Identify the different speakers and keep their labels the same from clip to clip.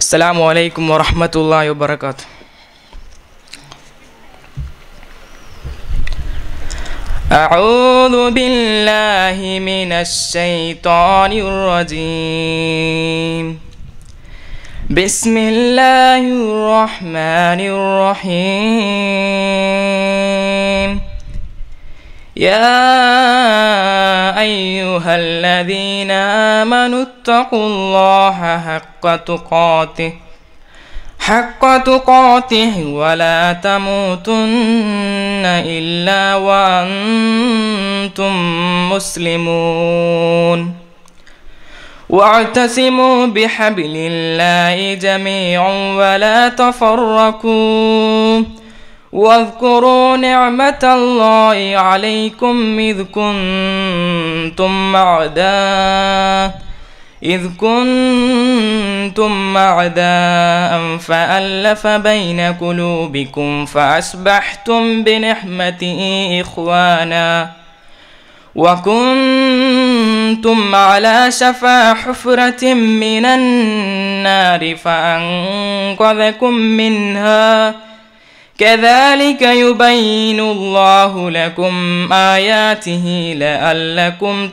Speaker 1: السلام عليكم ورحمة الله وبركاته أعوذ بالله من الشيطان الرجيم بسم الله الرحمن الرحيم يا أيها الذين آمنوا اتقوا الله حق تقاته حق تقاته ولا تموتن إلا وأنتم مسلمون واعتصموا بحبل الله جميعا ولا تفرقوا واذكروا نعمة الله عليكم إذ كنتم أعداء إذ كنتم أعداء فألف بين قلوبكم فأصبحتم بنعمته إخوانا وكنتم على شفا حفرة من النار فأنقذكم منها كذلك يبين الله لكم آياته لعلكم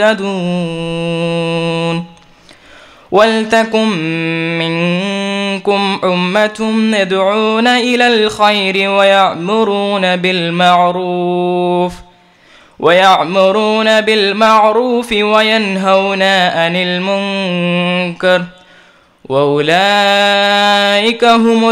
Speaker 1: تهتدون ولتكن منكم أمة يدعون إلى الخير ويأمرون بالمعروف ويأمرون بالمعروف وينهون عن المنكر وأولئك هم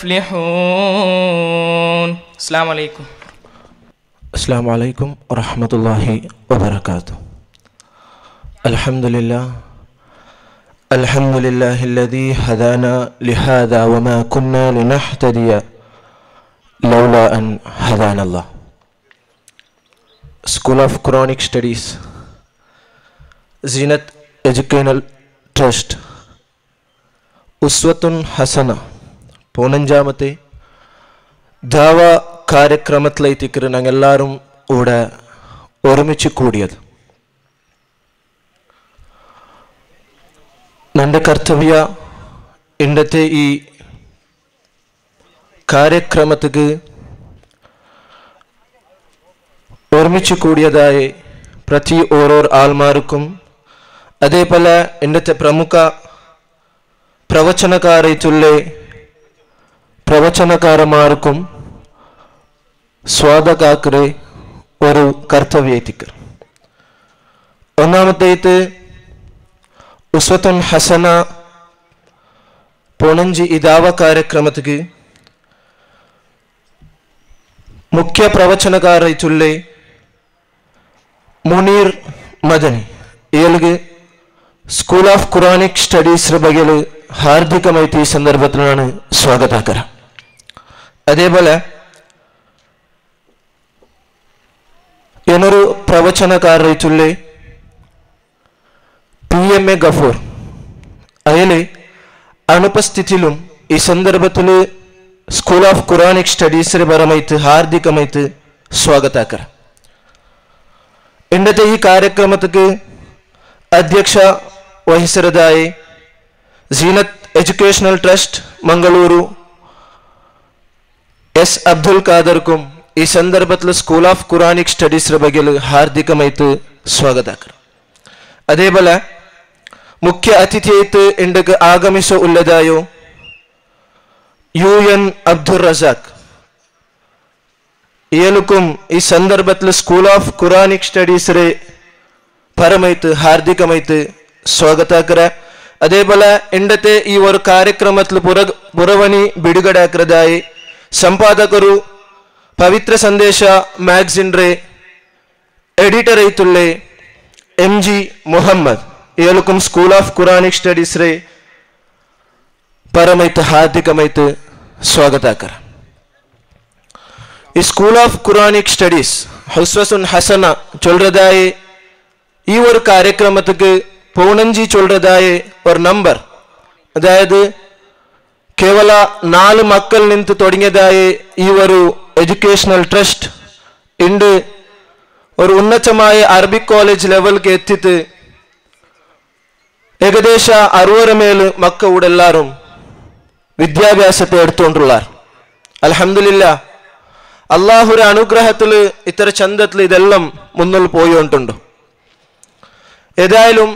Speaker 1: المفلحون السلام عليكم
Speaker 2: السلام عليكم ورحمة الله وبركاته الحمد لله الحمد لله الذي هدانا لهذا وما كنا لنهتدي لولا أن هدانا الله school of Quranic studies Zeenath educational trust Uswathun Hasana പതിനഞ്ചാമത്തെ ദാവ ಕಾರ್ಯಕ್ರಮത്തിലേക്ക് ഞങ്ങളെല്ലാവരും ഇവിടെ ഒരുമിച്ച് കൂടിയത് ನನ್ನ ಕರ್ತವ್ಯ ഇന്നത്തെ ഈ കാര്യക്രമത്തിക്ക് ഒരുമിച്ച് കൂടിയതായി പ്രതി ഓരോ ആൾമാർക്കും അതേപോലെ ഇന്നത്തെ പ്രമുഖ പ്രവചനകാരത്തുള്ള പ്രവചനകാരന്മാർക്കും സ്വാഗതാക്കറെ ഒരു കർത്തവ്യത്തിക്കർ ഒന്നാമത്തേത് ഉസ്വത്തുൻ ഹസന പൊണഞ്ചി ഇതാവ ಕಾರ್ಯಕ್ರಮത്തിക്ക് ಮುಖ್ಯ ಪ್ರವಚನಕಾರೈತುಲ್ಲೆ ಮುನೀರ್ ಮದನಿ ಏಳಿಗೆ ಸ್ಕೂಲ್ ಆಫ್ ಕುರಾನಿಕ್ ಸ್ಟಡೀಸ್ರ ಬಗೆಲು ಹಾರ್ದಿಕമായിട്ട് ഈ സന്ദർഭത്തിലാണ് സ്വാഗതാക്കര അതേപോലെ ಏನರು ಪ್ರವಚನಕಾರೈತುಲ್ಲೆ പി എം എ ഗഫൂർ അയാളെ അനുപസ്ഥിതിയിലും ഈ സന്ദർഭത്തിൽ സ്കൂൾ ഓഫ് ഖുറാനിക് സ്റ്റഡീസിന് പരമായിട്ട് ഹാർദികമായിട്ട് സ്വാഗതാക്കർ ഇന്നത്തെ ഈ കാര്യക്രമത്തിക്ക് അധ്യക്ഷ വഹിച്ചതായി Zeenath educational trust Mangaluru S Abdul ഖാദർക്കും ಈ ಸಂದರ್ಭದಲ್ಲಿ ಸ್ಕೂಲ್ ಆಫ್ ಕುರಾನಿಕ್ ಸ್ಟಡೀಸ್ರ ಬಗ್ಗೆ ಹಾರ್ದಿಕമായിട്ട് ಸ್ವಾಗತಾಕರ್ അതേപോലെ മുഖ്യ അതിഥിയായിട്ട് ഇണ്ടക്ക് ಆಗಮಿಸ ഉള്ളതായോ യു എൻ അബ്ദുൾ റസാഖ് ഇയാൾക്കും ഈ സന്ദർഭത്തിൽ സ്കൂൾ ഓഫ് ഖുറാനിക് സ്റ്റഡീസിലെ പരമായിട്ട് ഹാർദികമായിട്ട് സ്വാഗതാക്കര അതേപോലെ ഇണ്ടത്തെ ಈ ഒരു ಕಾರ್ಯಕ್ರಮത്തിൽ പുറ പുറവണി ಬಿಡುಗಡೆಯಾಕರದಾಯಿ ಸಂಪಾದಕರು ಪವಿತ್ರ ಸಂದೇಶ ಮ್ಯಾಗ್ಝಿನ್ರೆ ಎಡಿಟರ್ ಐತುಳ್ಳೆ ಎಂ ಜಿ ಮೊಹಮ್ಮದ್ ಏಳುಕುಂ ಸ್ಕೂಲ್ ಆಫ್ ಕುರಾನಿಕ್ ಸ್ಟಡೀಸ್ ರೇ ಪರಮೈತ್ ಹಾರ್ದಿಕಮೈತ್ ಸ್ವಾಗತಾಕರ ഈ സ്കൂൾ ഓഫ് ഖുറാനിക് സ്റ്റഡീസ് ഹുസ്വസുൻ ഹസന ചൊല്ലതായി ഈ ഒരു കാര്യക്രമത്തിക്ക് പൗണഞ്ചി ചൊല്ലതായി ഒരു നമ്പർ അതായത് കേവല നാല് മക്കൾ നിന്ന് തുടങ്ങിയതായി ഈ ഒരു എഡ്യൂക്കേഷണൽ ട്രസ്റ്റ് ഉണ്ട് ഒരു ഉന്നതമായ അറബിക് കോളേജ് ലെവൽക്ക് എത്തിയിട്ട് ഏകദേശ അറുപത് മേൽ മക്ക ഇവിടെ എല്ലാവരും വിദ്യാഭ്യാസത്തെ എടുത്തുകൊണ്ടുള്ളാർ അലഹമില്ല അള്ളാഹുര അനുഗ്രഹത്തിൽ ഇത്തര ചന്തത്തിൽ ഇതെല്ലാം മുന്നിൽ പോയോണ്ടുണ്ട് ഏതായാലും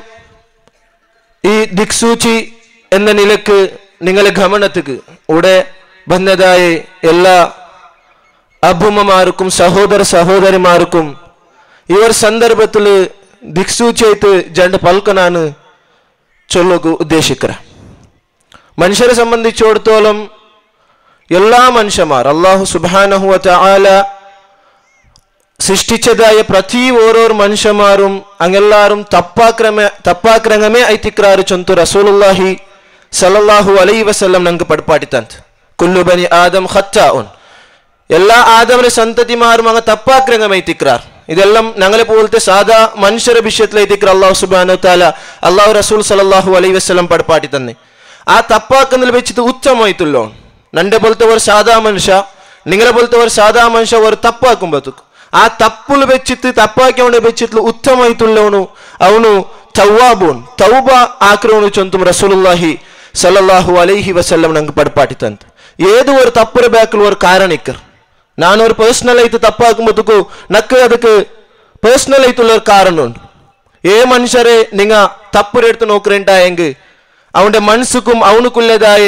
Speaker 2: ഈ ദിക്സൂചി എന്ന നിലക്ക് നിങ്ങളെ ഗമനത്തിക്ക് ഇവിടെ വന്നതായ എല്ലാ അഭുമ്മമാർക്കും സഹോദര സഹോദരിമാർക്കും ഈ ഒരു സന്ദർഭത്തിൽ ദിക്സൂചിയായിട്ട് രണ്ട് പൽക്കനാണ് ചൊല്ലുക ഉദ്ദേശിക്കുക മനുഷ്യരെ സംബന്ധിച്ചിടത്തോളം എല്ലാ മനുഷ്യന്മാർ അള്ളാഹു സുബാനഹുവ ആല സൃഷ്ടിച്ചതായ പ്രതി ഓരോരു മനുഷ്യന്മാരും അങ്ങെല്ലാരും തപ്പാക്രമ ತಪ್ಪಾಕ್ರಂಗಮೇ ಐತಿಕ್ರಾರು ಚೊಂತು ರಸೂಲುಲ್ಲಾಹಿ ಸಲ್ಲಲ್ಲಾಹು ಅಲೈ ವಸಲ್ಲಂ ನಂಗೆ ಪಡ್ಪಾಟಿತಂತ ಕುಲ್ಲು ಬನಿ ಆದಮ್ ಖತ್ತಾഉൻ എല്ലാ ആദമിന്റെ സന്തതിമാരും അങ്ങ് തപ്പാക്രംഗം എത്തിക്രാർ ഇതെല്ലാം ഞങ്ങളെ പോലത്തെ സാധാ മനുഷ്യരുടെ വിഷയത്തിൽ എത്തിക്ര അള്ളാഹു സുബാനു താല അള്ളാഹു റസൂൽ സലല്ലാഹു അലൈ വസ്ലം പടപ്പാട്ടി തന്നെ ആ തപ്പാക്കുന്നതിൽ വെച്ചിട്ട് ഉത്തമമായിട്ടുള്ളോ നന്റെ പോലത്തെ ഒരു സാധാ മനുഷ്യ നിങ്ങളെ പോലത്തെ ഒരു സാധാ മനുഷ്യ ഒരു തപ്പാക്കുമ്പോഴത്തേക്ക് ആ തപ്പുలు വെച്ചിട്ട് തപ്പാക്കിയോണ്ട് വെച്ചിട്ട് ഉത്തമമായിട്ടുള്ളവನು ಅವನು ತವ್ವಾಬೂನ್ ತೌಬ ಆಕ್ರವನು ಚೊಂತು ರಸೂಲುಲ್ಲಾಹಿ ಸಲ್ಲಲ್ಲಾಹು ಅಲೈಹಿ ವಸಲ್ಲಂ ನಂಗೆ ಪಡ್ಪಾಟಿತಂತ ഏത് ഒരു തപ്പുര ബാക്കിൽ ഒരു കാരണിക്കർ ഞാൻ ഒരു പേഴ്സണൽ ആയിട്ട് തപ്പാക്കുമ്പോഴത്തേക്കു നക്ക് ಅದಕ್ಕೆ പേഴ്സണൽ ആയിട്ടുള്ള ഒരു കാരണമുണ്ട് ഏ മനുഷ്യരെ നിങ്ങ തപ്പുരെടുത്ത് നോക്കുന്നുണ്ടായെങ്കിൽ അവന്റെ മനസ്സുക്കും അവനുക്കുള്ളതായ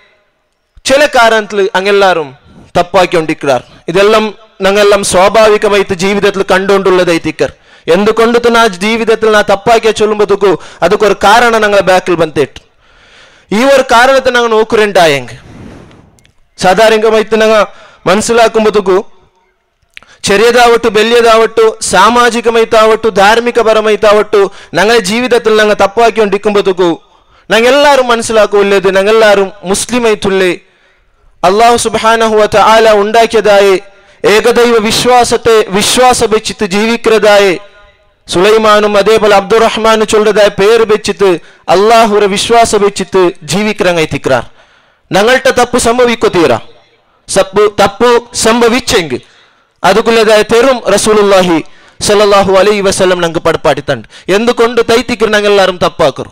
Speaker 2: ചില കാരണത്തിൽ അങ്ങെല്ലാരും തപ്പാക്കിക്കൊണ്ടിരിക്കാർ ഇതെല്ലാം ഞങ്ങളെല്ലാം സ്വാഭാവികമായിട്ട് ജീവിതത്തിൽ കണ്ടുകൊണ്ടുള്ളതായിത്തിക്കർ എന്തുകൊണ്ട് തന്നെ ആ ജീവിതത്തിൽ നാ തപ്പാക്കിയ ചൊല്ലുമ്പോഴത്തേക്കു അതൊക്കെ ഒരു കാരണം ഞങ്ങളെ ബാക്കിൽ ಬಂದಿಟ್ಟು ഈ ഒരു കാരണത്തെ ഞങ്ങൾ നോക്കുന്നുണ്ടായെങ്കിൽ സാധാരണമായിട്ട് ഞങ്ങൾ മനസ്സിലാക്കുമ്പോഴത്തേക്കു ചെറിയതാവട്ടു വലിയതാവട്ടു സാമാജികമായിട്ടാവട്ടു ಧಾರ್ಮಿಕಪರമായിട്ടാവട്ടു ഞങ്ങളെ ജീവിതത്തിൽ ഞങ്ങൾ തപ്പാക്കിക്കൊണ്ടിരിക്കുമ്പോഴത്തേക്കു ഞങ്ങൾ എല്ലാവരും മനസ്സിലാക്കുള്ളത് ഞങ്ങൾ എല്ലാവരും മുസ്ലിം ആയിട്ടുള്ളേ അള്ളാഹു സുബാനഹുവത്ത ആല ഉണ്ടാക്കിയതായി ഏകദൈവ വിശ്വാസത്തെ വിശ്വാസ വെച്ചിട്ട് ജീവിക്കുന്നതായി സുലൈമാനും അതേപോലെ അബ്ദുറഹ്മാനും ചൊല്ലതായ പേര് വെച്ചിട്ട് അള്ളാഹുരെ വിശ്വാസ വെച്ചിട്ട് ജീവിக்கிறങ്ങൈത്തിക്கிறாർ ഞങ്ങളുടെ തപ്പ് സംഭവിക്കത്തീരാ സപ്പ് തപ്പ് സംഭവിച്ചെങ്കിൽ അതുക്കുള്ളതായ തെറും റസൂലുല്ലാഹി സല്ലല്ലാഹു അലൈഹി വസല്ലം ഞങ്ങൾക്ക് പടപ്പാട്ടിത്തണ്ട് എന്തുകൊണ്ട് തൈത്തിക്കർ ഞങ്ങൾ എല്ലാവരും തപ്പാക്കറു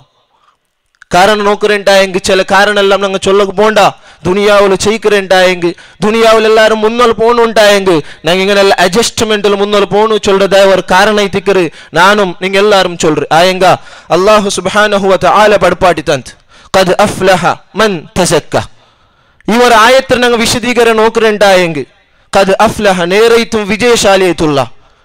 Speaker 2: കാരണം നോക്കുന്നുണ്ടായെങ്കിൽ ചില കാരണം എല്ലാം ഞങ്ങൾ ചൊല്ലക്ക് പോണ്ട ദുനിയാവിൽ ചെയ്യിക്കുന്നുണ്ടായെങ്കിൽ ദുനിയാവിൽ എല്ലാവരും മുന്നോൽ പോണുണ്ടായെങ്കിൽ ഞങ്ങൾ ഇങ്ങനെ അഡ്ജസ്റ്റ്മെന്റിൽ മുന്നോൽ പോണു ചൊല്ലതായ ഒരു കാരണം എത്തിക്കറ് നാനും നിങ്ങൾ എല്ലാവരും ചൊല്ലു ആയെങ്ക അള്ളാഹു സുബാനഹുവത്ത് ആല പടപ്പാട്ടി തന്ത് കത് അഫ്ലഹ മൻ തസക്ക ഈ ഒരു ആയത്തിൽ ഞങ്ങൾ വിശദീകരണം നോക്കുന്നുണ്ടായെങ്കിൽ കത് അഫ്ലഹ നേരയിത്തും വിജയശാലിയായിട്ടുള്ള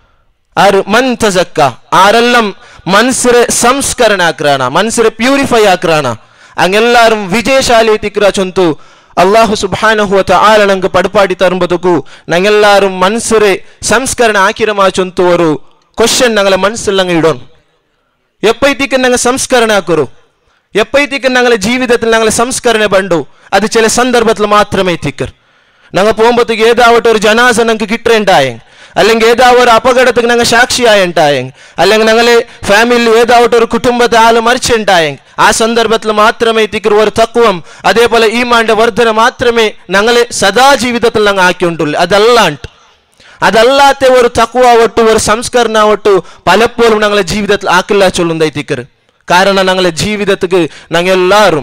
Speaker 2: ആര് മൻ തസക്ക ആരെല്ലാം മനസ്സിനെ സംസ്കരണ ആക്രാന മനസ്സിനെ പ്യൂരിഫൈ ആക്രാന അങ്ങെല്ലാരും വിജയശാലി തിക്ര ചൊന്തു ಅಲ್ಲಾಹು ಸುಬಾನಹುವತ ಆಲ ನಂಗೆ ಪಡಪಾಡಿ ತರುಂಬದಕ್ಕೂ ನಂಗೆಲ್ಲಾರು ಮನ್ಸರೆ ಸಂಸ್ಕರಣ ಹಾಕಿರ ಮಾಚೊಂತು ಅವರು ಕ್ವಶನ್ ഞങ്ങളെ മനസ്സിൽ അങ്ങ് ഇടോൺ എപ്പോഴത്തേക്ക് ഞങ്ങൾ സംസ്കരണ ആക്കുറു എപ്പോഴത്തേക്ക് ഞങ്ങളെ ജീവിതത്തിൽ ഞങ്ങളെ സംസ്കരണ ബണ്ടു അത് ചില സന്ദർഭത്തിൽ മാത്രമേ എത്തിക്കർ ഞങ്ങൾ പോകുമ്പോഴത്തേക്ക് ഏതാവട്ടെ ഒരു ജനാസ ഞങ്ങൾക്ക് കിട്ടേണ്ടായെങ്കിൽ അല്ലെങ്കിൽ ഏതാവോ ഒരു അപകടത്തിന് ഞങ്ങൾ സാക്ഷിയായുണ്ടായെങ്കിൽ അല്ലെങ്കിൽ ഞങ്ങളെ ഫാമിലിയിൽ ഏതാവട്ടെ ഒരു കുടുംബത്തെ ആള് മരിച്ചുണ്ടായെങ്കിൽ ആ സന്ദർഭത്തിൽ മാത്രമേ എത്തിക്കർ ഒരു തത്വം അതേപോലെ ഈ മാന്റെ വർധന മാത്രമേ ഞങ്ങളെ സദാ ജീവിതത്തിൽ ഞങ്ങൾ ആക്കിയിട്ടുള്ളൂ അതല്ലാണ്ട് അതല്ലാത്ത ഒരു തക്കുവാവട്ടു ഒരു സംസ്കരണാവട്ടു പലപ്പോഴും ഞങ്ങളെ ജീവിതത്തിൽ ആക്കില്ല ചൊല്ലുന്നതായിത്തിക്കർ കാരണം ഞങ്ങളെ ജീവിതത്തിക്ക് ഞങ്ങൾ എല്ലാവരും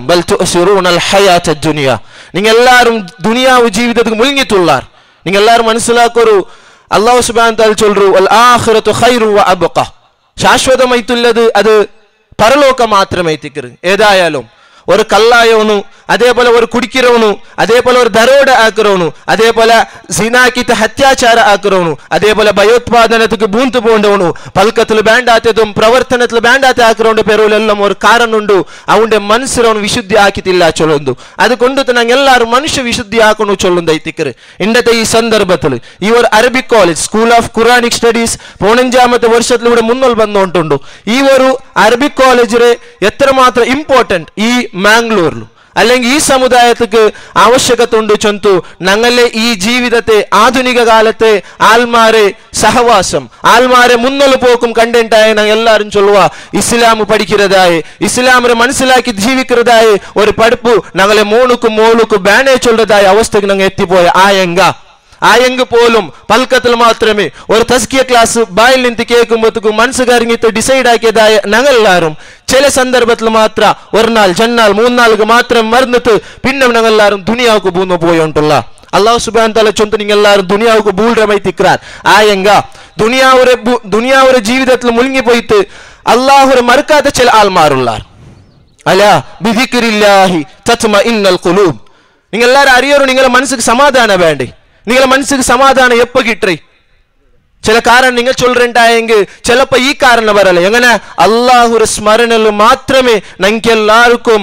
Speaker 2: ദുനിയ നിങ്ങൾ എല്ലാവരും ദുനിയാവ് ജീവിതത്തിക്ക് മുഴുങ്ങിത്തുള്ളാർ നിങ്ങൾ എല്ലാവരും മനസ്സിലാക്കൊരു അള്ളാഹു സുബാൻ താൽ ചൊല്ലു അൽ ആഖിറത്തു ഖൈറു വ അബ്ഖ ശാശ്വതമായിട്ടുള്ളത് അത് പരലോകം മാത്രമേ എത്തിക്കരു ഏതായാലും ഒരു കള്ളായവನು അതേപോലെ ഒരു കുടിக்கிறವನು അതേപോലെ ഒരു ദരോಡ ആക്കുറവನು അതേപോലെ സിനാക്കിത്ത ഹത്യാചാര ആക്കുറവನು അതേപോലെ ഭയോത്പാദനത്തിക്ക് ബൂന്ത് പോണ്ടവನು പൽക്കത്തിൽ വേണ്ടാത്തതും പ്രവർത്തനത്തിൽ വേണ്ടാത്ത ആക്കുറവന്റെ പേരുലെല്ലാം ഒരു കാരണമുണ്ട് അവന്റെ മനസ്സിലവನು വിശുദ്ധി ആക്കിത്തില്ല ചൊല്ലുന്നു അതുകൊണ്ട് തന്നെ എല്ലാവരും മനുഷ്യ വിശുദ്ധി ആക്കണു ചൊല്ലുന്നൈത്തിക്കറ് ഇന്നത്തെ ഈ സന്ദർഭത്തിൽ ഈ ഒരു Arabic college school of Quranic studies പതിനഞ്ചാമത്തെ വർഷത്തിലൂടെ മുന്നോൽ വന്നുകൊണ്ടുണ്ട് ഈ ഒരു അറബിക് കോളേജിലെ എത്രമാത്രം ഇമ്പോർട്ടൻറ്റ് ഈ മാംഗ്ലൂരിൽ അല്ലെങ്കിൽ ഈ സമുദായത്തിക്ക് ആവശ്യകത്തുണ്ട് ചൊന്തു ഞങ്ങളെ ഈ ജീവിതത്തെ ആധുനിക കാലത്തെ ആൽമാരെ സഹവാസം ആൽമാരെ മുന്നോട്ട് പോക്കും കണ്ടിട്ടായ ഞങ്ങൾ എല്ലാവരും ചൊല്ലുക ഇസ്ലാം പഠിക്കുന്നതായി ഇസ്ലാമിനെ മനസ്സിലാക്കി ജീവിക്കുന്നതായി ഒരു പഠിപ്പ് ഞങ്ങളെ മോണുക്കും മോളുക്കും ബാനേ ചൊല്ലതായ അവസ്ഥക്ക് ഞങ്ങൾ എത്തിപ്പോയ ആയെങ്ക ആയെങ്കിൽ പോലും പൽക്കത്തിൽ മാത്രമേ ഒരു തസ്കിയ ക്ലാസ് ബായിൽ നിന്ന് കേൾക്കുമ്പോഴത്തേക്കും മനസ്സ് കരങ്ങിട്ട് ഡിസൈഡ് ആക്കിയതായ ഞങ്ങളെല്ലാവരും ചില സന്ദർഭത്തിൽ മാത്ര ഒരു നാൾ ജന്നാൾ മൂന്നാൾക്ക് മാത്രം മറന്നിട്ട് പിന്നെ ഞങ്ങളെല്ലാവരും ദുനിയാവുക്ക് പൂന്നു പോയോണ്ടുള്ള അള്ളാഹു സുബാൻ തല ചൊന്ത് നിങ്ങളെല്ലാവരും ദുനിയാവുക്ക് ബൂൾരമൈ തിക്രാൻ ആയെങ്ക ദുനിയാവുരെ ബു- ദുനിയാവുരെ ജീവിതത്തിൽ മുഴുങ്ങിപ്പോയിട്ട് അള്ളാഹുരെ മറുക്കാത്ത ചില ആൾമാരുള്ളാർ അല ബിദിക്രില്ലാഹി തത്മ ഇന്നൽ ഖുലൂബ് നിങ്ങൾ എല്ലാവരും അറിയാറോ നിങ്ങളെ മനസ്സിക്ക് സമാധാനം വേണ്ടേ നിങ്ങളെ മനസ്സിക്ക് സമാധാനം എപ്പോ കിട്ടേ ചില കാരണം നിങ്ങൾ ചൊല്ലുണ്ടായെങ്കിൽ ചിലപ്പോ ഈ കാരണം വരല്ല എങ്ങനെ അള്ളാഹുര സ്മരണയിൽ മാത്രമേ ഞങ്ങൾക്ക് എല്ലാവർക്കും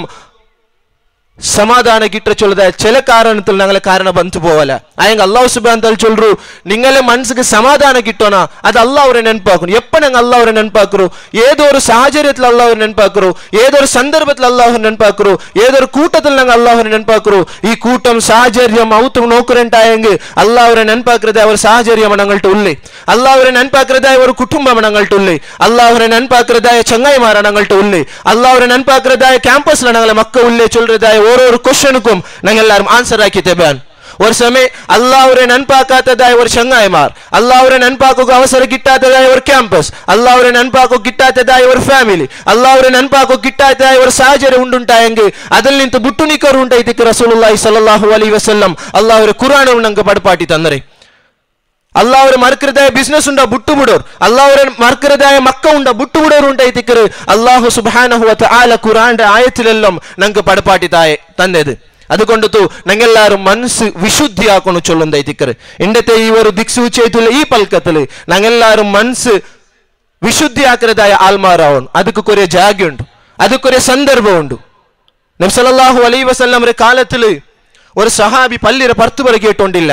Speaker 2: ಸಮಾಧಾನ ಗಿಟ್ಟ ಚೊಲ್ಲದ ಚಿಲ ಕಾರಣത്തിൽ ഞങ്ങളെ കാരണം ಬಂತು പോവല ಆಯಂಗ ಅಲ್ಲಾಹ್ ಸುಬಾನ್ ತಲ್ ಚೊಲ್ರು ನಿಂಗಲೆ ಮನಸ್ಸಿಗೆ ಸಮಾಧಾನ ಗಿಟ್ಟೋಣ ಅದು ಅಲ್ಲಾಹ್ ಅವರೇ ನೆನಪಾಕರು ಎಪ್ಪ ನಂಗೆ ಅಲ್ಲಾಹ್ ಅವರೇ ನೆನಪಾಕರು ഏതോ ഒരു സാഹചര്യത്തിൽ അള്ളാഹു നെനപ്പാക്കറു ഏതോ ഒരു സന്ദർഭത്തിൽ അള്ളാഹു നെനപ്പാക്കറു ഏതോ ഒരു കൂട്ടത്തിൽ ഞങ്ങൾ അള്ളാഹു നെനപ്പാക്കറു ഈ കൂട്ടം സാഹചര്യം ഔത്തും നോക്കുന്നുണ്ടായെങ്കിൽ അള്ളാഹുരെ നെനപ്പാക്കരുതായ ഒരു സാഹചര്യം ഞങ്ങളുടെ ഉള്ളിൽ അള്ളാഹുരെ നെനപ്പാക്കരുതായ ഒരു കുടുംബം ഞങ്ങളുടെ ഉള്ളിൽ അള്ളാഹുരെ നെനപ്പാക്കരുതായ ചങ്ങായിമാരാണ് ഞങ്ങളുടെ ഉള്ളിൽ അള്ളാഹുരെ നെനപ്പാക്കരുതായ ക്യാമ്പസിൽ ഞങ്ങളെ മക്ക ഉള്ളിൽ ചൊല്ലുന്നതായ ഓരോ ക്വസ്റ്റ്യനുക്കും ഞങ്ങൾ എല്ലാവരും ആൻസർ ആക്കി തെബാൻ ഒരു സമയം അള്ളാഹുരെ നൻപാക്കാത്തതായ ഒരു ചങ്ങായിമാർ അള്ളാഹുരെ നൻപാക്കുക അവസരം കിട്ടാത്തതായ ഒരു ക്യാമ്പസ് അള്ളാഹുരെ നൻപാക്കോ കിട്ടാത്തതായ ഒരു ഫാമിലി അള്ളാഹുരെ നൻപാക്കോ കിട്ടാത്തതായ ഒരു സാഹചര്യം ഉണ്ടുണ്ടായെങ്കിൽ അതിൽ നിന്ന് ബുട്ടുനിക്കർ ഉണ്ടായിത്തിക്ക് റസൂലുള്ളാഹി സ്വല്ലല്ലാഹു അലൈഹി വസല്ലം അള്ളാഹുരെ ഖുർആനും ഞങ്ങൾക്ക് പടപ്പാട്ടി തന്നരെ ಅಲ್ಲಾವ್ರ ಮರ್ಕರದಾಯ ಬಿಸ್ನೆಸ್ ಉಂಡ ಬುಟ್ಟು ಬಿಡೋರ್ ಅಲ್ಲಾವ್ರ ಮರ್ಕರದಾಯ ಮಕ್ಕ ಉಂಡ ಬುಟ್ಟು ಬಿಡೋರು ಉಂಡ ಐತಿಕ್ಕರು ಅಲ್ಲಾಹು ಸುಬ್ಹಾನಹು വ തആല ഖുർആന്റെ ആയത്തിലെല്ലാം ഞങ്ങൾക്ക് പടപ്പാട്ടി തായെ തന്നത് അതുകൊണ്ടു ഞങ്ങളെല്ലാരും മനസ്സ് വിശുദ്ധിയാക്കണം ചൊല്ലുന്ന ഇതിക്കറ് ഇണ്ടത്തെ ഈ ഒരു ദിക്സൂച്ചയത്തുള്ള ഈ പൽക്കത്തില് ഞങ്ങളെല്ലാരും മനസ്സ് വിശുദ്ധിയാക്കുന്നതായ ആൽമാരാവണം ಅದಕ್ಕೆ കുറേ ജാഗ്യുണ്ട് ಅದಕ್ಕೆ സന്ദർഭമുണ്ട് നബ്സലല്ലാഹു അലൈ വസല്ലമരെ കാലത്തില് ഒരു സഹാബി പല്ലിര പർത്തു പറ കേട്ടോണ്ടില്ല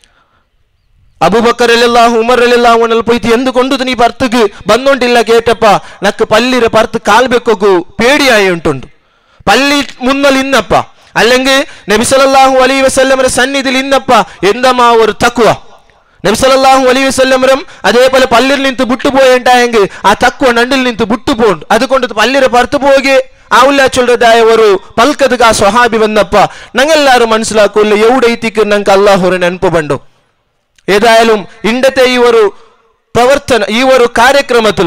Speaker 2: ಅಬುಬಕ್ಕರ್ ಅಲ್ಲಾಹು ಉಮರ್ ಅಲ್ಲಾಹು ಪೋಯ್ತು ಎಂದುಕೊಂಡು ನೀ ಪರ್ತಗೆ ಬಂದೊಂಟಿಲ್ಲ ಕೇಟಪ್ಪ ನಕ್ಕ ಪಲ್ಲಿರ ಪರ್ತ್ ಕಾಲ್ಬೇಕೋಗು ಪೇಡಿಯಾಯಿ ಉಂಟುಂಡು പള്ളി മുന്നൽ ഇന്നപ്പ അല്ലെങ്കിൽ നബി സല്ലല്ലാഹു അലൈഹി വസല്ലമയുടെ സന്നിധിയിൽ ഇന്നപ്പ എന്തമാ ഒരു തക്കുവ നബി സല്ലല്ലാഹു അലൈഹി വസല്ലമരും അതേപോലെ പള്ളിയിൽ നിന്ന് വിട്ടുപോയുണ്ടായെങ്കിൽ ആ തക്കുവ നണ്ടിൽ നിന്ന് വിട്ടുപോണ്ട് അതുകൊണ്ട് പള്ളിയുടെ പുറത്തു പോകെ ആവില്ല ചൊല്ലതായ ഒരു പൽക്കതുക ആ സ്വഹാബി വന്നപ്പ ഞങ്ങളെല്ലാവരും മനസ്സിലാക്കൂല്ല എവിടെ എത്തിക്കും ഞങ്ങൾക്ക് അള്ളാഹുരെ ನೆನಪು ಬಂಡು ഏതായാലും ഇണ്ടത്തെ ഈ ഒരു പ്രവർത്തന ഈ ഒരു കാര്യക്രമത്തിൽ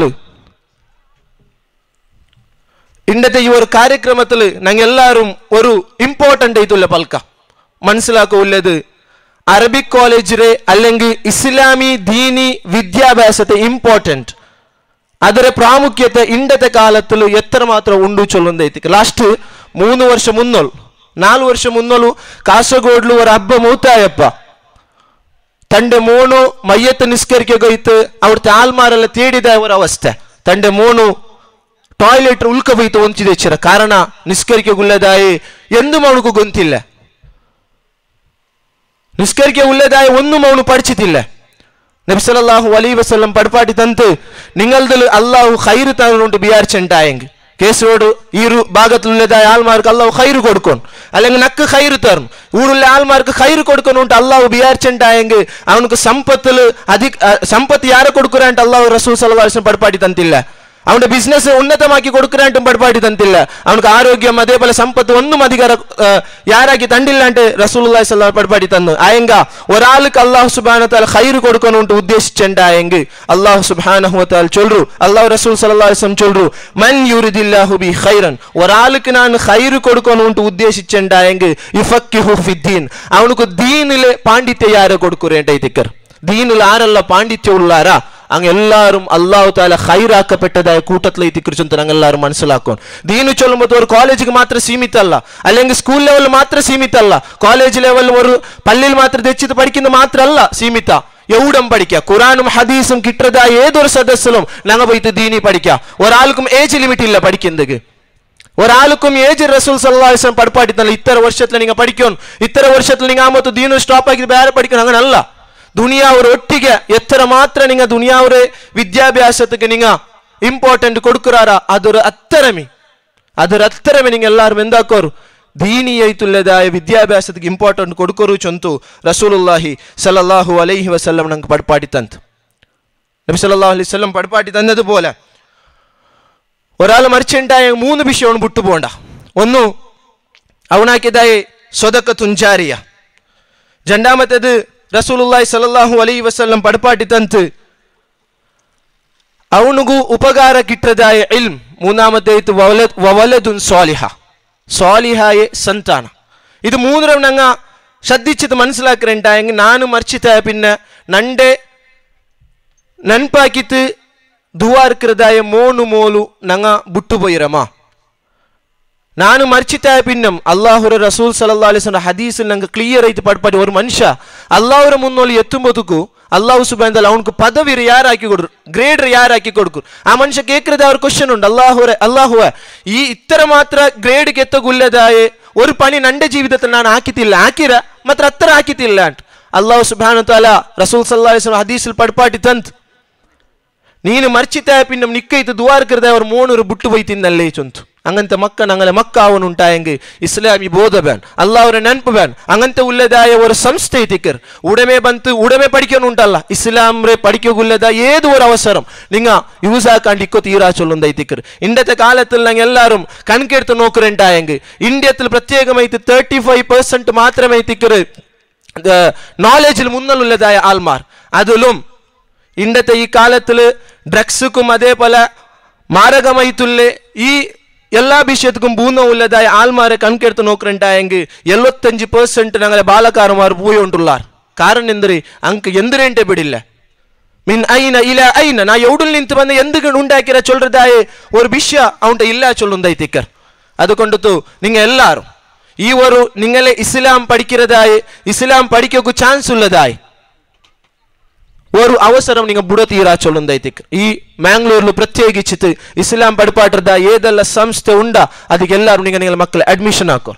Speaker 2: ഇണ്ടത്തെ ഈ ഒരു കാര്യക്രമത്തിൽ ഞങ്ങൾ എല്ലാവരും ഒരു ഇമ്പോർട്ടൻ്റ് ആയിട്ടുള്ള പൽക്ക മനസ്സിലാക്കുള്ളത് അറബിക് കോളേജിലെ അല്ലെങ്കിൽ ഇസ്ലാമി ദീനി വിദ്യാഭ്യാസത്തെ ഇമ്പോർട്ടൻറ്റ് ಅದರ ಪ್ರಾಮುಖ್ಯತೆ ಇಂಡತೆ ಕಾಲತ್ತಲು ಎತ್ತರ ಮಾತ್ರ ಉಂಡು ಚೊಲ್ಲೊಂದೈತಿ ಲಾಸ್ಟ್ ಮೂರು ವರ್ಷ ಮುನ್ನೋಲು ನಾಲ್ಕು ವರ್ಷ ಮುನ್ನೋಲು ಕಾಸರಗೋಡ್ಲು ಅವರ ಹಬ್ಬ ಮೂತಾಯಪ್ಪ തന്റെ മോണു മയ്യത്ത് നിസ്കരിക്കുകയിട്ട് അവിടുത്തെ ആൽമാരെല്ലാം തേടിದ ഒരു അവസ്ഥ തന്റെ മോണു ಟಾಯ್ಲೆಟ್ ಉಲ್ಕ ಬೈತು ಒಂಚಿದೆ ಚಿರ ಕಾರಣ ನಿಸ್ಕರಿಕೆಗುಳ್ಳದಾಯಿ ಎಂದು ಅವನಿಗೂ ಗೊಂತಿಲ್ಲ ನಿಸ್ಕರಿಕೆ ಉಳ್ಳದಾಯಿ ಒಂದು ಅವನು പഠിച്ചിട്ടില്ല നബി സല്ലല്ലാഹു അലൈഹി വസല്ലം പടപ്പാട്ടി തന്ന് നിങ്ങളതിൽ അള്ളാഹു ഖൈർ തന്നുകൊണ്ട് വിചാരിച്ചുണ്ടായെങ്കിൽ കേസോട് ഈ ഒരു ഭാഗത്തിലുള്ളതായ ആൾമാർക്ക് അള്ളാഹു ഖൈർ കൊടുക്കണം അല്ലെങ്കിൽ നക്ക് ഖൈർ തരണം ഊരുള്ള ആൾമാർക്ക് ഖൈർ കൊടുക്കണോണ്ട് അള്ളാഹു വിചാരിച്ചുണ്ടായെങ്കിൽ അവനക്ക് സമ്പത്തിൽ അധിക സമ്പത്ത് യാരെ കൊടുക്കുറാണ്ട് അള്ളാഹു റസൂൽ സല്ലല്ലാഹു അലൈഹി വസല്ലം പടപ്പാട്ടി തന്നില്ല അവന്റെ ബിസിനസ് ഉന്നതമാക്കി കൊടുക്കുറാണ്ടും പടപ്പാട്ടി തന്നില്ല അവനക്ക് ആരോഗ്യം അതേപോലെ സമ്പത്ത് ഒന്നും അധികാര യാരാക്കി തണ്ടില്ലാണ്ട് റസൂലുള്ളാഹി സ്വല്ലല്ലാഹു പടപ്പാട്ടി തന്നു ആയെങ്ക ഒരാൾക്ക് അള്ളാഹു സുബ്ഹാനഹു വതആല ഖൈർ കൊടുക്കണോണ്ട് ഉദ്ദേശിച്ചുണ്ടായെങ്കിൽ അള്ളാഹു സുബ്ഹാനഹു വതആല ചൊല്ലു അള്ളാഹു റസൂൽ സല്ലല്ലാഹു അലൈഹി വസല്ലം ചൊല്ലു മൻ യുരിദില്ലാഹു ബി ഖൈറൻ ഒരാൾക്ക് ഞാൻ ഖൈർ കൊടുക്കണോണ്ട് ഉദ്ദേശിച്ചുണ്ടായെങ്കിൽ യുഫക്കിഹു ഫിദ്ദീൻ അവനക്ക് ദീനിലെ പാണ്ഡിത്യ യാരെ കൊടുക്കുറേണ്ടൈതിക്കർ ദീനിൽ ആരല്ല പാണ്ഡിത്യമുള്ളാരാ അങ്ങ് എല്ലാവരും അള്ളാഹു താല ഹൈറാക്കപ്പെട്ടതായ കൂട്ടത്തിലേക്ക് കുറിച്ചും ഞങ്ങൾ എല്ലാവരും മനസ്സിലാക്കും ദീനു ചൊല്ലുമ്പോൾ ഒരു കോളേജിക്ക് മാത്രം സീമിതല്ല അല്ലെങ്കിൽ സ്കൂൾ ലെവലിൽ മാത്രം സീമിതല്ല കോളേജ് ലെവലിൽ ഒരു പള്ളിയിൽ മാത്രം തെച്ചിട്ട് പഠിക്കുന്ന മാത്രമല്ല സീമിത എവിടം പഠിക്കുക ഖുറാനും ഹദീസും കിട്ടതായ ഏതൊരു സദസ്സിലും ഞങ്ങൾ പോയിട്ട് ദീനി പഠിക്കുക ഒരാൾക്കും ഏജ് ലിമിറ്റ് ഇല്ല പഠിക്കുന്നത് ഒരാൾക്കും ഏജ് റസൂൽ സല്ലാസ്ലം പഠിപ്പാട്ടി തന്നെ ഇത്ര വർഷത്തിൽ നിങ്ങൾ പഠിക്കണം ഇത്ര വർഷത്തിൽ നിങ്ങൾ ആകുമ്പോൾ ദീനു സ്റ്റോപ്പ് ആക്കി വേറെ പഠിക്കണം അങ്ങനല്ല ദുനിയാവർ ഒട്ടിಗೆ എത്ര മാത്രം നിങ്ങ ദുനിയാവരെ വിദ്യാഭ്യാസത്തിക്ക് നിങ്ങ ಇಂಪಾರ್ಟೆಂಟ್ ಕೊಡುಕರಾರ ಅದರ ಅತ್ತರಮಿ ಅದರ ಅತ್ತರಮಿ ನಿಂಗೆ ಎಲ್ಲಾರು ಎಂದಾಕೋರು ದೀನಿಯೈತುಲ್ಲದಾಯ ವಿದ್ಯಾಭ್ಯಾಸಕ್ಕೆ ಇಂಪಾರ್ಟೆಂಟ್ ಕೊಡುಕೋರು ಚೊಂತು ರಸೂಲುಲ್ಲಾಹಿ സല്ലല്ലാഹു അലൈഹി വസല്ലം ഞങ്ങൾക്ക് പടപ്പാട്ടി തന്നു നബി സല്ലല്ലാഹു അലൈഹി വസല്ലം പടപ്പാട്ടി തന്നതുപോലെ ഒരാൾ മരിച്ചുണ്ടായ മൂന്ന് വിഷയമാണ് വിട്ടുപോകണ്ട ഒന്ന് അവനാക്കിയതായ സ്വതക്ക തുഞ്ചാരിയ രണ്ടാമത്തേത് ರಸೂಲುಲ್ಲಾಹಿ ಸಲಲ್ಲಾಹು ಅಲೈ ವಸಲ್ಲಂ ಪಡ್ಪಾಟಿತಂತು ಅವನಿಗೂ ಉಪಕಾರ ಕಿಟ್ಟದಾಯ ಇಲ್ಮ್ മൂന്നാമത്തേത് വവലതുൻ സ്വാലിഹ സ്വാലിഹായ സന്താന ഇത് മൂന്നിനും ഞങ്ങ ശ്രദ്ധിച്ചത് മനസ്സിലാക്കലുണ്ടായെങ്കിൽ ನಾನು ಮರ್ಚಿತಾಯ പിന്നെ ನಂಡೆ ನೆನ್ಪಾಕಿತ್ತು ದುವಾರ್ಕರದಾಯ ಮೋನು ಮೋಲು ನಂಗ ಬುಟ್ಟು ಪೋಯಿರಮ್ಮ ನಾನು ಮರ್ಚಿತಾಯ ಪಿನ್ನಂ ಅಲ್ಲಾಹುರ ರಸೂಲ್ ಸಲಲ್ಲಾ ಅಲಿಸ್ನ ಹದೀಸ್ ನಂಗೆ ಕ್ಲಿಯರ್ ಐತಿ ಪಡ್ಪಾಟಿ ஒரு ಮನುಷ್ಯ ಅಲ್ಲಾಹುರ ಮುನ್ನೋಲಿ ಎತ್ತುಂಬದುಕು ಅಲ್ಲಾಹು ಸುಬಾನ್ ಅವನಿಗೆ ಪದವಿರು ಯಾರು ಹಾಕಿ ಕೊಡ್ರು ಗ್ರೇಡರ್ ಯಾರು ಹಾಕಿ ಕೊಡ್ಕು ಆ ಮನುಷ್ಯ ಕೇಕ್ರದ ಅವ್ರ ಕ್ವಶನ್ ഉണ്ട് അള്ളാഹുറെ അള്ളാഹുവ ഈ ഇത്ര മാത്ര ഗ്രേഡ് കെത്തകുല്ലതായ ഒരു പണി നന്റെ ജീവിതത്തിൽ ഞാൻ ആക്കിത്തില്ല ആക്കിര മാത്ര അത്ര ആക്കിത്തില്ല അള്ളാഹു സുബാനു താല റസൂൽ സല്ലാ ഹദീസിൽ പಡ್ಪಾಟಿ ತಂತ್ ನೀನು ಮರ್ಚಿತಾಯ ಪಿನ್ನ ನಿಕ್ಕೈತು ದುವಾರ್ಕರದ ಅವ್ರ ಮೋನೂರು ಬುಟ್ಟು ಬೈತಿನ್ನಲ್ಲೇ ಚೊಂತು അങ്ങനത്തെ മക്ക ഞങ്ങളെ മക്ക ആവണുണ്ടായെങ്കിൽ ഇസ്ലാമി ബോധ വേൻ അള്ളാഹുരെ ನೆನಪು വേൻ അങ്ങനത്തെ ഉള്ളതായ ഒരു സംസ്ഥ എത്തിക്കർ ഉടമെ ബന്ത് ഉടമെ പഠിക്കണുണ്ടല്ല ഇസ്ലാംറെ പഠിക്കുള്ളതായ ഏത് ഒരു അവസരം നിങ്ങ യൂസ് ആക്കാണ്ട് ഇക്കോ തീരാ ചൊല്ലുന്നൈത്തിക്കർ ഇന്നത്തെ കാലത്തിൽ ഞങ്ങൾ എല്ലാവരും കണക്കെടുത്ത് നോക്കുന്നുണ്ടായെങ്കിൽ ഇന്ത്യത്തിൽ പ്രത്യേകമായിട്ട് തേർട്ടി ഫൈവ് പെർസെന്റ് മാത്രമേ എത്തിക്കർ നോളജിൽ മുന്നിലുള്ളതായ ആൾമാർ അതിലും ഇന്നത്തെ ഈ കാലത്തിൽ ഡ്രഗ്സുക്കും അതേപോലെ മാരകമായിട്ടുള്ള ഈ എല്ലാ വിഷയത്തിക്കും പൂർണ്ണമുള്ളതായ ആൾമാരെ കണക്കെടുത്ത് നോക്കുന്നുണ്ടായെങ്കിൽ എഴുപത്തഞ്ച് പെർസെന്റ് ഞങ്ങളെ ബാലക്കാരന്മാർ പോയോണ്ടുള്ളാർ കാരണം എന്തൊരു ಅಂಕ ಎಂದರೇಂಟೆ ಬಿಡಿಲ್ಲ ಮಿನ್ ಐನ ಇಲ ಐನ ನಾ ಎವುಡಲ್ ನಿಂತು ಬಂದ ಎಂದುಗಳು ಉಂಟಾಕಿರ ಚೊಲ್ರದಾಯ ഒരു ವಿಷಯ ಅವನ್ಟ ಇಲ್ಲ ചൊല്ലുന്നതായിത്തിക്കർ അതുകൊണ്ടു നിങ്ങൾ എല്ലാവരും ഈ ഒരു നിങ്ങളെ ഇസ്ലാം പഠിക്കുന്നതായി ഇസ്ലാം പഠിക്കൊക്കെ ചാൻസ് ഉള്ളതായി ഒരു അവസരം നിങ്ങൾ ബുടതീരാ ചൊല്ലുന്നതായിത്തേക്ക് ഈ മാംഗ്ലൂരിൽ പ്രത്യേകിച്ചിട്ട് ഇസ്ലാം പഠിപ്പാട്ടದ ഏതെಲ್ಲ ಸಂಸ್ಥೆ ಉಂಡ ಅದಕ್ಕೆ ಎಲ್ಲರೂ നിങ്ങൾ നിങ്ങളുടെ മക്കളെ അഡ്മിഷൻ ആക്കോ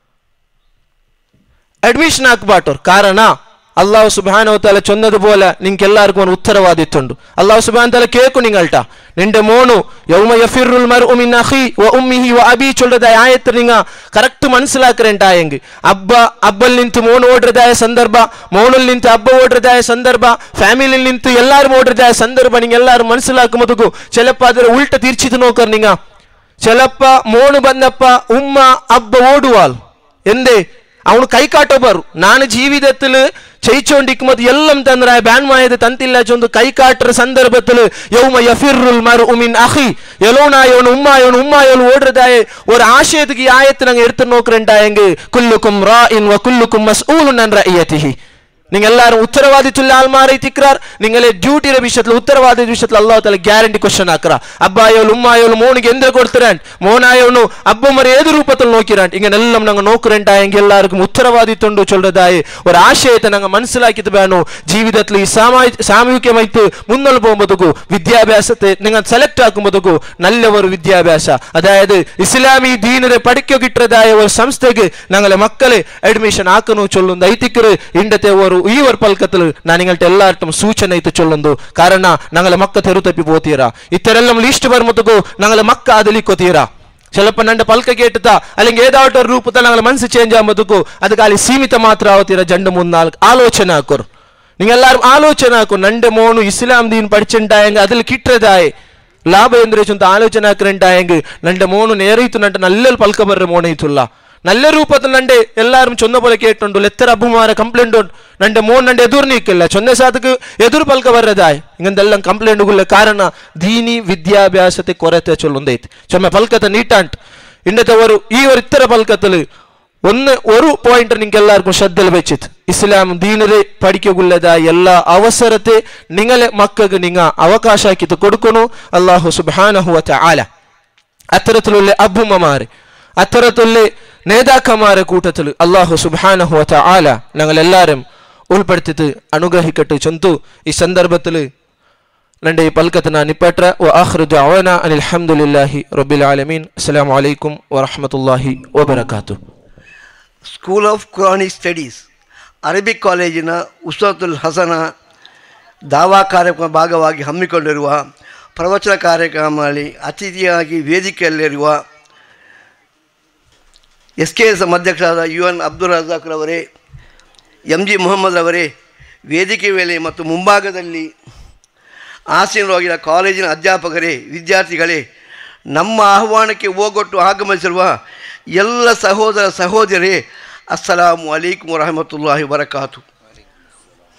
Speaker 2: അഡ്മിഷൻ ആക്കുപാട്ടോർ കാരണ അള്ളാഹു സുബാനോ തല ചൊന്നതുപോലെ നിങ്ങൾക്ക് എല്ലാവർക്കും ഒരു ഉത്തരവാദിത്വമുണ്ട് അള്ളാഹു സുബാൻ തല കേൾക്കും നിങ്ങൾട്ട നിന്റെ മോണു യൗമ യഫിറുൽ മർഉ മിൻ അഖി വ ഉമ്മിഹി വ അബി ചൊല്ലതായ ആയത്ത് നിങ്ങൾ കറക്റ്റ് മനസ്സിലാക്കലുണ്ടായെങ്കിൽ ಅಬ್ಬ ಅಬ್ಬಲ್ ನಿಂತು ಮೋನು ಓಡ್ರದಾಯ ಸಂದರ್ಭ ಮೋನಲ್ಲಿ ನಿಂತು ಅಬ್ಬ ಓಡ್ರದಾಯ ಸಂದರ್ಭ ಫ್ಯಾಮಿಲಿ ನಿಂತು ಎಲ್ಲಾರು ಓಡ್ರದಾಯ ಸಂದರ್ಭ ನಿಂಗೆ ಎಲ್ಲಾರು ಮನಸ್ಸಿಲಾಕುಮದುಗು ಚೆಲಪ್ಪ ಅದರ ಉಲ್ಟ ತೀರ್ಚಿತು ನೋಕರ್ ನಿಂಗ ಚೆಲಪ್ಪ ಮೋನು ಬಂದಪ್ಪ ಉಮ್ಮ ಅಬ್ಬ ಓಡುವಾಲ್ ಎಂದೇ ಅವನು ಕೈ ಕಾಟೋಬಾರು ನಾನು ಜೀವಿതത്തിൽ ചെയ്ച്ചോണ്ടിരിക്കുമ്പോൾ എല്ലാം തന്നറ ബാൻമായത് തന്നില്ല ചൊന്ന് കൈകാട്ടർ സംദർഭത്തിൽ യൗമ യഫിറുൽ മർഉ മിൻ അഖി എലോണായോൺ ഉമ്മായോൺ ഉമ്മായോൺ ഓടുന്നതായ ഒരു ആശയത്തിക്ക് ഈ ആയത്തിന് അങ്ങ് എടുത്തു നോക്കുന്നുണ്ടായെങ്കിൽ കുല്ലുക്കും റാഇൻ വ കുല്ലുക്കും മസ്ഊലുൻ അൻ റഅയതിഹി നിങ്ങൾ എല്ലാവരും ഉത്തരവാദിത്വമുള്ള ആൾമാരെ തിക്രാർ നിങ്ങളെ ഡ്യൂട്ടിയുടെ വിഷയത്തിൽ ഉത്തരവാദിത്വ വിഷയത്തിൽ അള്ളാഹു തല ഗ്യാരണ്ടി ക്വസ്റ്റൻ ആക്കറ അബ്ബായോൾ ഉമ്മായോൾ മോണിಗೆ എന്ത് കൊടുത്തിരാൻ മോനായോണു അബ്ബമ്മർ ഏത് രൂപത്തിൽ നോക്കിരാൻ ഇങ്ങനെല്ലാം ഞങ്ങൾ നോക്കുന്നുണ്ടായെങ്കിൽ എല്ലാവർക്കും ഉത്തരവാദിത്വം ഉണ്ട് ചൊല്ലതായി ഒരു ആശയത്തെ ഞങ്ങൾ മനസ്സിലാക്കിയത് വേണോ ജീവിതത്തിൽ ഈ സാമൂഹ്യ സാമൂഹികമായിട്ട് മുന്നോട്ട് പോകുമ്പോഴത്തേക്കു വിദ്യാഭ്യാസത്തെ നിങ്ങൾ സെലക്ട് ആക്കുമ്പോഴത്തേക്കു നല്ല ഒരു വിദ്യാഭ്യാസ അതായത് ഇസ്ലാമി ദീനരെ പഠിക്കോ കിട്ടതായ ഒരു സംസ്ഥയ്ക്ക് ഞങ്ങളെ മക്കളെ അഡ്മിഷൻ ആക്കുന്നു ചൊല്ലുന്നു ഐത്തിക്കറ് ഇണ്ടത്തെ ഒരു ಈ ഒരു പൽക്കത്തിൽ ഞാൻ നിങ്ങളുടെ എല്ലാവർക്കും സൂചന ഇത് ചൊല്ലുന്നു കാരണം ഞങ്ങളെ മക്ക തെരു തപ്പി പോത്തീരാ ഇത്തരെല്ലാം ലിസ്റ്റ് വരുമ്പോഴത്തേക്കു ഞങ്ങളെ മക്ക അതിലിക്കൊത്തീരാ ചിലപ്പോൾ ನನ್ನ ಪಲ್ಕ ಕೇಟುತ್ತಾ അല്ലെങ്കിൽ ഏതാവട്ടെ ഒരു ರೂಪದ ഞങ്ങൾ മനസ്സ് ചേഞ്ച് ആകുമ്പോഴത്തേക്കു അത് ಖಾಲಿ ಸೀಮಿತ ಮಾತ್ರ ಆವತ್ತೀರ ಜಂಡು ಮೂರು ನಾಲ್ಕು ಆಲೋಚನೆ ಹಾಕೋರು നിങ്ങളെല്ലാവരും ആലോചന ആക്കും നന്റെ മോണു ഇസ്ലാം ദീൻ പഠിച്ചിട്ടുണ്ടായെങ്കിൽ അതിൽ കിട്ടതായി ಲಾಭ ಎಂದ್ರೆ ಚೊಂತ ಆಲೋಚನೆ ಹಾಕಿರಂಟಾയെങ്കിൽ നന്റെ മോണു നേറിയിത്തു നന്റെ നല്ല പൽക്ക ಬರ್ರೆ മോണയിത്തുള്ള നല്ല രൂപത്തിൽ നന്റെ എല്ലാവരും ചൊന്ന പോലെ കേട്ടുണ്ടു എത്ര അബുമാരെ കംപ്ലൈന്റ് ഉണ്ട് നന്റെ മോൻ നന്റെ എതിർ നീക്കില്ല ചൊന്ന സാധക്ക് എതിർ പൽക്ക ಬರ್ರದಾಯ್ ഇങ്ങനത്തെല്ലാം കംപ്ലൈന്റുകളില്ല കാരണം ദീനി വിദ്യാഭ്യാസത്തെ കുറത്തെ ചൊല്ലുന്നേറ്റ് ചൊമ്മ പൽക്കത്തെ നീട്ടാണ്ട് ഇന്നത്തെ ഒരു ഈ ഒരു ഇത്തര പൽക്കത്തിൽ ഒന്ന് ഒരു പോയിന്റ് നിങ്ങൾക്ക് എല്ലാവർക്കും ശ്രദ്ധയിൽ വെച്ചിട്ട് ഇസ്ലാം ദീനില് പഠിക്കുള്ളതായ എല്ലാ അവസരത്തെ നിങ്ങളെ മക്കൾക്ക് നിങ്ങൾ അവകാശാക്കിട്ട് കൊടുക്കണു അള്ളാഹു സുബാനഹുവ ആല അത്തരത്തിലുള്ള അബുമ്മമാര് അത്തരത്തിലുള്ള നേതാക്കന്മാരെ കൂട്ടത്തിൽ അള്ളാഹു സുബാനഹുവ ആല ഞങ്ങൾ എല്ലാവരും ഉൾപ്പെടുത്തിട്ട് അനുഗ്രഹിക്കട്ടെ ചൊന്തു ഈ സന്ദർഭത്തിൽ രണ്ട് ഈ പൽക്കത്തിന് നിപ്പറ്റ വ ആഖിറു ദഅവാന അനിൽ ഹംദുലില്ലാഹി റബ്ബിൽ ആലമീൻ അസ്സലാമു അലൈക്കും വറഹ്മത്തുള്ളാഹി വബറകാതുഹു
Speaker 3: school of Quranic studies Arabic ಕಾಲೇಜಿನ ಉಸ್ತುಲ್ ಹಸನ ದಾವಾ ಕಾರ್ಯಕ್ರಮ ಭಾಗವಾಗಿ ಹಮ್ಮಿಕೊಂಡಿರುವ ಪ್ರವಚನ ಕಾರ್ಯಕ್ರಮದಲ್ಲಿ ಅತಿಥಿಯಾಗಿ ವೇದಿಕೆಯಲ್ಲಿರುವ ಎಸ್ ಕೆ ಎಸ್ ಅಧ್ಯಕ್ಷರಾದ ಯು ಎನ್ ಅಬ್ದುಲ್ ರಜಾಕ್ರವರೇ ಎಮ್ ಜಿ ಮೊಹಮ್ಮದ್ ಅವರೇ ವೇದಿಕೆ ಮೇಲೆ ಮತ್ತು ಮುಂಭಾಗದಲ್ಲಿ ಆಸೀನರಾಗಿರುವ ಕಾಲೇಜಿನ ಅಧ್ಯಾಪಕರೇ ವಿದ್ಯಾರ್ಥಿಗಳೇ ನಮ್ಮ ಆಹ್ವಾನಕ್ಕೆ ಹೋಗೊಟ್ಟು ಆಗಮಿಸಿರುವ ಎಲ್ಲ ಸಹೋದರ ಸಹೋದರೇ ಅಸ್ಸಲಾಮು ಅಲೈಕುಮ್ ವರಹಮತುಲ್ಲಾಹಿ ವಬರಕಾತು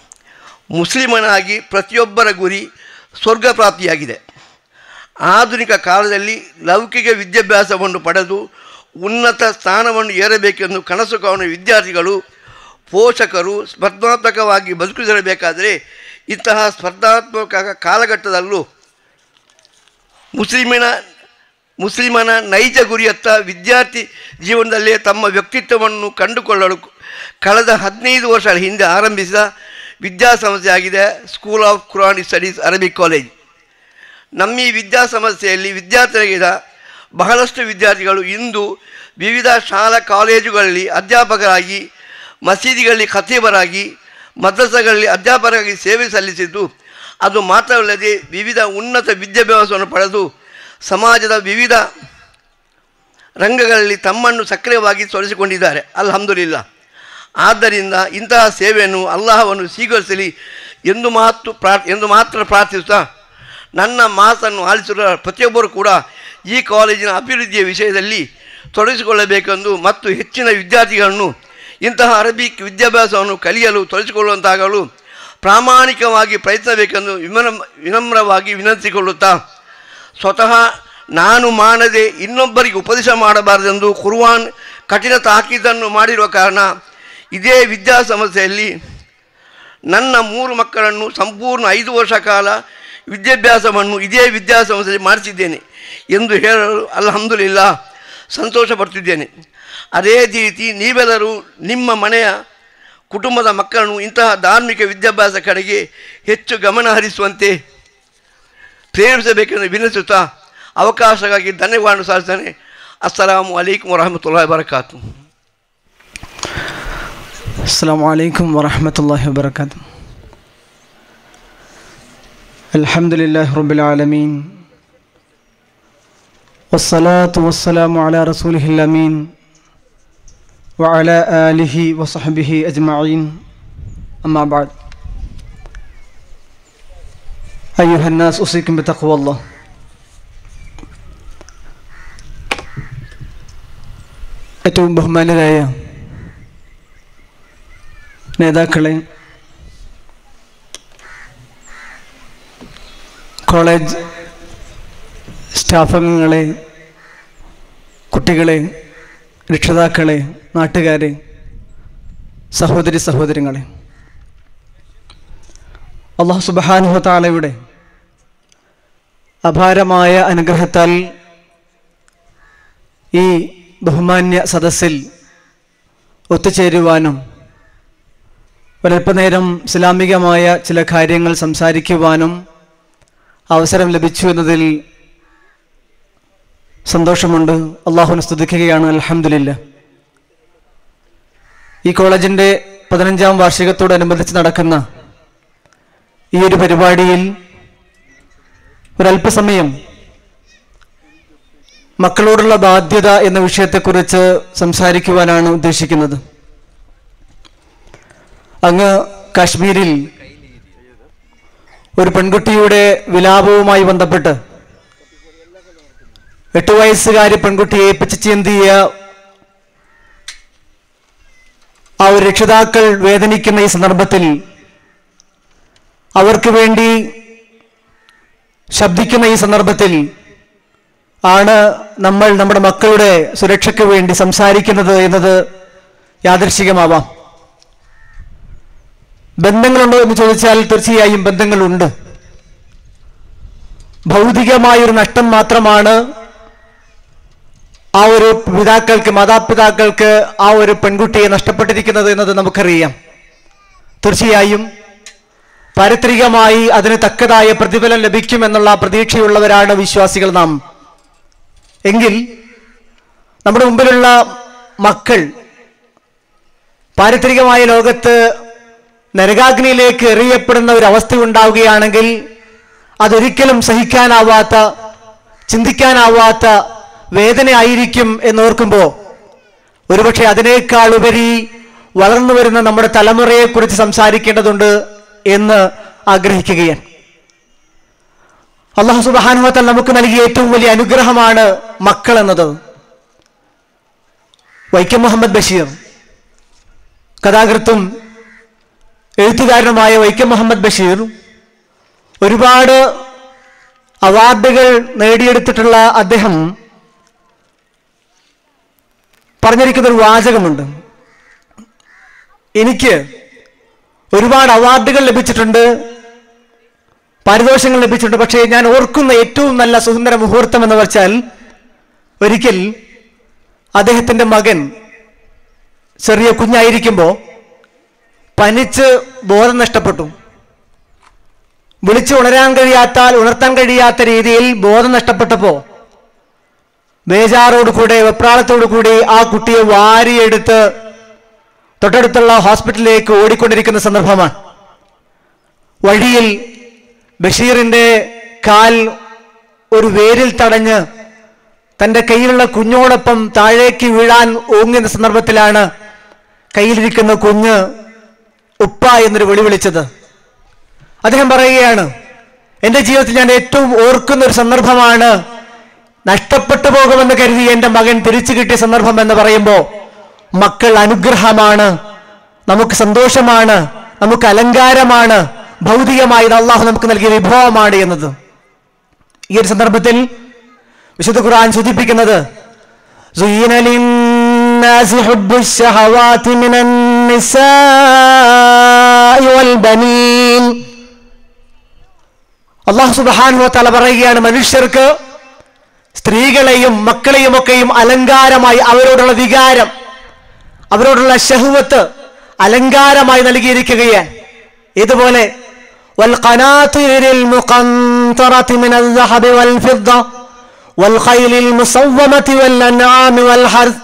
Speaker 3: ಮುಸ್ಲಿಮನಾಗಿ ಪ್ರತಿಯೊಬ್ಬರ ಗುರಿ ಸ್ವರ್ಗ ಪ್ರಾಪ್ತಿಯಾಗಿದೆ ಆಧುನಿಕ ಕಾಲದಲ್ಲಿ ಲೌಕಿಕ ವಿದ್ಯಾಭ್ಯಾಸವನ್ನು ಪಡೆದು ಉನ್ನತ ಸ್ಥಾನವನ್ನು ಏರಬೇಕೆಂದು ಕನಸು ಕಾಣುವ ವಿದ್ಯಾರ್ಥಿಗಳು ಪೋಷಕರು ಸ್ಪರ್ಧಾತ್ಮಕವಾಗಿ ಬದುಕಿರಬೇಕಾದರೆ ಇಂತಹ ಸ್ಪರ್ಧಾತ್ಮಕ ಕಾಲಘಟ್ಟದಲ್ಲೂ ಮುಸ್ಲಿಮಿನ ಮುಸ್ಲಿಮನ ನೈಜ ಗುರಿಯತ್ತ ವಿದ್ಯಾರ್ಥಿ ಜೀವನದಲ್ಲೇ ತಮ್ಮ ವ್ಯಕ್ತಿತ್ವವನ್ನು ಕಂಡುಕೊಳ್ಳಲು ಕಳೆದ ಹದಿನೈದು ವರ್ಷಗಳ ಹಿಂದೆ ಆರಂಭಿಸಿದ ವಿದ್ಯಾಸಂಸ್ಥೆಯಾಗಿದೆ school of Quran studies Arabic college ನಮ್ಮ ಈ ವಿದ್ಯಾಸಂಸ್ಥೆಯಲ್ಲಿ ವಿದ್ಯಾರ್ಥಿಗಳಿಂದ ಬಹಳಷ್ಟು ವಿದ್ಯಾರ್ಥಿಗಳು ಇಂದು ವಿವಿಧ ಶಾಲಾ ಕಾಲೇಜುಗಳಲ್ಲಿ ಅಧ್ಯಾಪಕರಾಗಿ ಮಸೀದಿಗಳಲ್ಲಿ ಖತೀಬರಾಗಿ ಮದ್ರಸಗಳಲ್ಲಿ ಅಧ್ಯಾಪಕರಾಗಿ ಸೇವೆ ಸಲ್ಲಿಸಿದ್ದು ಅದು ಮಾತ್ರವಲ್ಲದೆ ವಿವಿಧ ಉನ್ನತ ವಿದ್ಯಾಭ್ಯಾಸವನ್ನು ಪಡೆದು ಸಮಾಜದ ವಿವಿಧ ರಂಗಗಳಲ್ಲಿ ತಮ್ಮನ್ನು ಸಕ್ರಿಯವಾಗಿ ತೊಡಗಿಸಿಕೊಂಡಿದ್ದಾರೆ ಅಲ್ಹಮ್ದುಲಿಲ್ಲ ಆದ್ದರಿಂದ ಇಂತಹ ಸೇವೆಯನ್ನು ಅಲ್ಲಾಹವನ್ನು ಸ್ವೀಕರಿಸಲಿ ಎಂದು ಮಾತು ಪ್ರಾ ಎಂದು ಮಾತ್ರ ಪ್ರಾರ್ಥಿಸುತ್ತಾ ನನ್ನ ಮಾತನ್ನು ಆಲಿಸಿರುವ ಪ್ರತಿಯೊಬ್ಬರು ಕೂಡ ಈ ಕಾಲೇಜಿನ ಅಭಿವೃದ್ಧಿಯ ವಿಷಯದಲ್ಲಿ ತೊಡಗಿಸಿಕೊಳ್ಳಬೇಕೆಂದು ಮತ್ತು ಹೆಚ್ಚಿನ ವಿದ್ಯಾರ್ಥಿಗಳನ್ನು ಇಂತಹ ಅರಬಿಕ್ ವಿದ್ಯಾಭ್ಯಾಸವನ್ನು ಕಲಿಯಲು ತೊಡಗಿಸಿಕೊಳ್ಳುವಂತಾಗಲು ಪ್ರಾಮಾಣಿಕವಾಗಿ ಪ್ರಯತ್ನಬೇಕೆಂದು ವಿನಮ್ರ ವಿನಮ್ರವಾಗಿ ವಿನಂತಿಸಿಕೊಳ್ಳುತ್ತಾ ಸ್ವತಃ ನಾನು ಮಾಡದೆ ಇನ್ನೊಬ್ಬರಿಗೆ ಉಪದೇಶ ಮಾಡಬಾರದೆಂದು ಕುರ್ವಾನ್ ಕಠಿಣ ತಾಕೀದನ್ನು ಮಾಡಿರುವ ಕಾರಣ ಇದೇ ವಿದ್ಯಾಸಂಸ್ಥೆಯಲ್ಲಿ ನನ್ನ ಮೂರು ಮಕ್ಕಳನ್ನು ಸಂಪೂರ್ಣ ಐದು ವರ್ಷ ಕಾಲ ವಿದ್ಯಾಭ್ಯಾಸವನ್ನು ಇದೇ ವಿದ್ಯಾಸಂಸ್ಥೆಯಲ್ಲಿ ಮಾಡಿಸಿದ್ದೇನೆ ಎಂದು ಹೇಳಲು ಅಲ್ಹಮ್ದುಲಿಲ್ಲ ಸಂತೋಷ ಪಡ್ತಿದ್ದೇನೆ ಅದೇ ರೀತಿ ನೀವೆಲ್ಲರೂ ನಿಮ್ಮ ಮನೆಯ ಕುಟುಂಬದ ಮಕ್ಕಳನ್ನು ಇಂತಹ ಧಾರ್ಮಿಕ ವಿದ್ಯಾಭ್ಯಾಸ ಕಡೆಗೆ ಹೆಚ್ಚು ಗಮನ ಹರಿಸುವಂತೆ ಪ್ರೇರಿಸಬೇಕೆಂದು ವಿನಂತಿಸುತ್ತಾ ಅವಕಾಶಕ್ಕಾಗಿ ಧನ್ಯವಾದ ಸಾಧಿಸ್ತೇನೆ ಅಸ್ಸಲಾಮು ಅಲೈಕುಮ್ ವರಹಮತುಲ್ಲಾ ವಬರಕಾತು
Speaker 4: السلام عليكم ورحمة الله وبركاته الحمد لله رب العالمين والصلاة والسلام على رسوله الأمين وعلى آله وصحبه أجمعين أما بعد أيها الناس أوصيكم بتقوى الله ഏറ്റവും ബഹുമാനരായ നേതാക്കളെ കോളേജ് സ്റ്റാഫംഗങ്ങളെ കുട്ടികളെ രക്ഷിതാക്കളെ നാട്ടുകാരെ സഹോദരി സഹോദരങ്ങളെ അള്ളാഹു സുബാനുഹ താളയുടെ അപാരമായ അനുഗ്രഹത്താൽ ഈ ബഹുമാന്യ സദസ്സിൽ ഒത്തുചേരുവാനും ഒരല്പനേരം ഇസ്ലാമികമായ ചില കാര്യങ്ങൾ സംസാരിക്കുവാനും അവസരം ലഭിച്ചു എന്നതിൽ സന്തോഷമുണ്ട് അള്ളാഹുവിനെ സ്തുതിക്കുകയാണ് അലഹമില്ല ഈ കോളേജിൻ്റെ പതിനഞ്ചാം വാർഷികത്തോടനുബന്ധിച്ച് നടക്കുന്ന ഈ ഒരു പരിപാടിയിൽ ഒരല്പസമയം മക്കളോടുള്ള ബാധ്യത എന്ന വിഷയത്തെക്കുറിച്ച് സംസാരിക്കുവാനാണ് ഉദ്ദേശിക്കുന്നത് അങ്ങ് കാശ്മീരിൽ ഒരു പെൺകുട്ടിയുടെ വിലാപവുമായി ബന്ധപ്പെട്ട് എട്ടു വയസ്സുകാരി പെൺകുട്ടിയെ പിച്ചു ചീന്തിയ ആ ഒരു രക്ഷിതാക്കൾ വേദനിക്കുന്ന ഈ സന്ദർഭത്തിൽ അവർക്ക് വേണ്ടി ശബ്ദിക്കുന്ന ഈ സന്ദർഭത്തിൽ ആണ് നമ്മൾ നമ്മുടെ മക്കളുടെ സുരക്ഷയ്ക്ക് വേണ്ടി സംസാരിക്കുന്നത് എന്നത് യാദൃശികമാവാം ബന്ധങ്ങളുണ്ടോ എന്ന് ചോദിച്ചാൽ തീർച്ചയായും ബന്ധങ്ങളുണ്ട് ഭൗതികമായൊരു നഷ്ടം മാത്രമാണ് ആ ഒരു പിതാക്കൾക്ക് മാതാപിതാക്കൾക്ക് ആ ഒരു പെൺകുട്ടിയെ നഷ്ടപ്പെട്ടിരിക്കുന്നത് എന്നത് നമുക്കറിയാം തീർച്ചയായും പാരിത്രികമായി അതിന് തക്കതായ പ്രതിഫലം ലഭിക്കുമെന്നുള്ള പ്രതീക്ഷയുള്ളവരാണ് വിശ്വാസികൾ നാം എങ്കിൽ നമ്മുടെ മുമ്പിലുള്ള മക്കൾ പാരിത്രികമായ ലോകത്ത് നരകാഗ്നിയിലേക്ക് എറിയപ്പെടുന്ന ഒരു അവസ്ഥ ഉണ്ടാവുകയാണെങ്കിൽ അതൊരിക്കലും സഹിക്കാനാവാത്ത ചിന്തിക്കാനാവാത്ത വേദനയായിരിക്കും എന്നോർക്കുമ്പോൾ ഒരുപക്ഷെ അതിനേക്കാൾ ഉപരി വളർന്നു വരുന്ന നമ്മുടെ തലമുറയെക്കുറിച്ച് സംസാരിക്കേണ്ടതുണ്ട് എന്ന് ആഗ്രഹിക്കുകയാണ് അള്ളാഹു സുബാനുഹത്തൽ നമുക്ക് നൽകിയ ഏറ്റവും വലിയ അനുഗ്രഹമാണ് മക്കൾ എന്നത് വൈക്കം മുഹമ്മദ് ബഷീർ കഥാകൃത്തും എഴുത്തുകാരനുമായ വൈക്കം മുഹമ്മദ് ബഷീർ ഒരുപാട് അവാർഡുകൾ നേടിയെടുത്തിട്ടുള്ള അദ്ദേഹം പറഞ്ഞിരിക്കുന്ന ഒരു വാചകമുണ്ട് എനിക്ക് ഒരുപാട് അവാർഡുകൾ ലഭിച്ചിട്ടുണ്ട് പാരിതോഷങ്ങൾ ലഭിച്ചിട്ടുണ്ട് പക്ഷേ ഞാൻ ഓർക്കുന്ന ഏറ്റവും നല്ല സുന്ദര മുഹൂർത്തം എന്ന് വെച്ചാൽ ഒരിക്കൽ അദ്ദേഹത്തിൻ്റെ മകൻ ചെറിയ കുഞ്ഞായിരിക്കുമ്പോൾ പനിച്ച് ബോധം നഷ്ടപ്പെട്ടു വിളിച്ച് ഉണരാൻ കഴിയാത്താൽ ഉണർത്താൻ കഴിയാത്ത രീതിയിൽ ബോധം നഷ്ടപ്പെട്ടപ്പോൾ ബേജാറോട് കൂടെ വെപ്രാളത്തോടു കൂടി ആ കുട്ടിയെ വാരിയെടുത്ത് തൊട്ടടുത്തുള്ള ഹോസ്പിറ്റലിലേക്ക് ഓടിക്കൊണ്ടിരിക്കുന്ന സന്ദർഭമാണ് വഴിയിൽ ബഷീറിന്റെ കാൽ ഒരു വേരിൽ തടഞ്ഞ് തന്റെ കയ്യിലുള്ള കുഞ്ഞോടൊപ്പം താഴേക്ക് വീഴാൻ ഓങ്ങുന്ന സന്ദർഭത്തിലാണ് കയ്യിലിരിക്കുന്ന കുഞ്ഞ് ഉപ്പ എന്നൊരു വിളി വിളിച്ചത് അദ്ദേഹം പറയുകയാണ് എൻ്റെ ജീവിതത്തിൽ ഞാൻ ഏറ്റവും ഓർക്കുന്ന ഒരു സന്ദർഭമാണ് നഷ്ടപ്പെട്ടു പോകുമെന്ന് കരുതി എൻ്റെ മകൻ തിരിച്ചു കിട്ടിയ സന്ദർഭം എന്ന് പറയുമ്പോൾ മക്കൾ അനുഗ്രഹമാണ് നമുക്ക് സന്തോഷമാണ് നമുക്ക് അലങ്കാരമാണ് ഭൗതികമായി ഇത് അള്ളാഹു നമുക്ക് നൽകിയ വിഭവമാണ് എന്നത് ഈ ഒരു സന്ദർഭത്തിൽ വിശുദ്ധ ഖുർആൻ സൂചിപ്പിക്കുന്നത് زين للناس حب الشهوات من النساء والبنين അള്ളാഹു സുബ്ഹാനഹു വതആല പറയുകയാണ് മനുഷ്യർക്ക് സ്ത്രീകളെയും മക്കളെയും ഒക്കെയും അലങ്കാരമായി അവരോടുള്ള വികാരം അവരോടുള്ള ഷഹുവത്ത് അലങ്കാരമായി നൽകിയിരിക്കുകയാണ് ഇതുപോലെ والقناطير المقنطرة من الذهب والفضة والخيل المصومة والأنعام والحرث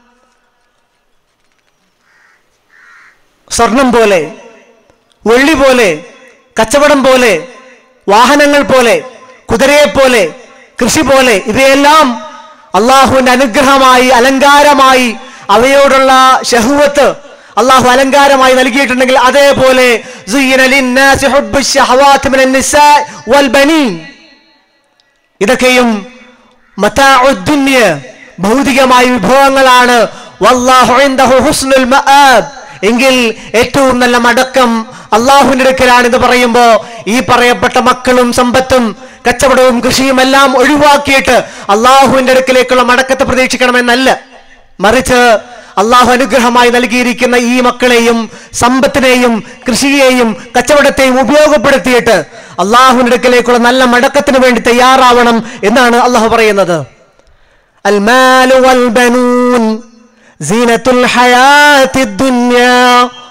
Speaker 4: സ്വർണം പോലെ വെള്ളി പോലെ കച്ചവടം പോലെ വാഹനങ്ങൾ പോലെ കുതിരയെ പോലെ കൃഷി പോലെ ഇവയെല്ലാം അള്ളാഹുവിന്റെ അനുഗ്രഹമായി അലങ്കാരമായി അവയോടുള്ള ഷഹുവത്ത് അള്ളാഹു അലങ്കാരമായി നൽകിയിട്ടുണ്ടെങ്കിൽ അതേപോലെ زين للناس حب الشهوات من النساء والبنين ഇതൊക്കെയും മതാഉദ്ദുന്യ ഭൗതികമായ വിഭവങ്ങളാണ് വല്ലാഹു ഇൻദഹു ഹുസ്നുൽ മആബ് എങ്കിൽ ഏറ്റവും നല്ല മടക്കം അള്ളാഹുവിന്റെ അടുക്കലാണ് ഇത് പറയുമ്പോ ഈ പറയപ്പെട്ട മക്കളും സമ്പത്തും കച്ചവടവും കൃഷിയും എല്ലാം ഒഴിവാക്കിയിട്ട് അള്ളാഹുവിന്റെ അടുക്കിലേക്കുള്ള മടക്കത്തെ പ്രതീക്ഷിക്കണമെന്നല്ല മറിച്ച് അള്ളാഹു അനുഗ്രഹമായി നൽകിയിരിക്കുന്ന ഈ മക്കളെയും സമ്പത്തിനെയും കൃഷിയെയും കച്ചവടത്തെയും ഉപയോഗപ്പെടുത്തിയിട്ട് അള്ളാഹുവിന്റെ അടുക്കലേക്കുള്ള നല്ല മടക്കത്തിന് വേണ്ടി തയ്യാറാവണം എന്നാണ് അള്ളാഹു പറയുന്നത് المال والبنون زينة الحياة الدنيا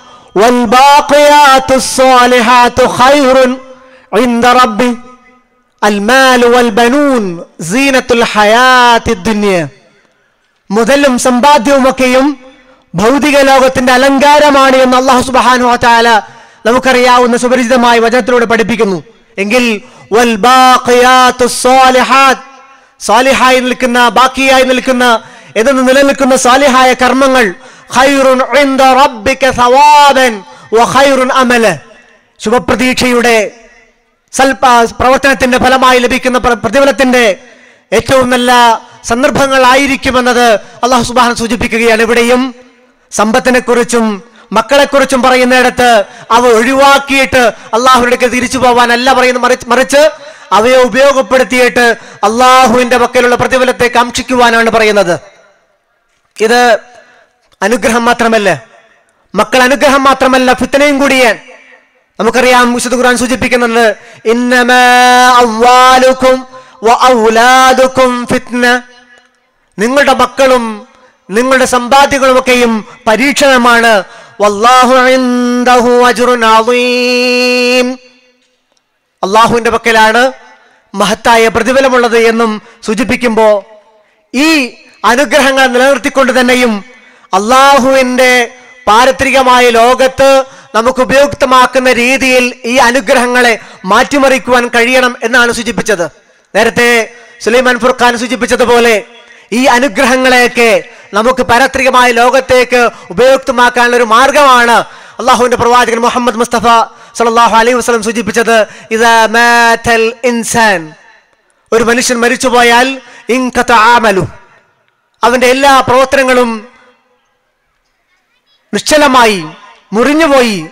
Speaker 4: والباقيات الصالحات خير عند ربي المال والبنون زينة الحياة الدنيا മുതലും സമ്പാദ്യവുമൊക്കെയും ഭൗതിക ലോകത്തിന്റെ അലങ്കാരമാണ് എന്ന് അള്ളാഹു സുബാനു താല നമുക്കറിയാവുന്ന സുപരിചിതമായ വചനത്തിലൂടെ പഠിപ്പിക്കുന്നു എങ്കിൽ വൽ ബാഖിയാത്തു സ്വാലിഹാത്ത് സാലിഹായി നിൽക്കുന്ന ബാക്കിയായി നിൽക്കുന്ന എന്നു നിലനിൽക്കുന്ന സാലിഹായ കർമ്മങ്ങൾ ഖൈറുൻ ഇൻദ റബ്ബിക സവാബൻ വഖൈറുൻ അമല ശുഭപ്രതീക്ഷയുടെ സൽപ പ്രവർത്തനത്തിന്റെ ഫലമായി ലഭിക്കുന്ന പ്ര- പ്രതിഫലത്തിന്റെ ഏറ്റവും നല്ല സന്ദർഭങ്ങളായിരിക്കുമെന്നത് അള്ളാഹു സുബാൻ സൂചിപ്പിക്കുകയാണ് ഇവിടെയും സമ്പത്തിനെ കുറിച്ചും മക്കളെക്കുറിച്ചും പറയുന്നിടത്ത് അവ ഒഴിവാക്കിയിട്ട് അള്ളാഹുവിലേക്ക് തിരിച്ചു പോവാനല്ല പറയുന്നത് മറിച്ച് മറിച്ച് അവയെ ഉപയോഗപ്പെടുത്തിയിട്ട് അള്ളാഹുവിന്റെ പക്കലുള്ള പ്രതിഫലത്തെ കാക്ഷിക്കുവാനാണ് പറയുന്നത് ഇത് അനുഗ്രഹം മാത്രമല്ല മക്കൾ അനുഗ്രഹം മാത്രമല്ല ഫിത്തനയും കൂടിയാണ് നമുക്കറിയാം വിശുദ്ധ ഖുർആൻ സൂചിപ്പിക്കുന്നുണ്ട് ഇന്നമാ അംവാലുക്കും വഔലാദുക്കും ഫിത്ന നിങ്ങളുടെ മക്കളും നിങ്ങളുടെ സമ്പാദ്യങ്ങളുമൊക്കെയും പരീക്ഷണമാണ് വല്ലാഹു ഇൻദഹു അജ്റുൻ അളീം അള്ളാഹുവിന്റെ പക്കലാണ് മഹത്തായ പ്രതിഫലമുള്ളത് എന്നും സൂചിപ്പിക്കുമ്പോൾ ഈ അനുഗ്രഹങ്ങൾ നിലനിർത്തിക്കൊണ്ട് തന്നെയും അള്ളാഹുവിന്റെ പാരത്രികമായ ലോകത്ത് നമുക്ക് ഉപയുക്തമാക്കുന്ന രീതിയിൽ ഈ അനുഗ്രഹങ്ങളെ മാറ്റിമറിക്കുവാൻ കഴിയണം എന്നാണ് സൂചിപ്പിച്ചത് നേരത്തെ സുലൈമാൻ ഫുർഖാൻ സൂചിപ്പിച്ചതുപോലെ ഈ അനുഗ്രഹങ്ങളെയൊക്കെ നമുക്ക് പാരത്രികമായ ലോകത്തേക്ക് ഉപയുക്തമാക്കാനുള്ള ഒരു മാർഗമാണ് അള്ളാഹുവിന്റെ പ്രവാചകൻ മുഹമ്മദ് മുസ്തഫ സല്ലല്ലാഹു അലൈഹി വസല്ലം സൂചിപ്പിച്ചത് ഇതാ മാതൽ ഇൻസാൻ ഒരു മനുഷ്യൻ മരിച്ചുപോയാൽ ഇൻകത ആമലു അവന്റെ എല്ലാ പ്രവർത്തനങ്ങളും നിശ്ചലമായി മുറിഞ്ഞുപോയി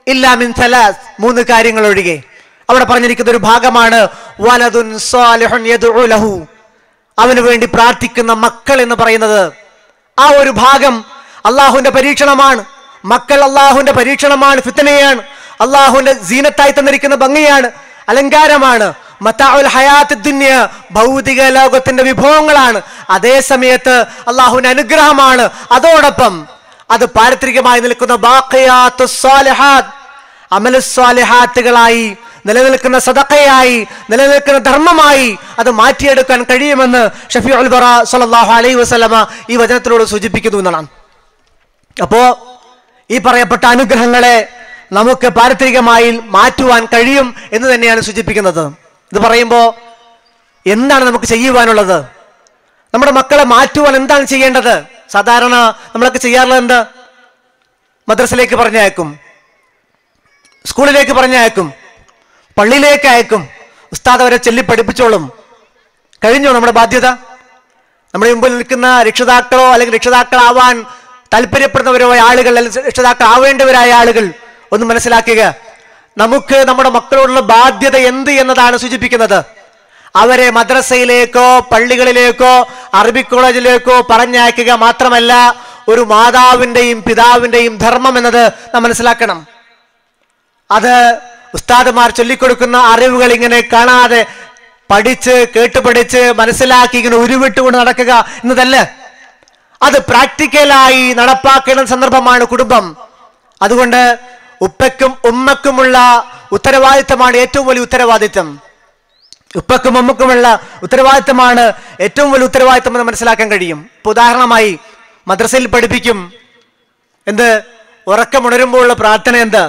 Speaker 4: ഇല്ലാമിൻ സലാസ് മൂന്ന് കാര്യങ്ങൾ ഒഴികെ അവിടെ പറഞ്ഞിരിക്കുന്ന ഒരു ഭാഗമാണ് വലതുൻ സാലിഹുൻ യദ്ഉ ലഹു അവന് വേണ്ടി പ്രാർത്ഥിക്കുന്ന മക്കൾ എന്ന് പറയുന്നത് ആ ഒരു ഭാഗം അള്ളാഹുവിന്റെ പരീക്ഷണമാണ് മക്കൾ അള്ളാഹുവിന്റെ പരീക്ഷണമാണ് ഫിത്തനയാണ് അള്ളാഹുവിന്റെ സീനത്തായി തന്നിരിക്കുന്ന ഭംഗിയാണ് അലങ്കാരമാണ് മത്താഉൽ ഹയാത്ത് ദുന്യ ഭൗതിക ലോകത്തിന്റെ വിഭവങ്ങളാണ് അതേ സമയത്ത് അള്ളാഹുവിന്റെ അനുഗ്രഹമാണ് അതോടൊപ്പം അത് പാരത്രികമായി നിൽക്കുന്ന ബാഖിയാത്തു സ്വാലിഹാത്ത് അമലുസ്വാലിഹാത്തുകളായി നിലനിൽക്കുന്ന സദക്കയായി നിലനിൽക്കുന്ന ധർമ്മമായി അത് മാറ്റിയെടുക്കാൻ കഴിയുമെന്ന് ഷഫി ഉൽബറ സല്ലല്ലാഹു അലൈഹി വസല്ലമ ഈ വചനത്തിലൂടെ സൂചിപ്പിക്കുന്നു എന്നാണ് അപ്പോ ഈ പറയപ്പെട്ട അനുഗ്രഹങ്ങളെ നമുക്ക് പാരത്രികമായി മാറ്റുവാൻ കഴിയും എന്ന് തന്നെയാണ് സൂചിപ്പിക്കുന്നത് ഇത് പറയുമ്പോൾ എന്താണ് നമുക്ക് ചെയ്യുവാനുള്ളത് നമ്മുടെ മക്കളെ മാറ്റുവാൻ എന്താണ് ചെയ്യേണ്ടത് സാധാരണ നമ്മളൊക്കെ ചെയ്യാറുള്ളത് എന്ത് മദ്രസയിലേക്ക് പറഞ്ഞയക്കും സ്കൂളിലേക്ക് പറഞ്ഞയക്കും പള്ളിയിലേക്ക് അയക്കും ഉസ്താദ് അവരെ ചൊല്ലി പഠിപ്പിച്ചോളും കഴിഞ്ഞോ നമ്മുടെ ബാധ്യത നമ്മുടെ മുമ്പിൽ നിൽക്കുന്ന രക്ഷിതാക്കളോ അല്ലെങ്കിൽ രക്ഷിതാക്കളാവാൻ താല്പര്യപ്പെടുന്നവരോ ആയ ആളുകൾ അല്ലെങ്കിൽ രക്ഷിതാക്കളാവേണ്ടവരായ ആളുകൾ ഒന്ന് മനസ്സിലാക്കുക നമുക്ക് നമ്മുടെ മക്കളോടുള്ള ബാധ്യത എന്ത് എന്നതാണ് സൂചിപ്പിക്കുന്നത് അവരെ മദ്രസയിലേക്കോ പള്ളികളിലേക്കോ അറബി കോളേജിലേക്കോ പറഞ്ഞയക്കുക മാത്രമല്ല ഒരു മാതാവിന്റെയും പിതാവിന്റെയും ധർമ്മം എന്നത് നാം മനസ്സിലാക്കണം അത് ഉസ്താദുമാർ ചൊല്ലിക്കൊടുക്കുന്ന അറിവുകൾ ഇങ്ങനെ കാണാതെ പഠിച്ച് കേട്ട് പഠിച്ച് മനസ്സിലാക്കി ഇങ്ങനെ ഉരുവിട്ടുകൊണ്ട് നടക്കുക എന്നതല്ല അത് പ്രാക്ടിക്കലായി നടപ്പാക്കേണ്ട സന്ദർഭമാണ് കുടുംബം അതുകൊണ്ട് ഉപ്പയ്ക്കും ഉമ്മക്കുമുള്ള ഉത്തരവാദിത്തമാണ് ഏറ്റവും വലിയ ഉത്തരവാദിത്തം ഉപ്പക്കും ഉമ്മക്കുമുള്ള ഉത്തരവാദിത്തമാണ് ഏറ്റവും വലിയ ഉത്തരവാദിത്തം എന്ന് മനസ്സിലാക്കാൻ കഴിയും ഇപ്പൊ ഉദാഹരണമായി മദ്രസയിൽ പഠിപ്പിക്കും എന്ത് ഉറക്കമുണരുമ്പോഴുള്ള പ്രാർത്ഥന എന്താ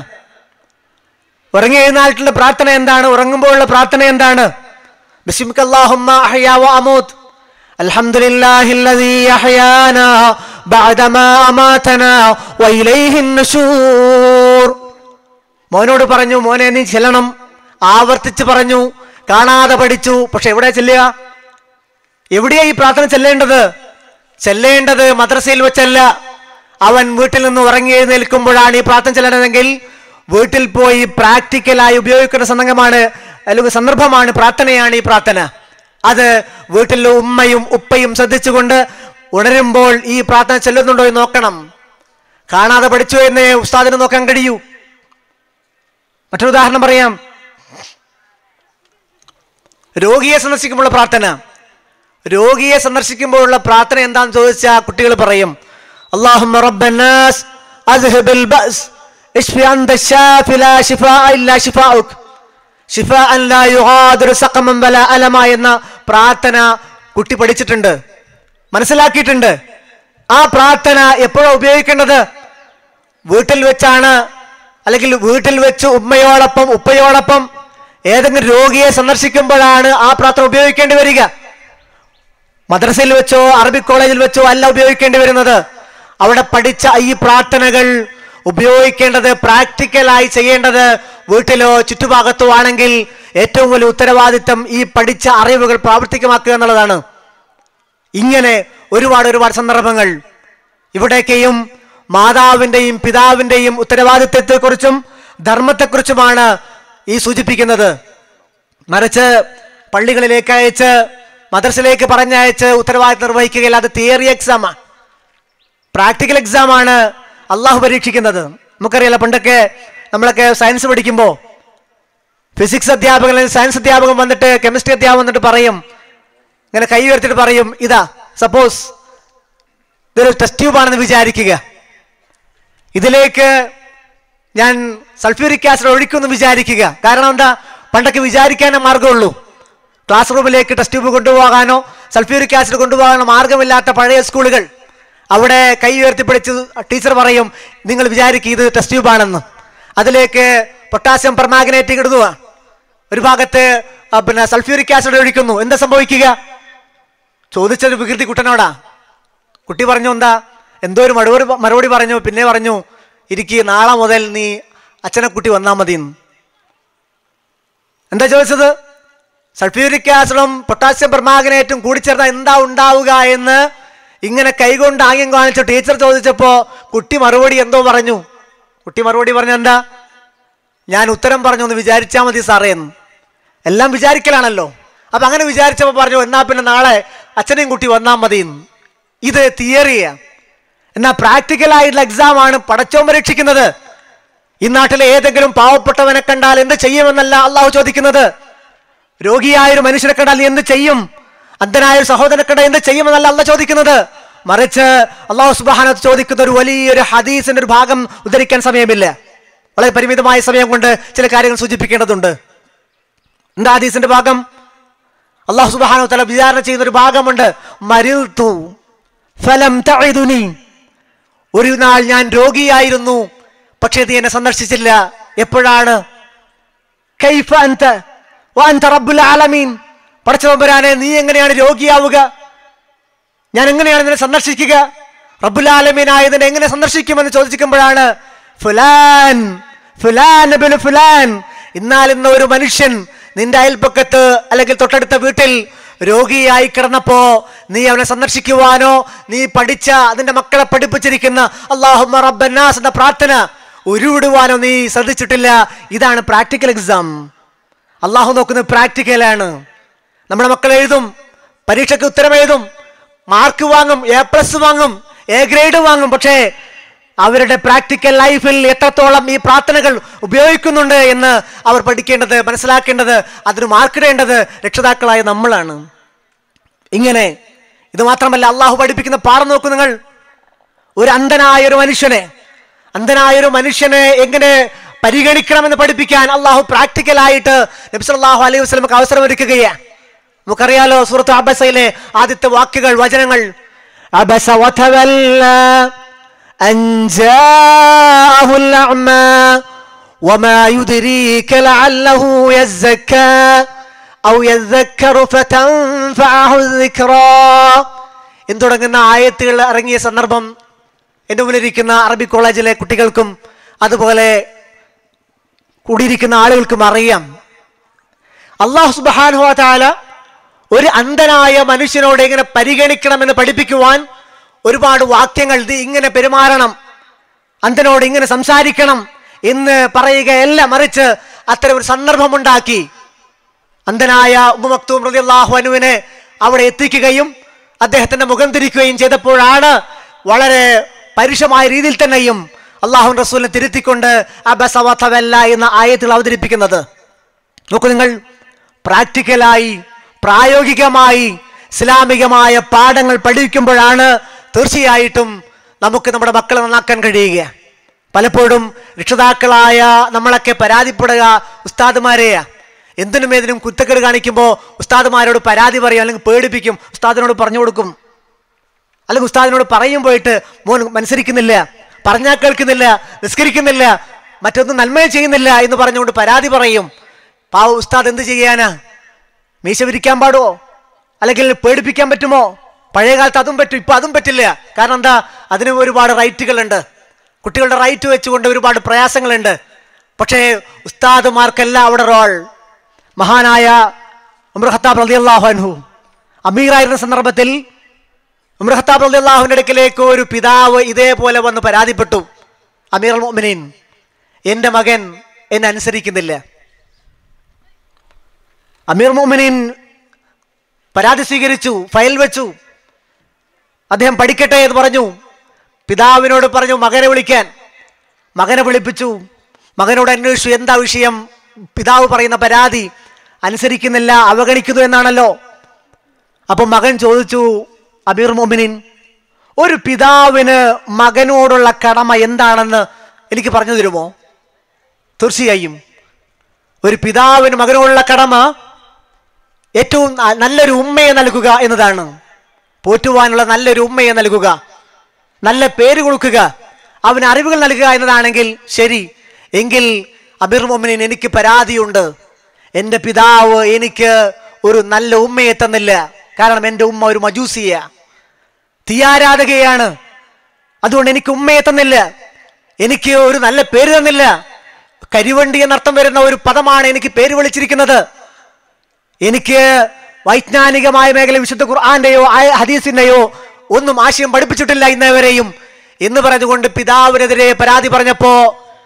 Speaker 4: ഉറങ്ങി എഴുന്നേറ്റിട്ടുള്ള പ്രാർത്ഥന എന്താണ് ഉറങ്ങുമ്പോഴുള്ള പ്രാർത്ഥന എന്താണ് ബിസ്മിക അല്ലാഹുമ്മ അഹ്യാ വ അമൂത്ത് അൽഹംദുലില്ലാഹില്ലദീ അഹ്യാനാ ബഅദമാ അമാതനാ വഇലൈഹിൻ നുശൂർ മോനോട് പറഞ്ഞു മോനെ നീ ചെല്ലണം ആവർത്തിച്ച് പറഞ്ഞു കാണാതെ പഠിച്ചു പക്ഷെ എവിടെ ചെല്ലുക എവിടെയാ ഈ പ്രാർത്ഥന ചെല്ലേണ്ടത് ചെല്ലേണ്ടത് മദ്രസയിൽ വെച്ചല്ല അവൻ വീട്ടിൽ നിന്ന് ഉറങ്ങി എഴുന്നേൽക്കുമ്പോഴാണ് ഈ പ്രാർത്ഥന ചെല്ലേണ്ടതെങ്കിൽ വീട്ടിൽ പോയി പ്രാക്ടിക്കലായി ഉപയോഗിക്കുന്ന സന്ദർഭമാണ് അല്ലെങ്കിൽ സന്ദർഭമാണ് പ്രാർത്ഥനയാണ് ഈ പ്രാർത്ഥന അത് വീട്ടിലെ ഉമ്മയും ഉപ്പയും ശ്രദ്ധിച്ചുകൊണ്ട് ഉണരുമ്പോൾ ഈ പ്രാർത്ഥന ചെല്ലുന്നുണ്ടോ എന്ന് നോക്കണം കാണാതെ പഠിച്ചു എന്ന് ഉസ്താദിന് നോക്കാൻ കഴിയൂ മറ്റൊരു ഉദാഹരണം പറയാം രോഗിയെ സന്ദർശിക്കുമ്പോഴുള്ള പ്രാർത്ഥന രോഗിയെ സന്ദർശിക്കുമ്പോഴുള്ള പ്രാർത്ഥന എന്താണെന്ന് ചോദിച്ചാൽ കുട്ടികൾ പറയും اللهم رب الناس اذهب البأس اشفي انت الشافي لا شفاء الا شفاؤك شفاء لا يغادر سقما ولا ألما എന്ന പ്രാർത്ഥന കുട്ടി പഠിച്ചിട്ടുണ്ട് മനസ്സിലാക്കിയിട്ടുണ്ട് ആ പ്രാർത്ഥന എപ്പോഴാണ് ഉപയോഗിക്കേണ്ടത് വീട്ടിൽ വെച്ചാണ് അല്ലെങ്കിൽ വീട്ടിൽ വെച്ച് ഉമ്മയോടൊപ്പം ഉപ്പയോടൊപ്പം ഏതെങ്കിലും രോഗിയെ സന്ദർശിക്കുമ്പോഴാണ് ആ പ്രാർത്ഥന ഉപയോഗിക്കേണ്ടി വരിക മദ്രസയിൽ വെച്ചോ അറബി കോളേജിൽ വെച്ചോ അല്ല ഉപയോഗിക്കേണ്ടി വരുന്നത് അവിടെ പഠിച്ച ഈ പ്രാർത്ഥനകൾ ഉപയോഗിക്കേണ്ടത് പ്രാക്ടിക്കലായി ചെയ്യേണ്ടത് വീട്ടിലോ ചുറ്റുഭാഗത്തോ ആണെങ്കിൽ ഏറ്റവും വലിയ ഉത്തരവാദിത്തം ഈ പഠിച്ച അറിവുകൾ പ്രാവർത്തികമാക്കുക എന്നുള്ളതാണ് ഇങ്ങനെ ഒരുപാട് ഒരുപാട് സന്ദർഭങ്ങൾ ഇവിടേക്കെയും മാതാവിൻ്റെയും പിതാവിൻ്റെയും ഉത്തരവാദിത്വത്തെക്കുറിച്ചും ധർമ്മത്തെക്കുറിച്ചുമാണ് ഈ സൂചിപ്പിക്കുന്നത് മറിച്ച് പള്ളികളിലേക്ക് അയച്ച് മദ്രസയിലേക്ക് പറഞ്ഞയച്ച് ഉത്തരവാദിത്തം നിർവഹിക്കുകയില്ല അത് തിയറി എക്സാമാണ് പ്രാക്ടിക്കൽ എക്സാം ആണ് അള്ളാഹു പരീക്ഷിക്കുന്നത് നമുക്കറിയാലോ പണ്ടൊക്കെ നമ്മളൊക്കെ സയൻസ് പഠിക്കുമ്പോൾ ഫിസിക്സ് അധ്യാപകൻ അല്ലെങ്കിൽ സയൻസ് അധ്യാപകൻ വന്നിട്ട് കെമിസ്ട്രി അധ്യാപകൻ വന്നിട്ട് പറയും ഇങ്ങനെ കൈ ഉയർത്തിട്ട് പറയും ഇതാ സപ്പോസ് ഇതൊരു ടെസ്റ്റ് ട്യൂബാണെന്ന് വിചാരിക്കുക ഇതിലേക്ക് ഞാൻ സൾഫ്യൂരിക് ആസിഡ് ഒഴിക്കുമെന്ന് വിചാരിക്കുക കാരണം എന്താ പണ്ടൊക്കെ വിചാരിക്കാനേ മാർഗമുള്ളൂ ക്ലാസ് റൂമിലേക്ക് ടെസ്റ്റ് ട്യൂബ് കൊണ്ടുപോകാനോ സൾഫ്യൂരിക് ആസിഡ് കൊണ്ടുപോകാനോ മാർഗമില്ലാത്ത പഴയ സ്കൂളുകൾ അവിടെ കൈ ഉയർത്തിപ്പിടിച്ച് ടീച്ചർ പറയും നിങ്ങൾ വിചാരിക്കുക ഇത് ടെസ്റ്റ് ട്യൂബാണെന്ന് അതിലേക്ക് പൊട്ടാസ്യം പെർമാഗ്നേറ്റ് ഇടുക ഒരു ഭാഗത്ത് ആ, പിന്നെ സൾഫ്യൂരിക് ആസിഡ് ഒഴിക്കുന്നു എന്താ സംഭവിക്കുക ചോദിച്ചൊരു വികൃതി കുട്ടനോടാ കുട്ടി പറഞ്ഞു എന്താ എന്തോ ഒരു മറുപടി മറുപടി പറഞ്ഞു പിന്നെ പറഞ്ഞു ഇരിക്ക് നാളെ മുതൽ നീ അച്ഛനെ കുട്ടി വന്നാൽ മതി എന്ന്. എന്താ ചോദിച്ചത് സൾഫ്യൂരിക് ആസിഡും പൊട്ടാസ്യം പെർമാഗ്നേറ്റും കൂടിച്ചേർന്നാൽ എന്താ ഉണ്ടാവുക എന്ന് ഇങ്ങനെ കൈകൊണ്ട് ആംഗ്യം കാണിച്ച ടീച്ചർ ചോദിച്ചപ്പോ കുട്ടി മറുപടി എന്തോ പറഞ്ഞു കുട്ടി മറുപടി പറഞ്ഞ എന്താ ഞാൻ ഉത്തരം പറഞ്ഞു എന്ന് വിചാരിച്ചാൽ മതി സാറേ എന്ന് എല്ലാം വിചാരിക്കലാണല്ലോ അപ്പൊ അങ്ങനെ വിചാരിച്ചപ്പോൾ പറഞ്ഞു എന്നാ പിന്നെ നാളെ അച്ഛനെയും കുട്ടി വന്നാൽ മതി എന്ന്. ഇത് തിയറിയാ എന്നാ പ്രാക്ടിക്കൽ ആയിട്ടുള്ള എക്സാം ആണ് പടച്ചോൻ പരീക്ഷിക്കുന്നത് ഈ നാട്ടിലെ ഏതെങ്കിലും പാവപ്പെട്ടവനെ കണ്ടാൽ എന്ത് ചെയ്യുമെന്നല്ല അള്ളാഹു ചോദിക്കുന്നത് രോഗിയായ ഒരു മനുഷ്യനെ കണ്ടാൽ നീ എന്ത് ചെയ്യും അന്ധനായ ഒരു സഹോദരനെ കണ്ടാൽ എന്ത് ചെയ്യുമെന്നല്ല അല്ല ചോദിക്കുന്നത് മറിച്ച് അള്ളാഹു സുബാന ചോദിക്കുന്ന ഒരു വലിയൊരു ഹദീസിന്റെ ഒരു ഭാഗം ഉദ്ധരിക്കാൻ സമയമില്ല വളരെ പരിമിതമായ സമയം കൊണ്ട് ചില കാര്യങ്ങൾ സൂചിപ്പിക്കേണ്ടതുണ്ട് എന്താ ഹദീസിന്റെ ഭാഗം അള്ളാഹു സുബാനു തല വിചാരണ ചെയ്യുന്ന ഒരു ഭാഗമുണ്ട് മരിൽത്തു ഫലം തഅിദുനി ഒരു നാൾ ഞാൻ രോഗിയായിരുന്നു പക്ഷേ നീ എന്നെ സന്ദർശിച്ചില്ല എപ്പോഴാണ് കൈഫ അൻത വഅൻത റബ്ബുൽ ആലമീൻ പടച്ചതമ്പുരാനെ നീ എങ്ങനെയാണ് രോഗിയാവുക ഞാൻ എങ്ങനെയാണ് നിന്നെ സന്ദർശിക്കുക റബ്ബുൽ ആലമീനായതിനെ എങ്ങനെ സന്ദർശിക്കുമെന്ന് ചോദിക്കുമ്പോഴാണ് ഫുലാൻ ഫുലാൻ ഇബ്നു ഫുലാൻ എന്നാൽ ഇന്ന് ഒരു മനുഷ്യൻ നിന്റെ അയൽപ്പക്കത്ത് അല്ലെങ്കിൽ തൊട്ടടുത്ത വീട്ടിൽ രോഗിയായി കിടന്നപ്പോ നീ അവനെ സന്ദർശിക്കുവാനോ നീ പഠിച്ച അതിന്റെ മക്കളെ പഠിപ്പിച്ചിരിക്കുന്ന അള്ളാഹുമ്മ റബ്ബന്നാസ് എന്ന പ്രാർത്ഥന ഉരുവിടുവാനോ നീ ശ്രദ്ധിച്ചിട്ടില്ല ഇതാണ് പ്രാക്ടിക്കൽ എക്സാം അള്ളാഹു നോക്കുന്നത് പ്രാക്ടിക്കലാണ് നമ്മുടെ മക്കൾ എഴുതും പരീക്ഷയ്ക്ക് ഉത്തരം എഴുതും മാർക്ക് വാങ്ങും എ പ്ലസ് വാങ്ങും എ ഗ്രേഡ് വാങ്ങും പക്ഷേ അവരുടെ പ്രാക്ടിക്കൽ ലൈഫിൽ എത്രത്തോളം ഈ പ്രാർത്ഥനകൾ ഉപയോഗിക്കുന്നുണ്ട് എന്ന് അവർ പഠിക്കേണ്ടത് മനസ്സിലാക്കേണ്ടത് അതിന് മാർക്കിടേണ്ടത് രക്ഷിതാക്കളായ നമ്മളാണ് ഇങ്ങനെ ഇത് മാത്രമല്ല അള്ളാഹു പഠിപ്പിക്കുന്ന പാഠം നോക്കൂ നിങ്ങൾ ഒരു അന്ധനായ ഒരു മനുഷ്യനെ അന്ധനായ ഒരു മനുഷ്യനെ എങ്ങനെ പരിഗണിക്കണമെന്ന് പഠിപ്പിക്കാൻ അള്ളാഹു പ്രാക്ടിക്കലായിട്ട് നബ്സല്ലാഹു അലൈഹി വസ്ലമക്ക് അവസരം ഒരുക്കുകയാണ് നമുക്കറിയാലോ സൂറത്ത് അബസയിലെ ആദ്യത്തെ വാക്കുകൾ വചനങ്ങൾ അബസ വതവല്ല അൻ ജാഅഹുൽ അഅ്മാ വമാ യുദ്രീക ലഅല്ലഹു യസ്സക്കാ ഔ യذكറു ഫതൻഫഅഹു الذിക്റാ എന്ന് തുടങ്ങുന്ന ആയത്തുകൾ ഇറങ്ങിയ സന്ദർഭം എൻ്റെ മുന്നിലിരിക്കുന്ന അറബി കോളേജിലെ കുട്ടികൾക്കും അതുപോലെ കൂടിയിരിക്കുന്ന ആളുകൾക്കും അറിയാം അള്ളാഹു സുബാനുഹ താല ഒരു അന്ധനായ മനുഷ്യനോട് എങ്ങനെ പരിഗണിക്കണമെന്ന് പഠിപ്പിക്കുവാൻ ഒരുപാട് വാക്യങ്ങൾ ഇത് ഇങ്ങനെ പെരുമാറണം അന്ധനോട് ഇങ്ങനെ സംസാരിക്കണം എന്ന് പറയുകയല്ല മറിച്ച് അത്തരം ഒരു സന്ദർഭമുണ്ടാക്കി അന്ധനായ ഉമ്മക്തൂം റളിയല്ലാഹു അനുവിനെ അവിടെ എത്തിക്കുകയും അദ്ദേഹത്തിന്റെ മുഖം തിരിക്കുകയും ചെയ്തപ്പോഴാണ് വളരെ പരുഷമായ രീതിയിൽ തന്നെയും അള്ളാഹു റസൂലിനെ തിരുത്തിക്കൊണ്ട് അബസവത്തവല്ല എന്ന ആയത്തിൽ അവതരിപ്പിക്കുന്നത് നോക്കൂ നിങ്ങൾ പ്രാക്ടിക്കലായി പ്രായോഗികമായി ഇസ്ലാമികമായ പാഠങ്ങൾ പഠിക്കുമ്പോഴാണ് തീർച്ചയായിട്ടും നമുക്ക് നമ്മുടെ മക്കളെ നന്നാക്കാൻ കഴിയുക പലപ്പോഴും രക്ഷിതാക്കളായ നമ്മളൊക്കെ പരാതിപ്പെടുക ഉസ്താദുമാരെയാ എന്തിനും ഏതിനും കുത്തക്കേട് കാണിക്കുമ്പോൾ ഉസ്താദുമാരോട് പരാതി പറയും അല്ലെങ്കിൽ പേടിപ്പിക്കും ഉസ്താദിനോട് പറഞ്ഞു കൊടുക്കും അല്ലെങ്കിൽ ഉസ്താദിനോട് പറയും പോയിട്ട് മോൻ മത്സരിക്കുന്നില്ല പറഞ്ഞാൽ കേൾക്കുന്നില്ല നിസ്കരിക്കുന്നില്ല മറ്റൊന്നും നന്മയും ചെയ്യുന്നില്ല എന്ന് പറഞ്ഞുകൊണ്ട് പരാതി പറയും പാവ ഉസ്താദ് എന്ത് ചെയ്യാനാ മീശ വിരിക്കാൻ പാടുമോ അല്ലെങ്കിൽ പേടിപ്പിക്കാൻ പറ്റുമോ പഴയ കാലത്ത് അതും പറ്റും ഇപ്പൊ അതും പറ്റില്ല കാരണം എന്താ അതിന് ഒരുപാട് റൈറ്റുകളുണ്ട് കുട്ടികളുടെ റൈറ്റ് വെച്ചുകൊണ്ട് ഒരുപാട് പ്രയാസങ്ങളുണ്ട് പക്ഷേ ഉസ്താദുമാർക്കല്ല അവിടെ റോൾ മഹാനായ ഉമർ ഖത്താബ് റളിയല്ലാഹു അൻഹു അമീറായിരുന്ന സന്ദർഭത്തിൽ ഉമർ ഖത്താബ് റളിയല്ലാഹുവിന്റെ അടുക്കലേക്ക് ഒരു പിതാവ് ഇതേപോലെ വന്ന് പരാതിപ്പെട്ടു അമീർ അൽ മുഅ്മിനീൻ എൻ്റെ മകൻ എന്നെ അനുസരിക്കുന്നില്ല അമീർ മോമിനീൻ പരാതി സ്വീകരിച്ചു ഫയൽ വെച്ചു അദ്ദേഹം പഠിക്കട്ടെ എന്ന് പറഞ്ഞു പിതാവിനോട് പറഞ്ഞു മകനെ വിളിക്കാൻ മകനെ വിളിപ്പിച്ചു മകനോട് അന്വേഷിച്ചു എന്താ വിഷയം പിതാവ് പറയുന്ന പരാതി അനുസരിക്കുന്നില്ല അവഗണിക്കുന്നു എന്നാണല്ലോ അപ്പം മകൻ ചോദിച്ചു അമീർ മോമിനിൻ ഒരു പിതാവിന് മകനോടുള്ള കടമ എന്താണെന്ന് എനിക്ക് പറഞ്ഞു തരുമോ തീർച്ചയായും ഒരു പിതാവിന് മകനോടുള്ള കടമ ഏറ്റവും ന- നല്ലൊരു ഉമ്മയെ നൽകുക എന്നതാണ് പോറ്റുവാനുള്ള നല്ലൊരു ഉമ്മയെ നൽകുക നല്ല പേര് കൊടുക്കുക അവന് അറിവുകൾ നൽകുക എന്നതാണെങ്കിൽ ശരി എങ്കിൽ അബിർ മൊമിനിൻ എനിക്ക് പരാതിയുണ്ട് എൻ്റെ പിതാവ് എനിക്ക് ഒരു നല്ല ഉമ്മയെ തന്നില്ല കാരണം എൻ്റെ ഉമ്മ ഒരു മജൂസിയ തീയാരാധകയാണ് അതുകൊണ്ട് എനിക്ക് ഉമ്മയെ തന്നില്ല എനിക്ക് ഒരു നല്ല പേര് തന്നില്ല കരിവണ്ടി എന്നർത്ഥം വരുന്ന ഒരു പദമാണ് എനിക്ക് പേര് വിളിച്ചിരിക്കുന്നത് എനിക്ക് വൈജ്ഞാനികമായ മേഖല വിശുദ്ധ ഖുർആന്റെയോ ആയ- ഹദീസിന്റെയോ ഒന്നും ആശയം പഠിപ്പിച്ചിട്ടില്ല ഇന്നേവരെയും എന്ന് പറഞ്ഞുകൊണ്ട് പിതാവിനെതിരെ പരാതി പറഞ്ഞപ്പോ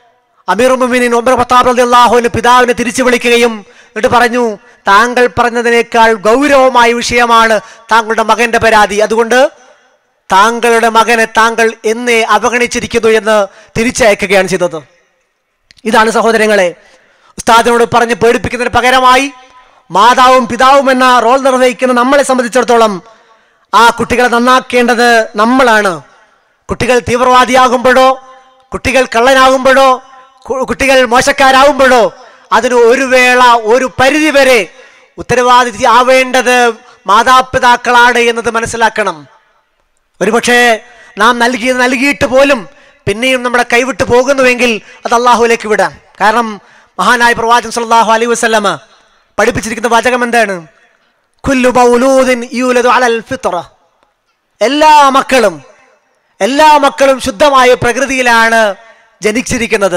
Speaker 4: അമീർ മുമിനിൻ ഒമർ ഖത്താബ് റളിയല്ലാഹുവിന് പിതാവിനെ തിരിച്ചു വിളിക്കുകയും എന്നിട്ട് പറഞ്ഞു താങ്കൾ പറഞ്ഞതിനേക്കാൾ ഗൗരവമായ വിഷയമാണ് താങ്കളുടെ മകന്റെ പരാതി അതുകൊണ്ട് താങ്കളുടെ മകനെ താങ്കൾ എന്നെ അവഗണിച്ചിരിക്കുന്നു എന്ന് തിരിച്ചയക്കുകയാണ് ചെയ്തത് ഇതാണ് സഹോദരങ്ങളെ ഉസ്താദിനോട് പറഞ്ഞ് പേടിപ്പിക്കുന്നതിന് പകരമായി മാതാവും പിതാവും എന്ന റോൾ നിർവഹിക്കുന്ന നമ്മളെ സംബന്ധിച്ചിടത്തോളം ആ കുട്ടികളെ നന്നാക്കേണ്ടത് നമ്മളാണ് കുട്ടികൾ തീവ്രവാദിയാകുമ്പോഴോ കുട്ടികൾ കള്ളനാകുമ്പോഴോ കു- കുട്ടികൾ മോശക്കാരാകുമ്പോഴോ അതിന് ഒരു വേള ഒരു പരിധി വരെ ഉത്തരവാദി ആവേണ്ടത് മാതാപിതാക്കളാണ് എന്നത് മനസ്സിലാക്കണം ഒരുപക്ഷെ നാം നൽകിയത് നൽകിയിട്ട് പോലും പിന്നെയും നമ്മുടെ കൈവിട്ട് പോകുന്നുവെങ്കിൽ അത് അള്ളാഹുലേക്ക് വിടാം കാരണം മഹാനായ പ്രവാചകൻ സല്ലല്ലാഹു അലൈഹി വസല്ലമ പഠിപ്പിച്ചിരിക്കുന്ന വാചകം എന്താണ് കുല്ലു മൗലൂദിൻ യൂലദു അലൽ ഫിത്ര എല്ലാ മക്കളും എല്ലാ മക്കളും ശുദ്ധമായ പ്രകൃതിയിലാണ് ജനിച്ചിരിക്കുന്നത്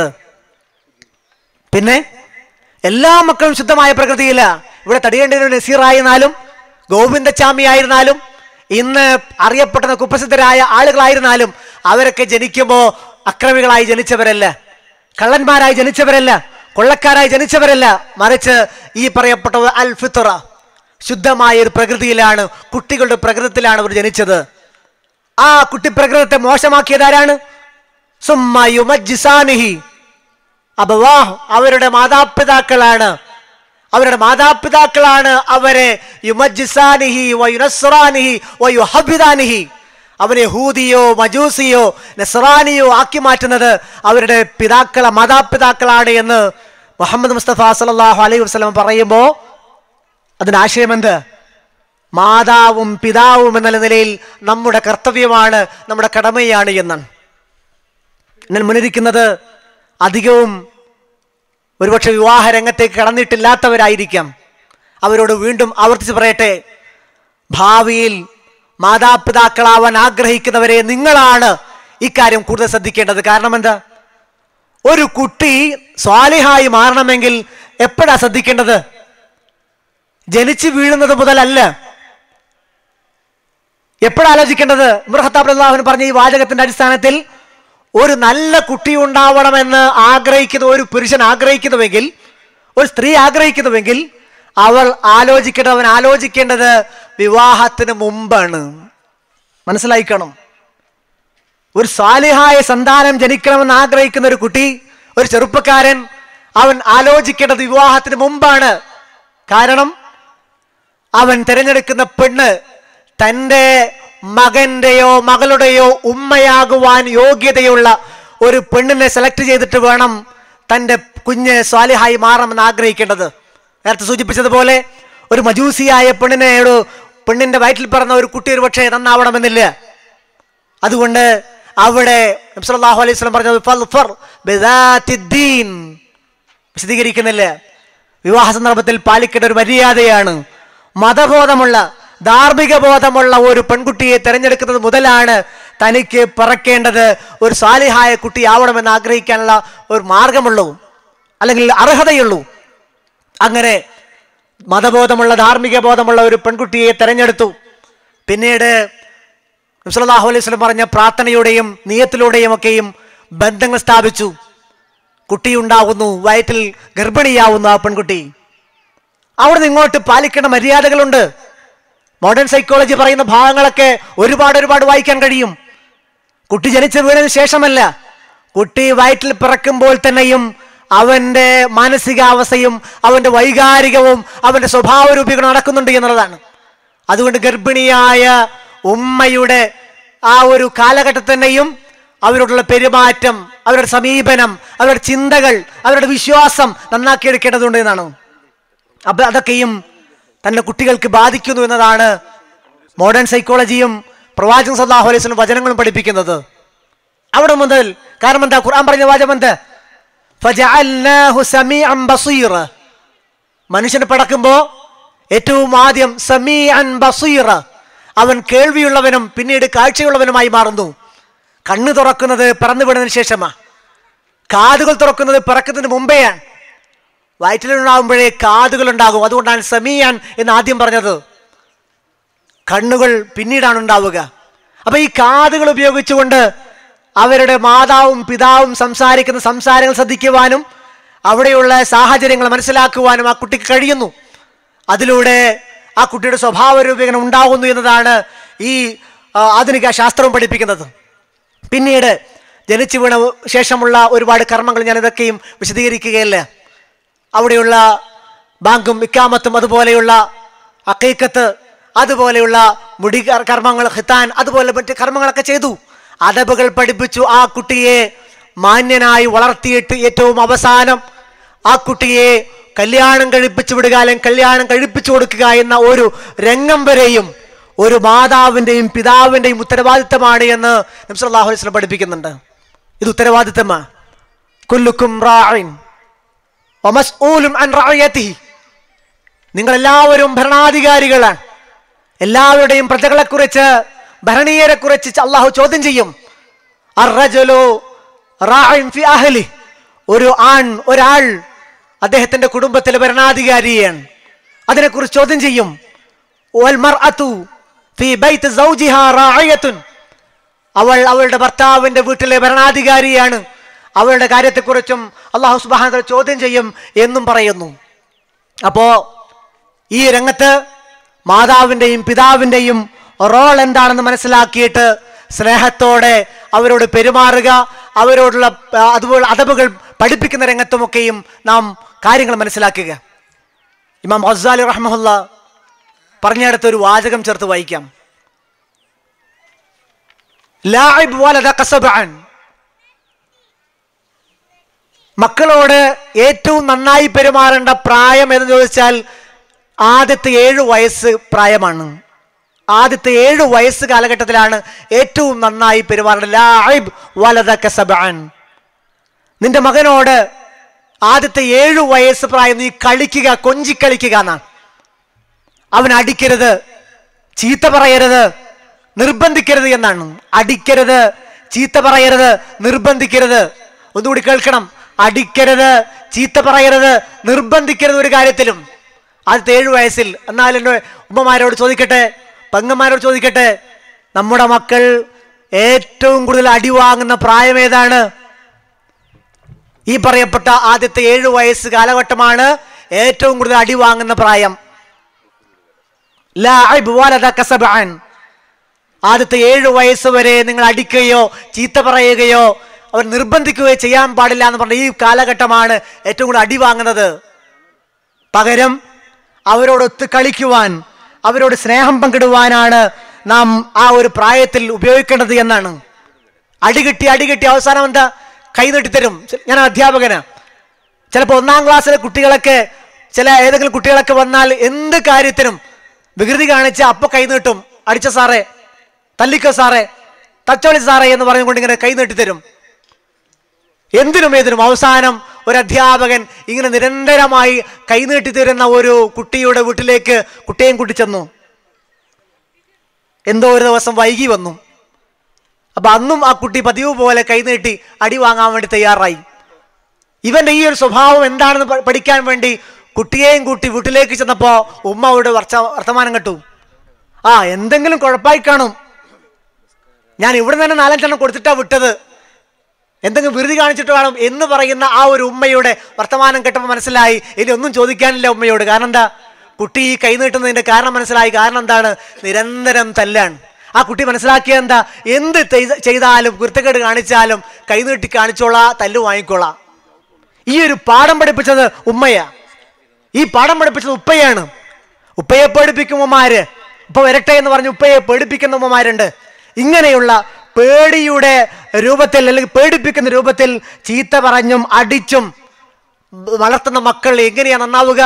Speaker 4: പിന്നെ എല്ലാ മക്കളും ശുദ്ധമായ പ്രകൃതിയില്ല ഇവിടെ തടിയേണ്ടതിന് നസീറായിരുന്നാലും ഗോവിന്ദച്ചാമി ആയിരുന്നാലും ഇന്ന് അറിയപ്പെടുന്ന കുപ്രസിദ്ധരായ ആളുകളായിരുന്നാലും അവരൊക്കെ ജനിക്കുമ്പോൾ അക്രമികളായി ജനിച്ചവരല്ല കള്ളന്മാരായി ജനിച്ചവരല്ല കൊള്ളക്കാരായി ജനിച്ചവരല്ല മറിച്ച് ഈ പറയപ്പെട്ട അൽ ഫിത്ര ശുദ്ധമായ ഒരു പ്രകൃതിയിലാണ് കുട്ടികളുടെ പ്രകൃതത്തിലാണ് അവർ ജനിച്ചത് ആ കുട്ടി പ്രകൃതത്തെ മോശമാക്കിയതാരാണ് സുമ്മ യുമജ്ജിസാനിഹി അബവാഹ് അവരുടെ മാതാപിതാക്കളാണ് അവരുടെ മാതാപിതാക്കളാണ് അവരെ യുമജ്ജിസാനിഹി വയുനസ്റാനിഹി വയുഹബിദാനിഹി അവനെ ഹൂദിയോ മജൂസിയോ നസ്റാനിയോ ആക്കി മാറ്റുന്നത് അവരുടെ പിതാക്കളെ മാതാപിതാക്കളാണ് എന്ന് മുഹമ്മദ് മുസ്തഫ സല്ലല്ലാഹു അലൈഹി വസല്ലം പറയുമ്പോൾ അതിന് ആശയമെന്ത് മാതാവും പിതാവും എന്ന നിലയിൽ നമ്മുടെ കർത്തവ്യമാണ് നമ്മുടെ കടമയാണ് എന്നാണ് എന്നാൽ മുന്നിരിക്കുന്നത് അധികവും ഒരുപക്ഷെ വിവാഹ രംഗത്തേക്ക് കടന്നിട്ടില്ലാത്തവരായിരിക്കാം അവരോട് വീണ്ടും ആവർത്തിച്ച് പറയട്ടെ ഭാവിയിൽ മാതാപിതാക്കളാവാൻ ആഗ്രഹിക്കുന്നവരെ നിങ്ങളാണ് ഇക്കാര്യം കൂടുതൽ ശ്രദ്ധിക്കേണ്ടത് കാരണം എന്താ ഒരു കുട്ടി സ്വാലിഹായി മാറണമെങ്കിൽ എപ്പോഴാ ശ്രദ്ധിക്കേണ്ടത് ജനിച്ചു വീഴുന്നത് മുതലല്ല എപ്പോഴാലോചിക്കേണ്ടത് മൃഹത്താബ് അള്ളാഹുവിന് പറഞ്ഞ ഈ വാചകത്തിന്റെ അടിസ്ഥാനത്തിൽ ഒരു നല്ല കുട്ടി ഉണ്ടാവണമെന്ന് ആഗ്രഹിക്കുന്ന ഒരു പുരുഷൻ ആഗ്രഹിക്കുന്നുവെങ്കിൽ ഒരു സ്ത്രീ ആഗ്രഹിക്കുന്നുവെങ്കിൽ അവൾ ആലോചിക്കേണ്ടത് അവൻ ആലോചിക്കേണ്ടത് വിവാഹത്തിന് മുമ്പാണ് മനസ്സിലായിക്കണം ഒരു സാലിഹായ സന്താനം ജനിക്കണമെന്ന് ആഗ്രഹിക്കുന്ന ഒരു കുട്ടി ഒരു ചെറുപ്പക്കാരൻ അവൻ ആലോചിക്കേണ്ടത് വിവാഹത്തിന് മുമ്പാണ് കാരണം അവൻ തിരഞ്ഞെടുക്കുന്ന പെണ്ണ് തൻ്റെ മകന്റെയോ മകളുടെയോ ഉമ്മയാകുവാൻ യോഗ്യതയുള്ള ഒരു പെണ്ണിനെ സെലക്ട് ചെയ്തിട്ട് വേണം തൻ്റെ കുഞ്ഞ് സ്വാലിഹായി മാറണമെന്ന് ആഗ്രഹിക്കേണ്ടത് നേരത്തെ സൂചിപ്പിച്ചതുപോലെ ഒരു മജൂസിയായ പെണ്ണിനെ ഒരു പെണ്ണിന്റെ വയറ്റിൽ പിറന്ന ഒരു കുട്ടി ഒരു പക്ഷേ നന്നാവണമെന്നില്ല അതുകൊണ്ട് അവിടെ നബി സല്ലല്ലാഹു അലൈഹി വസല്ലം പറഞ്ഞത് ഫൽഫർ ബിദാത്തിദ്ദീൻ വിശദീകരിക്കുന്നില്ല വിവാഹ സന്ദർഭത്തിൽ പാലിക്കേണ്ട ഒരു മര്യാദയാണ് മതബോധമുള്ള ധാർമ്മിക ബോധമുള്ള ഒരു പെൺകുട്ടിയെ തിരഞ്ഞെടുക്കുന്നത് മുതലാണ് തനിക്ക് പിറക്കേണ്ടത് ഒരു സാലിഹായ കുട്ടിയാവണമെന്ന് ആഗ്രഹിക്കാനുള്ള ഒരു മാർഗമുള്ളൂ അല്ലെങ്കിൽ അർഹതയുള്ളൂ അങ്ങനെ മതബോധമുള്ള ധാർമ്മിക ബോധമുള്ള ഒരു പെൺകുട്ടിയെ തെരഞ്ഞെടുത്തു പിന്നീട് നബ്സല്ലാഹു അലൈഹി സ്വലം പറഞ്ഞ പ്രാർത്ഥനയുടെയും നിയത്തിലൂടെയും ഒക്കെയും ബന്ധങ്ങൾ സ്ഥാപിച്ചു കുട്ടിയുണ്ടാവുന്നു വയറ്റിൽ ഗർഭിണിയാവുന്നു ആ പെൺകുട്ടി അവിടെ നിന്ന് ഇങ്ങോട്ട് പാലിക്കേണ്ട മര്യാദകളുണ്ട് മോഡേൺ സൈക്കോളജി പറയുന്ന ഭാഗങ്ങളൊക്കെ ഒരുപാട് ഒരുപാട് വായിക്കാൻ കഴിയും കുട്ടി ജനിച്ചു വീണതിന് ശേഷമല്ല കുട്ടി വയറ്റിൽ പിറക്കുമ്പോൾ തന്നെയും അവന്റെ മാനസികാവസ്ഥയും അവന്റെ വൈകാരികവും അവന്റെ സ്വഭാവ രൂപീകരണം നടക്കുന്നുണ്ട് എന്നുള്ളതാണ് അതുകൊണ്ട് ഗർഭിണിയായ ഉമ്മയുടെ ആ ഒരു കാലഘട്ടത്തിൽ തന്നെയും അവരോടുള്ള പെരുമാറ്റം അവരുടെ സമീപനം അവരുടെ ചിന്തകൾ അവരുടെ വിശ്വാസം നന്നാക്കിയെടുക്കേണ്ടതുണ്ട് എന്നാണ് അപ്പൊ അതൊക്കെയും തന്റെ കുട്ടികൾക്ക് ബാധിക്കുന്നു എന്നതാണ് മോഡേൺ സൈക്കോളജിയും പ്രവാചകൻ സല്ലാഹു അലൈഹി സ്വലം വചനങ്ങളും പഠിപ്പിക്കുന്നത് അവിടെ മുതൽ കാരണം എന്താ ഖുർആൻ പറഞ്ഞ വാചകം എന്ത് ഫജഅൽനാഹു സമീഅൻ ബസീറ മനുഷ്യന് പടക്കുമ്പോ ഏറ്റവും ആദ്യം സമീഅൻ ബസീറ അവൻ കേൾവിയുള്ളവനും പിന്നീട് കാഴ്ചയുള്ളവനുമായി മാറുന്നു കണ്ണ് തുറക്കുന്നത് പിറന്നു വീണതിന് ശേഷമാ കാതുകൾ തുറക്കുന്നത് പിറക്കുന്നതിന് മുമ്പെയാണ് വയറ്റിലുണ്ടാകുമ്പോഴേ കാതുകൾ ഉണ്ടാകും അതുകൊണ്ടാണ് സമീയാൻ എന്ന് ആദ്യം പറഞ്ഞത് കണ്ണുകൾ പിന്നീടാണ് ഉണ്ടാവുക അപ്പൊ ഈ കാതുകൾ ഉപയോഗിച്ചുകൊണ്ട് അവരുടെ മാതാവും പിതാവും സംസാരിക്കുന്ന സംസാരങ്ങൾ ശ്രദ്ധിക്കുവാനും അവിടെയുള്ള സാഹചര്യങ്ങൾ മനസ്സിലാക്കുവാനും ആ കുട്ടിക്ക് കഴിയുന്നു അതിലൂടെ ആ കുട്ടിയുടെ സ്വഭാവ രൂപീകരണം ഉണ്ടാകുന്നു എന്നതാണ് ഈ ആ, ആധുനിക ശാസ്ത്രവും പഠിപ്പിക്കുന്നത് പിന്നീട് ജനിച്ചു വീണ ശേഷമുള്ള ഒരുപാട് കർമ്മങ്ങൾ ഞാൻ ഇതൊക്കെയും വിശദീകരിക്കുകയല്ല അവിടെയുള്ള ബാങ്കും ഇക്കാമത്തും അതുപോലെയുള്ള അക്കൈക്കത്ത് അതുപോലെയുള്ള മുടി കർ- കർമ്മങ്ങൾ ഹിത്താൻ അതുപോലെ മറ്റ് കർമ്മങ്ങളൊക്കെ ചെയ്തു അദബുകൾ പഠിപ്പിച്ചു ആ കുട്ടിയെ മാന്യനായി വളർത്തിയിട്ട് ഏറ്റവും അവസാനം ആ കുട്ടിയെ കല്യാണം കഴിപ്പിച്ചു വിടുക അല്ലെങ്കിൽ കല്യാണം കഴിപ്പിച്ചു കൊടുക്കുക എന്ന ഒരു രംഗം വരെയും ഒരു മാതാവിൻ്റെയും പിതാവിൻ്റെയും ഉത്തരവാദിത്തമാണ് എന്ന് നബ്സല്ലാഹു അലൈഹി വസല്ലം പഠിപ്പിക്കുന്നുണ്ട് ഇത് ഉത്തരവാദിത്തമാണ് കുല്ലുക്കും റാഇൻ വമസ്ഊലും അൻ റഅയതിഹി നിങ്ങൾ എല്ലാവരും ഭരണാധികാരികളാണ് എല്ലാവരുടെയും പ്രജകളെക്കുറിച്ച് ഭരണീയരെക്കുറിച്ച് അള്ളാഹു ചോദ്യം ചെയ്യും അർറജലു റാഇൻ ഫി അഹ്ലി ഒരു ആൺ ഒരാൾ അദ്ദേഹത്തിന്റെ കുടുംബത്തിലെ ഭരണാധികാരിയാണ് അതിനെക്കുറിച്ച് ചോദ്യം ചെയ്യും വൽ മർഅതു ഫി ബൈത്ത് സൗജിഹാ റാഇയത്തുൻ അവൾ അവളുടെ ഭർത്താവിന്റെ വീട്ടിലെ ഭരണാധികാരിയാണ് അവളുടെ കാര്യത്തെക്കുറിച്ചും അള്ളാഹു സുബാന ചോദ്യം ചെയ്യും എന്നും പറയുന്നു അപ്പോ ഈ രംഗത്ത് മാതാവിൻ്റെയും പിതാവിൻ്റെയും റോൾ എന്താണെന്ന് മനസ്സിലാക്കിയിട്ട് സ്നേഹത്തോടെ അവരോട് പെരുമാറുക അവരോടുള്ള ആ, അതുപോലെ അതബുകൾ പഠിപ്പിക്കുന്ന രംഗത്തുമൊക്കെയും നാം കാര്യങ്ങൾ മനസ്സിലാക്കുക ഇമാം ഹസാലി റഹ്മുല്ല പറഞ്ഞെടുത്ത ഒരു വാചകം ചേർത്ത് വായിക്കാം ലാഇബ് വലദ കസബഅൻ മക്കളോട് ഏറ്റവും നന്നായി പെരുമാറേണ്ട പ്രായം എന്ന് ചോദിച്ചാൽ ആദ്യത്തെ ഏഴ് വയസ്സ് പ്രായമാണ് ആദ്യത്തെ ഏഴ് വയസ്സ് കാലഘട്ടത്തിലാണ് ഏറ്റവും നന്നായി പെരുമാറേണ്ടത് ലാഇബ് വലദ കസബഅൻ നിന്റെ മകനോട് ആദ്യത്തെ ഏഴു വയസ്സ് പ്രായം നീ കളിക്കുക കൊഞ്ചി കളിക്കുക എന്നാണ് അവൻ അടിക്കരുത് ചീത്ത പറയരുത് നിർബന്ധിക്കരുത് എന്നാണ് അടിക്കരുത് ചീത്ത പറയരുത് നിർബന്ധിക്കരുത് ഒന്നുകൂടി കേൾക്കണം അടിക്കരുത് ചീത്ത പറയരുത് നിർബന്ധിക്കരുത് ഒരു കാര്യത്തിലും ആദ്യത്തെ ഏഴു വയസ്സിൽ എന്നാൽ എൻ്റെ ഉമ്മമാരോട് ചോദിക്കട്ടെ പെങ്ങന്മാരോട് ചോദിക്കട്ടെ നമ്മുടെ മക്കൾ ഏറ്റവും കൂടുതൽ അടി വാങ്ങുന്ന പ്രായം ഏതാണ് ഈ പറയപ്പെട്ട ആദ്യത്തെ ഏഴു വയസ്സ് കാലഘട്ടമാണ് ഏറ്റവും കൂടുതൽ അടി വാങ്ങുന്ന പ്രായം ലാഇബ് വലദ കസബഅൻ. ആദ്യത്തെ ഏഴു വയസ്സ് വരെ നിങ്ങൾ അടിക്കുകയോ ചീത്ത പറയുകയോ അവർ നിർബന്ധിക്കുകയോ ചെയ്യാൻ പാടില്ല എന്ന് പറഞ്ഞ ഈ കാലഘട്ടമാണ് ഏറ്റവും കൂടുതൽ അടി വാങ്ങുന്നത് പകരം അവരോടൊത്ത് കളിക്കുവാൻ അവരോട് സ്നേഹം പങ്കിടുവാനാണ് നാം ആ ഒരു പ്രായത്തിൽ ഉപയോഗിക്കേണ്ടത് എന്നാണ് അടികിട്ടി അടികിട്ടി അവസാനം എന്താ കൈ നീട്ടിത്തരും ഞാൻ അധ്യാപകന് ചിലപ്പോൾ ഒന്നാം ക്ലാസ്സിലെ കുട്ടികളൊക്കെ ചില ഏതെങ്കിലും കുട്ടികളൊക്കെ വന്നാൽ എന്ത് കാര്യത്തിനും വികൃതി കാണിച്ച് അപ്പൊ കൈ നീട്ടും അടിച്ച സാറേ തല്ലിക്കോ സാറേ തച്ചോളി സാറേ എന്ന് പറഞ്ഞുകൊണ്ട് ഇങ്ങനെ കൈ നീട്ടിത്തരും എന്തിനും ഏതിനും അവസാനം ഒരു അധ്യാപകൻ ഇങ്ങനെ നിരന്തരമായി കൈനീട്ടി തരുന്ന ഒരു കുട്ടിയുടെ വീട്ടിലേക്ക് കുട്ടിയെയും കൂട്ടിച്ചെന്നു എന്തോ ഒരു ദിവസം വൈകി വന്നു അപ്പൊ അന്നും ആ കുട്ടി പതിവ് പോലെ കൈനീട്ടി അടി വാങ്ങാൻ വേണ്ടി തയ്യാറായി ഇവന്റെ ഈ ഒരു സ്വഭാവം എന്താണെന്ന് പ- പഠിക്കാൻ വേണ്ടി കുട്ടിയെയും കൂട്ടി വീട്ടിലേക്ക് ചെന്നപ്പോ ഉമ്മ അവിടെ വർച്ച വർത്തമാനം കേട്ടു ആ എന്തെങ്കിലും കുഴപ്പമായി കാണും ഞാൻ ഇവിടെ തന്നെ നാലഞ്ചെണ്ണം കൊടുത്തിട്ടാ വിട്ടത് എന്തെങ്കിലും വിരുതി കാണിച്ചിട്ട് വേണം എന്ന് പറയുന്ന ആ ഒരു ഉമ്മയുടെ വർത്തമാനം കേട്ടപ്പോൾ മനസ്സിലായി ഇനി ഒന്നും ചോദിക്കാനില്ല ഉമ്മയോട് കാരണം എന്താ കുട്ടി ഈ കൈ നീട്ടുന്നതിന്റെ കാരണം മനസ്സിലായി കാരണം എന്താണ് നിരന്തരം തല്ലാണ് ആ കുട്ടി മനസ്സിലാക്കിയ എന്താ എന്ത് ചെയ്ത- ചെയ്താലും കുരുത്തക്കേട് കാണിച്ചാലും കൈ നീട്ടി കാണിച്ചോളാ തല്ലു വാങ്ങിക്കോളാം ഈ ഒരു പാഠം പഠിപ്പിച്ചത് ഉമ്മയാ ഈ പാഠം പഠിപ്പിച്ചത് ഉപ്പയാണ് ഉപ്പയെ പേടിപ്പിക്കും ഉമ്മമാര് ഉപ്പ വരട്ടെ എന്ന് പറഞ്ഞ് ഉപ്പയെ പേടിപ്പിക്കുന്ന ഉമ്മമാരുണ്ട് ഇങ്ങനെയുള്ള പേടിയുടെ രൂപത്തിൽ അല്ലെങ്കിൽ പേടിപ്പിക്കുന്ന രൂപത്തിൽ ചീത്ത പറഞ്ഞും അടിച്ചും വളർത്തുന്ന മക്കൾ എങ്ങനെയാ നന്നാവുക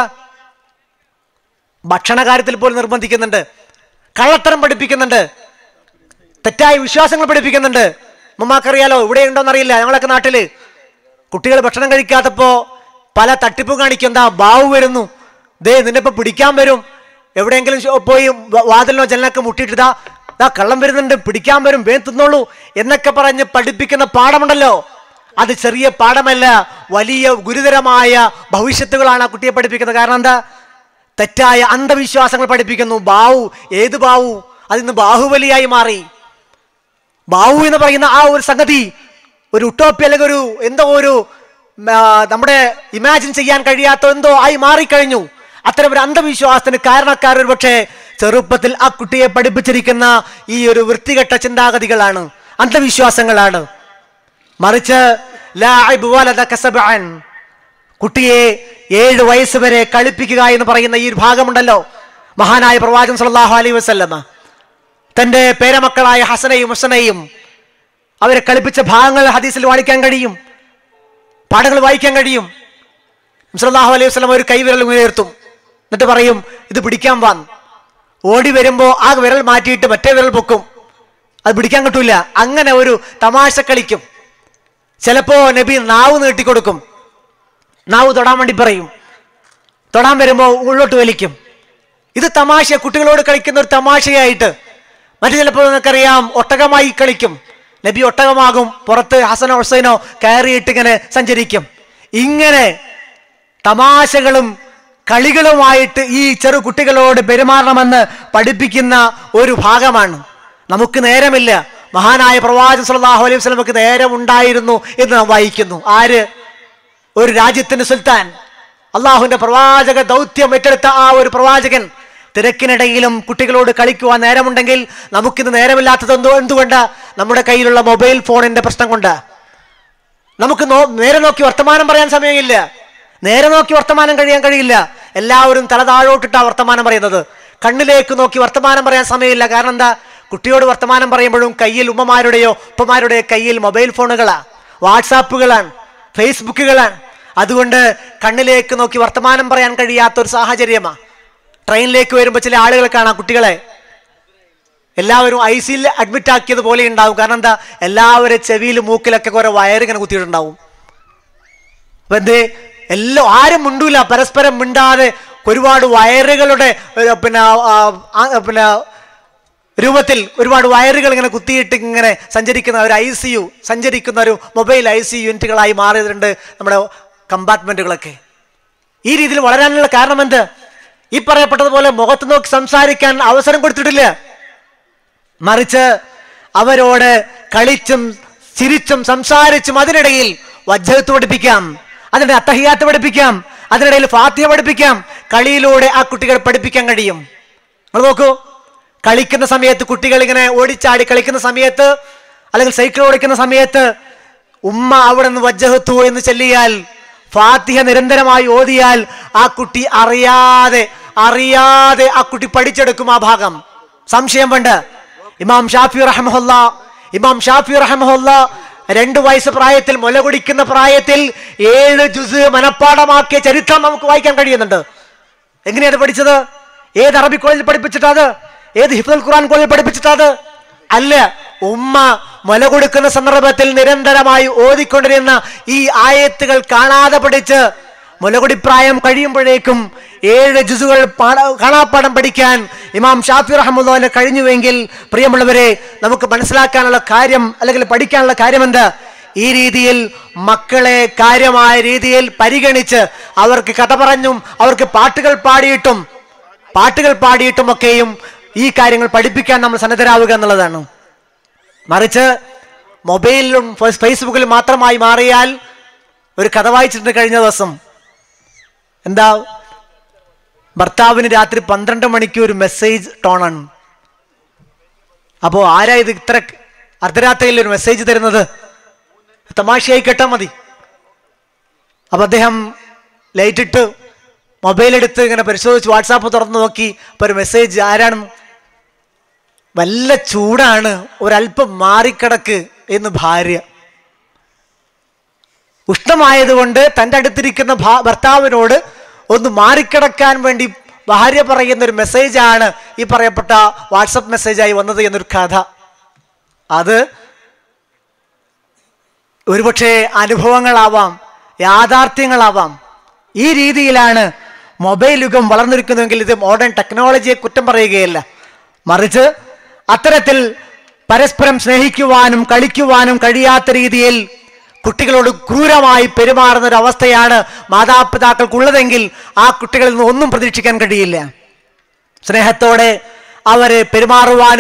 Speaker 4: ഭക്ഷണ കാര്യത്തിൽ പോലും നിർബന്ധിക്കുന്നുണ്ട് കള്ളത്തരം പഠിപ്പിക്കുന്നുണ്ട് തെറ്റായ വിശ്വാസങ്ങൾ പഠിപ്പിക്കുന്നുണ്ട് ഉമ്മമാക്കറിയാലോ ഇവിടെ ഉണ്ടോന്നറിയില്ല ഞങ്ങളൊക്കെ നാട്ടില് കുട്ടികൾ ഭക്ഷണം കഴിക്കാത്തപ്പോ പല തട്ടിപ്പും കാണിക്കും എന്താ ബാവു വരുന്നു ദേ നിന്നെ ഇപ്പൊ പിടിക്കാൻ വരും എവിടെയെങ്കിലും ഷോ- പോയി വ- വാതിലിനോ ജനലൊക്കെ മുട്ടിയിട്ട് ഇതാ ദാ കള്ളം വരുന്നുണ്ട് പിടിക്കാൻ വരും വേ തിന്നോളൂ എന്നൊക്കെ പറഞ്ഞ് പഠിപ്പിക്കുന്ന പാഠമുണ്ടല്ലോ അത് ചെറിയ പാഠമല്ല വലിയ ഗുരുതരമായ ഭവിഷ്യത്തുകളാണ് ആ കുട്ടിയെ പഠിപ്പിക്കുന്നത് കാരണം എന്താ തെറ്റായ അന്ധവിശ്വാസങ്ങൾ പഠിപ്പിക്കുന്നു ബാവു ഏത് ബാവു അതിന്ന് ബാഹുബലിയായി മാറി ബാഹു എന്ന് പറയുന്ന ആ ഒരു സംഗതി ഒരു ഉട്ടോപ്പി അല്ലെങ്കിൽ ഒരു എന്തോ ഒരു ആ, നമ്മുടെ ഇമാജിൻ ചെയ്യാൻ കഴിയാത്ത എന്തോ ആയി മാറിക്കഴിഞ്ഞു അത്തരം ഒരു അന്ധവിശ്വാസത്തിന് കാരണക്കാർ ഒരു പക്ഷേ ചെറുപ്പത്തിൽ ആ കുട്ടിയെ പഠിപ്പിച്ചിരിക്കുന്ന ഈ ഒരു വൃത്തികെട്ട ചിന്താഗതികളാണ് അന്ധവിശ്വാസങ്ങളാണ് മറിച്ച് ലാഇബ് വലദക സബ്അൻ. കുട്ടിയെ ഏഴ് വയസ്സ് വരെ കളിപ്പിക്കുക എന്ന് പറയുന്ന ഈ ഒരു ഭാഗമുണ്ടല്ലോ മഹാനായ പ്രവാചകൻ സല്ലല്ലാഹു അലൈഹി വസല്ലമ തന്റെ പേരമക്കളായ ഹസനയും ഹുസനയും അവരെ കളിപ്പിച്ച ഭാഗങ്ങൾ ഹദീസിൽ വായിക്കാൻ കഴിയും പാഠങ്ങൾ വായിക്കാൻ കഴിയും സല്ലല്ലാഹു അലൈഹി വസല്ലം ഒരു കൈവിരൽ ഉയർത്തും എന്നിട്ട് പറയും ഇത് പിടിക്കാൻ വാ ഓടി വരുമ്പോ ആ വിരൽ മാറ്റിയിട്ട് മറ്റേ വിരൽ പൊക്കും അത് പിടിക്കാൻ കിട്ടൂല അങ്ങനെ ഒരു തമാശ കളിക്കും ചിലപ്പോ നബി നാവ് നീട്ടിക്കൊടുക്കും നാവ് തൊടാൻ വേണ്ടി പറയും തൊടാൻ വരുമ്പോ ഉള്ളോട്ട് വലിക്കും ഇത് തമാശ കുട്ടികളോട് കളിക്കുന്ന ഒരു തമാശയായിട്ട് മറ്റു ചിലപ്പോൾ നിങ്ങൾക്കറിയാം ഒട്ടകമായി കളിക്കും നബി ഒട്ടകമാകും പുറത്ത് ഹസനോ ഹുസൈനോ കയറിയിട്ട് ഇങ്ങനെ സഞ്ചരിക്കും ഇങ്ങനെ തമാശകളും കളികളുമായിട്ട് ഈ ചെറു കുട്ടികളോട് പെരുമാറണമെന്ന് പഠിപ്പിക്കുന്ന ഒരു ഭാഗമാണ് നമുക്ക് നേരമില്ല മഹാനായ പ്രവാചകൻ സല്ലല്ലാഹു അലൈഹി വസല്ലമക്ക് നേരമുണ്ടായിരുന്നു എന്ന് നാം വായിക്കുന്നു ആര് ഒരു രാജ്യത്തിന്റെ സുൽത്താൻ അള്ളാഹുവിന്റെ പ്രവാചക ദൗത്യം ഏറ്റെടുത്ത ആ ഒരു പ്രവാചകൻ തിരക്കിനിടയിലും കുട്ടികളോട് കളിക്കുവാൻ നേരമുണ്ടെങ്കിൽ നമുക്കിന്ന് നേരമില്ലാത്തത് എന്തോ എന്തുകൊണ്ട് നമ്മുടെ കയ്യിലുള്ള മൊബൈൽ ഫോണിന്റെ പ്രശ്നം കൊണ്ട് നമുക്ക് നോ നേരെ നോക്കി വർത്തമാനം പറയാൻ സമയമില്ല നേരെ നോക്കി വർത്തമാനം കഴിയാൻ കഴിയില്ല എല്ലാവരും തല താഴോട്ടിട്ടാ വർത്തമാനം പറയുന്നത് കണ്ണിലേക്ക് നോക്കി വർത്തമാനം പറയാൻ സമയമില്ല കാരണം എന്താ കുട്ടിയോട് വർത്തമാനം പറയുമ്പോഴും കയ്യിൽ ഉമ്മമാരുടെയോ ഉപ്പമാരുടെയോ കയ്യിൽ മൊബൈൽ ഫോണുകളാ വാട്സാപ്പുകളാണ് ഫേസ്ബുക്കുകളാണ് അതുകൊണ്ട് കണ്ണിലേക്ക് നോക്കി വർത്തമാനം പറയാൻ കഴിയാത്ത ഒരു സാഹചര്യമാണ് ട്രെയിനിലേക്ക് വരുമ്പോൾ ചില ആളുകൾ കാണാം കുട്ടികളെ എല്ലാവരും ഐ സിയിൽ അഡ്മിറ്റ് ആക്കിയത് പോലെ ഉണ്ടാവും കാരണം എന്താ എല്ലാവരും ചെവിയിൽ മൂക്കിലൊക്കെ കുറെ വയറിങ്ങനെ കുത്തിയിട്ടുണ്ടാവും അപ്പൊ എന്ത് എല്ലാം ആരും മിണ്ടൂല പരസ്പരം മിണ്ടാതെ ഒരുപാട് വയറുകളുടെ ഒരു പിന്നെ ആ, ആ, പിന്നെ രൂപത്തിൽ ഒരുപാട് വയറുകൾ ഇങ്ങനെ കുത്തിയിട്ട് ഇങ്ങനെ സഞ്ചരിക്കുന്ന ഒരു ഐ സി യു സഞ്ചരിക്കുന്ന ഒരു മൊബൈൽ ഐ സി യൂണിറ്റുകളായി മാറിയിട്ടുണ്ട് നമ്മുടെ കമ്പാർട്ട്മെന്റുകളൊക്കെ ഈ രീതിയിൽ വളരാനുള്ള കാരണം എന്ത് ഈ പറയപ്പെട്ടതുപോലെ മുഖത്ത് നോക്കി സംസാരിക്കാൻ അവസരം കൊടുത്തിട്ടില്ല മറിച്ച് അവരോട് കളിച്ചും ചിരിച്ചും സംസാരിച്ചും അതിനിടയിൽ വജ്ജത്ത് പഠിപ്പിക്കാം അതിനിടെ അത്തഹിയാത്ത് പഠിപ്പിക്കാം അതിനിടയിൽ ഫാത്തിഹ പഠിപ്പിക്കാം കളിയിലൂടെ ആ കുട്ടികളെ പഠിപ്പിക്കാൻ കഴിയും നിങ്ങൾ നോക്കൂ കളിക്കുന്ന സമയത്ത് കുട്ടികൾ ഇങ്ങനെ ഓടിച്ചാടി കളിക്കുന്ന സമയത്ത് അല്ലെങ്കിൽ സൈക്കിൾ ഓടിക്കുന്ന സമയത്ത് ഉമ്മ അവിടെ നിന്ന് വജ്ജഹത്തു എന്ന് ചൊല്ലിയാൽ ഫാത്തിഹ നിരന്തരമായി ഓതിയാൽ ആ കുട്ടി അറിയാതെ അറിയാതെ ആ കുട്ടി പഠിച്ചെടുക്കും ആ ഭാഗം സംശയം വേണ്ട ഇമാം ഷാഫി റഹ്മുല്ല ഇമാം ഷാഫി റഹ്മുല്ല രണ്ട് വയസ്സ് പ്രായത്തിൽ മുല കുടിക്കുന്ന പ്രായത്തിൽ ഏഴ് ജുസ് മനഃപ്പാടമാക്കിയ ചരിത്രം നമുക്ക് വായിക്കാൻ കഴിയുന്നുണ്ട് എങ്ങനെയാണ് പഠിച്ചത് ഏത് അറബി കോളേജിൽ പഠിപ്പിച്ചിട്ടാ അത് ഏത് ഹിഫുൽ ഖുർആൻ കോളേജിൽ പഠിപ്പിച്ചിട്ടാ അത് അല്ല ഉമ്മ മുല കൊടുക്കുന്ന സന്ദർഭത്തിൽ നിരന്തരമായി ഓതിക്കൊണ്ടിരുന്ന ഈ ആയത്തുകൾ കാണാതെ പഠിച്ച് മുലകുടിപ്രായം കഴിയുമ്പോഴേക്കും ഏഴ് ജുസുകൾ പാട- കാണാപ്പാടം പഠിക്കാൻ ഇമാം ഷാഫി റഹമുല്ലാന് കഴിഞ്ഞുവെങ്കിൽ പ്രിയമുള്ളവരെ നമുക്ക് മനസ്സിലാക്കാനുള്ള കാര്യം അല്ലെങ്കിൽ പഠിക്കാനുള്ള കാര്യം എന്ത് ഈ രീതിയിൽ മക്കളെ കാര്യമായ രീതിയിൽ പരിഗണിച്ച് അവർക്ക് കഥ പറഞ്ഞും അവർക്ക് പാട്ടുകൾ പാടിയിട്ടും പാട്ടുകൾ പാടിയിട്ടുമൊക്കെയും ഈ കാര്യങ്ങൾ പഠിപ്പിക്കാൻ നമ്മൾ സന്നദ്ധരാവുക എന്നുള്ളതാണ് മറിച്ച് മൊബൈലിലും ഫേസ്- ഫേസ്ബുക്കിലും മാത്രമായി മാറിയാൽ ഒരു കഥ വായിച്ചിട്ടുണ്ട് കഴിഞ്ഞ ദിവസം എന്താ ഭർത്താവിന് രാത്രി പന്ത്രണ്ട് മണിക്ക് ഒരു മെസ്സേജ് ടോണാണ് അപ്പോൾ ആരാ ഇത് ഇത്ര അർദ്ധരാത്രിയിൽ ഒരു മെസ്സേജ് തരുന്നത് തമാശയായി കേട്ടാൽ മതി അപ്പൊ അദ്ദേഹം ലൈറ്റ് ഇട്ട് മൊബൈൽ എടുത്ത് ഇങ്ങനെ പരിശോധിച്ച് വാട്സാപ്പ് തുറന്ന് നോക്കി അപ്പൊ ഒരു മെസ്സേജ് ആരാണെന്ന് വല്ല ചൂടാണ് ഒരല്പം മാറിക്കിടക്ക് എന്ന് ഭാര്യ ഉഷ്ണമായതുകൊണ്ട് തൻ്റെ അടുത്തിരിക്കുന്ന ഭാ- ഭർത്താവിനോട് ഒന്ന് മാറിക്കിടക്കാൻ വേണ്ടി ഭാര്യ പറയുന്ന ഒരു മെസ്സേജാണ് ഈ പറയപ്പെട്ട വാട്സപ്പ് മെസ്സേജായി വന്നത് എന്നൊരു കഥ അത് ഒരുപക്ഷെ അനുഭവങ്ങളാവാം യാഥാർത്ഥ്യങ്ങളാവാം ഈ രീതിയിലാണ് മൊബൈൽ യുഗം വളർന്നിരിക്കുന്നുവെങ്കിൽ ഇത് മോഡേൺ ടെക്നോളജിയെ കുറ്റം പറയുകയല്ല മറിച്ച് അത്തരത്തിൽ പരസ്പരം സ്നേഹിക്കുവാനും കളിക്കുവാനും കഴിയാത്ത രീതിയിൽ കുട്ടികളോട് ക്രൂരമായി പെരുമാറുന്ന ഒരു അവസ്ഥയാണ് മാതാപിതാക്കൾക്കുള്ളതെങ്കിൽ ആ കുട്ടികളിൽ നിന്ന് ഒന്നും പ്രതീക്ഷിക്കാൻ കഴിയില്ല സ്നേഹത്തോടെ അവരെ പെരുമാറുവാനും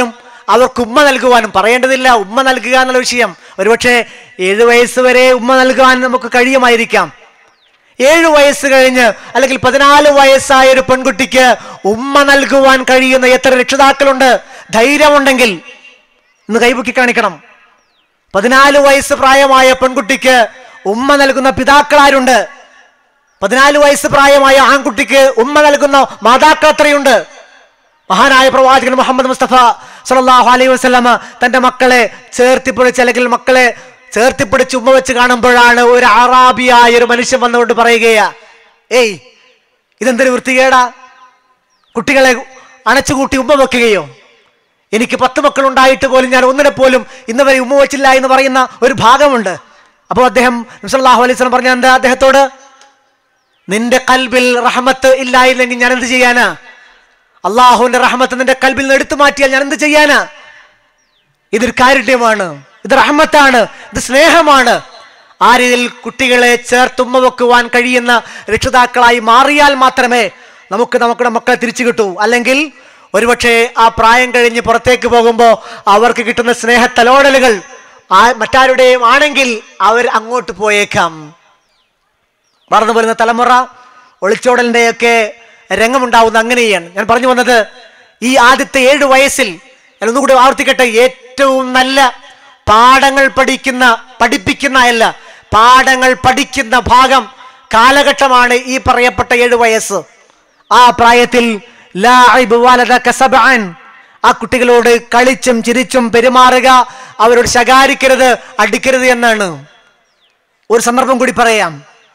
Speaker 4: അവർക്ക് ഉമ്മ നൽകുവാനും പറയേണ്ടതില്ല ഉമ്മ നൽകുക എന്നുള്ള വിഷയം ഒരുപക്ഷെ ഏഴ് വയസ്സ് വരെ ഉമ്മ നൽകുവാൻ നമുക്ക് കഴിയുമായിരിക്കാം ഏഴ് വയസ്സ് കഴിഞ്ഞ് അല്ലെങ്കിൽ പതിനാല് വയസ്സായ ഒരു പെൺകുട്ടിക്ക് ഉമ്മ നൽകുവാൻ കഴിയുന്ന എത്ര രക്ഷിതാക്കളുണ്ട് ധൈര്യമുണ്ടെങ്കിൽ ഇന്ന് കൈപൊക്കി കാണിക്കണം പതിനാല് വയസ്സ് പ്രായമായ പെൺകുട്ടിക്ക് ഉമ്മ നൽകുന്ന പിതാക്കളാരുണ്ട് പതിനാല് വയസ്സ് പ്രായമായ ആൺകുട്ടിക്ക് ഉമ്മ നൽകുന്ന മാതാക്കൾ എത്രയുണ്ട് മഹാനായ പ്രവാചകൻ മുഹമ്മദ് മുസ്തഫ സല്ലല്ലാഹു അലൈഹി വസല്ലമ തന്റെ മക്കളെ ചേർത്തിപ്പിടിച്ച് അല്ലെങ്കിൽ മക്കളെ ചേർത്തിപ്പിടിച്ച് ഉമ്മ വെച്ച് കാണുമ്പോഴാണ് ഒരു അറാബിയായ ഒരു മനുഷ്യൻ വന്നുകൊണ്ട് പറയുകയാ ഏയ് ഇതെന്തൊരു വൃത്തികേടാ കുട്ടികളെ അണച്ചുകൂട്ടി ഉമ്മ വെക്കുകയോ എനിക്ക് പത്ത് മക്കളുണ്ടായിട്ട് പോലും ഞാൻ ഒന്നിനെ പോലും ഇന്ന് വരെ ഉമ്മ വെച്ചില്ല എന്ന് പറയുന്ന ഒരു ഭാഗമുണ്ട് അപ്പോൾ അദ്ദേഹം നബ്സല്ലാഹു അലൈഹി സ്വലം പറഞ്ഞ എന്താ അദ്ദേഹത്തോട് നിന്റെ കൽബിൽ റഹമത്ത് ഇല്ലായില്ലെങ്കിൽ ഞാൻ എന്ത് ചെയ്യാനാ അള്ളാഹുവിന്റെ റഹമത്ത് നിന്റെ കൽബിൽ നിന്ന് എടുത്തു മാറ്റിയാൽ ഞാൻ എന്ത് ചെയ്യാനാ ഇതൊരു കാരുണ്യമാണ് ഇത് റഹമത്താണ് ഇത് സ്നേഹമാണ് ആ രീതിയിൽ കുട്ടികളെ ചേർത്തുമ്മ വെക്കുവാൻ കഴിയുന്ന രക്ഷിതാക്കളായി മാറിയാൽ മാത്രമേ നമുക്ക് നമ്മുടെ മക്കളെ തിരിച്ചു കിട്ടൂ അല്ലെങ്കിൽ ഒരുപക്ഷെ ആ പ്രായം കഴിഞ്ഞ് പുറത്തേക്ക് പോകുമ്പോൾ അവർക്ക് കിട്ടുന്ന സ്നേഹത്തലോടലുകൾ ആ മറ്റാരുടെയും ആണെങ്കിൽ അവർ അങ്ങോട്ട് പോയേക്കാം വളർന്നു വരുന്ന തലമുറ ഒളിച്ചോടലിൻ്റെയൊക്കെ രംഗമുണ്ടാവുന്ന അങ്ങനെയാണ് ഞാൻ പറഞ്ഞു വന്നത് ഈ ആദ്യത്തെ ഏഴ് വയസ്സിൽ ഞാൻ ഒന്നുകൂടി ആവർത്തിക്കട്ടെ ഏറ്റവും നല്ല പാഠങ്ങൾ പഠിക്കുന്ന പഠിപ്പിക്കുന്ന അല്ല പാഠങ്ങൾ പഠിക്കുന്ന ഭാഗം കാലഘട്ടമാണ് ഈ പറയപ്പെട്ട ഏഴ് വയസ്സ് ആ പ്രായത്തിൽ ലാഇബ് വലദക സബ്അൻ. ആ കുട്ടികളോട് കളിച്ചും ചിരിച്ചും പെരുമാറുക അവരോട് ശകാരിക്കരുത് അടിക്കരുത് എന്നാണ് ഒരു സന്ദർഭം കൂടി പറയാം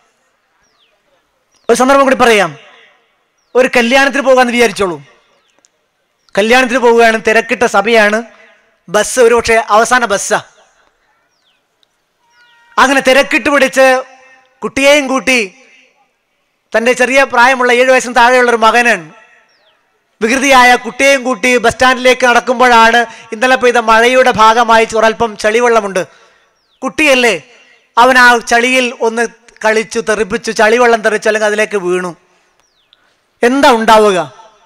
Speaker 4: ഒരു സന്ദർഭം കൂടി പറയാം ഒരു കല്യാണത്തിന് പോകാന്ന് വിചാരിച്ചോളൂ കല്യാണത്തിന് പോവുകയാണ് തിരക്കിട്ട സഭയാണ് ബസ് ഒരു പക്ഷേ അവസാന ബസ്സാ അങ്ങനെ തിരക്കിട്ട് പിടിച്ച് കുട്ടിയെയും കൂട്ടി തൻ്റെ ചെറിയ പ്രായമുള്ള ഏഴു വയസ്സിന് താഴെയുള്ള ഒരു മകനാണ് വികൃതിയായ കുട്ടിയെയും കൂട്ടി ബസ് സ്റ്റാൻഡിലേക്ക് നടക്കുമ്പോഴാണ് ഇന്നലെ പെയ്ത മഴയുടെ ഭാഗമായി ഒരൽപ്പം ചളിവെള്ളമുണ്ട് കുട്ടിയല്ലേ അവൻ ആ ചളിയിൽ ഒന്ന് കളിച്ചു തെറിപ്പിച്ചു ചളിവെള്ളം തെറിച്ചു അല്ലെങ്കിൽ അതിലേക്ക് വീണു എന്താ ഉണ്ടാവുക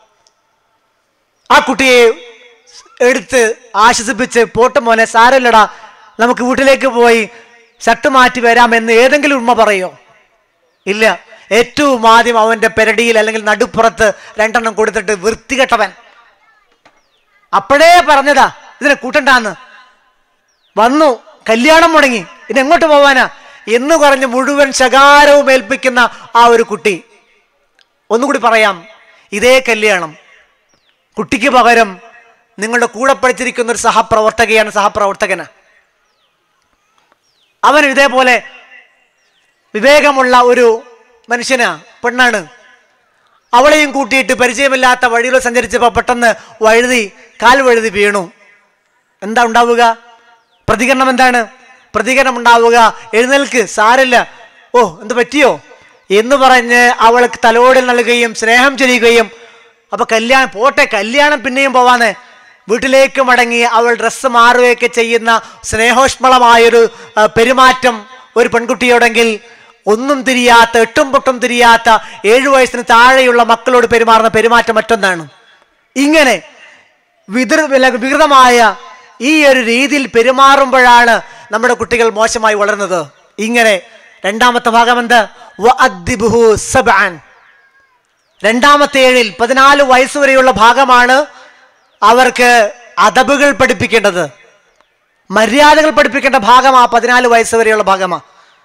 Speaker 4: ആ കുട്ടിയെ എടുത്ത് ആശ്വസിപ്പിച്ച് പോട്ട് മോനെ സാരമില്ലടാ നമുക്ക് വീട്ടിലേക്ക് പോയി ഷർട്ട് മാറ്റി വരാമെന്ന് ഏതെങ്കിലും ഉമ്മ പറയോ ഇല്ല ഏറ്റവും ആദ്യം അവന്റെ പെരടിയിൽ അല്ലെങ്കിൽ നടുപ്പുറത്ത് രണ്ടെണ്ണം കൊടുത്തിട്ട് വൃത്തികെട്ടവൻ അപ്പോഴേ പറഞ്ഞതാ ഇതിനെ കൂട്ടണ്ടാന്ന് വന്നു കല്യാണം മുടങ്ങി ഇനി എങ്ങോട്ട് പോവാനാ എന്ന് പറഞ്ഞ് മുഴുവൻ ശകാരവും ഏൽപ്പിക്കുന്ന ആ ഒരു കുട്ടി ഒന്നുകൂടി പറയാം ഇതേ കല്യാണം കുട്ടിക്ക് പകരം നിങ്ങളുടെ കൂടെ പഠിച്ചിരിക്കുന്ന ഒരു സഹപ്രവർത്തകയാണ് സഹപ്രവർത്തകന് അവൻ ഇതേപോലെ വിവേകമുള്ള ഒരു മനുഷ്യനാ പെണ്ണാണ് അവളെയും കൂട്ടിയിട്ട് പരിചയമില്ലാത്ത വഴിയിൽ സഞ്ചരിച്ചപ്പോൾ പെട്ടെന്ന് വഴുതി കാൽ വഴുതി വീണു എന്താ ഉണ്ടാവുക പ്രതികരണം എന്താണ് പ്രതികരണം ഉണ്ടാവുക എഴുന്നേൽക്ക് സാരില്ല ഓ എന്ത് പറ്റിയോ എന്ന് പറഞ്ഞ് അവൾക്ക് തലോടിൽ നൽകുകയും സ്നേഹം ചെയ്യുകയും അപ്പൊ കല്യാണം പോട്ടെ കല്യാണം പിന്നെയും പോവാന്ന് വീട്ടിലേക്ക് മടങ്ങി അവൾ ഡ്രസ്സ് മാറുകയൊക്കെ ചെയ്യുന്ന സ്നേഹോഷ്മളമായൊരു ആ, പെരുമാറ്റം ഒരു പെൺകുട്ടിയോടെങ്കിൽ ഒന്നും തിരിയാത്ത എട്ടും പൊട്ടും തിരിയാത്ത ഏഴു വയസ്സിന് താഴെയുള്ള മക്കളോട് പെരുമാറുന്ന പെരുമാറ്റം മറ്റൊന്നാണ് ഇങ്ങനെ വിതൃ വില- വികൃതമായ ഈ ഒരു രീതിയിൽ പെരുമാറുമ്പോഴാണ് നമ്മുടെ കുട്ടികൾ മോശമായി വളരുന്നത് ഇങ്ങനെ രണ്ടാമത്തെ ഭാഗം എന്ത് വഅദ്ദിബുഹു സബ്അൻ. രണ്ടാമത്തെ ഏഴിൽ പതിനാല് വയസ്സ് വരെയുള്ള ഭാഗമാണ് അവർക്ക് അതബുകൾ പഠിപ്പിക്കേണ്ടത് മര്യാദകൾ പഠിപ്പിക്കേണ്ട ഭാഗം ആ പതിനാല് വയസ്സ് വരെയുള്ള ഭാഗമാണ്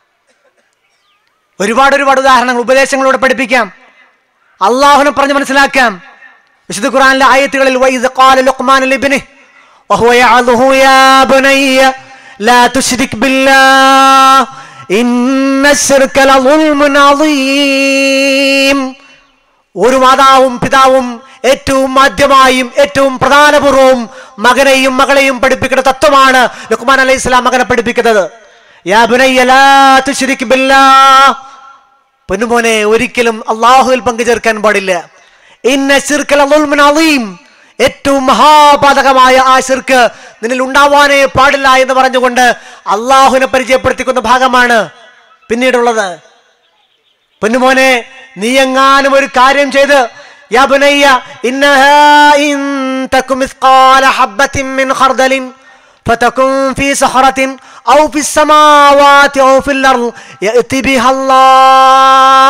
Speaker 4: ഒരുപാട് ഒരുപാട് ഉദാഹരണങ്ങൾ ഉപദേശങ്ങളോട് പഠിപ്പിക്കാം അള്ളാഹുനെ പറഞ്ഞ് മനസ്സിലാക്കാം വിശുദ്ധ ഖുറാനിലെ ആയത്തുകളിൽ വൈദ ഖാല ലുഖ്മാൻ ലിബ്നി വഹുവ യഅദുഹു യാ ബുനയ്യ ലാ തുശ്രിക് ബില്ലാഹ് ഇന്ന ശിർക ലളുൽമുൻ അളീം ഒരു മാതാവും പിതാവും ഏറ്റവും ആദ്യമായും ഏറ്റവും പ്രധാനപൂർവവും മകനെയും മകളെയും പഠിപ്പിക്കുന്ന തത്വമാണ് ലുക്മാൻ അലൈഹി ഇസ്ലാം മകനെ പഠിപ്പിക്കുന്നത് യാ ബുനയ്യ ലാ തുശ്രിക് ബില്ലാഹ് പൊന്നുമോനെ ഒരിക്കലും അള്ളാഹുവിൽ പങ്കുചേർക്കാൻ പാടില്ല ഇന്ന ശിർക്കൽ അളുൽമുൻ അളീം ഏറ്റവും മഹാപാതകമായ ആ ശിർക്ക് നിന്നിൽ ഉണ്ടാവാനേ പാടില്ല എന്ന് പറഞ്ഞുകൊണ്ട് അള്ളാഹുവിനെ പരിചയപ്പെടുത്തിക്കുന്ന ഭാഗമാണ് പിന്നീടുള്ളത് പൊന്നുമോനെ നീ എങ്ങാനും ഒരു കാര്യം ചെയ്ത് യാ ബുനയ്യ ഇന്നഹാ ഇൻ തകു മിസ്ഖാല ഹബ്ബത്തിൻ മിൻ ഖർദലിൻ فتكن في صخرة أو في السماوات أو في الأرض يأتي بها الله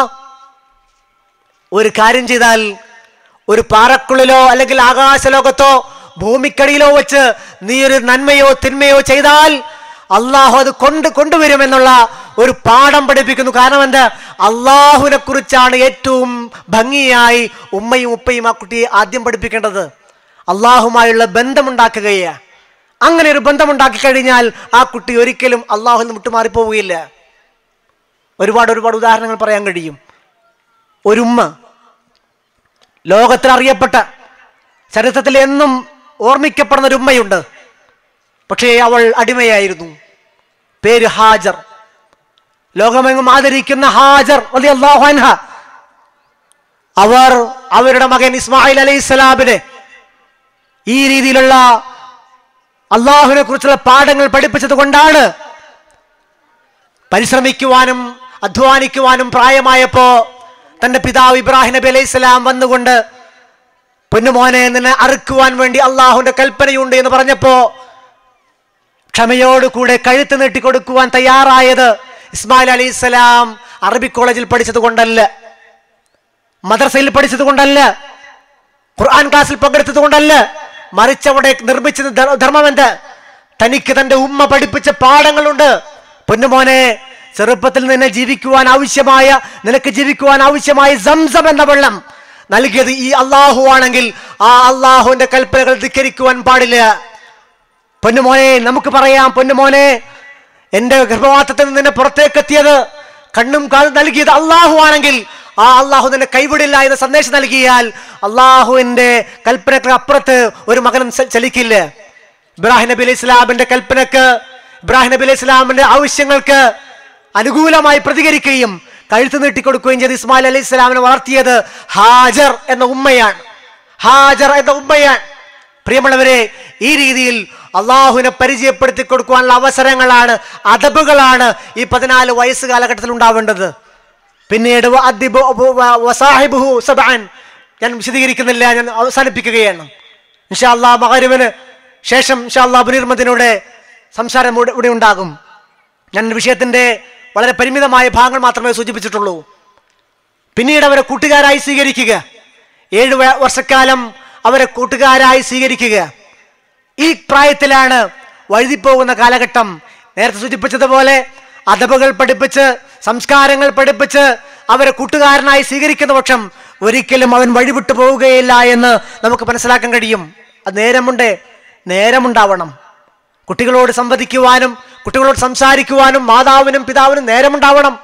Speaker 4: ഒരു കാര്യം ചെയ്താൽ ഒരു പാറക്കുള്ളിലോ അല്ലെങ്കിൽ ആകാശലോകത്തോ ഭൂമിക്കടിയിലോ വെച്ച് നീ ഒരു നന്മയോ തിന്മയോ ചെയ്താൽ അള്ളാഹു അത് കൊണ്ട് കൊണ്ടുവരുമെന്നുള്ള ഒരു പാഠം പഠിപ്പിക്കുന്നു കാരണം എന്താ അള്ളാഹുവിനെ കുറിച്ചാണ് ഏറ്റവും ഭംഗിയായി ഉമ്മയും ഉപ്പയും ആ കുട്ടിയെ ആദ്യം പഠിപ്പിക്കേണ്ടത് അള്ളാഹുമായുള്ള ബന്ധമുണ്ടാക്കുകയാണ് അങ്ങനെ ഒരു ബന്ധമുണ്ടാക്കി കഴിഞ്ഞാൽ ആ കുട്ടി ഒരിക്കലും അള്ളാഹുൽ നിന്ന് വിട്ടുമാറിപ്പോവുകയില്ല ഒരുപാട് ഒരുപാട് ഉദാഹരണങ്ങൾ പറയാൻ കഴിയും ഒരു ഉമ്മ ലോകത്തിൽ അറിയപ്പെട്ട ചരിത്രത്തിൽ എന്നും ഓർമ്മിക്കപ്പെടുന്ന ഒരു ഉമ്മയുണ്ട് പക്ഷേ അവൾ അടിമയായിരുന്നു പേര് ഹാജർ ലോകമെങ്ങും ആദരിക്കുന്ന ഹാജർ റളിയല്ലാഹു അൻഹ അവർ അവരുടെ മകൻ ഇസ്മായിൽ അലൈഹി സ്വലാമിനെ ഈ രീതിയിലുള്ള അള്ളാഹുവിനെ കുറിച്ചുള്ള പാഠങ്ങൾ പഠിപ്പിച്ചത് കൊണ്ടാണ് പരിശ്രമിക്കുവാനും അധ്വാനിക്കുവാനും പ്രായമായപ്പോ തന്റെ പിതാവ് ഇബ്രാഹിം നബി അലൈഹി സ്വലാം വന്നുകൊണ്ട് പൊന്നുമോനെ നിന്നെ അറുക്കുവാൻ വേണ്ടി അള്ളാഹുവിന്റെ കൽപ്പനയുണ്ട് എന്ന് പറഞ്ഞപ്പോ ക്ഷമയോടുകൂടെ കഴുത്ത് നീട്ടിക്കൊടുക്കുവാൻ തയ്യാറായത് ഇസ്മായിൽ അലൈഹി സ്വലാം അറബി കോളേജിൽ പഠിച്ചത് കൊണ്ടല്ല മദ്രസയിൽ പഠിച്ചത് കൊണ്ടല്ല ഖുർആൻ ക്ലാസ്സിൽ പങ്കെടുത്തത് കൊണ്ടല്ല മറിച്ച് അവിടെ നിർമ്മിച്ചത് ധ- ധർമ്മം എന്ത് തനിക്ക് തന്റെ ഉമ്മ പഠിപ്പിച്ച പാഠങ്ങളുണ്ട് പൊന്നുമോനെ ചെറുപ്പത്തിൽ നിന്നെ ജീവിക്കുവാൻ ആവശ്യമായ നിനക്ക് ജീവിക്കുവാൻ ആവശ്യമായ സംസം എന്ന വെള്ളം നൽകിയത് ഈ അള്ളാഹു ആണെങ്കിൽ ആ അള്ളാഹുവിന്റെ കൽപ്പനകൾ ധിക്കരിക്കുവാൻ പാടില്ല പൊന്നുമോനെ നമുക്ക് പറയാം പൊന്നുമോനെ എന്റെ ഗർഭപാത്രത്തിൽ നിന്ന് നിന്നെ പുറത്തേക്ക് എത്തിയത് കണ്ണും കാതും നൽകിയത് അള്ളാഹു ആണെങ്കിൽ ആ അള്ളാഹു നിന്നെ കൈവിടില്ല എന്ന് സന്ദേശം നൽകിയാൽ അള്ളാഹുവിന്റെ കൽപ്പനക്ക് അപ്പുറത്ത് ഒരു മകനും ച- ചലിക്കില്ല ഇബ്രാഹിം നബി അലൈഹി ഇസ്ലാമിന്റെ കൽപ്പനക്ക് ഇബ്രാഹിം നബി അലൈഹി ഇസ്ലാമിന്റെ ആവശ്യങ്ങൾക്ക് അനുകൂലമായി പ്രതികരിക്കുകയും കഴുത്ത് നീട്ടിക്കൊടുക്കുകയും ചെയ്ത് ഇസ്മായിൽ അലൈഹി ഇസ്ലാമിനെ വളർത്തിയത് ഹാജർ എന്ന ഉമ്മയാണ് ഹാജർ എന്ന ഉമ്മയാണ് പ്രിയമുള്ളവരെ ഈ രീതിയിൽ അള്ളാഹുവിനെ പരിചയപ്പെടുത്തി കൊടുക്കുവാനുള്ള അവസരങ്ങളാണ് അതബുകളാണ് ഈ പതിനാല് വയസ്സ് കാലഘട്ടത്തിൽ ഉണ്ടാവേണ്ടത് പിന്നീട് വ അദ്ദിബു- വ- വസാഹിബുഹു സബ്അൻ. ഞാൻ വിശദീകരിക്കുന്നില്ല ഞാൻ അവസാനിപ്പിക്കുകയാണ് ഇൻഷാ അള്ളാഹ് മകരിവിന് ശേഷം ഇൻഷാ അള്ളാഹ് പുനർമതിനൂടെ സംസാരം ഇവിടെ ഇവിടെ ഉണ്ടാകും ഞാൻ വിഷയത്തിന്റെ വളരെ പരിമിതമായ ഭാഗങ്ങൾ മാത്രമേ സൂചിപ്പിച്ചിട്ടുള്ളൂ പിന്നീട് അവരെ കൂട്ടുകാരായി സ്വീകരിക്കുക ഏഴ് വ- വർഷക്കാലം അവരെ കൂട്ടുകാരായി സ്വീകരിക്കുക ഈ പ്രായത്തിലാണ് വഴുതിപ്പോകുന്ന കാലഘട്ടം നേരത്തെ സൂചിപ്പിച്ചതുപോലെ അദബുകൾ പഠിപ്പിച്ച് സംസ്കാരങ്ങൾ പഠിപ്പിച്ച് അവരെ കൂട്ടുകാരനായി സ്വീകരിക്കുന്ന പക്ഷം ഒരിക്കലും അവൻ വഴിവിട്ടു പോവുകയില്ല എന്ന് നമുക്ക് മനസ്സിലാക്കാൻ കഴിയും അത് നേരമുണ്ട് നേരമുണ്ടാവണം കുട്ടികളോട് സംവദിക്കുവാനും കുട്ടികളോട് സംസാരിക്കുവാനും മാതാവിനും പിതാവിനും നേരമുണ്ടാവണം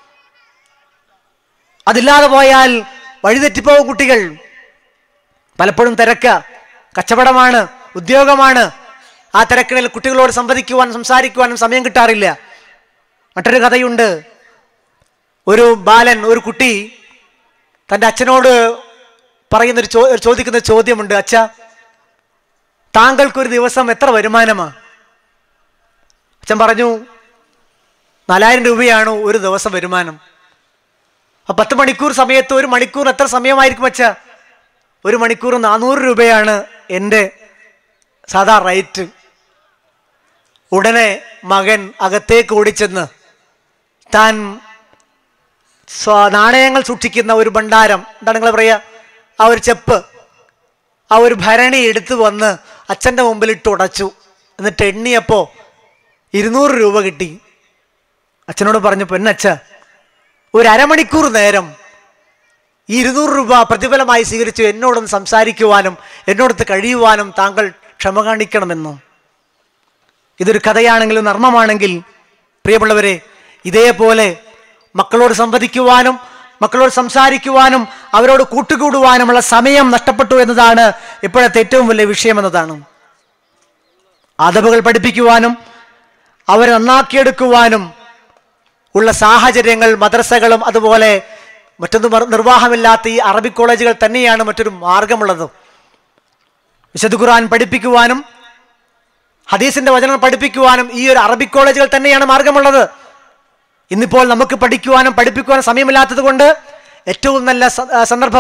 Speaker 4: അതില്ലാതെ പോയാൽ വഴിതെറ്റിപ്പോകും കുട്ടികൾ പലപ്പോഴും തിരക്ക് കച്ചവടമാണ് ഉദ്യോഗമാണ് ആ തിരക്കിനിൽ കുട്ടികളോട് സംവദിക്കുവാനും സംസാരിക്കുവാനും സമയം കിട്ടാറില്ല മറ്റൊരു കഥയുണ്ട് ഒരു ബാലൻ ഒരു കുട്ടി തൻ്റെ അച്ഛനോട് പറയുന്നൊരു ചോ ചോദിക്കുന്ന ഒരു ചോദ്യമുണ്ട് അച്ഛ താങ്കൾക്കൊരു ദിവസം എത്ര വരുമാനമാ അച്ഛൻ പറഞ്ഞു നാലായിരം രൂപയാണ് ഒരു ദിവസം വരുമാനം അപ്പൊ പത്ത് മണിക്കൂർ സമയത്ത് ഒരു മണിക്കൂർ എത്ര സമയമായിരിക്കും അച്ഛ ഒരു മണിക്കൂർ നാനൂറ് രൂപയാണ് എൻ്റെ സാധാ റേറ്റ് ഉടനെ മകൻ അകത്തേക്ക് ഓടിച്ചെന്ന് താൻ സ്വ- നാണയങ്ങൾ സൂക്ഷിക്കുന്ന ഒരു ഭണ്ഡാരം എന്താണ് നിങ്ങൾ പറയുക ആ ഒരു ചെപ്പ് ആ ഒരു ഭരണി എടുത്തു വന്ന് അച്ഛൻ്റെ മുമ്പിൽ ഇട്ട് ഉടച്ചു എന്നിട്ട് എണ്ണിയപ്പോൾ ഇരുന്നൂറ് രൂപ കിട്ടി അച്ഛനോട് പറഞ്ഞു പൊന്നച്ഛ ഒരു അരമണിക്കൂർ നേരം ഈ ഇരുന്നൂറ് രൂപ പ്രതിഫലമായി സ്വീകരിച്ചു എന്നോടൊന്ന് സംസാരിക്കുവാനും എന്നോടൊത്ത് കഴിയുവാനും താങ്കൾ ക്ഷമ കാണിക്കണമെന്നും ഇതൊരു കഥയാണെങ്കിലും നർമ്മമാണെങ്കിൽ പ്രിയമുള്ളവരെ ഇതേപോലെ മക്കളോട് സംവദിക്കുവാനും മക്കളോട് സംസാരിക്കുവാനും അവരോട് കൂട്ടുകൂടുവാനുമുള്ള സമയം നഷ്ടപ്പെട്ടു എന്നതാണ് ഇപ്പോഴത്തെ ഏറ്റവും വലിയ വിഷയം എന്നതാണ് അതവുകൾ പഠിപ്പിക്കുവാനും അവരെ നന്നാക്കിയെടുക്കുവാനും ഉള്ള സാഹചര്യങ്ങൾ മദ്രസകളും അതുപോലെ മറ്റൊന്നും മറ- നിർവാഹമില്ലാത്ത ഈ അറബി കോളേജുകൾ തന്നെയാണ് മറ്റൊരു മാർഗമുള്ളത് വിശുദ്ധ ഖുർആൻ പഠിപ്പിക്കുവാനും ഹദീസിന്റെ വചനം പഠിപ്പിക്കുവാനും ഈ ഒരു അറബി കോളേജുകൾ തന്നെയാണ് മാർഗമുള്ളത് ഇന്നിപ്പോൾ നമുക്ക് പഠിക്കുവാനും പഠിപ്പിക്കുവാനും സമയമില്ലാത്തത് കൊണ്ട് ഏറ്റവും നല്ല സ- ആ, സന്ദർഭം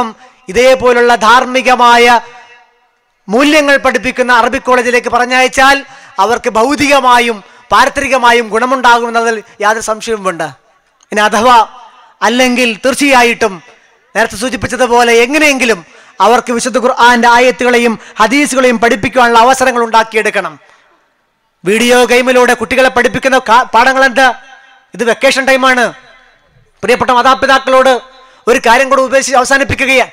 Speaker 4: ഇതേപോലുള്ള ധാർമ്മികമായ മൂല്യങ്ങൾ പഠിപ്പിക്കുന്ന അറബി കോളേജിലേക്ക് പറഞ്ഞയച്ചാൽ അവർക്ക് ഭൗതികമായും പാരത്രികമായും ഗുണമുണ്ടാകുമെന്നതിൽ യാതൊരു സംശയവും വേണ്ട ഇനി അഥവാ അല്ലെങ്കിൽ തീർച്ചയായിട്ടും നേരത്തെ സൂചിപ്പിച്ചതുപോലെ എങ്ങനെയെങ്കിലും അവർക്ക് വിശുദ്ധ ഖുർആന്റെ ആയത്തുകളെയും ഹദീസുകളെയും പഠിപ്പിക്കാനുള്ള അവസരങ്ങൾ ഉണ്ടാക്കിയെടുക്കണം വീഡിയോ ഗെയിമിലൂടെ കുട്ടികളെ പഠിപ്പിക്കുന്ന കാ- പാഠങ്ങൾ എന്താ ഇത് വെക്കേഷൻ ടൈമാണ് പ്രിയപ്പെട്ട മാതാപിതാക്കളോട് ഒരു കാര്യം കൂടെ ഉപദേശിച്ച് അവസാനിപ്പിക്കുകയാണ്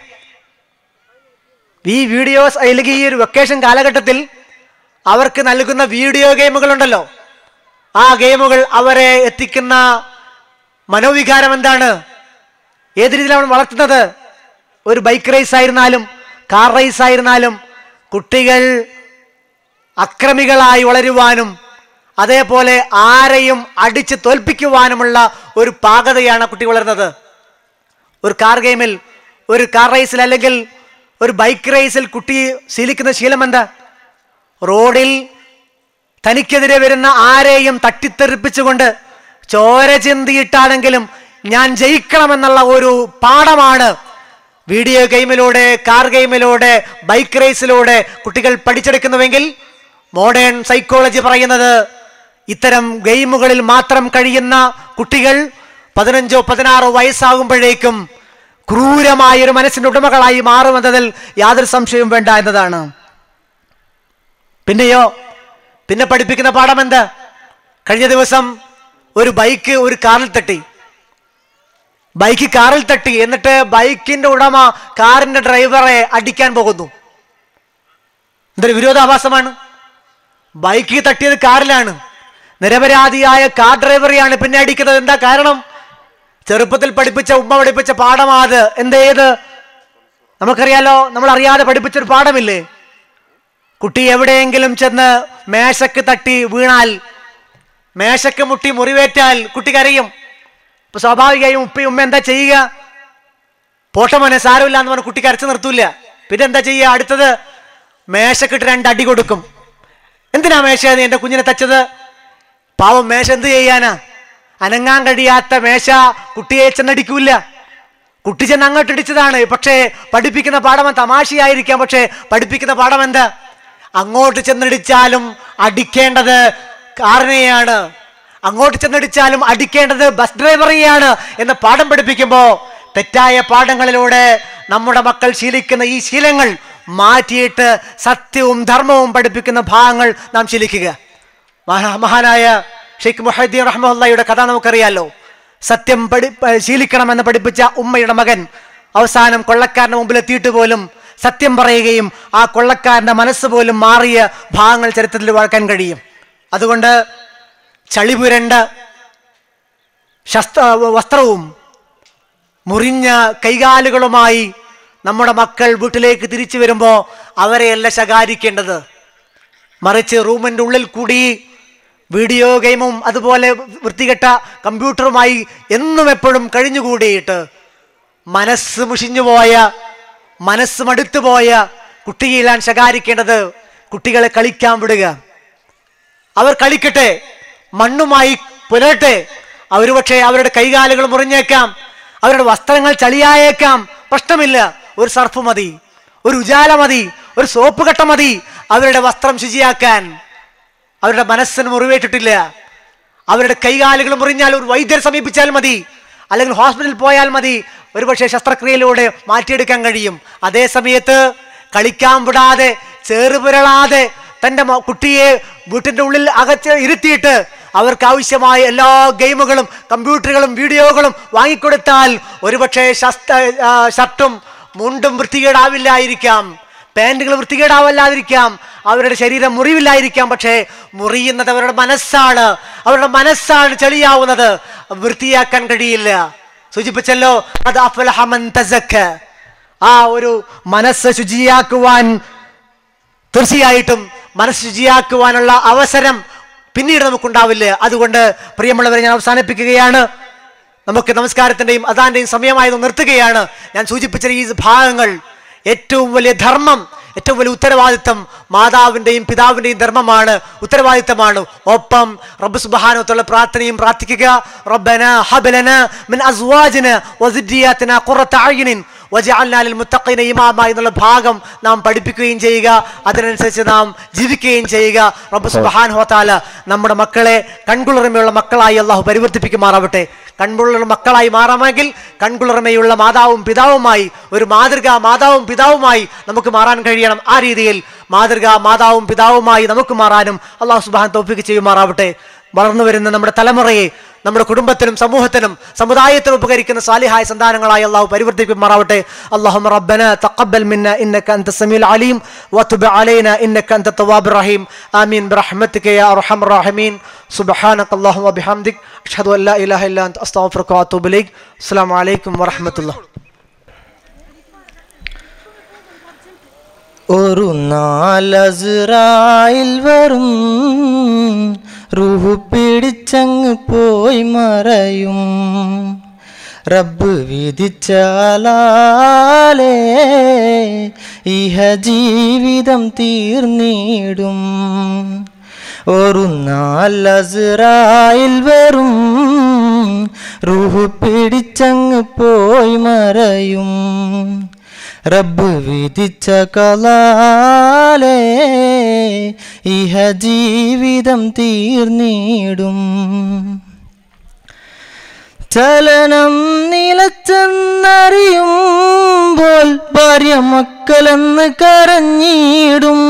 Speaker 4: ഈ വീഡിയോസ് അല്ലെങ്കിൽ ഈ ഒരു വെക്കേഷൻ കാലഘട്ടത്തിൽ അവർക്ക് നൽകുന്ന വീഡിയോ ഗെയിമുകളുണ്ടല്ലോ ആ ഗെയിമുകൾ അവരെ എത്തിക്കുന്ന മനോവികാരം എന്താണ് ഏത് രീതിയിലാണ് വളർത്തുന്നത് ഒരു ബൈക്ക് റേസ് ആയിരുന്നാലും കാർ റേസ് ആയിരുന്നാലും കുട്ടികൾ അക്രമികളായി വളരുവാനും അതേപോലെ ആരെയും അടിച്ച് തോൽപ്പിക്കുവാനുമുള്ള ഒരു പാകതയാണ് കുട്ടി വളരുന്നത് ഒരു കാർ ഗെയിമിൽ ഒരു കാർ റേസിൽ അല്ലെങ്കിൽ ഒരു ബൈക്ക് റേസിൽ കുട്ടി ശീലിക്കുന്ന ശീലം എന്താ റോഡിൽ തനിക്കെതിരെ വരുന്ന ആരെയും തട്ടിത്തെറിപ്പിച്ചുകൊണ്ട് ചോര ചിന്തിയിട്ടാണെങ്കിലും ഞാൻ ജയിക്കണമെന്നുള്ള ഒരു പാഠമാണ് വീഡിയോ ഗെയിമിലൂടെ കാർ ഗെയിമിലൂടെ ബൈക്ക് റേസിലൂടെ കുട്ടികൾ പഠിച്ചെടുക്കുന്നുവെങ്കിൽ മോഡേൺ സൈക്കോളജി പറയുന്നത് ഇത്തരം ഗെയിമുകളിൽ മാത്രം കഴിയുന്ന കുട്ടികൾ പതിനഞ്ചോ പതിനാറോ വയസ്സാകുമ്പോഴേക്കും ക്രൂരമായ ഒരു മനസ്സിന്റെ ഉടമകളായി മാറുമെന്നതിൽ യാതൊരു സംശയവും വേണ്ട എന്നതാണ് പിന്നെയോ പിന്നെ പഠിപ്പിക്കുന്ന പാഠം എന്താ കഴിഞ്ഞ ദിവസം ഒരു ബൈക്ക് ഒരു കാറിൽ തട്ടി ബൈക്ക് കാറിൽ തട്ടി എന്നിട്ട് ബൈക്കിന്റെ ഉടമ കാറിന്റെ ഡ്രൈവറെ അടിക്കാൻ പോകുന്നു എന്തൊരു വിരോധാഭാസമാണ് ബൈക്ക് തട്ടിയത് കാറിലാണ് നിരപരാധിയായ കാർ ഡ്രൈവറെയാണ് പിന്നെ അടിക്കുന്നത് എന്താ കാരണം ചെറുപ്പത്തിൽ പഠിപ്പിച്ച ഉമ്മ പഠിപ്പിച്ച പാഠമാത് എന്തേത് നമുക്കറിയാലോ നമ്മൾ അറിയാതെ പഠിപ്പിച്ചൊരു പാഠമില്ലേ കുട്ടി എവിടെയെങ്കിലും ചെന്ന് മേശക്ക് തട്ടി വീണാൽ മേശക്ക് മുട്ടി മുറിവേറ്റാൽ കുട്ടി കരയും ഇപ്പൊ സ്വാഭാവികമായും ഉപ്പയും ഉമ്മ എന്താ ചെയ്യുക പോട്ടമോനെ സാരമില്ല എന്ന് പറഞ്ഞ് കുട്ടി കരച്ചു നിർത്തൂല പിന്നെ എന്താ ചെയ്യുക അടുത്തത് മേശക്കിട്ട് രണ്ട് അടി കൊടുക്കും എന്തിനാ മേശ നീ എന്റെ കുഞ്ഞിനെ തച്ചത് പാവം മേശ എന്ത് ചെയ്യാനാ അനങ്ങാൻ കഴിയാത്ത മേശ കുട്ടിയെ ചെന്നടിക്കൂല കുട്ടി ചെന്ന് അങ്ങോട്ട് ഇടിച്ചതാണ് പക്ഷേ പഠിപ്പിക്കുന്ന പാഠം തമാശയായിരിക്കാം പക്ഷേ പഠിപ്പിക്കുന്ന പാഠം എന്താ അങ്ങോട്ട് ചെന്നിടിച്ചാലും അടിക്കേണ്ടത് കാറിനെയാണ് അങ്ങോട്ട് ചെന്നിടിച്ചാലും അടിക്കേണ്ടത് ബസ് ഡ്രൈവറെയാണ് എന്ന പാഠം പഠിപ്പിക്കുമ്പോൾ തെറ്റായ പാഠങ്ങളിലൂടെ നമ്മുടെ മക്കൾ ശീലിക്കുന്ന ഈ ശീലങ്ങൾ മാറ്റിയിട്ട് സത്യവും ധർമ്മവും പഠിപ്പിക്കുന്ന ഭാഗങ്ങൾ നാം ശീലിക്കുക മഹാ- മഹാനായ ഷെയ്ഖ് മുഹദ്ദീൻ റഹ്മുള്ളയുടെ കഥ നമുക്കറിയാലോ സത്യം പഠി പ- ശീലിക്കണമെന്ന് പഠിപ്പിച്ച ഉമ്മയുടെ മകൻ അവസാനം കൊള്ളക്കാരന്റെ മുമ്പിൽ എത്തിയിട്ട് പോലും സത്യം പറയുകയും ആ കൊള്ളക്കാരന്റെ മനസ്സ് പോലും മാറിയ ഭാഗങ്ങൾ ചരിത്രത്തിൽ വാഴ്ക്കാൻ കഴിയും അതുകൊണ്ട് ചളിപുരണ്ട ശസ്ത്ര വസ്ത്രവും മുറിഞ്ഞ കൈകാലുകളുമായി നമ്മുടെ മക്കൾ വീട്ടിലേക്ക് തിരിച്ചു വരുമ്പോൾ അവരെയല്ല ശകാരിക്കേണ്ടത് മറിച്ച് റൂമിൻ്റെ ഉള്ളിൽ കൂടി വീഡിയോ ഗെയിമും അതുപോലെ വൃത്തികെട്ട കമ്പ്യൂട്ടറുമായി എന്നും എപ്പോഴും കഴിഞ്ഞുകൂടിയിട്ട് മനസ്സ് മുഷിഞ്ഞുപോയ മനസ്സ് മടുത്തുപോയ കുട്ടിയെല്ലാം ശകാരിക്കേണ്ടത് കുട്ടികളെ കളിക്കാൻ വിടുക അവർ കളിക്കട്ടെ മണ്ണുമായി പുലരട്ടെ അവർ പക്ഷേ അവരുടെ കൈകാലുകൾ മുറിഞ്ഞേക്കാം അവരുടെ വസ്ത്രങ്ങൾ ചളിയായേക്കാം പ്രശ്നമില്ല ഒരു സർഫ് മതി ഒരു ഉജാല മതി ഒരു സോപ്പ് കട്ട മതി അവരുടെ വസ്ത്രം ശുചിയാക്കാൻ അവരുടെ മനസ്സിന് മുറിവേറ്റിട്ടില്ല അവരുടെ കൈകാലുകൾ മുറിഞ്ഞാൽ ഒരു വൈദ്യരെ സമീപിച്ചാൽ മതി അല്ലെങ്കിൽ ഹോസ്പിറ്റലിൽ പോയാൽ മതി ഒരുപക്ഷെ ശസ്ത്രക്രിയയിലൂടെ മാറ്റിയെടുക്കാൻ കഴിയും അതേ സമയത്ത് കളിക്കാൻ വിടാതെ ചേറുപുരളാതെ തൻ്റെ മ- കുട്ടിയെ വീട്ടിൻ്റെ ഉള്ളിൽ അകച്ച് ഇരുത്തിയിട്ട് അവർക്ക് ആവശ്യമായ എല്ലാ ഗെയിമുകളും കമ്പ്യൂട്ടറുകളും വീഡിയോകളും വാങ്ങിക്കൊടുത്താൽ ഒരുപക്ഷെ ശസ്ത്ര ആ, ഷർട്ടും മുണ്ടും വൃത്തികേടാവില്ലായിരിക്കാം പാൻറ്റുകൾ വൃത്തികേടാവല്ലാതിരിക്കാം അവരുടെ ശരീരം മുറിവില്ലായിരിക്കാം പക്ഷേ മുറിയുന്നത് അവരുടെ മനസ്സാണ് അവരുടെ മനസ്സാണ് ചെളിയാവുന്നത് വൃത്തിയാക്കാൻ കഴിയില്ല സൂചിപ്പിച്ചല്ലോ അത് അഫലഹമൻ തസക്ക ആ ഒരു മനസ്സ് ശുചിയാക്കുവാൻ തീർച്ചയായിട്ടും മനസ്സ് ശുചിയാക്കുവാനുള്ള അവസരം പിന്നീട് നമുക്കുണ്ടാവില്ല അതുകൊണ്ട് പ്രിയമുള്ളവരെ ഞാൻ അവസാനിപ്പിക്കുകയാണ് നമുക്ക് നമസ്കാരത്തിൻ്റെയും അതാൻ്റെയും സമയമായത് നിർത്തുകയാണ് ഞാൻ സൂചിപ്പിച്ച ഈ ഭാഗങ്ങൾ ഏറ്റവും വലിയ ധർമ്മം ഏറ്റവും വലിയ ഉത്തരവാദിത്തം മാതാവിൻ്റെയും പിതാവിൻ്റെയും ധർമ്മമാണ് ഉത്തരവാദിത്തമാണ് ഒപ്പം റബ്ബ് സുബാനത്തുള്ള പ്രാർത്ഥനയും പ്രാർത്ഥിക്കുക റബ്ബന ഹബലന മിൻ അസ്വാജിന വസിദ്ദിയാത്തിന ഖുറത അയ്യുനിൻ വജഅൽനാലിൽ മുത്തഖീന ഇമാമ എന്നുള്ള ഭാഗം നാം പഠിപ്പിക്കുകയും ചെയ്യുക അതിനനുസരിച്ച് നാം ജീവിക്കുകയും ചെയ്യുക റബ്ബ് സുബ്ഹാനഹു വതആല നമ്മുടെ മക്കളെ കൺകുളിർമയുള്ള മക്കളായി അള്ളാഹു പരിവർത്തിപ്പിക്കുമാറാവട്ടെ കൺകുളിർ മക്കളായി മാറാമെങ്കിൽ കൺകുളിർമയുള്ള മാതാവും പിതാവുമായി ഒരു മാതൃകാ മാതാവും പിതാവുമായി നമുക്ക് മാറാൻ കഴിയണം ആ രീതിയിൽ മാതൃകാ മാതാവും പിതാവുമായി നമുക്ക് മാറാനും അള്ളാഹു സുബാൻ തോപ്പിക്ക് ചെയ്യുമാറാവട്ടെ വളർന്നു വരുന്ന നമ്മുടെ തലമുറയെ നമ്മുടെ കുടുംബത്തിനും സമൂഹത്തിനും സമുദായത്തിനും ഉപകരിക്കുന്ന സാലിഹായ സന്താനങ്ങളായി അള്ളാഹു പരിവർത്തിക്കുമാറാവട്ടെ അള്ളാഹു റബ്ബന തഖബ്ബൽ മിന്ന ഇന്നക അൻത സമീഉൽ അലീം വതുബ് അലൈന ഇന്നക അൻത തവ്വാബുർ റഹീം ആമീൻ برحمتك يا ارحم الراحمين سبحانك اللهم وبحمدك اشهد ان لا اله الا انت استغفرك واتوب اليك السلام عليكم ورحمه الله
Speaker 1: ഒരു നാലസുറായിൽ വരും റുഹു പിടിച്ചങ്ങ് പോയി മറയും റബ്ബ് വിധിച്ചാലേ ഇഹ ജീവിതം തീർന്നിടും ഒരു നാലസുറായിൽ വരും റുഹു പിടിച്ചങ്ങ് പോയി മറയും റബ്ബ് വിധിച്ച കലാലേ ഇഹ ജീവിതം തീർന്നിടും ചലനം നിലച്ചെന്നറിയുമ്പോൾ ഭാര്യ മക്കളെന്ന് കരഞ്ഞിടും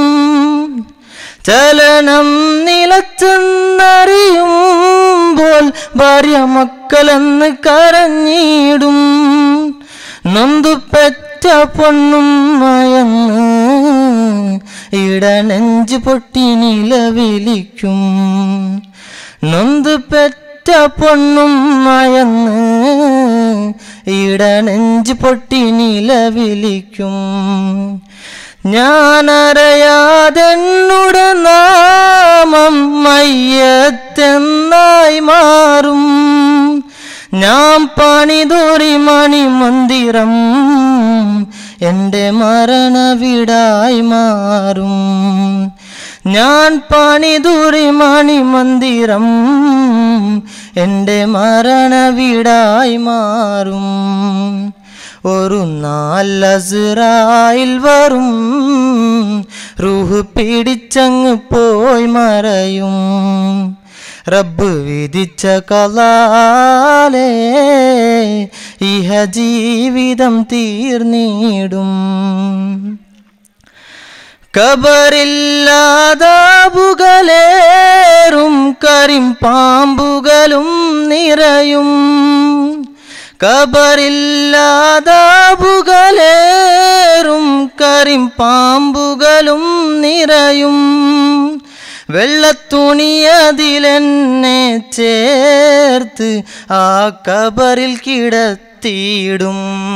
Speaker 1: ചലനം നിലച്ചെന്നറിയുമ്പോൾ ഭാര്യ മക്കളെന്ന് കരഞ്ഞിടും നൊന്തു പെറ്റ പൊണ്ണും മയന്ന് ഇടനെഞ്ച് പൊട്ടി നിലവിളിക്കും നൊന്തു പെറ്റ പൊണ്ണും മയന്ന് ഇടനെഞ്ച് പൊട്ടി നിലവിളിക്കും ഞാനറിയാതെന്നുടെ നാമം മയ്യത്തെന്നായി മാറും ഞാൻ പണിതൊറി മണി മന്ദിരം എൻ്റെ മരണവിടായി മാറും ഞാൻ പണിതുറി മണി മന്ദിരം എൻ്റെ മരണവിടായി മാറും ഒരു നാലസുറായിൽ വരും റൂഹ് പിടിച്ചങ്ങ് പോയി മറയും റബ്ബ് വിധിച്ച കലാലേ ഇഹ ജീവിതം തീർന്നിടും കബറില്ലാതാബുകളേറും കരിം പാമ്പുകളും നിറയും കബറില്ലാതാബുകളേറും കരിം പാമ്പുകളും നിറയും വെള്ളത്തുണിയതിലെന്നെ ചേർത്ത് ആ കബറിൽ കിടത്തിയിടും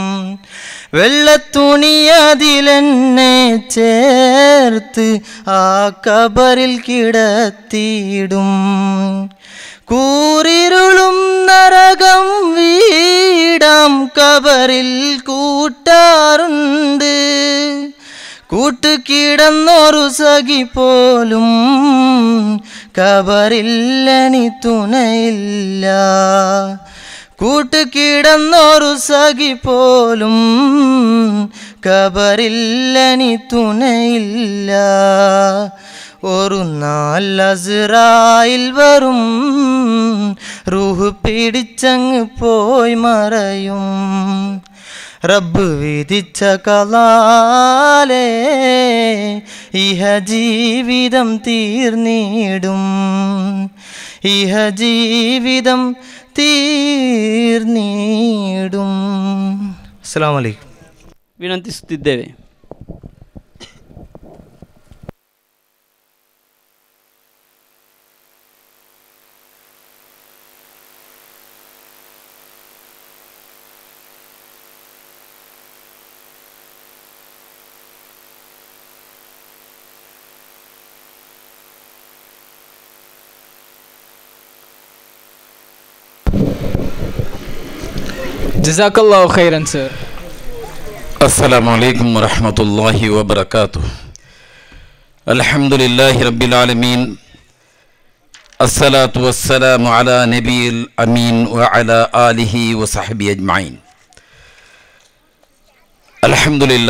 Speaker 1: വെള്ളത്തുണിയതിലെന്നെ ചേർത്ത് ആ കബറിൽ കിടത്തിയിടും കൂരിരുളും നരകം വീടാം കബറിൽ കൂട്ടാറുണ്ട് കൂട്ടുകിടന്നൊരു സഖി പോലും കബറില്ലനി തുണയില്ല കൂട്ടുകിടന്നൊരു സഖി പോലും കബറില്ലനി തുണയില്ല ഒരു നാലസുറായിൽ വരും റൂഹ് പിടിച്ചങ്ങ് പോയി മറയും റബ്ബ് വിധിച്ച കലാലേ ഇഹ ജീവിതം തീർന്നിടും ഇഹ ജീവിതം തീർന്നിടും അസ്സാം വലൈക്കും
Speaker 5: ವಿನಂತಿಸುತ್ತಿದ್ದೇವೆ
Speaker 6: ജസാക്കല്ലാഹു ഖൈറൻ സർ
Speaker 7: السلام عليكم ورحمة الله وبركاته الحمد لله رب العالمين الصلاة والسلام على نبي الأمين وعلى آله وصحبه أجمعين അലഹമില്ല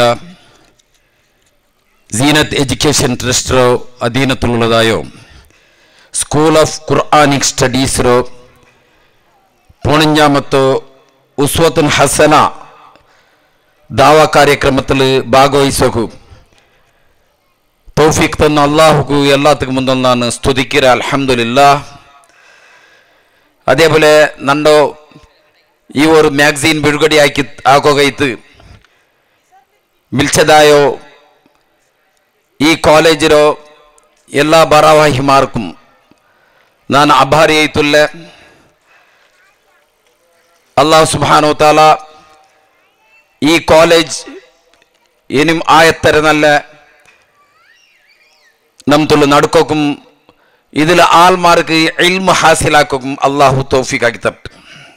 Speaker 7: സീനത്ത് എഡ്യൂക്കേഷൻ ട്രസ്റ്ററോ അധീനത്തിലുള്ളതായോ ಸ್ಕೂಲ್ ಆಫ್ ಕುರ್ಆನಿಕ್ ಸ್ಟಡೀಸ್ರು ಪೂಣಂಜ ಮತ್ತು ಉಸ್ವತುನ್ ಹಸನ ದಾವಾ ಕಾರ್ಯಕ್ರಮದಲ್ಲಿ ಭಾಗವಹಿಸೋಕು ತೌಫೀಕ್ ತನ್ನ ಅಲ್ಲಾಹುಗೂ ಎಲ್ಲದಕ್ಕೂ ಮುಂದೆ ನಾನು ಸ್ತುತಿಕಿರ ಅಲ್ಹಮ್ದುಲಿಲ್ಲ അതേപോലെ നണ്ടോ ഈ ഒരു മാഗസീൻ ಬಿಡುಗಡೆಯಾಕಿ ಆಗೋಗೈತು ಮಿಲ್ಚದಾಯೋ ಈ ಕಾಲೇಜಿರೋ ಎಲ್ಲ ಭಾರವಾಹಿಮಾರ್ക്കും ನಾನು ಅಭಾರಿ ಐತುಲ್ಲ ಅಲ್ಲಾಹ್ ಸುಬಾನೋ ತಾಲ ഈ കോളേജ് ഇനിയും ആയത്തര നല്ല നംതുള്ള നടുക്കും ഇതിൽ ആൾമാർക്ക് ഇൽമ ഹാസിലാക്കും അള്ളാഹു തൗഫീഖാക്കി തട്ട്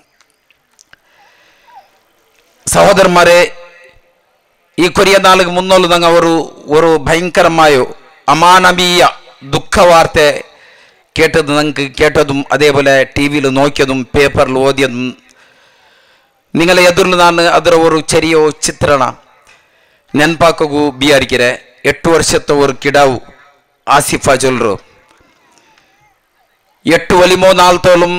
Speaker 7: സഹോദരന്മാരെ ഈ കൊറിയ നാളുകൾ മുന്നോട്ട് ഞങ്ങൾ ഒരു ഒരു ഭയങ്കരമായ അമാനവീയ ദുഃഖവാർത്ത കേട്ടത് നിങ്ങൾക്ക് കേട്ടതും അതേപോലെ ടി വിയിൽ നോക്കിയതും പേപ്പറിൽ ഓതിയതും നിങ്ങളെ ಎದುರು ನಾನು ಅದರ ಒಂದು ಚೆರಿಯ ಚಿತ್ರಣ ನೆನಪಾಕಗೂ ಬಿಯಾರಿಕೆರೆ ಎಟ್ಟು ವರ್ಷದ ಒಂದು ಕಿಡಾವು ಆಸಿಫಾ ಜೊಲ್ರು ಎಟ್ಟು ಒಲಿಮೋ ನಾಲ್ತೋಲಂ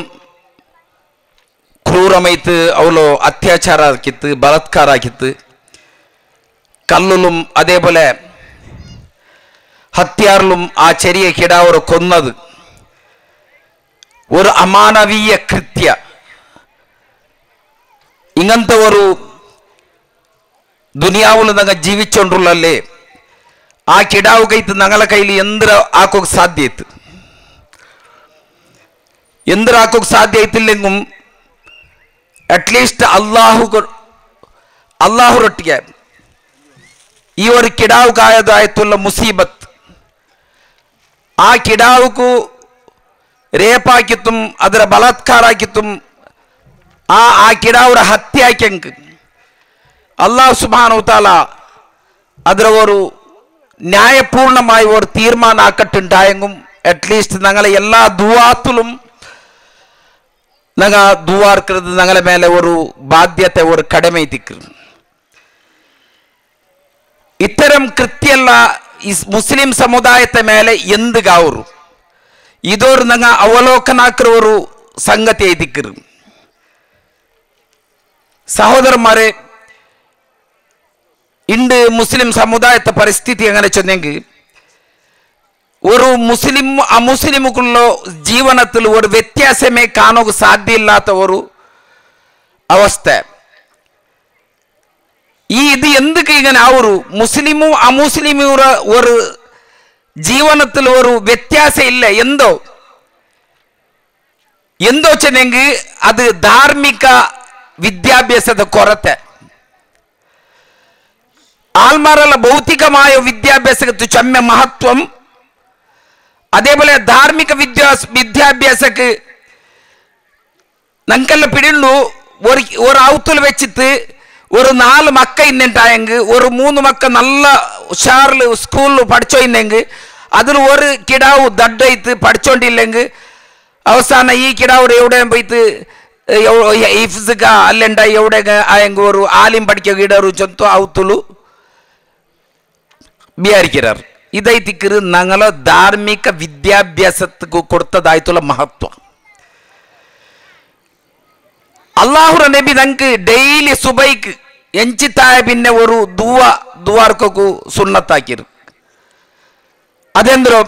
Speaker 7: ಕ್ರೂರಮೈತು ಅವಳು ಅತ್ಯಾಚಾರ ಆಕಿತ್ತು ಬಲಾತ್ಕಾರ ಆಕಿತ್ತು കല്ലിലും അതേപോലെ ഹത്യാറിലും ആ ചെറിയ കിടാവർ കൊന്നത് ഒരു അമാനവീയ കൃത്യ ഇങ്ങനത്തെ ഒരു ദുനിയാവിൽ ഞങ്ങൾ ജീവിച്ചോണ്ടുള്ളല്ലേ ആ കിടാവ് കൈത്ത് ഞങ്ങളെ കയ്യിൽ എന്തിര ആക്കോക്ക് സാധ്യത്ത് എന്തിര ആക്കോക്ക് സാധ്യത്തില്ലെങ്കും ಅಟ್ಲೀಸ್ಟ್ ಅಲ್ಲಾಹು ಅಲ್ಲಾಹುರೊಟ್ಟಿಗೆ ಈ ಒಂದು ಕಿಡಾವು ಕಾಯದಾಯ್ತುಲ್ಲ ಮುಸೀಬತ್ ಆ ಕಿಡಾವುಕು ರೇಪ್ ಹಾಕಿತ್ತು ಅದರ ಬಲಾತ್ಕಾರ ಹಾಕಿತ್ತು ആ ആ കിടാവുടെ ഹത്യാക്കങ്ക് അള്ളാഹു സുബാനുത്താല ಅದರ ഒരു ന്യായപൂർണമായ ഒരു തീരുമാനം ആക്കട്ടുണ്ടായെങ്കും അറ്റ്ലീസ്റ്റ് ഞങ്ങളെ എല്ലാ ദുവാത്തിലും ഞങ്ങൾ ദുവാർക്കുന്നത് ഞങ്ങളെ മേലെ ഒരു ബാധ്യത ഒരു കടമ എത്തിക്കുന്നു ഇത്തരം കൃത്യല്ല മുസ്ലിം സമുദായത്തെ മേലെ എന്ത് കാവරු ഇതൊരു ഞങ്ങൾ അവലോകനാക്കുന്ന ഒരു സംഗതി എത്തിക്കുന്നു സഹോദരന്മാരെ ഇണ്ട് മുസ്ലിം സമുദായത്തെ പരിസ്ഥിതി എങ്ങനെ ചെന്നെങ്കിൽ ഒരു മുസ്ലിം അമുസ്ലിമുക്കുള്ള ജീവനത്തിൽ ഒരു വ്യത്യാസമേ കാണുക സാധ്യമില്ലാത്ത ഒരു അവസ്ഥ ഈ ഇത് എന്തൊക്കെ ഇങ്ങനെ ആവരു മുസ്ലിമും അമുസ്ലിമുറ ഒരു ജീവനത്തിൽ ഒരു വ്യത്യാസം ഇല്ല എന്തോ എന്തോ ചെന്നെങ്കിൽ അത് ധാർമ്മിക വിദ്യാഭ്യാസದ ಕೊರತೆ ആൽമാരുടെ ഭൗതികമായ വിദ്യാഭ്യാസത്തിന് ചെമ്മ മഹത്വം അതേപോലെ ധാർമ്മിക വിദ്യാഭ്യാസ വിദ്യാഭ്യാസക്ക് ഞങ്ങൾക്കെല്ലാം പിടിയുള്ളൂ ഒരു ഒരു ഔത്തിൽ വെച്ചിട്ട് ഒരു നാല് മക്ക ഇന്നിട്ടായെങ്കിൽ ഒരു മൂന്ന് മക്ക നല്ല ഉഷാറിൽ സ്കൂളിൽ പഠിച്ചോയിന്നെങ്കിൽ അതിൽ ഒരു കിടാവ് ദഡ്ഡയിത്ത് പഠിച്ചോണ്ടില്ലെങ്കിൽ അവസാനം ഈ കിടാവ് എവിടെയും പോയിട്ട് ಇಫ್ಸ್ಗ ಅಲ್ಲೆಂಡ ಎವಡೆಗ ಆಯಂಗ ഒരു ആലിം പഠിക്ക ഗീടರು ചൊന്തോ ഔത്തുളു ബിയാരിക്കരാർ ഇതൈത്തിക്കറ് ഞങ്ങളെ ധാർമ്മിക വിദ്യാഭ്യാസത്തിക്ക് കൊടുത്തതായിട്ടുള്ള മഹത്വം അള്ളാഹുറ നബി ഞങ്ങൾക്ക് ഡെയിലി സുബൈക്ക് എഞ്ചിത്തായ പിന്നെ ഒരു ദുവ ദുവാർക്കൊക്കെ സുണ്ണത്താക്കിയത് അതെന്തോ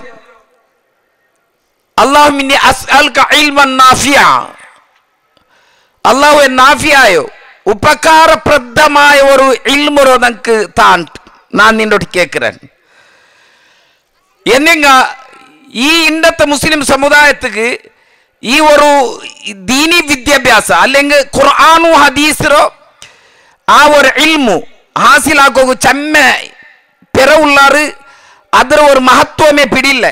Speaker 7: അള്ളാഹു മിന്നി അസ്അൽക ഇൽമൻ നാഫിയ അള്ളാഹു നാഫിയായോ ഉപകാരപ്രദമായ ഒരു ഇൽമുറോ നമുക്ക് താൻ ഞാൻ നിന്നോട് കേൾக்கிறேன் என்னங்க ഈ ഇന്നത്തെ മുസ്ലിം സമുദായത്തിക്ക് ഈ ഒരു ദീനി വിദ്യാഭ്യാസ അല്ലെങ്കിൽ ഖുർആാനു ഹദീസിറോ ആ ഒരു ഇൽമു ഹാസിലാക്കോ ചെമ്മ പിറവുള്ളാറ് ಅದರ ഒരു മഹത്വമേ പിടിയില്ല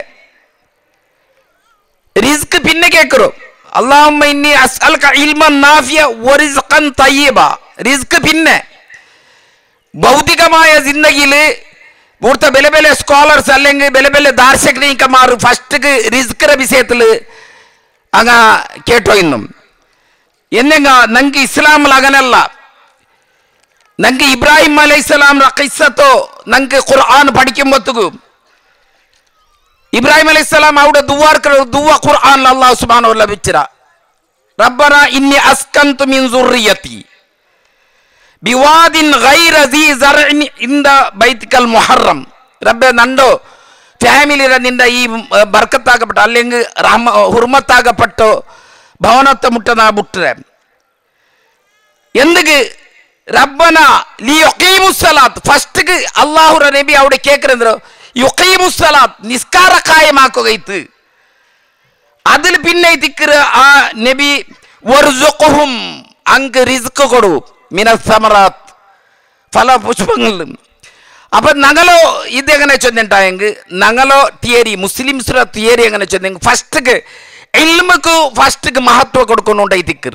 Speaker 7: റിസ്ക് പിന്നെ കേൾക്കറോ അള്ളാഹുമ്മ ഇന്നി അസ്അൽക ഇൽമൻ നാഫിയ വറിസ്ഖൻ തയ്യിബ റിസ്ക് പിന്നെ ഭൗതികമായ ജിന്ദഗിയിൽ ഇവിടുത്തെ ബല ബല സ്കോളേഴ്സ് അല്ലെങ്കിൽ ബല ബല ദാർശനികമാർ ഫസ്റ്റ് റിസ്ക്കിന്റെ വിഷയത്തിൽ അങ്ങ കേട്ടോ ഇന്നും എന്നെങ്ക ഞങ്ങൾക്ക് ഇസ്ലാമിൽ അങ്ങനല്ല ನಂಗೆ ಇಬ್ರಾಹಿಂ ಅಲೈಹಿಸ್ಸಲಾಂ ಕಿಸ್ಸತ್ತೋ ನಂಗೆ ഖുർആൻ പഠിക്കുമ്പോഴത്തേക്കും ഇബ്രാഹിം അലൈഹിസ്സലാം അവിടെ ദുവാർക്ക് ദുവ ഖുർആൻ അല്ലാഹു സുബ്ഹാനഹു വ ലഭിച്ചിര റബ്ബന ഇന്നി അസ്കന്തു മിൻ സുർരിയതി ബിവാദിൻ ഗൈര ദീ സർഇൻ ഇൻദ ബൈതിക്കൽ മുഹറം റബ്ബെ നണ്ടോ ഫാമിലിയുടെ നിന്റെ ഈ ഏർ, ബർക്കത്താകപ്പെട്ട അല്ലെങ്കിൽ റഹ്മ ഹുർമത്താകപ്പെട്ടോ ഭവനത്തെ മുട്ടന മുട്ടരെ ఎందుకు రబ్బన లీ యొకీముస్సలాత్ ఫస్ట్కి అల్లాహుర నబి ఆవిడ కేకురందరు യുക്കീമുസ്സലാത്ത് നിസ്കാരക്കായമാക്കുകയിത്ത് അതിൽ പിന്നെ തിക്കറ് ആ നബി വർസുഖുഹും അങ്ക് റിസ്ക് കൊടു മിനസമറാത്ത് ഫല പുഷ്പങ്ങളിലും അപ്പൊ ഞങ്ങളോ ഇത് എങ്ങനെ ചെന്നിട്ടായെങ്കിൽ ഞങ്ങളോ തിയറി മുസ്ലിംസിന്റെ തിയറി എങ്ങനെ ചെന്നെങ്കിൽ ഫസ്റ്റ്ക്ക് ഇൽമക്ക് ഫസ്റ്റ്ക്ക് മഹത്വം കൊടുക്കുന്നുണ്ടായി തിക്കറ്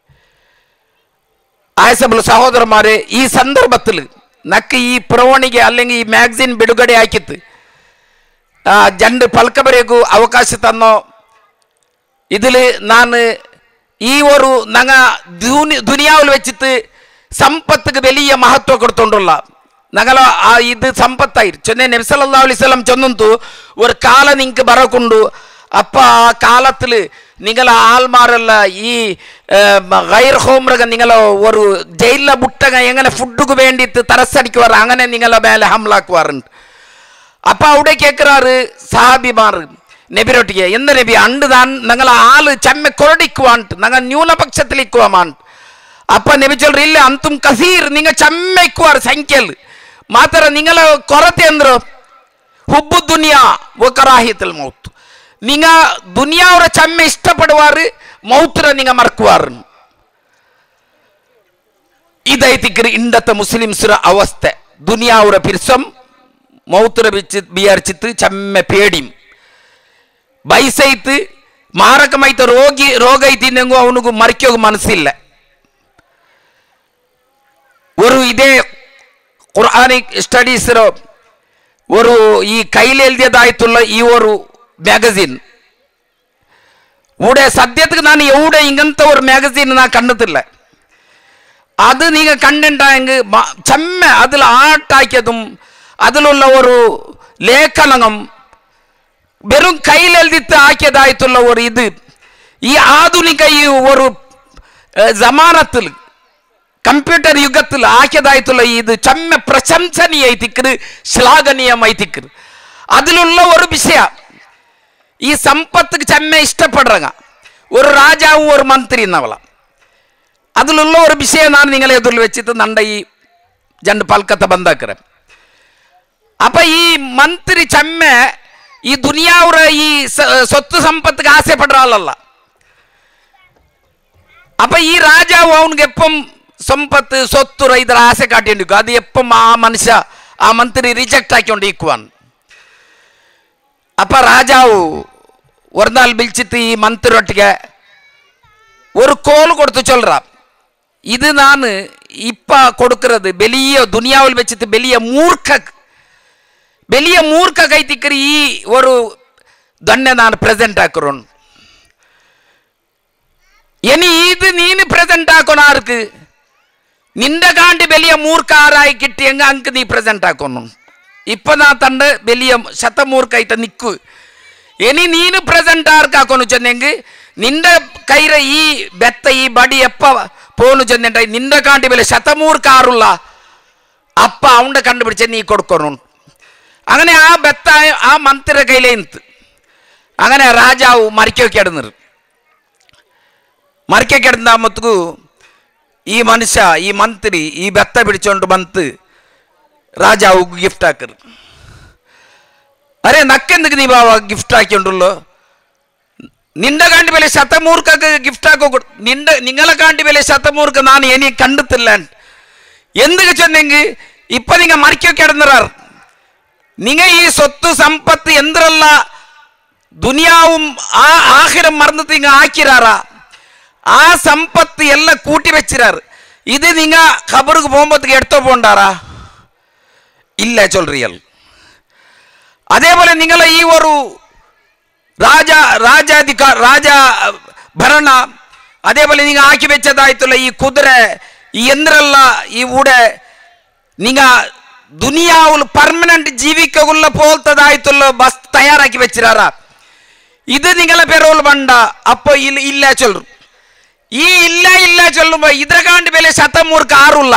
Speaker 7: ಆಯಸಬಲ್ ಸಹೋದರಮಾರೆ ಈ ಸಂದರ್ಭത്തിൽ ನಕ್ಕೆ ಈ ಪ್ರವಣಿಗೆ അല്ലെങ്കിൽ ಈ ಮ್ಯಾಗಝಿನ್ ಬಿಡುಗಡೆ ಆಕಿತ್ತು ಆ, ಜಂಡು ಪಲ್ಕ ಬರೆಯಕು ಅವಕಾಶ ತನ್ನೋ ഇതിൽ ನಾನು ഈ ഒരു നങ്ങ ദുനി- ദുനിയാവിൽ വെച്ചിട്ട് സമ്പത്തുക്ക് വലിയ മഹത്വം കൊടുത്തോണ്ടുള്ള ഞങ്ങൾ ആ ഇത് സമ്പത്തായി ചെന്നൈ നബ്സല്ലാ അലൈവല്ലം ചെന്നു ഒരു കാല നിങ്ങൾക്ക് ബറക്കുണ്ടു അപ്പ ആ കാലത്തിൽ നിങ്ങൾ ആൾമാരല്ല ഈ ഗൈർ ഹോമ്രക നിങ്ങൾ ഒരു ജയിലിലെ ബുട്ടക എങ്ങനെ ഫുഡുക്ക് വേണ്ടിയിട്ട് തരസടിക്കുവാറ് അങ്ങനെ നിങ്ങളെ മേലെ ഹംലാക്കുവാറുണ്ട് അപ്പൊ അവിടെ കേൾക്കുறாரு സാബിമാർ നബിരൊട്ടിക്ക് എന്ത് നബി അണ്ട് താൻ ഞങ്ങൾ ആള് ചമ്മ കൊരടിക്കുവാണ്ട് ഞങ്ങൾ ന്യൂനപക്ഷത്തിലിക്കുവാൻ അപ്പൊ നബി ചൊല്ലു ഇല്ല അന്തും കസീർ നിങ്ങൾ ചമ്മയ്ക്കുവാർ സംഖ്യൽ മാത്ര നിങ്ങളെ കൊറത്തെ എന്തോ ഹുബു ദുനിയ കറാഹിയത്തിൽ മൗത്ത് നിങ്ങ ദുനിയാവുടെ ചമ്മ ഇഷ്ടപ്പെടുവാറ് മൗത്തിനെ നിങ്ങ മറക്കുവാറ് ഇതായിത്തിക്കറി ഇണ്ടത്തെ മുസ്ലിംസിರ ಅವಸ್ಥೆ ದುನಿಯಾವುರ ಪಿರ್ಸಂ ಮೌತರ ಬಿಚ್ಚಿ ಬಿಯಾರ್ಚಿತ್ತು ಚಮ್ಮೆ ಪೇಡಿಂ ಬೈಸೈತು ಮಾರಕಮೈತ ರೋಗಿ ರೋಗ ಐತಿಂದೆಂಗು ಅವನಿಗೂ ಮರ್ಕೋಗ ಮನಸ್ಸಿಲ್ಲ ഒരു ഇതേ ഖുർആാനിക് സ്റ്റഡീസിലോ ഒരു ഈ കയ്യിൽ എഴുതിയതായിട്ടുള്ള ഈ ഒരു ಮ್ಯಾಗಝಿನ್ ഇവിടെ സത്യത്തിൽ ഞാൻ എവിടെ ഇങ്ങനത്തെ ഒരു മ്യാഗസീൻ ഞാൻ കണ്ടിട്ടില്ല അത് നിങ്ങൾ കണ്ടിട്ടുണ്ടെങ്കിൽ ചെമ്മ അതിൽ ആട്ടാക്കിയതും അതിലുള്ള ഒരു ലേഖനം വെറും കയ്യിലെഴുതിട്ട് ആക്കിയതായിട്ടുള്ള ഒരു ഇത് ഈ ആധുനിക ഈ ഒരു ജമാനത്തിൽ ಕಂಪ್ಯೂಟರ್ ಯುಗത്തിൽ ആക്കിയതായിട്ടുള്ള ഇത് ചെമ്മ പ്രശംസനീയായി തിക്കറ് ശ്ലാഘനീയമായി തിക്കറ് അതിലുള്ള ഒരു വിഷയ ഈ സമ്പത്ത് ചെമ്മ ഇഷ്ടപ്പെടുക ഒരു രാജാവും ഒരു മന്ത്രി എന്നവള അതിലുള്ള ഒരു വിഷയം ഞാൻ നിങ്ങളെ എതിരിൽ വെച്ചിട്ട് നണ്ട ഈ രണ്ട് പൽക്കത്തെ ബന്ധാക്കറ അപ്പൊ ഈ മന്ത്രി ചെമ്മ ഈ ദുനിയാവുടെ ഈ സ- സ്വത്ത് സമ്പത്തുക്ക് ആശയപ്പെടുന്ന ആളല്ല അപ്പൊ ഈ രാജാവ് അവനക്ക് എപ്പം സമ്പത്ത് സ്വത്ത് ഇതര ആശ കാട്ടിണ്ടിരിക്കും അത് എപ്പം ആ മനുഷ്യ ആ മന്ത്രി റിജക്റ്റ് ആക്കിക്കൊണ്ടിരിക്കുവാണ് അപ്പൊ രാജാവ് ഒരു നാൾ വിളിച്ചിട്ട് ഈ മന്ത്രിയൊട്ടിക്ക് ഒരു കോൾ കൊടുത്ത് ചൊല്ലറ ഇത് ഞാൻ ഇപ്പ കൊടുക്കുന്നത് വലിയ ദുനിയാവിൽ വെച്ചിട്ട് വലിയ മൂർഖ വലിയ മൂർഖ കൈത്തിക്കറി ഈ ഒരു തന്നെ ഞാൻ പ്രസന്റ് ആക്കുറോൺ ഇനി ഇത് നീന് പ്രസന്റ് ആക്കണ ആർക്ക് നിന്റെ കാണ്ടി വലിയ മൂർഖാരായി കിട്ടിയെങ്കിൽ അങ്ക് നീ പ്രസന്റ് ആക്കുന്നു ഇപ്പൊ നാ തണ്ട് വലിയ ശതമൂർഖായിട്ട് നിൽക്കു ഇനി നീന് പ്രസന്റ് ആർക്കാക്കുന്നു ചെന്നെങ്കിൽ നിന്റെ കൈര ഈ ബെത്ത ഈ ബടി എപ്പ പോന്നു ചെന്നിട്ട് നിന്റെ കാണ്ടി വലിയ ശതമൂർഖാറുള്ള അപ്പ അവന്റെ കണ്ടുപിടിച്ച് നീ കൊടുക്കണം അങ്ങനെ ആ ബെത്ത ആ മന്ത്രിയുടെ കയ്യിലേ നിത്ത് അങ്ങനെ രാജാവ് മരിക്കൊക്കെ ഇടുന്നത് മറിക്കെ കിടന്നാകുമ്പത്തേക്കു ഈ മനുഷ്യ ഈ മന്ത്രി ഈ ബെത്ത പിടിച്ചോണ്ട് ಬಂತು ರಾಜಾವು ಗಿಫ್ಟ್ ಹಾಕರು ಅರೆ ನಕ್ಕೆಂದಕ್ಕೆ ನೀ ಬಾವ ಗಿಫ್ಟ್ ಹಾಕಿಂಡುള്ളೋ നിന്റെ കാണ്ടി വില ശതമൂർക്കൊക്കെ ഗിഫ്റ്റ് ആക്കോ നിന്റെ നിങ്ങളെ കാണ്ടി വില ശതമൂർക്ക് നാൻ ഇനി കണ്ടെത്തില്ല എന്തൊക്കെ ചെന്നെങ്കിൽ ഇപ്പൊ നിങ്ങ മറിക്കൊക്കെ കിടന്നിറാർ നിങ്ങ ഈ സ്വത്ത് സമ്പത്ത് എന്തിരല്ല ദുനിയാവും ആ ആഹിരം മറന്നിട്ട് ഇങ്ങ ആക്കിരാറാ ആ സമ്പത്ത് എല്ലാം കൂട്ടി വെച്ചിരാറ് ഇത് നിങ്ങ ഖബർക്ക് പോകുമ്പോഴത്തേക്ക് എടുത്തോ പോണ്ടാറാ ഇല്ല ചൊല്റിയൽ അതേപോലെ നിങ്ങളെ ഈ ഒരു രാജ രാജാധികാർ രാജ ഭരണ അതേപോലെ നിങ്ങൾ ആക്കി വെച്ചതായിട്ടുള്ള ഈ കുതിര ഈ എന്തിരല്ല ഈ ഇവിടെ നിങ്ങ ദുനിയാവിൽ പെർമനന്റ് ജീവിക്കുള്ള പോലത്തതായിട്ടുള്ള ബസ് തയ്യാറാക്കി വെച്ചിരാറാ ഇത് നിങ്ങളെ പെരോൾ വേണ്ട അപ്പൊ ഇല്ല ഇല്ല ചൊല്ലും ഈ ഇല്ല ഇല്ല ചൊല്ലുമ്പോ ഇതിനെക്കാണ്ട് വില ശതമൂർക്ക് ആറുള്ള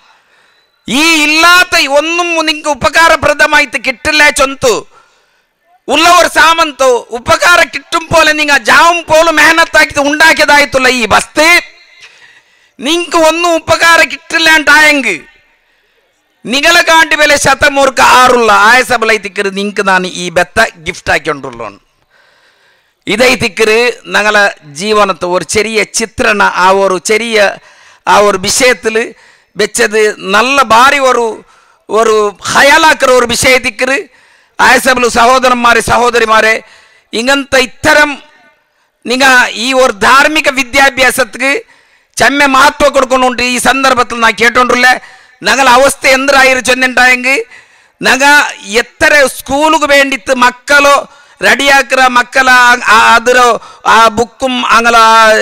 Speaker 7: ഈ ഇല്ലാത്ത ഒന്നും നിങ്ങൾക്ക് ഉപകാരപ്രദമായിട്ട് കിട്ടില്ല ചൊന്തു ഉള്ള ഒരു സാമന്തു ഉപകാര കിട്ടും പോലെ നിങ്ങൾ ജാവും പോലും മെഹനത്താക്കി ഉണ്ടാക്കിയതായിട്ടുള്ള ഈ വസ്തു നിങ്ങൾക്ക് ഒന്നും ഉപകാര കിട്ടില്ലാണ്ടായെങ്കിൽ നിങ്ങളെ കാണ്ടി വില ശതമൂർക്ക് ആറുള്ള ആയസബലൈ തിക്കറ് നിങ്ങൾക്ക് ನಾನು ഈ ബെത്ത ഗിഫ്റ്റ് ആക്കിക്കൊണ്ടുള്ളതാണ് ഇതേ തിക്കറ് ഞങ്ങളെ ജീവനത്തെ ഒരു ചെറിയ ചിത്രಣ ആ ഒരു ചെറിയ ആ ഒരു വിഷയത്തിൽ വെച്ചത് നല്ല ഭാരി ഒരു ഒരു ഹയാലാക്കുന്ന ഒരു വിഷയത്തിക്കറ് ആയസബില് സഹോദരന്മാരെ സഹോദരിമാരെ ഇങ്ങനത്തെ ഇത്തരം നിങ്ങ ഈ ഒരു ധാർമ്മിക വിദ്യാഭ്യാസത്തിന് ചെമ്മ മഹത്വം കൊടുക്കുന്നുണ്ട് ഈ സന്ദർഭത്തിൽ നാ കേട്ടോണ്ടില്ല ഞങ്ങൾ അവസ്ഥ എന്തായിരുന്നു ചെന്നിട്ടായെങ്കിൽ ഞങ്ങ എത്ര സ്കൂളുക്ക് വേണ്ടിയിട്ട് മക്കളോ റെഡിയാക്കുന്ന മക്കള ಅದರ ಆ ಬುಕ್ಕುಂ ಅಂಗಲ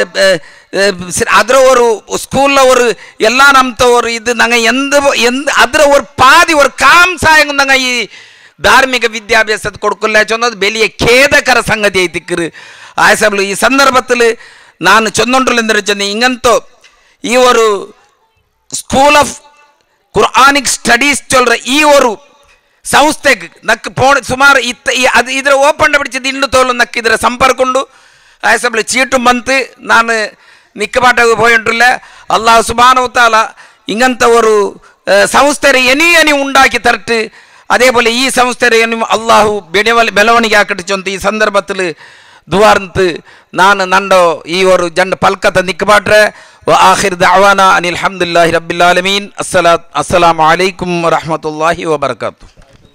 Speaker 7: ಅದರ ஒரு ஸ்கூல்ல ஒரு எல்லா ನಮ್ತ ஒரு இது நாங்க எந்த எந்த ಅದರ ஒரு பாதி ஒரு ಕಾಮ್ ಸಾಯಂಗ್ நாங்க ಈ ಧಾರ್ಮಿಕ ವಿದ್ಯಾಭ್ಯಾಸದ ಕೊಡ್ಕೊಲ್ಲ ಚೊನ್ನದು ಬೆಲಿಯ ಖೇದಕರ ಸಂಗತಿ ಐತಿಕ್ಕರು ಆಯಸಬ್ಲು ಈ ಸಂದರ್ಭത്തിൽ ನಾನು ಚೊನ್ನೊಂಡ್ರಲ್ಲಿಂದ ಚೆನ್ನ ಇಂಗಂತೋ ಈ ஒரு ಸ್ಕೂಲ್ ಆಫ್ ಕುರ್ಆನಿಕ್ ಸ್ಟಡೀಸ್ ಚೊಲ್ರ ಈ ஒரு ಸಂಸ್ಥೆಗೆ ನಕ್ ಪೋಣ ಸುಮಾರು ಇತ್ತ ಈ ಅದು ಇದರ ಓಪನ್ ಬಿಡಿಸಿದ ಇನ್ನು ತೋಲು ನಕ್ ಇದರ ಸಂಪರ್ಕ ಉಂಡು ಆಯಸಬ್ಲು ಚೀಟು ಬಂತು ನಾನು ನಿಕ್ಕಪಾಟಗೆ പോയിട്ടുള്ള അള്ളാഹു സുബാനവത്താല ഇങ്ങനത്തെ ഒരു സംസ്ഥരെ എനി എനി ഉണ്ടാക്കി തരട്ട് അതേപോലെ ഈ സംസ്ഥരെ എനി അള്ളാഹു ಬೆಳವಣಿಗೆ ಬೆಳವಣಿಗೆ ಆಕಟ್ಟು ಚೊಂತ ಈ ಸಂದರ್ಭത്തിൽ ದುವಾರ್ಂತು ನಾನು ನಂಡೋ ಈ ಒಂದು ಜಂಡ ಪಲ್ಕತ ನಿಕ್ಕಬಾಟ್ರೆ ಆಖಿರ್ ದಅವಾನ ಅನಿಲ್ ಹಮ್ದುಲ್ಲಾಹಿ ರಬ್ಬಿಲ್ ಆಲಮೀನ್ ಅಸ್ಸಲಾ ಅಸ್ಸಲಾಮು ಅಲೈಕುಂ ವರಹಮತುಲ್ಲಾಹಿ ವಬರಕಾತು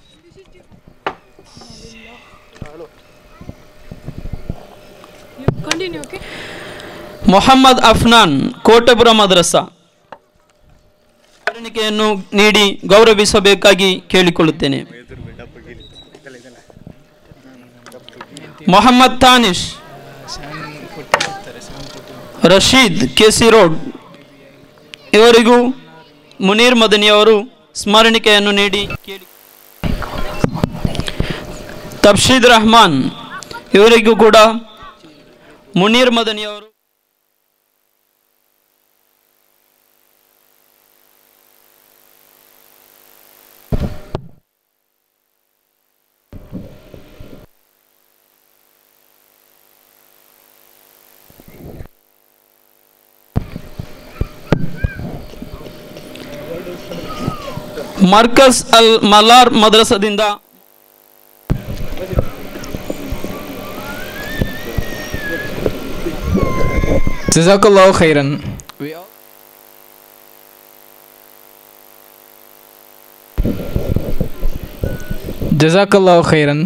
Speaker 5: ಮೊಹಮ್ಮದ್ ಅಫ್ನಾನ್ ಕೋಟೆಪುರ ಮದ್ರಸಾ ಸ್ಮರಣಿಕೆಯನ್ನು ನೀಡಿ ಗೌರವಿಸಬೇಕಾಗಿ ಕೇಳಿಕೊಳ್ಳುತ್ತೇನೆ ಮೊಹಮ್ಮದ್ ತಾನಿಶ್ ರಶೀದ್ ಕೆಸಿ ರೋಡ್ ಇವರಿಗೂ ಮುನೀರ್ ಮದನಿಯವರು ಸ್ಮರಣಿಕೆಯನ್ನು ನೀಡಿ ಕೇಳಿ ತಬ್ಶೀದ್ ರಹಮಾನ್ ಇವರಿಗೂ ಕೂಡ ಮುನೀರ್ ಮದನಿಯವರು ಮರ್ಕಸ್ ಅಲ್ Malar ಮದ್ರಸದಿಂದ
Speaker 6: Jazakallahu khairan. We all Jazakallahu khairan.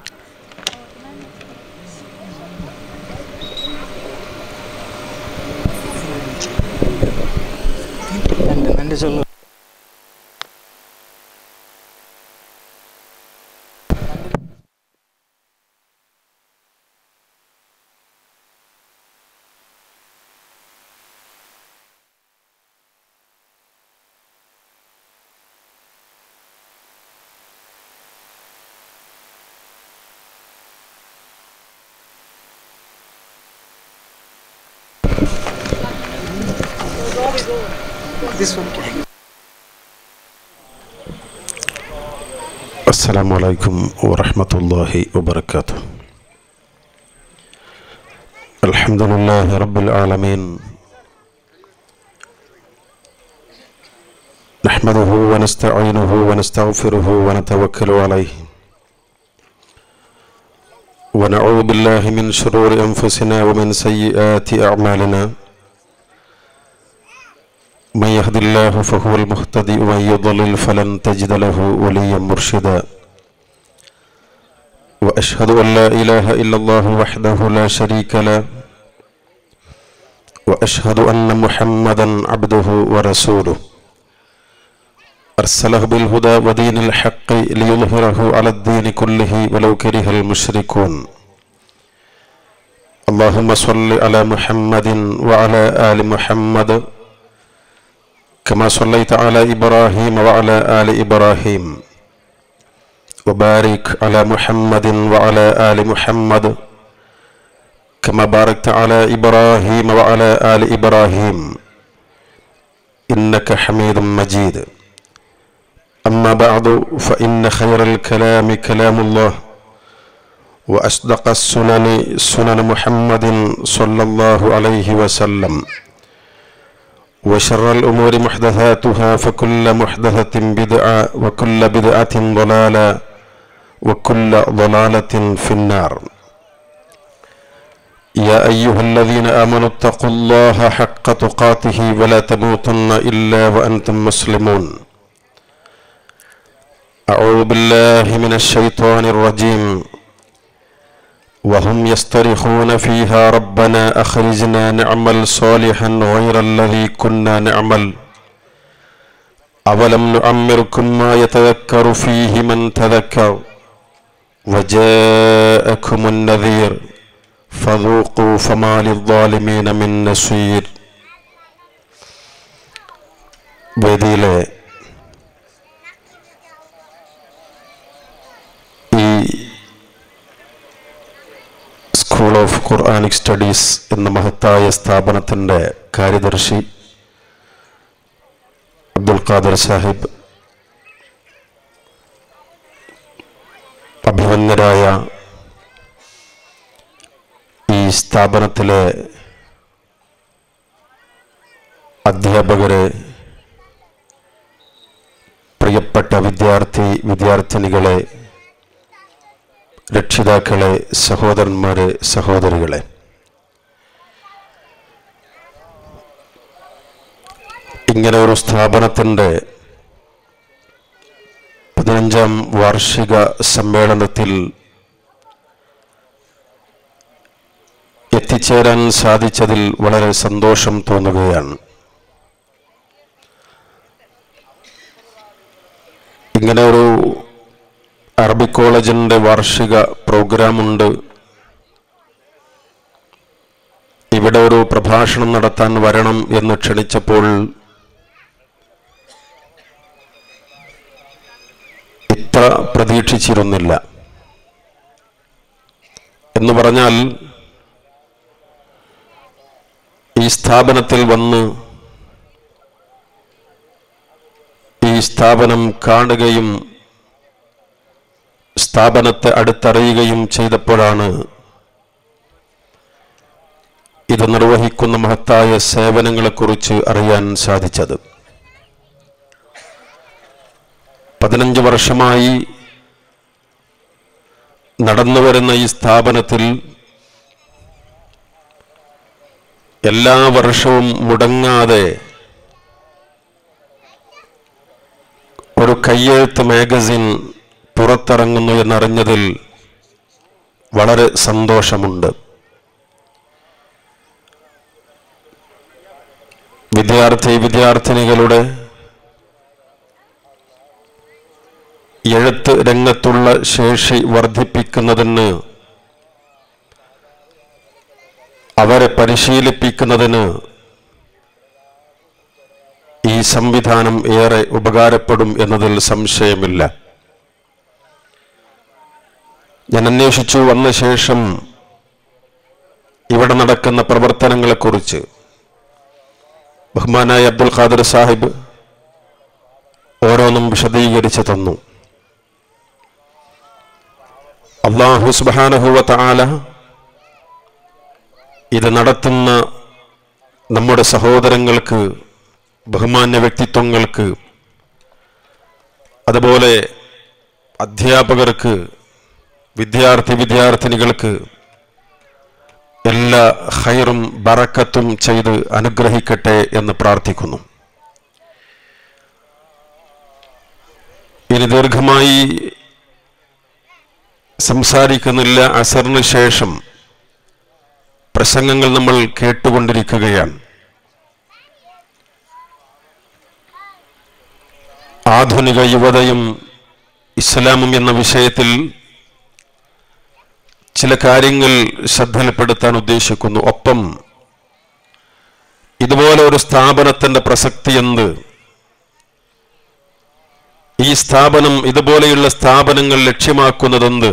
Speaker 8: السلام عليكم ورحمة الله وبركاته الحمد لله رب العالمين نحمده ونستعينه ونستغفره ونتوكل عليه ونعوذ بالله من شرور أنفسنا ومن سيئات أعمالنا من يهد الله فهو المهتدي ومن يضلل فلن تجد له وليا مرشدا واشهد ان لا اله الا الله وحده لا شريك له واشهد ان محمدا عبده ورسوله ارسله بالهدى ودين الحق ليظهره على الدين كله ولو كره المشركون اللهم صل على محمد وعلى ال محمد كما صليت على إبراهيم وعلى آل إبراهيم وبارك على محمد وعلى آل محمد كما باركت على إبراهيم وعلى آل إبراهيم إنك حميد مجيد أما بعد فإن خير الكلام كلام الله وأصدق السنن سنن محمد صلى الله عليه وسلم وشر الأمور محدثاتها فكل محدثة بدعة وكل بدعة ضلالة وكل ضلالة في النار يا أيها الذين آمنوا اتقوا الله حق تقاته ولا تموتن إلا وأنتم مسلمون أعوذ بالله من الشيطان الرجيم وهم يصطرخون فيها ربنا أخرجنا نعمل صالحا غير الذي كنا نعمل أولم نعمركم ما يتذكر فيه من تذكر وجاءكم النذير فذوقوا فما للظالمين من نصير വേദിയിലെ ഈ സ്കൂൾ ഓഫ് ഖുർആാനിക് സ്റ്റഡീസ് എന്ന മഹത്തായ സ്ഥാപനത്തിൻ്റെ കാര്യദർശി അബ്ദുൽ ഖാദർ സാഹിബ് അഭിമന്യരായ ഈ സ്ഥാപനത്തിലെ അധ്യാപകരെ പ്രിയപ്പെട്ട വിദ്യാർത്ഥി വിദ്യാർത്ഥിനികളെ രക്ഷിതാക്കളെ സഹോദരന്മാരെ സഹോദരികളെ ഇങ്ങനെ ഒരു സ്ഥാപനത്തിൻ്റെ പതിനഞ്ചാം വാർഷിക സമ്മേളനത്തിൽ എത്തിച്ചേരാൻ സാധിച്ചതിൽ വളരെ സന്തോഷം തോന്നുകയാണ് ഇങ്ങനെ ഒരു അറബിക് കോളേജിൻ്റെ വാർഷിക പ്രോഗ്രാമുണ്ട് ഇവിടെ ഒരു പ്രഭാഷണം നടത്താൻ വരണം എന്ന് ക്ഷണിച്ചപ്പോൾ ഇത്ര പ്രതീക്ഷിച്ചിരുന്നില്ല എന്ന് പറഞ്ഞാൽ ഈ സ്ഥാപനത്തിൽ വന്ന് ഈ സ്ഥാപനം കാണുകയും സ്ഥാപനത്തെ അടുത്തറിയുകയും ചെയ്തപ്പോഴാണ് ഇത് നിർവഹിക്കുന്ന മഹത്തായ സേവനങ്ങളെക്കുറിച്ച് അറിയാൻ സാധിച്ചത് പതിനഞ്ച് വർഷമായി നടന്നുവരുന്ന ഈ സ്ഥാപനത്തിൽ എല്ലാ വർഷവും മുടങ്ങാതെ ഒരു കയ്യെഴുത്ത് മാഗസിൻ പുറത്തിറങ്ങുന്നു എന്നറിഞ്ഞതിൽ വളരെ സന്തോഷമുണ്ട് വിദ്യാർത്ഥി വിദ്യാർത്ഥിനികളുടെ എഴുത്ത് രംഗത്തുള്ള ശേഷി വർദ്ധിപ്പിക്കുന്നതിന് അവരെ പരിശീലിപ്പിക്കുന്നതിന് ഈ സംവിധാനം ഏറെ ഉപകാരപ്പെടും എന്നതിൽ സംശയമില്ല ഞാൻ അന്വേഷിച്ചു വന്ന ശേഷം ഇവിടെ നടക്കുന്ന പ്രവർത്തനങ്ങളെക്കുറിച്ച് ബഹുമാനായ അബ്ദുൽ ഖാദർ സാഹിബ് ഓരോന്നും വിശദീകരിച്ചു തന്നു അള്ളാഹു സുബാനഹുവ താല ഇത് നടത്തുന്ന നമ്മുടെ സഹോദരങ്ങൾക്ക് ബഹുമാന്യ വ്യക്തിത്വങ്ങൾക്ക് അതുപോലെ അധ്യാപകർക്ക് വിദ്യാർത്ഥി വിദ്യാർത്ഥിനികൾക്ക് എല്ലാ ഹൈറും ബറക്കത്തും ചെയ്ത് അനുഗ്രഹിക്കട്ടെ എന്ന് പ്രാർത്ഥിക്കുന്നു ഇനി ദീർഘമായി സംസാരിക്കുന്നില്ല അസറിന് ശേഷം പ്രസംഗങ്ങൾ നമ്മൾ കേട്ടുകൊണ്ടിരിക്കുകയാണ് ആധുനിക യുവതയും ഇസ്ലാമും എന്ന വിഷയത്തിൽ ചില കാര്യങ്ങൾ ശ്രദ്ധയിൽപ്പെടുത്താൻ ഉദ്ദേശിക്കുന്നു ഒപ്പം ഇതുപോലെ ഒരു സ്ഥാപനത്തിന്റെ പ്രസക്തി എന്ത് ഈ സ്ഥാപനം ഇതുപോലെയുള്ള സ്ഥാപനങ്ങൾ ലക്ഷ്യമാക്കുന്നതെന്ത്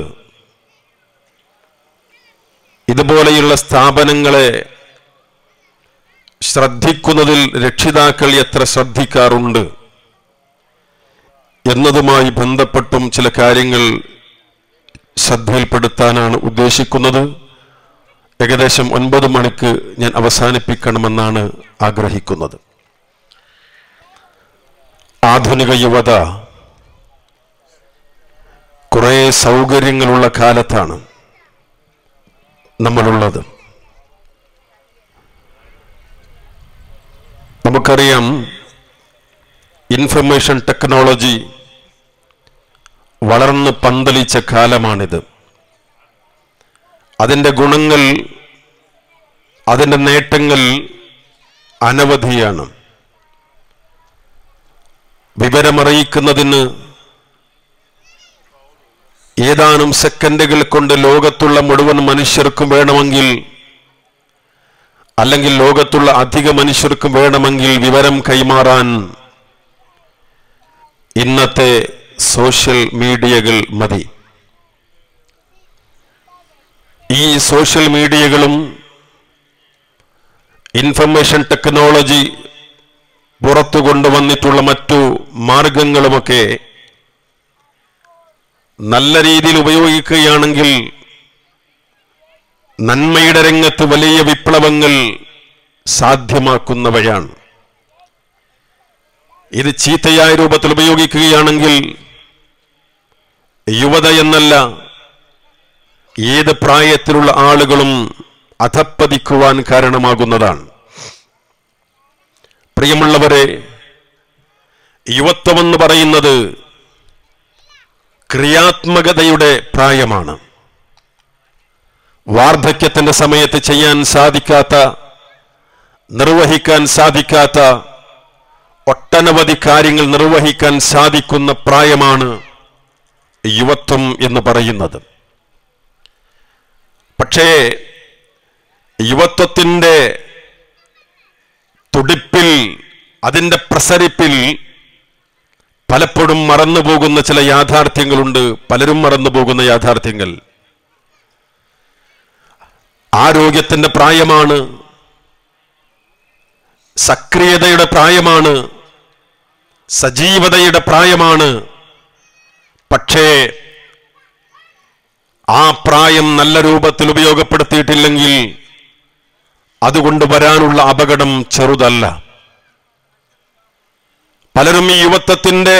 Speaker 8: ഇതുപോലെയുള്ള സ്ഥാപനങ്ങളെ ശ്രദ്ധിക്കുന്നതിൽ രക്ഷിതാക്കൾ എത്ര ശ്രദ്ധിക്കാറുണ്ട് എന്നതുമായി ബന്ധപ്പെട്ടും ചില കാര്യങ്ങൾ ശ്രദ്ധയിൽപ്പെടുത്താനാണ് ഉദ്ദേശിക്കുന്നത് ഏകദേശം ഒൻപത് മണിക്ക് ഞാൻ അവസാനിപ്പിക്കണമെന്നാണ് ആഗ്രഹിക്കുന്നത് ആധുനിക യുവത കുറേ സൗകര്യങ്ങളുള്ള കാലത്താണ് നമ്മളുള്ളത് നമുക്കറിയാം ഇൻഫർമേഷൻ ടെക്നോളജി വളർന്ന് പന്തലിച്ച കാലമാണിത് അതിൻ്റെ ഗുണങ്ങൾ അതിൻ്റെ നേട്ടങ്ങൾ അനവധിയാണ് വിവരമറിയിക്കുന്നതിന് ഏതാനും സെക്കൻഡുകൾ കൊണ്ട് ലോകത്തുള്ള മുഴുവൻ മനുഷ്യർക്കും വേണമെങ്കിൽ അല്ലെങ്കിൽ ലോകത്തുള്ള അധിക മനുഷ്യർക്കും വേണമെങ്കിൽ വിവരം കൈമാറാൻ ഇന്നത്തെ സോഷ്യൽ മീഡിയകൾ മതി ഈ സോഷ്യൽ മീഡിയകളും ഇൻഫർമേഷൻ ടെക്നോളജി പുറത്തു കൊണ്ടുവന്നിട്ടുള്ള മറ്റു മാർഗങ്ങളുമൊക്കെ നല്ല രീതിയിൽ ഉപയോഗിക്കുകയാണെങ്കിൽ നന്മയുടെ രംഗത്ത് വലിയ വിപ്ലവങ്ങൾ സാധ്യമാക്കുന്നവയാണ് ഇത് ചീത്തയായ രൂപത്തിൽ ഉപയോഗിക്കുകയാണെങ്കിൽ യുവത എന്നല്ല ഏത് പ്രായത്തിലുള്ള ആളുകളും അധപ്പതിക്കുവാൻ കാരണമാകുന്നതാണ് പ്രിയമുള്ളവരെ യുവത്വമെന്ന് പറയുന്നത് ക്രിയാത്മകതയുടെ പ്രായമാണ് വാർദ്ധക്യത്തിന്റെ സമയത്ത് ചെയ്യാൻ സാധിക്കാത്ത നിർവഹിക്കാൻ സാധിക്കാത്ത ഒട്ടനവധി കാര്യങ്ങൾ നിർവഹിക്കാൻ സാധിക്കുന്ന പ്രായമാണ് യുവത്വം എന്ന് പറയുന്നത് പക്ഷേ യുവത്വത്തിൻ്റെ തുടിപ്പിൽ അതിൻ്റെ പ്രസരിപ്പിൽ പലപ്പോഴും മറന്നുപോകുന്ന ചില യാഥാർത്ഥ്യങ്ങളുണ്ട് പലരും മറന്നുപോകുന്ന യാഥാർത്ഥ്യങ്ങൾ ആരോഗ്യത്തിന്റെ പ്രായമാണ് സക്രിയതയുടെ പ്രായമാണ് സജീവതയുടെ പ്രായമാണ് പക്ഷേ ആ പ്രായം നല്ല രൂപത്തിൽ ഉപയോഗപ്പെടുത്തിയിട്ടില്ലെങ്കിൽ അതുകൊണ്ട് വരാനുള്ള അപകടം ചെറുതല്ല പലരും ഈ യുവത്വത്തിന്റെ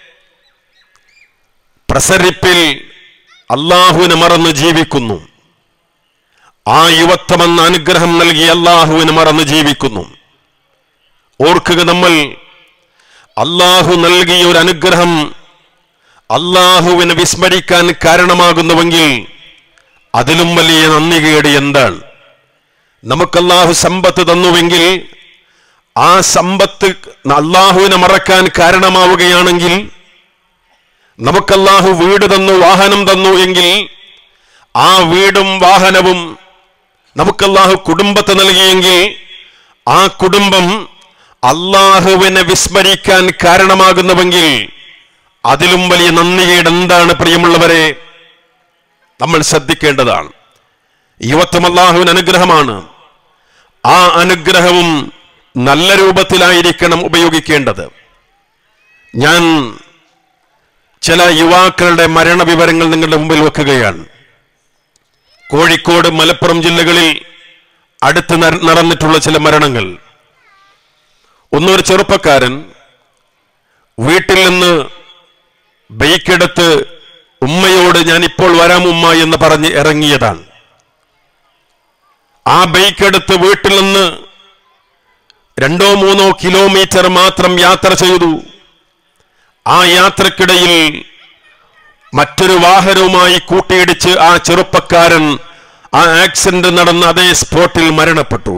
Speaker 8: പ്രസരിപ്പിൽ അള്ളാഹുവിനെ മറന്ന് ജീവിക്കുന്നു ആ യുവത്വമെന്ന അനുഗ്രഹം നൽകി അള്ളാഹുവിനെ മറന്ന് ജീവിക്കുന്നു ഓർക്കുക നമ്മൾ അള്ളാഹു നൽകിയ ഒരു അനുഗ്രഹം അള്ളാഹുവിനെ വിസ്മരിക്കാൻ കാരണമാകുന്നുവെങ്കിൽ അതിലും വലിയ നന്ദികേട് എന്താണ് നമുക്ക് അള്ളാഹു സമ്പത്ത് തന്നുവെങ്കിൽ ആ സമ്പത്ത് അള്ളാഹുവിനെ മറക്കാൻ കാരണമാവുകയാണെങ്കിൽ നമുക്ക് അള്ളാഹു വീട് തന്നു വാഹനം തന്നു എങ്കിൽ ആ വീടും വാഹനവും നമുക്ക് അള്ളാഹു കുടുംബത്തെ നൽകിയെങ്കിൽ ആ കുടുംബം അള്ളാഹുവിനെ വിസ്മരിക്കാൻ കാരണമാകുന്നുവെങ്കിൽ അതിലും വലിയ നന്ദികേട് എന്താണ് പ്രിയമുള്ളവരെ നമ്മൾ ശ്രദ്ധിക്കേണ്ടതാണ് യുവത്വം അള്ളാഹുവിന് അനുഗ്രഹമാണ് ആ അനുഗ്രഹവും നല്ല രൂപത്തിലായിരിക്കണം ഉപയോഗിക്കേണ്ടത് ഞാൻ ചില യുവാക്കളുടെ മരണവിവരങ്ങൾ നിങ്ങളുടെ മുമ്പിൽ വെക്കുകയാണ് കോഴിക്കോട് മലപ്പുറം ജില്ലകളിൽ അടുത്ത് നര- നടന്നിട്ടുള്ള ചില മരണങ്ങൾ ഒന്നൊരു ചെറുപ്പക്കാരൻ വീട്ടിൽ നിന്ന് ബൈക്കെടുത്ത് ഉമ്മയോട് ഞാൻ ഇപ്പോൾ വരാം ഉമ്മ എന്ന് പറഞ്ഞ് ഇറങ്ങിയതാണ് ആ ബൈക്കെടുത്ത് വീട്ടിൽ നിന്ന് രണ്ടോ മൂന്നോ കിലോമീറ്റർ മാത്രം യാത്ര ചെയ്തു ആ യാത്രക്കിടയിൽ മറ്റൊരു വാഹനവുമായി കൂട്ടിയിടിച്ച് ആ ചെറുപ്പക്കാരൻ ആ ആക്സിഡന്റ് നടന്ന അതേ സ്പോട്ടിൽ മരണപ്പെട്ടു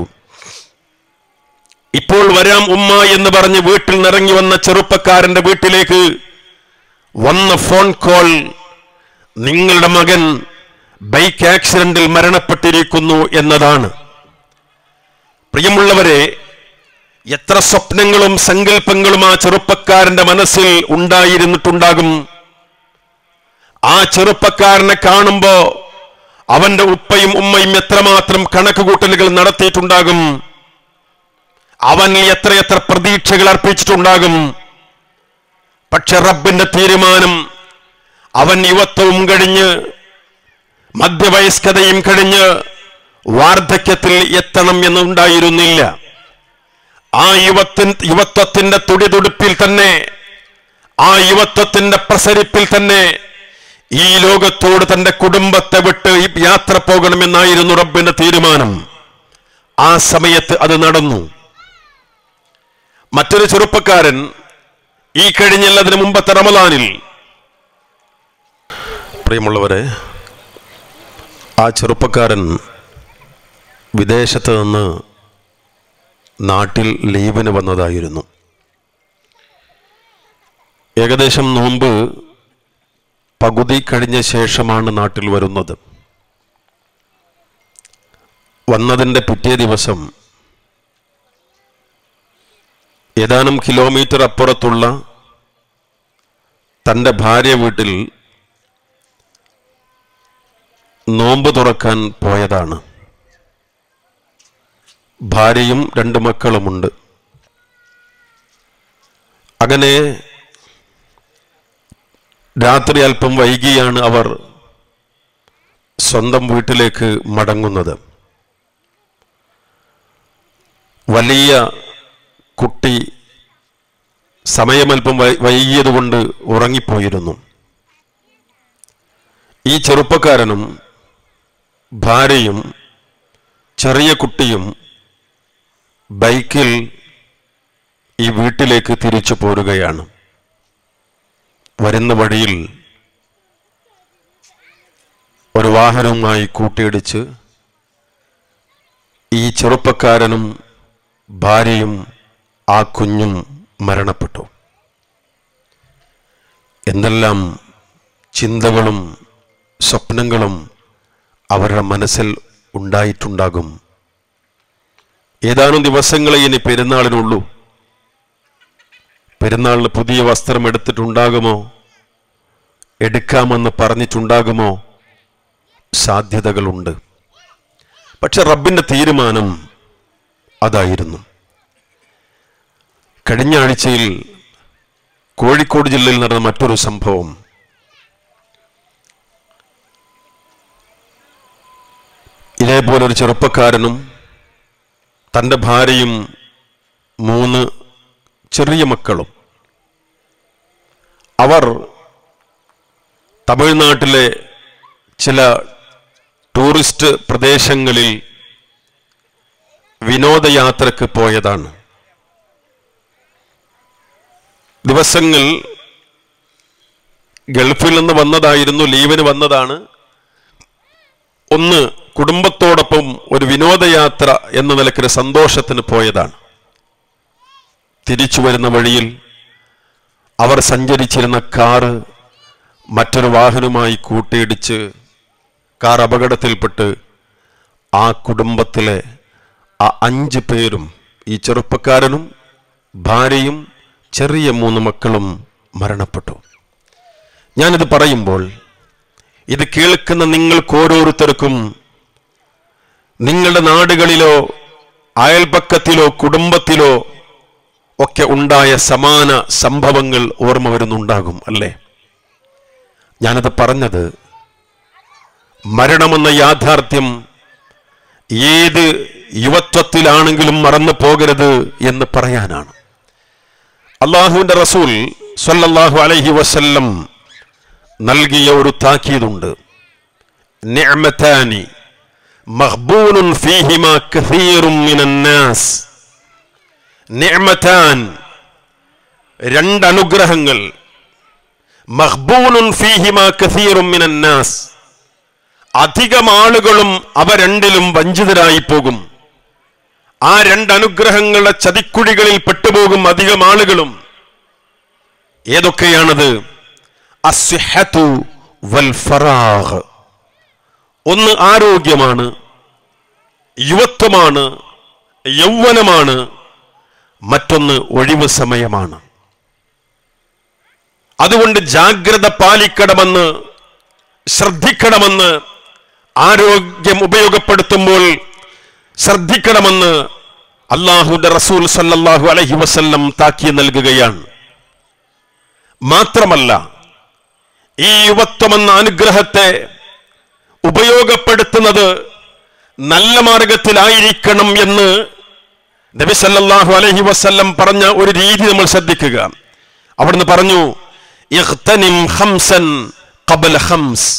Speaker 8: ഇപ്പോൾ വരാം ഉമ്മ എന്ന് പറഞ്ഞ് വീട്ടിൽ നിറങ്ങി വന്ന ചെറുപ്പക്കാരന്റെ വീട്ടിലേക്ക് വന്ന ഫോൺ കോൾ നിങ്ങളുടെ മകൻ ബൈക്ക് ആക്സിഡന്റിൽ മരണപ്പെട്ടിരിക്കുന്നു എന്നതാണ് പ്രിയമുള്ളവരെ എത്ര സ്വപ്നങ്ങളും സങ്കല്പങ്ങളും ആ ചെറുപ്പക്കാരന്റെ മനസ്സിൽ ഉണ്ടായിരുന്നിട്ടുണ്ടാകും ആ ചെറുപ്പക്കാരനെ കാണുമ്പോ അവന്റെ ഉപ്പയും ഉമ്മയും എത്രമാത്രം കണക്കുകൂട്ടലുകൾ നടത്തിയിട്ടുണ്ടാകും അവനിൽ എത്രയെത്ര പ്രതീക്ഷകൾ അർപ്പിച്ചിട്ടുണ്ടാകും പക്ഷെ റബ്ബിന്റെ തീരുമാനം അവൻ യുവത്വവും കഴിഞ്ഞ് മധ്യവയസ്കതയും കഴിഞ്ഞ് വാർദ്ധക്യത്തിൽ എത്തണം എന്നുണ്ടായിരുന്നില്ല ആ യുവത്തിൻ യുവത്വത്തിന്റെ തുടിതുടുപ്പിൽ തന്നെ ആ യുവത്വത്തിന്റെ പ്രസരിപ്പിൽ തന്നെ ഈ ലോകത്തോട് തന്റെ കുടുംബത്തെ വിട്ട് ഈ യാത്ര പോകണമെന്നായിരുന്നു റബ്ബിന്റെ തീരുമാനം ആ സമയത്ത് അത് നടന്നു മറ്റൊരു ചെറുപ്പക്കാരൻ ഈ കഴിഞ്ഞല്ലതിന് മുമ്പത്തെ റമദാനിൽ പ്രിയമുള്ളവരെ ആ ചെറുപ്പക്കാരൻ വിദേശത്ത് നിന്ന് നാട്ടിൽ ലീവിന് വന്നതായിരുന്നു ഏകദേശം നോമ്പ് പകുതി കഴിഞ്ഞ ശേഷമാണ് നാട്ടിൽ വരുന്നത് വന്നതിൻ്റെ പിറ്റേ ദിവസം ഏതാനും കിലോമീറ്റർ അപ്പുറത്തുള്ള തൻ്റെ ഭാര്യ വീട്ടിൽ നോമ്പ് തുറക്കാൻ പോയതാണ് ഭാര്യയും രണ്ട് മക്കളുമുണ്ട് അങ്ങനെ രാത്രി അല്പം വൈകിയാണ് അവർ സ്വന്തം വീട്ടിലേക്ക് മടങ്ങുന്നത് വലിയ കുട്ടി സമയമല്പം വൈ- വൈകിയതുകൊണ്ട് ഉറങ്ങിപ്പോയിരുന്നു ഈ ചെറുപ്പക്കാരനും ഭാര്യയും ചെറിയ കുട്ടിയും ബൈക്കിൽ ഈ വീട്ടിലേക്ക് തിരിച്ചു പോരുകയാണ് വരുന്ന വഴിയിൽ ഒരു വാഹനവുമായി കൂട്ടിയിടിച്ച് ഈ ചെറുപ്പക്കാരനും ഭാര്യയും ആ കുഞ്ഞും മരണപ്പെട്ടു എന്തെല്ലാം ചിന്തകളും സ്വപ്നങ്ങളും അവരുടെ മനസ്സിൽ ഉണ്ടായിട്ടുണ്ടാകും ഏതാനും ദിവസങ്ങളെ ഇനി പെരുന്നാളിനുള്ളൂ പെരുന്നാളിന് പുതിയ വസ്ത്രം എടുത്തിട്ടുണ്ടാകുമോ എടുക്കാമെന്ന് പറഞ്ഞിട്ടുണ്ടാകുമോ സാധ്യതകളുണ്ട് പക്ഷെ റബ്ബിന്റെ തീരുമാനം അതായിരുന്നു കഴിഞ്ഞ ആഴ്ചയിൽ കോഴിക്കോട് ജില്ലയിൽ നടന്ന മറ്റൊരു സംഭവം ഇതേപോലെ ഒരു ചെറുപ്പക്കാരനും തൻ്റെ ഭാര്യയും മൂന്ന് ചെറിയ മക്കളും അവർ തമിഴ്നാട്ടിലെ ചില ടൂറിസ്റ്റ് പ്രദേശങ്ങളിൽ വിനോദയാത്രക്ക് പോയതാണ് ദിവസങ്ങൾ ഗൾഫിൽ നിന്ന് വന്നതായിരുന്നു ലീവിന് വന്നതാണ് ഒന്ന് കുടുംബത്തോടൊപ്പം ഒരു വിനോദയാത്ര എന്ന നിലക്കൊരു സന്തോഷത്തിന് പോയതാണ് തിരിച്ചു വരുന്ന വഴിയിൽ അവർ സഞ്ചരിച്ചിരുന്ന കാറ് മറ്റൊരു വാഹനവുമായി കൂട്ടിയിടിച്ച് കാർ അപകടത്തിൽപ്പെട്ട് ആ കുടുംബത്തിലെ ആ അഞ്ച് പേരും ഈ ചെറുപ്പക്കാരനും ഭാര്യയും ചെറിയ മൂന്ന് മക്കളും മരണപ്പെട്ടു ഞാനിത് പറയുമ്പോൾ ഇത് കേൾക്കുന്ന നിങ്ങൾക്ക് ഓരോരുത്തർക്കും നിങ്ങളുടെ നാടുകളിലോ അയൽപക്കത്തിലോ കുടുംബത്തിലോ ഒക്കെ ഉണ്ടായ സമാന സംഭവങ്ങൾ ഓർമ്മ വരുന്നുണ്ടാകും അല്ലേ ഞാനത് പറഞ്ഞത് മരണമെന്ന യാഥാർത്ഥ്യം ഏത് യുവത്വത്തിലാണെങ്കിലും മറന്നു പോകരുത് എന്ന് പറയാനാണ് അള്ളാഹുവിന്റെ റസൂൽ സല്ലല്ലാഹു അലൈഹി വസല്ലം നൽകിയ ഒരു താക്കീതുണ്ട് നിഅമതാനി മഖ്ബൂനുൻ ഫീഹിമാ കസീറും മിനൻ നാസ് നിഅമതാൻ രണ്ട് അനുഗ്രഹങ്ങൾ മഖ്ബൂനുൻ ഫീഹിമാ കസീറും മിനൻ നാസ് അധികം ആളുകളും അവ രണ്ടിലും വഞ്ചിതരായി പോകും ആ രണ്ട് അനുഗ്രഹങ്ങളുടെ ചതിക്കുഴികളിൽ പെട്ടുപോകും അധികം ആളുകളും ഏതൊക്കെയാണത് അസ്ഹത്തു വൽ ഫറാഹ് ഒന്ന് ആരോഗ്യമാണ് യുവത്വമാണ് യൗവനമാണ് മറ്റൊന്ന് ഒഴിവ് സമയമാണ് അതുകൊണ്ട് ജാഗ്രത പാലിക്കണമെന്ന് ശ്രദ്ധിക്കണമെന്ന് ആരോഗ്യം ഉപയോഗപ്പെടുത്തുമ്പോൾ ശ്രദ്ധിക്കണമെന്ന് അള്ളാഹുന്റെ റസൂൽ സല്ലല്ലാഹു അലൈഹി വസല്ലം താക്കി നൽകുകയാണ് മാത്രമല്ല ഈ യുവത്വമെന്ന അനുഗ്രഹത്തെ ഉപയോഗപ്പെടുത്തുന്നത് നല്ല മാർഗത്തിലായിരിക്കണം എന്ന് നബി സല്ലല്ലാഹു അലൈഹി വസല്ലം പറഞ്ഞ ഒരു രീതി നമ്മൾ ശ്രദ്ധിക്കുക അവിടുന്ന് പറഞ്ഞു ഇഖ്തനിം ഖംസൻ ഖബല ഖംസ്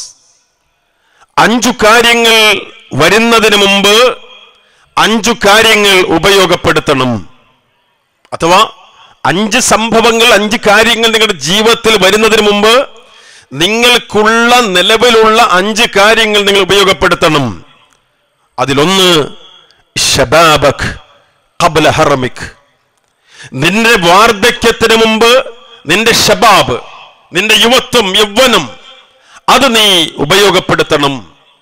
Speaker 8: അഞ്ചു കാര്യങ്ങൾ വരുന്നതിന് മുമ്പ് അഞ്ചു കാര്യങ്ങൾ ഉപയോഗപ്പെടുത്തണം അഥവാ അഞ്ച് സംഭവങ്ങൾ അഞ്ച് കാര്യങ്ങൾ നിങ്ങളുടെ ജീവിതത്തിൽ വരുന്നതിന് മുമ്പ് നിങ്ങൾക്കുള്ള നിലവിലുള്ള അഞ്ച് കാര്യങ്ങൾ നിങ്ങൾ ഉപയോഗപ്പെടുത്തണം അതിലൊന്ന് ഷബാബക് ഖബ്ല ഹറമിക് നിന്റെ വാർദ്ധക്യത്തിന് മുമ്പ് നിന്റെ ഷബാബ് നിന്റെ യുവത്വം യൗവനം അത് നീ ഉപയോഗപ്പെടുത്തണം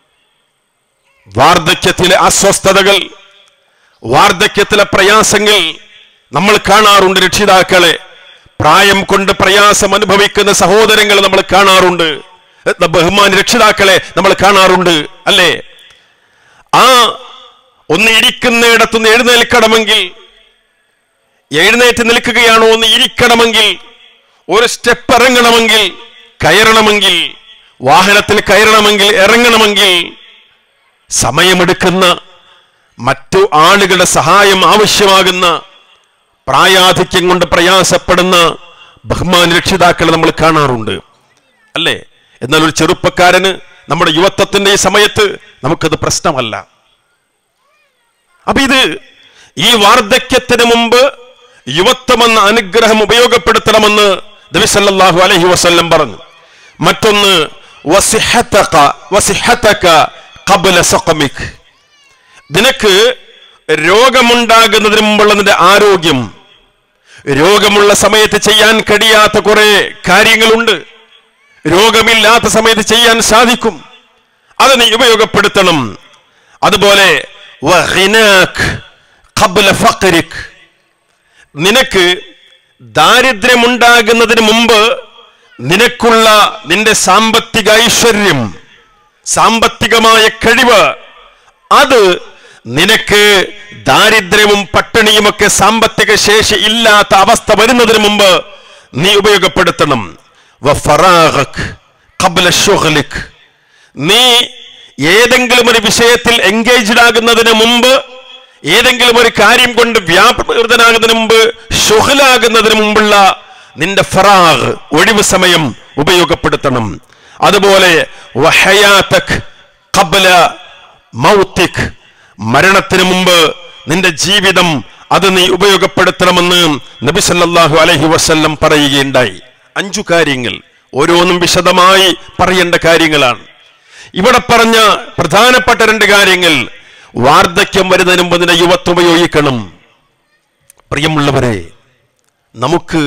Speaker 8: വാർദ്ധക്യത്തിലെ അസ്വസ്ഥതകൾ വാർദ്ധക്യത്തിലെ പ്രയാസങ്ങൾ നമ്മൾ കാണാറുണ്ട് രക്ഷിതാക്കളെ പ്രായം കൊണ്ട് പ്രയാസം അനുഭവിക്കുന്ന സഹോദരങ്ങൾ നമ്മൾ കാണാറുണ്ട് എ- ബഹുമാന രക്ഷിതാക്കളെ നമ്മൾ കാണാറുണ്ട് അല്ലേ ആ ഒന്ന് ഇരിക്കുന്നിടത്തുനിന്ന് എഴുന്നേൽക്കണമെങ്കിൽ എഴുന്നേറ്റ് നിൽക്കുകയാണോ ഒന്ന് ഇരിക്കണമെങ്കിൽ ഒരു സ്റ്റെപ്പ് ഇറങ്ങണമെങ്കിൽ കയറണമെങ്കിൽ വാഹനത്തിൽ കയറണമെങ്കിൽ ഇറങ്ങണമെങ്കിൽ സമയമെടുക്കുന്ന മറ്റു ആളുകളുടെ സഹായം ആവശ്യമാകുന്ന പ്രായാധിക്യം കൊണ്ട് പ്രയാസപ്പെടുന്ന ബഹുമാന രക്ഷിതാക്കളെ നമ്മൾ കാണാറുണ്ട് അല്ലേ എന്നാൽ ഒരു ചെറുപ്പക്കാരന് നമ്മുടെ യുവത്വത്തിന്റെ ഈ സമയത്ത് നമുക്കത് പ്രശ്നമല്ല അപ്പൊ ഇത് ഈ വാർദ്ധക്യത്തിന് മുമ്പ് യുവത്വമെന്ന അനുഗ്രഹം ഉപയോഗപ്പെടുത്തണമെന്ന് നബി സല്ലല്ലാഹു അലൈഹി വസല്ലം പറഞ്ഞു മറ്റൊന്ന് വസിഹത്തക വസിഹത്തക ഖബ്ല സഖമിക് നിനക്ക് രോഗമുണ്ടാകുന്നതിന് മുമ്പുള്ള നിന്റെ ആരോഗ്യം രോഗമുള്ള സമയത്ത് ചെയ്യാൻ കഴിയാത്ത കുറെ കാര്യങ്ങളുണ്ട് രോഗമില്ലാത്ത സമയത്ത് ചെയ്യാൻ സാധിക്കും അത് നീ ഉപയോഗപ്പെടുത്തണം അതുപോലെ വഹിനാക് ഖബ്ല ഫഖ്രിക് നിനക്ക് ദാരിദ്ര്യമുണ്ടാകുന്നതിന് മുമ്പ് നിനക്കുള്ള നിന്റെ സാമ്പത്തിക ഐശ്വര്യം സാമ്പത്തികമായ കഴിവ് അത് നിനക്ക് ദാരിദ്ര്യവും പട്ടിണിയുമൊക്കെ സാമ്പത്തിക ശേഷി ഇല്ലാത്ത അവസ്ഥ വരുന്നതിന് മുമ്പ് നീ ഉപയോഗപ്പെടുത്തണം വഫറാഗക് ഖബ്ല ശുഗ്ലിക്. നീ ഏതെങ്കിലും ഒരു വിഷയത്തിൽ എൻഗേജ്ഡ് ആകുന്നതിന് മുമ്പ് ഏതെങ്കിലും ഒരു കാര്യം കൊണ്ട് വ്യാപൃതനാകുന്നതിന് മുമ്പ് ഷുഹലാകുന്നതിന് മുമ്പുള്ള നിന്റെ ഫറാഗ് ഒഴിവ് സമയം ഉപയോഗപ്പെടുത്തണം അതുപോലെ വഹയാതക് ഖബ്ല മൗത്തിക് മരണത്തിന് മുമ്പ് നിന്റെ ജീവിതം അത് നീ ഉപയോഗപ്പെടുത്തണമെന്ന് നബി സല്ലല്ലാഹു അലൈഹി വസല്ലം പറയുകയുണ്ടായി അഞ്ചു കാര്യങ്ങൾ ഓരോന്നും വിശദമായി പറയേണ്ട കാര്യങ്ങളാണ് ഇവിടെ പറഞ്ഞ പ്രധാനപ്പെട്ട രണ്ട് കാര്യങ്ങൾ വാർദ്ധക്യം വരുന്നതിന് മുമ്പ് നിന്റെ യുവത്വം ഉപയോഗിക്കണം പ്രിയമുള്ളവരെ നമുക്ക്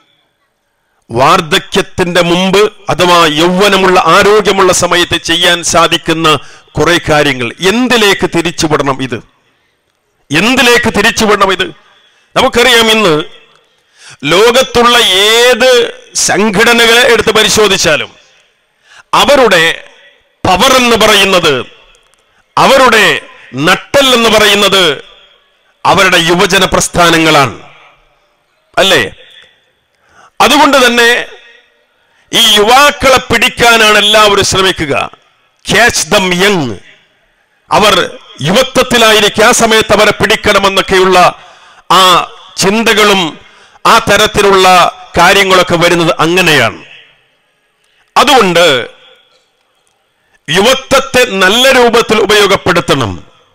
Speaker 8: വാർദ്ധക്യത്തിന്റെ മുമ്പ് അഥവാ യൗവനമുള്ള ആരോഗ്യമുള്ള സമയത്ത് ചെയ്യാൻ സാധിക്കുന്ന കുറെ കാര്യങ്ങൾ എന്തിലേക്ക് തിരിച്ചുവിടണം ഇത് എന്തിലേക്ക് തിരിച്ചുവിടണം ഇത് നമുക്കറിയാം ഇന്ന് ലോകത്തുള്ള ഏത് സംഘടനകളെ എടുത്ത് പരിശോധിച്ചാലും അവരുടെ പവർ എന്ന് പറയുന്നത് അവരുടെ നട്ടൽ എന്ന് പറയുന്നത് അവരുടെ യുവജന പ്രസ്ഥാനങ്ങളാണ് അല്ലേ അതുകൊണ്ട് തന്നെ ഈ യുവാക്കളെ പിടിക്കാനാണ് എല്ലാവരും ശ്രമിക്കുക ക്യാച്ച് ദം യങ് അവർ യുവത്വത്തിലായിരിക്കും ആ സമയത്ത് അവരെ പിടിക്കണമെന്നൊക്കെയുള്ള ആ ചിന്തകളും ആ തരത്തിലുള്ള കാര്യങ്ങളൊക്കെ വരുന്നത് അങ്ങനെയാണ് അതുകൊണ്ട് യുവത്വത്തെ നല്ല രൂപത്തിൽ ഉപയോഗപ്പെടുത്തണം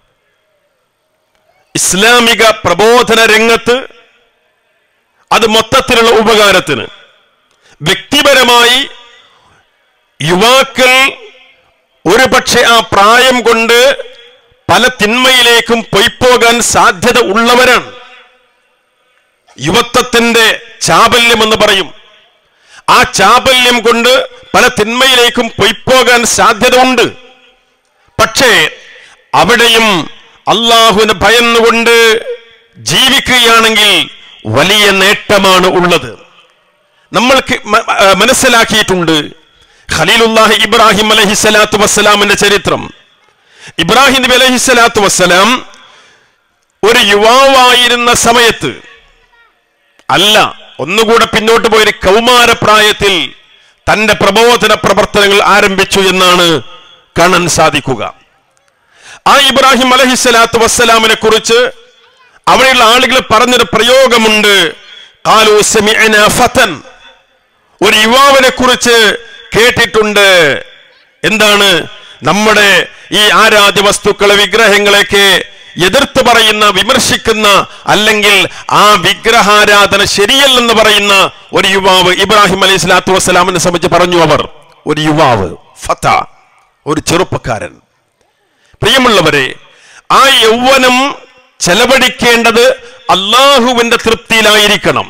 Speaker 8: ഇസ്ലാമിക പ്രബോധന രംഗത്ത് അത് മൊത്തത്തിലുള്ള ഉപകാരത്തിന് വ്യക്തിപരമായി യുവാക്കൾ ഒരു പക്ഷെ ആ പ്രായം കൊണ്ട് പല തിന്മയിലേക്കും പൊയ്പോകാൻ സാധ്യത ഉള്ളവരാണ് യുവത്വത്തിന്റെ ചാബല്യം എന്ന് പറയും ആ ചാബല്യം കൊണ്ട് പല തിന്മയിലേക്കും പൊയ്പോകാൻ സാധ്യത ഉണ്ട് പക്ഷേ അവിടെയും അള്ളാഹുവിന് ഭയന്നുകൊണ്ട് ജീവിക്കുകയാണെങ്കിൽ വലിയ നേട്ടമാണ് ഉള്ളത് നമ്മൾക്ക് മ- ആ, മനസ്സിലാക്കിയിട്ടുണ്ട് ഖലീലുല്ലാഹി ഇബ്രാഹിം അലഹി സ്വലാത്തു വസ്സലാമിന്റെ ചരിത്രം ഇബ്രാഹിം നബി അലഹി സ്വലാത്തു വസ്സലാം ഒരു യുവാവായിരുന്ന സമയത്ത് അല്ല ഒന്നുകൂടെ പിന്നോട്ട് പോയൊരു കൗമാരപ്രായത്തിൽ തന്റെ പ്രബോധന പ്രവർത്തനങ്ങൾ ആരംഭിച്ചു എന്നാണ് കാണാൻ സാധിക്കുക ആ ഇബ്രാഹിം അലഹിസ്സലാത്തു വസ്സലാമിനെ കുറിച്ച് അവിടെയുള്ള ആളുകൾ പറഞ്ഞൊരു പ്രയോഗമുണ്ട് ഖാലൂ സമിഅനാ ഫതൻ ഒരു യുവാവിനെ കുറിച്ച് കേട്ടിട്ടുണ്ട് എന്താണ് നമ്മുടെ ഈ ആരാധ്യ വസ്തുക്കളെ വിഗ്രഹങ്ങളെയൊക്കെ എതിർത്ത് പറയുന്ന വിമർശിക്കുന്ന അല്ലെങ്കിൽ ആ വിഗ്രഹാരാധന ശരിയല്ലെന്ന് പറയുന്ന ഒരു യുവാവ് ഇബ്രാഹിം അലൈഹി സ്വലാത്തു വസ്സലാമിനെ സംബന്ധിച്ച് പറഞ്ഞു അവർ ഒരു യുവാവ് ഫത്ത ഒരു ചെറുപ്പക്കാരൻ പ്രിയമുള്ളവരെ ആ യൗവനം ചെലവഴിക്കേണ്ടത് അള്ളാഹുവിന്റെ തൃപ്തിയിലായിരിക്കണം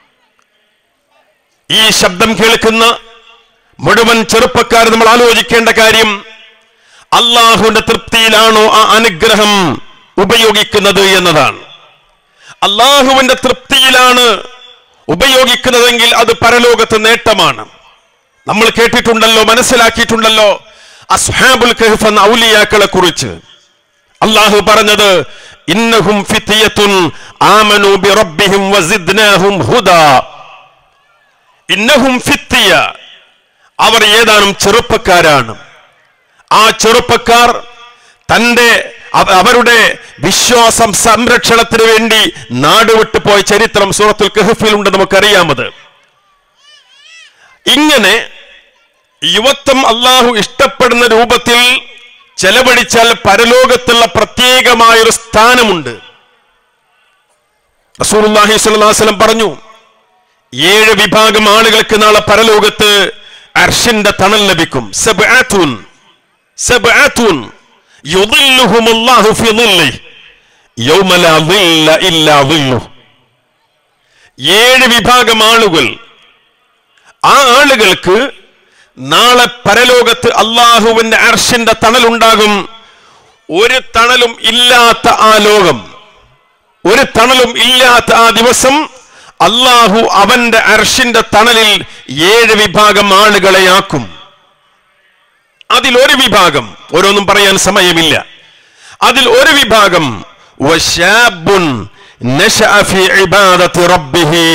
Speaker 8: ഈ ശബ്ദം കേൾക്കുന്ന മുഴുവൻ ചെറുപ്പക്കാർ നമ്മൾ ആലോചിക്കേണ്ട കാര്യം അള്ളാഹുവിന്റെ തൃപ്തിയിലാണോ ആ അനുഗ്രഹം ഉപയോഗിക്കുന്നത് എന്നതാണ് അള്ളാഹുവിന്റെ തൃപ്തിയിലാണ് ഉപയോഗിക്കുന്നതെങ്കിൽ അത് പരലോകത്ത് നേട്ടമാണ് നമ്മൾ കേട്ടിട്ടുണ്ടല്ലോ മനസ്സിലാക്കിയിട്ടുണ്ടല്ലോ അസ്ഹാബുൽ കഹഫ് എന്ന ഔലിയാക്കളെ കുറിച്ച് അള്ളാഹു പറഞ്ഞത് ഇന്നഹും ഫിത്തിയത്തുൻ ആമനു ബി റബ്ബിഹിം വസിദ്നാഹും ഹുദാ ഇന്നഹും ഫിത്തിയ അവർ ഏതാനും ചെറുപ്പക്കാരാണ് ആ ചെറുപ്പക്കാർ തന്റെ അവ- അവരുടെ വിശ്വാസം സംരക്ഷണത്തിന് വേണ്ടി നാടുവിട്ടു പോയ ചരിത്രം സൂറത്തുൽ കഹഫിലുണ്ട് നമുക്കറിയാമത് ഇങ്ങനെ യുവത്വം അള്ളാഹു ഇഷ്ടപ്പെടുന്ന രൂപത്തിൽ ചെലവഴിച്ചാൽ പരലോകത്തുള്ള പ്രത്യേകമായൊരു സ്ഥാനമുണ്ട് റസൂലുള്ളാഹി സ്വല്ലല്ലാഹു അലൈഹി വസല്ലം പറഞ്ഞു ഏഴ് വിഭാഗം ആളുകൾക്ക് നാളെ പരലോകത്ത് അർഷിന്റെ തണൽ ലഭിക്കും സബ്അത്തുൻ സബ്അത്തുൻ യുദില്ലുഹുമുല്ലാഹു ഫി ളില്ലി യൗമ ലാ ളില്ല ഇല്ലാ ളില്ലുഹു ഏഴ് വിഭാഗം ആളുകൾ ആ ആളുകൾക്ക് നാളെ പരലോകത്ത് അള്ളാഹുവിന്റെ അർഷിന്റെ തണലുണ്ടാകും ഒരു തണലും ഇല്ലാത്ത ആ ലോകം ഒരു തണലും ഇല്ലാത്ത ആ ദിവസം അള്ളാഹു അവന്റെ അർഷിന്റെ തണലിൽ ഏഴ് വിഭാഗം ആളുകളെ ആക്കും അതിൽ ഒരു വിഭാഗം ഓരോന്നും പറയാൻ സമയമില്ല അതിൽ ഒരു വിഭാഗം വശാബുൻ നശഅ ഫീ ഇബാദത്തി റബ്ബിഹി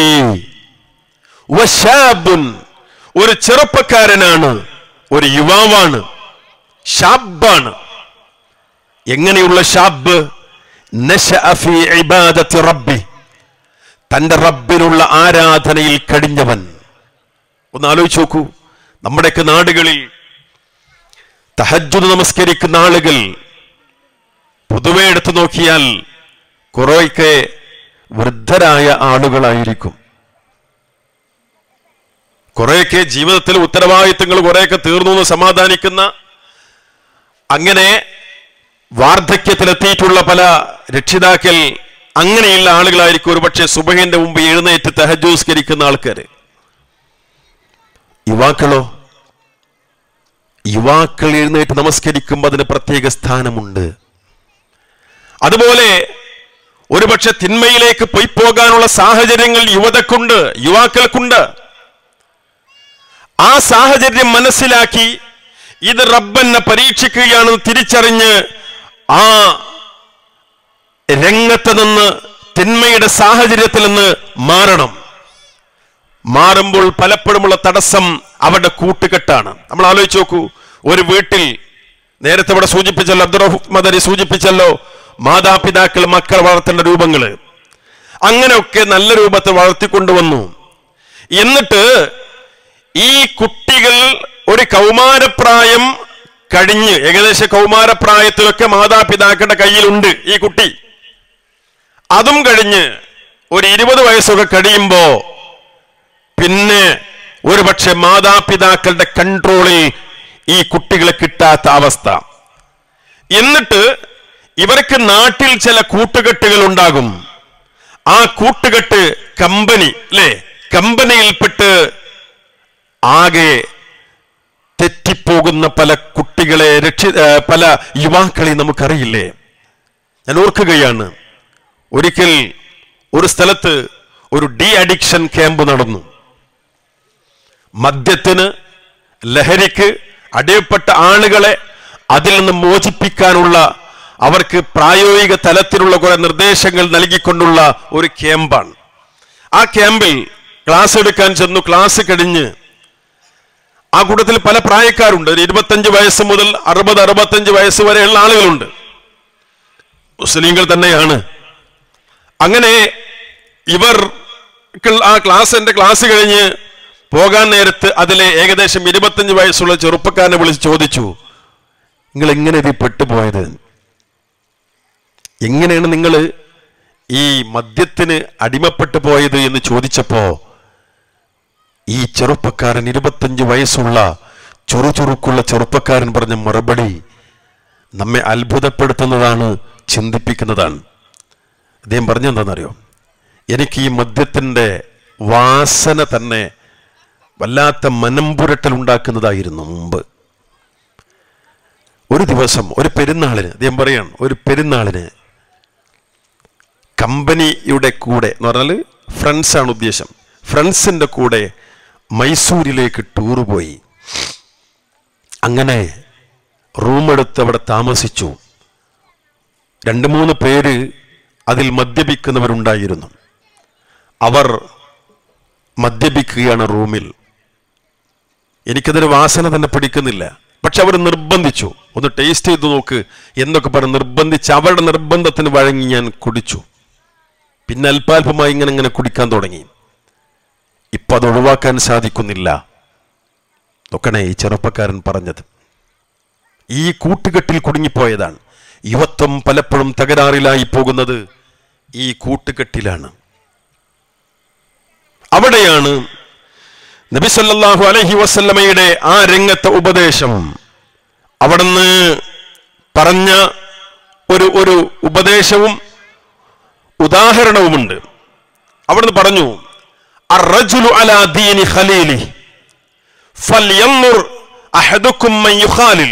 Speaker 8: വശാബുൻ ഒരു ചെറുപ്പക്കാരനാണ് ഒരു യുവാവാണ് ഷാബാണ് എങ്ങനെയുള്ള ഷാബ് നശഅ ഫീ ഇബാദത്തി റബ്ബി തന്റെ റബ്ബിനുള്ള ആരാധനയിൽ കഴിഞ്ഞവൻ ഒന്ന് ആലോചിച്ച് നോക്കൂ നമ്മുടെയൊക്കെ നാടുകളിൽ തഹജ്ജുദ് നമസ്കരിക്കുന്ന ആളുകൾ പൊതുവെ എടുത്തു നോക്കിയാൽ കുറേയൊക്കെ വൃദ്ധരായ ആളുകളായിരിക്കും കുറേയൊക്കെ ജീവിതത്തിൽ ഉത്തരവാദിത്തങ്ങൾ കുറേയൊക്കെ തീർന്നു എന്ന് സമാധാനിക്കുന്ന അങ്ങനെ വാർദ്ധക്യത്തിലെത്തിയിട്ടുള്ള പല രക്ഷിതാക്കൾ അങ്ങനെയുള്ള ആളുകളായിരിക്കും ഒരുപക്ഷെ സുബഹിന്റെ മുമ്പ് എഴുന്നേറ്റ് തഹജൂസ്കരിക്കുന്ന ആൾക്കാർ യുവാക്കളോ യുവാക്കൾ എഴുന്നേറ്റ് നമസ്കരിക്കുമ്പോൾ അതിന് പ്രത്യേക സ്ഥാനമുണ്ട് അതുപോലെ ഒരുപക്ഷെ തിന്മയിലേക്ക് പോയി പോകാനുള്ള സാഹചര്യങ്ങൾ യുവതക്കുണ്ട് യുവാക്കൾക്കുണ്ട് ആ സാഹചര്യം മനസ്സിലാക്കി ഇത് റബ്ബെന്നെ പരീക്ഷിക്കുകയാണെന്ന് തിരിച്ചറിഞ്ഞ് ആ രംഗത്ത് നിന്ന് തിന്മയുടെ സാഹചര്യത്തിൽ നിന്ന് മാറണം മാറുമ്പോൾ പലപ്പോഴുമുള്ള തടസ്സം അവരുടെ കൂട്ടുകെട്ടാണ് നമ്മൾ ആലോചിച്ച് നോക്കൂ ഒരു വീട്ടിൽ നേരത്തെ ഇവിടെ സൂചിപ്പിച്ചല്ലോ അബ്ദുറഹ്മദരി സൂചിപ്പിച്ചല്ലോ മാതാപിതാക്കൾ മക്കൾ വളർത്തേണ്ട രൂപങ്ങള് അങ്ങനെയൊക്കെ നല്ല രൂപത്തിൽ വളർത്തിക്കൊണ്ടുവന്നു എന്നിട്ട് ഈ കുട്ടികൾ ഒരു കൗമാരപ്രായം കഴിഞ്ഞ് ഏകദേശം കൗമാരപ്രായത്തിലൊക്കെ മാതാപിതാക്കളുടെ കയ്യിലുണ്ട് ഈ കുട്ടി അതും കഴിഞ്ഞ് ഒരു ഇരുപത് വയസ്സൊക്കെ കഴിയുമ്പോ പിന്നെ ഒരു പക്ഷെ മാതാപിതാക്കളുടെ കൺട്രോളിൽ ഈ കുട്ടികളെ കിട്ടാത്ത അവസ്ഥ എന്നിട്ട് ഇവർക്ക് നാട്ടിൽ ചില കൂട്ടുകെട്ടുകൾ ഉണ്ടാകും ആ കൂട്ടുകെട്ട് കമ്പനി അല്ലേ കമ്പനിയിൽപ്പെട്ട് ആകെ തെറ്റിപ്പോകുന്ന പല കുട്ടികളെ രക്ഷി ഏ, പല യുവാക്കളെ നമുക്കറിയില്ലേ ഞാൻ ഓർക്കുകയാണ് ഒരിക്കൽ ഒരു സ്ഥലത്ത് ഒരു ഡി അഡിക്ഷൻ ക്യാമ്പ് നടന്നു മദ്യത്തിന് ലഹരിക്ക് അടിയപ്പെട്ട ആളുകളെ അതിൽ നിന്ന് മോചിപ്പിക്കാനുള്ള അവർക്ക് പ്രായോഗിക തലത്തിലുള്ള കുറെ നിർദ്ദേശങ്ങൾ നൽകിക്കൊണ്ടുള്ള ഒരു ക്യാമ്പാണ് ആ ക്യാമ്പിൽ ക്ലാസ് എടുക്കാൻ ചെന്നു ക്ലാസ് കഴിഞ്ഞ് ആ കൂട്ടത്തിൽ പല പ്രായക്കാരുണ്ട് ഒരു ഇരുപത്തഞ്ച് വയസ്സ് മുതൽ അറുപത് അറുപത്തഞ്ച് വയസ്സ് വരെയുള്ള ആളുകളുണ്ട് മുസ്ലിങ്ങൾ തന്നെയാണ് അങ്ങനെ ഇവർ ആ ക്ലാസ് എന്റെ ക്ലാസ് കഴിഞ്ഞ് പോകാൻ നേരത്ത് അതിലെ ഏകദേശം ഇരുപത്തഞ്ച് വയസ്സുള്ള ചെറുപ്പക്കാരനെ വിളിച്ച് ചോദിച്ചു നിങ്ങൾ എങ്ങനെ ഇതിൽ പെട്ടുപോയത് എങ്ങനെയാണ് നിങ്ങൾ ഈ മദ്യത്തിന് അടിമപ്പെട്ടു പോയത് എന്ന് ചോദിച്ചപ്പോ ഈ ചെറുപ്പക്കാരൻ ഇരുപത്തഞ്ച് വയസ്സുള്ള ചുറുചുറുക്കുള്ള ചെറുപ്പക്കാരൻ പറഞ്ഞ മറുപടി നമ്മെ അത്ഭുതപ്പെടുത്തുന്നതാണ് ചിന്തിപ്പിക്കുന്നതാണ് അദ്ദേഹം പറഞ്ഞെന്താണെന്നറിയോ എനിക്ക് ഈ മദ്യത്തിൻ്റെ വാസന തന്നെ വല്ലാത്ത മനംപുരട്ടൽ ഉണ്ടാക്കുന്നതായിരുന്നു മുമ്പ് ഒരു ദിവസം ഒരു പെരുന്നാളിന് അദ്ദേഹം പറയാണ് ഒരു പെരുന്നാളിന് കമ്പനിയുടെ കൂടെ എന്ന് പറഞ്ഞാൽ ഫ്രണ്ട്സാണ് ഉദ്ദേശം ഫ്രണ്ട്സിൻ്റെ കൂടെ മൈസൂരിലേക്ക് ടൂർ പോയി അങ്ങനെ റൂമെടുത്ത് അവിടെ താമസിച്ചു രണ്ട് മൂന്ന് പേര് അതിൽ മദ്യപിക്കുന്നവരുണ്ടായിരുന്നു അവർ മദ്യപിക്കുകയാണ് റൂമിൽ എനിക്കതൊരു വാസന തന്നെ പിടിക്കുന്നില്ല പക്ഷെ അവർ നിർബന്ധിച്ചു ഒന്ന് ടേസ്റ്റ് ചെയ്ത് നോക്ക് എന്നൊക്കെ പറഞ്ഞ് നിർബന്ധിച്ച് അവരുടെ നിർബന്ധത്തിന് വഴങ്ങി ഞാൻ കുടിച്ചു പിന്നെ അല്പാൽപമായി ഇങ്ങനെ ഇങ്ങനെ കുടിക്കാൻ തുടങ്ങി ഇപ്പൊ അത് ഒഴിവാക്കാൻ സാധിക്കുന്നില്ല നോക്കണേ ഈ ചെറുപ്പക്കാരൻ പറഞ്ഞത് ഈ കൂട്ടുകെട്ടിൽ കുടുങ്ങിപ്പോയതാണ് യുവത്വം പലപ്പോഴും തകരാറിലായി പോകുന്നത് ഈ കൂട്ടുകെട്ടിലാണ് അവിടെയാണ് നബിസല്ലാഹു അലഹി വസല്ലമയുടെ ആ രംഗത്തെ ഉപദേശം അവിടുന്ന് പറഞ്ഞ ഒരു ഒരു ഉപദേശവും ഉദാഹരണവുമുണ്ട് അവിടുന്ന് പറഞ്ഞു അറജുലു അലാ ദീനി ഖലീലി ഫൽയൻദുർ അഹദുക്കും മൻ യുഖാലിൽ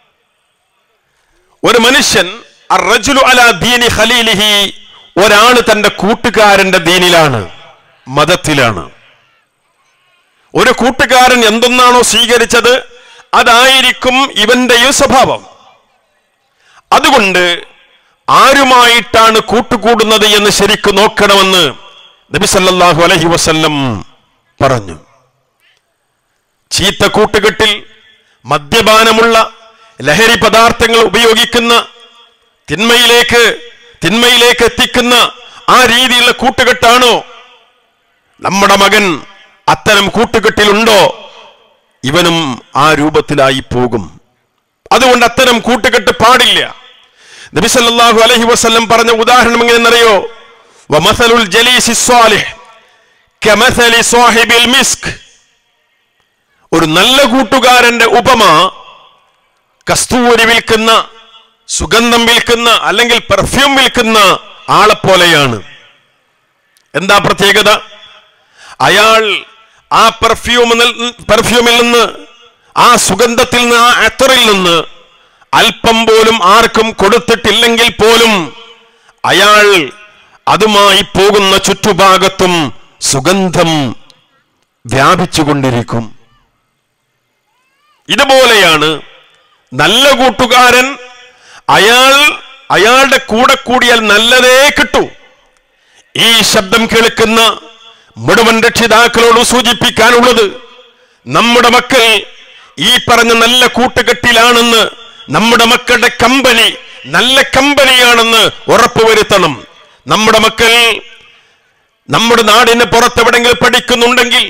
Speaker 8: ഒരു മനുഷ്യൻ അറജുലു അലാ ദീനി ഖലീലിഹി ഒരാൾ തന്റെ കൂട്ടുകാരന്റെ ദീനിലാണ് മതത്തിലാണ് ഒരു കൂട്ടുകാരൻ എന്തൊന്നാണോ സ്വീകരിച്ചത് അതായിരിക്കും ഇവന്റെയും സ്വഭാവം അതുകൊണ്ട് ആരുമായിട്ടാണ് കൂട്ടുകൂടുന്നത് എന്ന് ശരിക്കും നോക്കണമെന്ന് നബി സല്ലല്ലാഹു അലൈഹി വസല്ലം പറഞ്ഞു ചീത്ത കൂട്ടുകെട്ടിൽ മദ്യപാനമുള്ള ലഹരി പദാർത്ഥങ്ങൾ ഉപയോഗിക്കുന്ന തിന്മയിലേക്ക് തിന്മയിലേക്ക് എത്തിക്കുന്ന ആ രീതിയിലുള്ള കൂട്ടുകെട്ടാണോ നമ്മുടെ മകൻ അത്തരം കൂട്ടുകെട്ടിലുണ്ടോ ഇവനും ആ രൂപത്തിലായി പോകും അതുകൊണ്ട് അത്തരം കൂട്ടുകെട്ട് പാടില്ല നബി സല്ലല്ലാഹു അലൈഹി വസല്ലം പറഞ്ഞ ഉദാഹരണം എങ്ങനെയെന്നറിയോ വമസലുൽ ജലീസി സ്വാലിഹ് കമസലി സ്വാഹിബിൽ മിസ്ക് ഒരു നല്ല കൂട്ടുകാരന്റെ ഉപമ കസ്തൂരി വിൽക്കുന്ന സുഗന്ധം വിൽക്കുന്ന അല്ലെങ്കിൽ പെർഫ്യൂം വിൽക്കുന്ന ആളെപ്പോലെയാണ് എന്താ പ്രത്യേകത അയാൾ ആ പെർഫ്യൂമിൽ പെർഫ്യൂമിൽ നിന്ന് ആ സുഗന്ധത്തിൽ നിന്ന് ആ അത്തറിൽ നിന്ന് അല്പം പോലും ആർക്കും കൊടുത്തിട്ടില്ലെങ്കിൽ പോലും അയാൾ അതുമായി പോകുന്ന ചുറ്റുഭാഗത്തും സുഗന്ധം വ്യാപിച്ചുകൊണ്ടിരിക്കും ഇതുപോലെയാണ് നല്ല കൂട്ടുകാരൻ അയാൾ അയാളുടെ കൂടെ കൂടിയാൽ നല്ലതേ കിട്ടൂ ഈ ശബ്ദം കേൾക്കുന്ന മുഴുവൻ രക്ഷിതാക്കളോട് സൂചിപ്പിക്കാനുള്ളത് നമ്മുടെ മക്കൾ ഈ പറഞ്ഞ നല്ല കൂട്ടുകെട്ടിലാണെന്ന് നമ്മുടെ മക്കളുടെ കമ്പനി നല്ല കമ്പനിയാണെന്ന് ഉറപ്പുവരുത്തണം നമ്മുടെ മക്കൾ നമ്മുടെ നാടിന് പുറത്തെവിടെങ്കിലും പഠിക്കുന്നുണ്ടെങ്കിൽ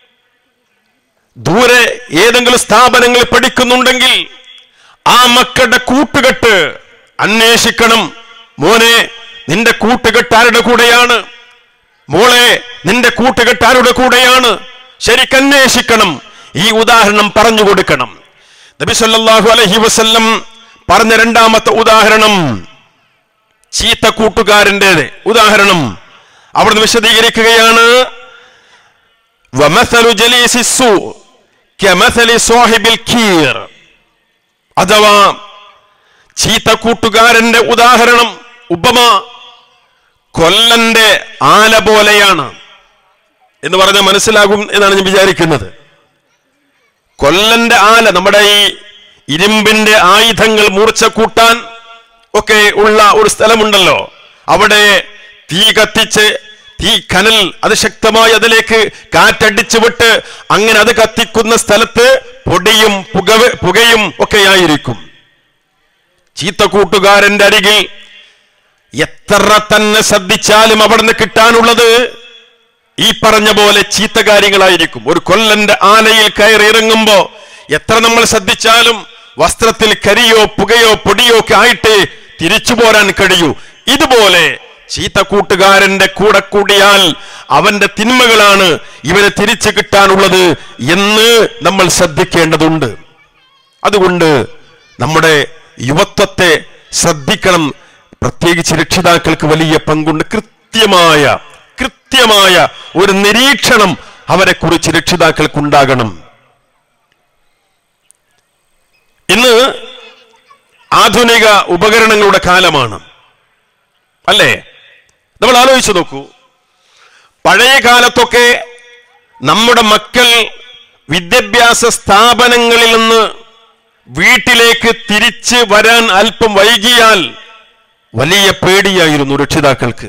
Speaker 8: ദൂരെ ഏതെങ്കിലും സ്ഥാപനങ്ങളിൽ പഠിക്കുന്നുണ്ടെങ്കിൽ ആ മക്കളുടെ കൂട്ടുകെട്ട് അന്വേഷിക്കണം മോനെ നിന്റെ കൂട്ടുകെട്ട് ആരുടെ കൂടെയാണ് മോളെ നിന്റെ കൂട്ടുകെട്ട് ആരുടെ കൂടെയാണ് ശരിക്കന്വേഷിക്കണം ഈ ഉദാഹരണം പറഞ്ഞു കൊടുക്കണം നബി സല്ലല്ലാഹു അലൈഹി വസല്ലം പറഞ്ഞ രണ്ടാമത്തെ ഉദാഹരണം ചീത്ത കൂട്ടുകാരൻ്റെത് ഉദാഹരണം അവിടുന്ന് വിശദീകരിക്കുകയാണ് വമസലു ജലീസി സൂ കമസലി സ്വാഹിബിൽ കീർ അഥവാ ചീത്ത കൂട്ടുകാരന്റെ ഉദാഹരണം ഉപമ കൊല്ലന്റെ ആല പോലെയാണ് എന്ന് പറഞ്ഞാൽ മനസ്സിലാകും എന്നാണ് ഞാൻ വിചാരിക്കുന്നത് കൊല്ലന്റെ ആല നമ്മുടെ ഈ ഇരുമ്പിന്റെ ആയുധങ്ങൾ മൂർച്ച കൂട്ടാൻ ഒക്കെ ഉള്ള ഒരു സ്ഥലമുണ്ടല്ലോ അവിടെ തീ കത്തിച്ച് തീ കനൽ അത് ശക്തമായി അതിലേക്ക് കാറ്റടിച്ചു വിട്ട് അങ്ങനെ അത് കത്തിക്കുന്ന സ്ഥലത്ത് പൊടിയും പുക പുകയും ഒക്കെയായിരിക്കും ചീത്ത കൂട്ടുകാരന്റെ അരികിൽ എത്ര തന്നെ ശ്രദ്ധിച്ചാലും അവിടുന്ന് കിട്ടാനുള്ളത് ഈ പറഞ്ഞ പോലെ ചീത്ത കാര്യങ്ങളായിരിക്കും ഒരു കൊല്ലന്റെ ആലയിൽ കയറി ഇറങ്ങുമ്പോ എത്ര നമ്മൾ ശ്രദ്ധിച്ചാലും വസ്ത്രത്തിൽ കരിയോ പുകയോ പൊടിയോ ഒക്കെ ആയിട്ട് തിരിച്ചു പോരാൻ കഴിയൂ ഇതുപോലെ ചീത്ത കൂട്ടുകാരന്റെ കൂടെ കൂടിയാൽ അവന്റെ തിന്മകളാണ് ഇവരെ തിരിച്ചു കിട്ടാനുള്ളത് എന്ന് നമ്മൾ ശ്രദ്ധിക്കേണ്ടതുണ്ട് അതുകൊണ്ട് നമ്മുടെ യുവത്വത്തെ ശ്രദ്ധിക്കണം പ്രത്യേകിച്ച് രക്ഷിതാക്കൾക്ക് വലിയ പങ്കുണ്ട് കൃത്യമായ കൃത്യമായ ഒരു നിരീക്ഷണം അവരെ കുറിച്ച് രക്ഷിതാക്കൾക്കുണ്ടാകണം ഇന്ന് ആധുനിക ഉപകരണങ്ങളുടെ കാലമാണ് അല്ലേ നമ്മൾ ആലോചിച്ചു നോക്കൂ പഴയ കാലത്തൊക്കെ നമ്മുടെ മക്കൾ വിദ്യാഭ്യാസ സ്ഥാപനങ്ങളിൽ നിന്ന് വീട്ടിലേക്ക് തിരിച്ച് വരാൻ അല്പം വൈകിയാൽ വലിയ പേടിയായിരുന്നു രക്ഷിതാക്കൾക്ക്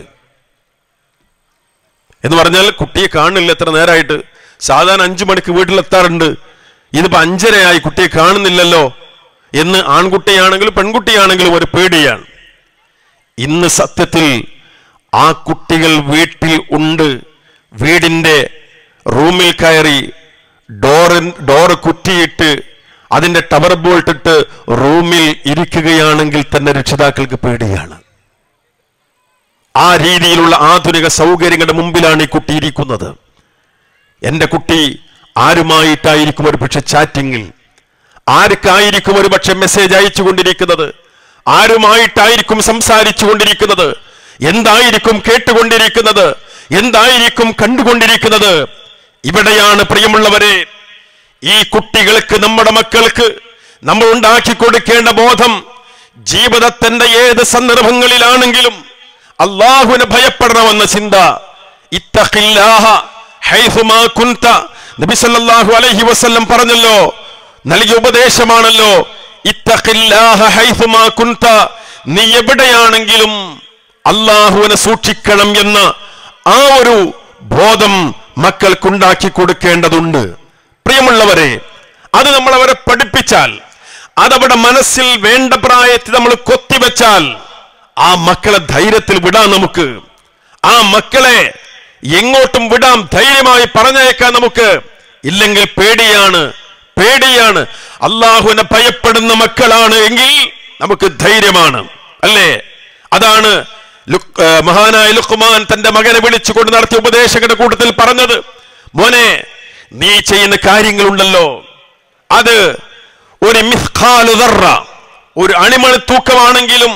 Speaker 8: എന്ന് പറഞ്ഞാൽ കുട്ടിയെ കാണില്ല എത്ര നേരമായിട്ട് സാധാരണ അഞ്ചു മണിക്ക് വീട്ടിലെത്താറുണ്ട് ഇതിപ്പോ അഞ്ചരയായി കുട്ടിയെ കാണുന്നില്ലല്ലോ എന്ന് ആൺകുട്ടിയാണെങ്കിലും പെൺകുട്ടിയാണെങ്കിലും ഒരു പേടിയാണ് ഇന്ന് സത്യത്തിൽ ആ കുട്ടികൾ വീട്ടിൽ ഉണ്ട് വീടിന്റെ റൂമിൽ കയറി ഡോറ് ഡോറ് കുറ്റിയിട്ട് അതിന്റെ ടവർ ബോൾട്ട് ഇട്ട് റൂമിൽ ഇരിക്കുകയാണെങ്കിൽ തന്നെ രക്ഷിതാക്കൾക്ക് പേടിയാണ് ആ രീതിയിലുള്ള ആധുനിക സൗകര്യങ്ങളുടെ മുമ്പിലാണ് ഈ കുട്ടി ഇരിക്കുന്നത് എന്റെ കുട്ടി ആരുമായിട്ടായിരിക്കും ഒരു പക്ഷെ ചാറ്റിങ്ങിൽ ആർക്കായിരിക്കും ഒരു പക്ഷെ മെസ്സേജ് അയച്ചു കൊണ്ടിരിക്കുന്നത് ആരുമായിട്ടായിരിക്കും സംസാരിച്ചു കൊണ്ടിരിക്കുന്നത് എന്തായിരിക്കും കേട്ടുകൊണ്ടിരിക്കുന്നത് എന്തായിരിക്കും കണ്ടുകൊണ്ടിരിക്കുന്നത് ഇവിടെയാണ് പ്രിയമുള്ളവരെ ഈ കുട്ടികൾക്ക് നമ്മുടെ മക്കൾക്ക് നമ്മൾ ഉണ്ടാക്കി കൊടുക്കേണ്ട ബോധം ജീവിതത്തിന്റെ ഏത് സന്ദർഭങ്ങളിലാണെങ്കിലും അള്ളാഹുവിനെ ഭയപ്പെടണമെന്ന ചിന്ത ഇത്തഖില്ലാഹ ഹൈസുമാ കുന്ത നബി സല്ലല്ലാഹു അലൈഹി വസല്ലം പറഞ്ഞല്ലോ നൽകിയ ഉപദേശമാണല്ലോ ഇത്തഖില്ലാഹ ഹൈസുമാ കുന്ത നീ എവിടെയാണെങ്കിലും അള്ളാഹുവിനെ സൂക്ഷിക്കണം എന്ന ആ ഒരു ബോധം മക്കൾക്കുണ്ടാക്കി കൊടുക്കേണ്ടതുണ്ട് പ്രിയമുള്ളവരെ അത് നമ്മൾ അവരെ പഠിപ്പിച്ചാൽ അതവിടെ മനസ്സിൽ വേണ്ട പ്രായത്തിൽ നമ്മൾ കൊത്തിവെച്ചാൽ ആ മക്കളെ ധൈര്യത്തിൽ വിടാം നമുക്ക് ആ മക്കളെ എങ്ങോട്ടും വിടാം ധൈര്യമായി പറഞ്ഞേക്കാൻ നമുക്ക് ഇല്ലെങ്കിൽ പേടിയാണ് പേടിയാണ് അള്ളാഹുവിനെ ഭയപ്പെടുന്ന മക്കളാണ് എങ്കിൽ നമുക്ക് ധൈര്യമാണ് അല്ലേ അതാണ് ലുക്- ഏർ മഹാനായ ലുക്മാൻ തന്റെ മകനെ വിളിച്ചുകൊണ്ട് നടത്തിയ ഉപദേശങ്ങളുടെ കൂട്ടത്തിൽ പറഞ്ഞത് മോനെ നീ ചെയ്യുന്ന കാര്യങ്ങളുണ്ടല്ലോ അത് ഒരു മിസ്ഖാലു ദർറ, ഒരു അണിമണി തൂക്കമാണെങ്കിലും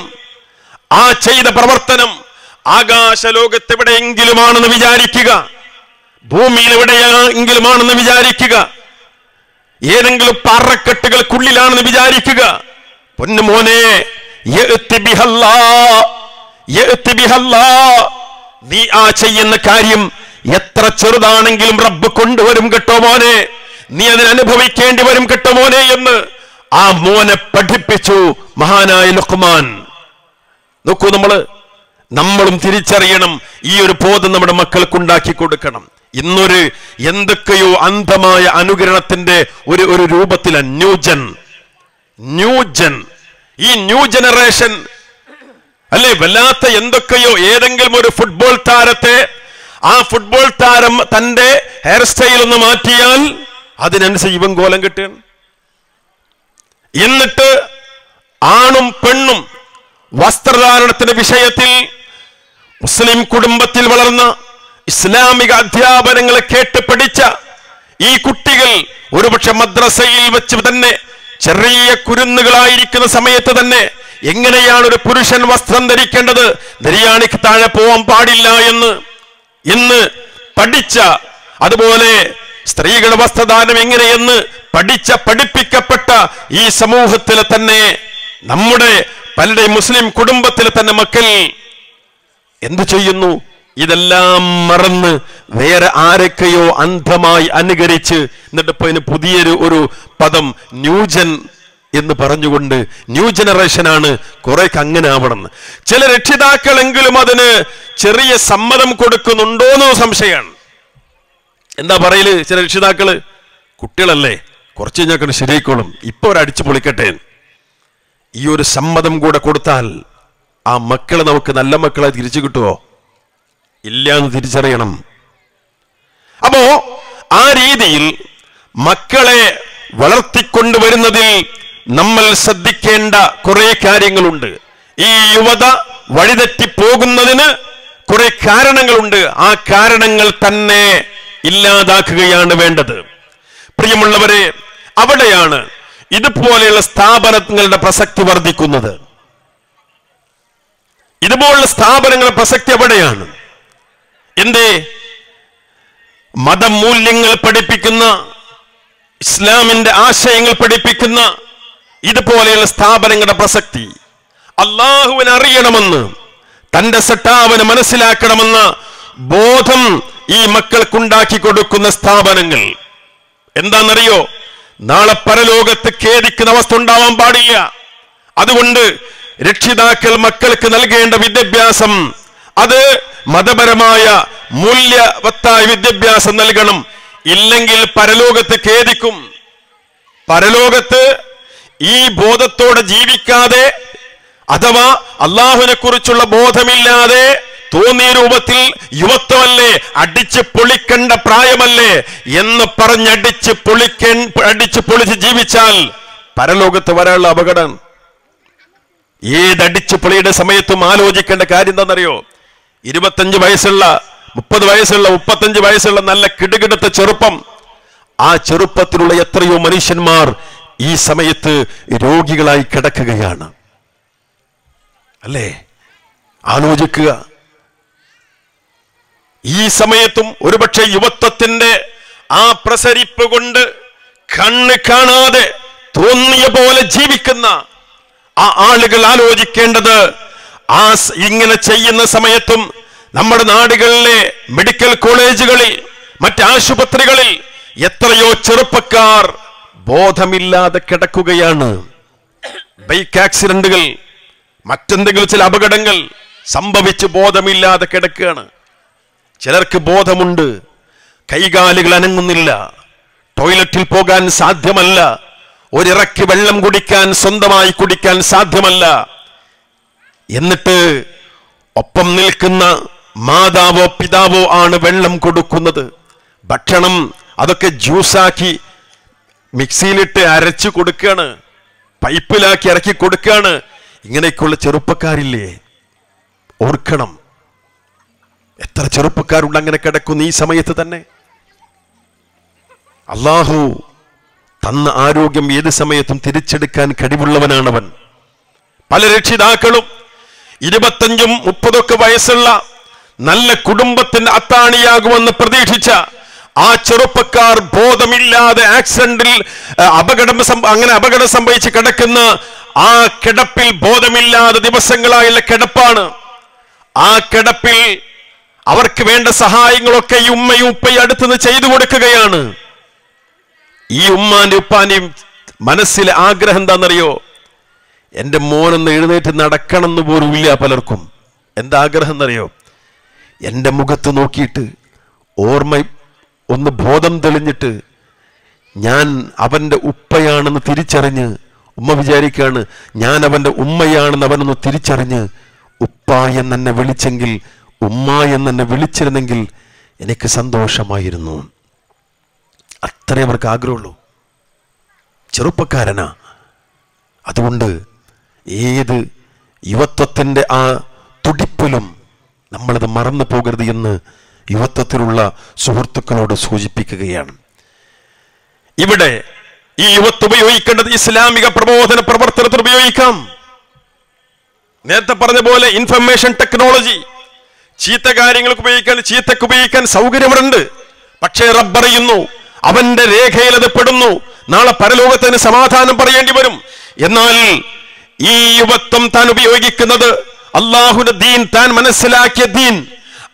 Speaker 8: ആ ചെയ്ത പ്രവർത്തനം ആകാശ ലോകത്ത് എവിടെയെങ്കിലുമാണെന്ന് വിചാരിക്കുക ഭൂമിയിൽ എവിടെയെങ്കിലുമാണെന്ന് വിചാരിക്കുക ഏതെങ്കിലും പാറക്കെട്ടുകൾക്കുള്ളിലാണെന്ന് വിചാരിക്കുക പൊന്നു മോനെ യഅ്തി ബിഹല്ലാ, യഅ്തി ബിഹല്ലാ. നീ ആ ചെയ്യുന്ന കാര്യം എത്ര ചെറുതാണെങ്കിലും റബ്ബ് കൊണ്ടുവരും കേട്ടോ മോനെ നീ അതിനനുഭവിക്കേണ്ടി വരും കേട്ടോ മോനെ എന്ന് ആ മോനെ പഠിപ്പിച്ചു മഹാനായ ലുക്മാൻ നോക്കൂ നമ്മള് നമ്മളും തിരിച്ചറിയണം ഈ ഒരു ബോധം നമ്മുടെ മക്കൾക്ക് ഉണ്ടാക്കി കൊടുക്കണം ഇന്നൊരു എന്തൊക്കെയോ അന്ധമായ അനുകരണത്തിന്റെ ഒരു ഒരു രൂപത്തിലാണ് ന്യൂജൻ ന്യൂജൻ ഈ ന്യൂ ജനറേഷൻ അല്ലേ വല്ലാത്ത എന്തൊക്കെയോ ഏതെങ്കിലും ഒരു ഫുട്ബോൾ താരത്തെ ആ ഫുട്ബോൾ താരം തന്റെ ഹെയർ സ്റ്റൈൽ ഒന്ന് മാറ്റിയാൽ അതിനനുസരിച്ച് ഇവൻ കോലം കിട്ടുകയാണ് എന്നിട്ട് ആണും പെണ്ണും വസ്ത്രധാരണത്തിന്റെ വിഷയത്തിൽ മുസ്ലിം കുടുംബത്തിൽ വളർന്ന ഇസ്ലാമിക അധ്യാപനങ്ങളെ കേട്ട് പഠിച്ച ഈ കുട്ടികൾ ഒരുപക്ഷെ മദ്രസയിൽ വെച്ച് തന്നെ ചെറിയ കുരുന്നുകളായിരിക്കുന്ന സമയത്ത് തന്നെ എങ്ങനെയാണ് ഒരു പുരുഷൻ വസ്ത്രം ധരിക്കേണ്ടത് നെരിയാണിക്ക് താഴെ പോവാൻ പാടില്ല എന്ന് ഇന്ന് പഠിച്ച അതുപോലെ സ്ത്രീകളുടെ വസ്ത്രദാനം എങ്ങനെയെന്ന് പഠിച്ച പഠിപ്പിക്കപ്പെട്ട ഈ സമൂഹത്തിലെ തന്നെ നമ്മുടെ പലരുടെയും മുസ്ലിം കുടുംബത്തിലെ തന്നെ മക്കൾ എന്തു ചെയ്യുന്നു ഇതെല്ലാം മറന്ന് വേറെ ആരൊക്കെയോ അന്ധമായി അനുകരിച്ച് എന്നിട്ട് ഇപ്പൊ ഇതിന് പുതിയൊരു ഒരു പദം ന്യൂജൻ എന്ന് പറഞ്ഞുകൊണ്ട് ന്യൂ ജനറേഷനാണ് കുറെ അങ്ങനെ ആവണം ചില രക്ഷിതാക്കളെങ്കിലും അതിന് ചെറിയ സമ്മതം കൊടുക്കുന്നുണ്ടോന്നോ സംശയമാണ് എന്താ പറയല് ചില രക്ഷിതാക്കള് കുട്ടികളല്ലേ കുറച്ച് കഴിഞ്ഞാൽ ശരിയായിക്കോളും ഇപ്പൊ ഒരടിച്ചു പൊളിക്കട്ടെ ഈ ഒരു സമ്മതം കൂടെ കൊടുത്താൽ ആ മക്കളെ നമുക്ക് നല്ല മക്കളെ തിരിച്ചു കിട്ടുമോ ഇല്ല എന്ന് തിരിച്ചറിയണം അപ്പോ ആ രീതിയിൽ മക്കളെ വളർത്തിക്കൊണ്ടുവരുന്നതിൽ നമ്മൾ ശ്രദ്ധിക്കേണ്ട കുറെ കാര്യങ്ങളുണ്ട് ഈ യുവത വഴിതെറ്റി പോകുന്നതിന് കുറെ കാരണങ്ങളുണ്ട് ആ കാരണങ്ങൾ തന്നെ ഇല്ലാതാക്കുകയാണ് വേണ്ടത് പ്രിയമുള്ളവരെ അവിടെയാണ് ഇതുപോലെയുള്ള സ്ഥാപനങ്ങളുടെ പ്രസക്തി വർദ്ധിക്കുന്നത് ഇതുപോലുള്ള സ്ഥാപനങ്ങളുടെ പ്രസക്തി എവിടെയാണ് എന്തേ മതമൂല്യങ്ങൾ പഠിപ്പിക്കുന്ന ഇസ്ലാമിന്റെ ആശയങ്ങൾ പഠിപ്പിക്കുന്ന ഇതുപോലെയുള്ള സ്ഥാപനങ്ങളുടെ പ്രസക്തി അള്ളാഹുവിനെ അറിയണമെന്ന് തന്റെ സട്ടാവന് മനസ്സിലാക്കണമെന്ന ബോധം ഈ മക്കൾക്കുണ്ടാക്കി കൊടുക്കുന്ന സ്ഥാപനങ്ങൾ എന്താണെന്നറിയോ നാളെ പരലോകത്ത് ഖേദിക്കുന്ന അവസ്ഥ ഉണ്ടാവാൻ പാടില്ല അതുകൊണ്ട് രക്ഷിതാക്കൾ മക്കൾക്ക് നൽകേണ്ട വിദ്യാഭ്യാസം അത് മതപരമായ മൂല്യവത്തായ വിദ്യാഭ്യാസം നൽകണം ഇല്ലെങ്കിൽ പരലോകത്ത് ഖേദിക്കും പരലോകത്ത് ഈ ബോധത്തോടെ ജീവിക്കാതെ അഥവാ അള്ളാഹുവിനെ കുറിച്ചുള്ള ബോധമില്ലാതെ തോന്നിയ രൂപത്തിൽ യുവത്വമല്ലേ അടിച്ച് പൊളിക്കേണ്ട പ്രായമല്ലേ എന്ന് പറഞ്ഞടിച്ച് പൊളിക്കൻ അടിച്ച് പൊളിച്ച് ജീവിച്ചാൽ പരലോകത്ത് വരാനുള്ള അപകടം ഏതടിച്ച് പൊളിയുടെ സമയത്തും ആലോചിക്കേണ്ട കാര്യം എന്താണെന്നറിയോ ഇരുപത്തഞ്ച് വയസ്സുള്ള മുപ്പത് വയസ്സുള്ള മുപ്പത്തഞ്ച് വയസ്സുള്ള നല്ല കിടുകിടുത്ത ചെറുപ്പം ആ ചെറുപ്പത്തിലുള്ള എത്രയോ മനുഷ്യന്മാർ ഈ സമയത്ത് രോഗികളായി കിടക്കുകയാണ് അല്ലേ ആലോചിക്കുക ഈ സമയത്തും ഒരുപക്ഷെ യുവത്വത്തിന്റെ ആ പ്രസരിപ്പ് കൊണ്ട് കണ്ണ് കാണാതെ തോന്നിയ പോലെ ജീവിക്കുന്ന ആ ആളുകൾ ആലോചിക്കേണ്ടത് ആ സ് ഇങ്ങനെ ചെയ്യുന്ന സമയത്തും നമ്മുടെ നാടുകളിലെ മെഡിക്കൽ കോളേജുകളിൽ മറ്റ് ആശുപത്രികളിൽ എത്രയോ ചെറുപ്പക്കാർ ബോധമില്ലാതെ കിടക്കുകയാണ് ബൈക്ക് ആക്സിഡന്റുകൾ മറ്റെന്തെങ്കിലും ചില അപകടങ്ങൾ സംഭവിച്ച് ബോധമില്ലാതെ കിടക്കുകയാണ് ചിലർക്ക് ബോധമുണ്ട് കൈകാലുകൾ അനങ്ങുന്നില്ല ടോയ്ലറ്റിൽ പോകാൻ സാധ്യമല്ല ഒരിറക്കി വെള്ളം കുടിക്കാൻ സ്വന്തമായി കുടിക്കാൻ സാധ്യമല്ല എന്നിട്ട് ഒപ്പം നിൽക്കുന്ന മാതാവോ പിതാവോ ആണ് വെള്ളം കൊടുക്കുന്നത് ഭക്ഷണം അതൊക്കെ ജ്യൂസാക്കി മിക്സിയിലിട്ട് അരച്ചു കൊടുക്കുകയാണ് പൈപ്പിലാക്കി ഇറക്കി കൊടുക്കുകയാണ് ഇങ്ങനെയൊക്കെയുള്ള ചെറുപ്പക്കാരില്ലേ ഓർക്കണം എത്ര ചെറുപ്പക്കാരുണ്ട് അങ്ങനെ കിടക്കുന്നു ഈ സമയത്ത് തന്നെ അള്ളാഹു തന്ന ആരോഗ്യം ഏത് സമയത്തും തിരിച്ചെടുക്കാൻ കഴിവുള്ളവനാണവൻ പല രക്ഷിതാക്കളും ഇരുപത്തഞ്ചും മുപ്പതൊക്കെ വയസ്സുള്ള നല്ല കുടുംബത്തിന്റെ അത്താണിയാകുമെന്ന് പ്രതീക്ഷിച്ച ആ ചെറുപ്പക്കാർ ബോധമില്ലാതെ ആക്സിഡന്റിൽ ആ, അപകടം സം- അങ്ങനെ അപകടം സംഭവിച്ച് കിടക്കുന്ന ആ കിടപ്പിൽ ബോധമില്ലാതെ ദിവസങ്ങളായുള്ള കിടപ്പാണ് ആ കിടപ്പിൽ അവർക്ക് വേണ്ട സഹായങ്ങളൊക്കെ ഈ ഉമ്മയും ഉപ്പയും അടുത്തുനിന്ന് ചെയ്തു കൊടുക്കുകയാണ് ഈ ഉമ്മാന്റെ ഉപ്പാന്റെയും മനസ്സിലെ ആഗ്രഹം എന്താണെന്നറിയോ എൻ്റെ മോനൊന്ന് എഴുന്നേറ്റ് നടക്കണം എന്ന് പോലും ഇല്ല പലർക്കും എന്താ ആഗ്രഹം എന്നറിയോ എൻ്റെ മുഖത്ത് നോക്കിയിട്ട് ഓർമ്മ ഒന്ന് ബോധം തെളിഞ്ഞിട്ട് ഞാൻ അവൻ്റെ ഉപ്പയാണെന്ന് തിരിച്ചറിഞ്ഞ് ഉമ്മ വിചാരിക്കുകയാണ് ഞാൻ അവൻ്റെ ഉമ്മയാണെന്ന് അവനൊന്ന് തിരിച്ചറിഞ്ഞ് ഉപ്പ എന്നെ വിളിച്ചെങ്കിൽ ഉമ്മ എന്നെ വിളിച്ചിരുന്നെങ്കിൽ എനിക്ക് സന്തോഷമായിരുന്നു അത്രേ അവർക്ക് ആഗ്രഹമുള്ളൂ ചെറുപ്പക്കാരനാ അതുകൊണ്ട് ഏത് യുവത്വത്തിൻ്റെ ആ തുടിപ്പിലും നമ്മളത് മറന്നു പോകരുത് എന്ന് യുവത്വത്തിലുള്ള സുഹൃത്തുക്കളോട് സൂചിപ്പിക്കുകയാണ് ഇവിടെ ഈ യുവത്വം ഉപയോഗിക്കേണ്ടത് ഇസ്ലാമിക പ്രബോധന പ്രവർത്തനത്തിൽ ഉപയോഗിക്കാം നേരത്തെ പറഞ്ഞ പോലെ ഇൻഫർമേഷൻ ടെക്നോളജി ചീത്ത കാര്യങ്ങൾക്ക് ഉപയോഗിക്കാൻ ചീത്തക്ക് ഉപയോഗിക്കാൻ സൗകര്യമുണ്ട് പക്ഷേ റബ്ബറിയുന്നു അവന്റെ രേഖയിൽ അത് പെടുന്നു നാളെ പരലോകത്തിന് സമാധാനം പറയേണ്ടി വരും എന്നാൽ ഈ യുവത്വം താൻ ഉപയോഗിക്കുന്നത് അള്ളാഹുന്റെ ദീൻ താൻ മനസ്സിലാക്കിയ ദീൻ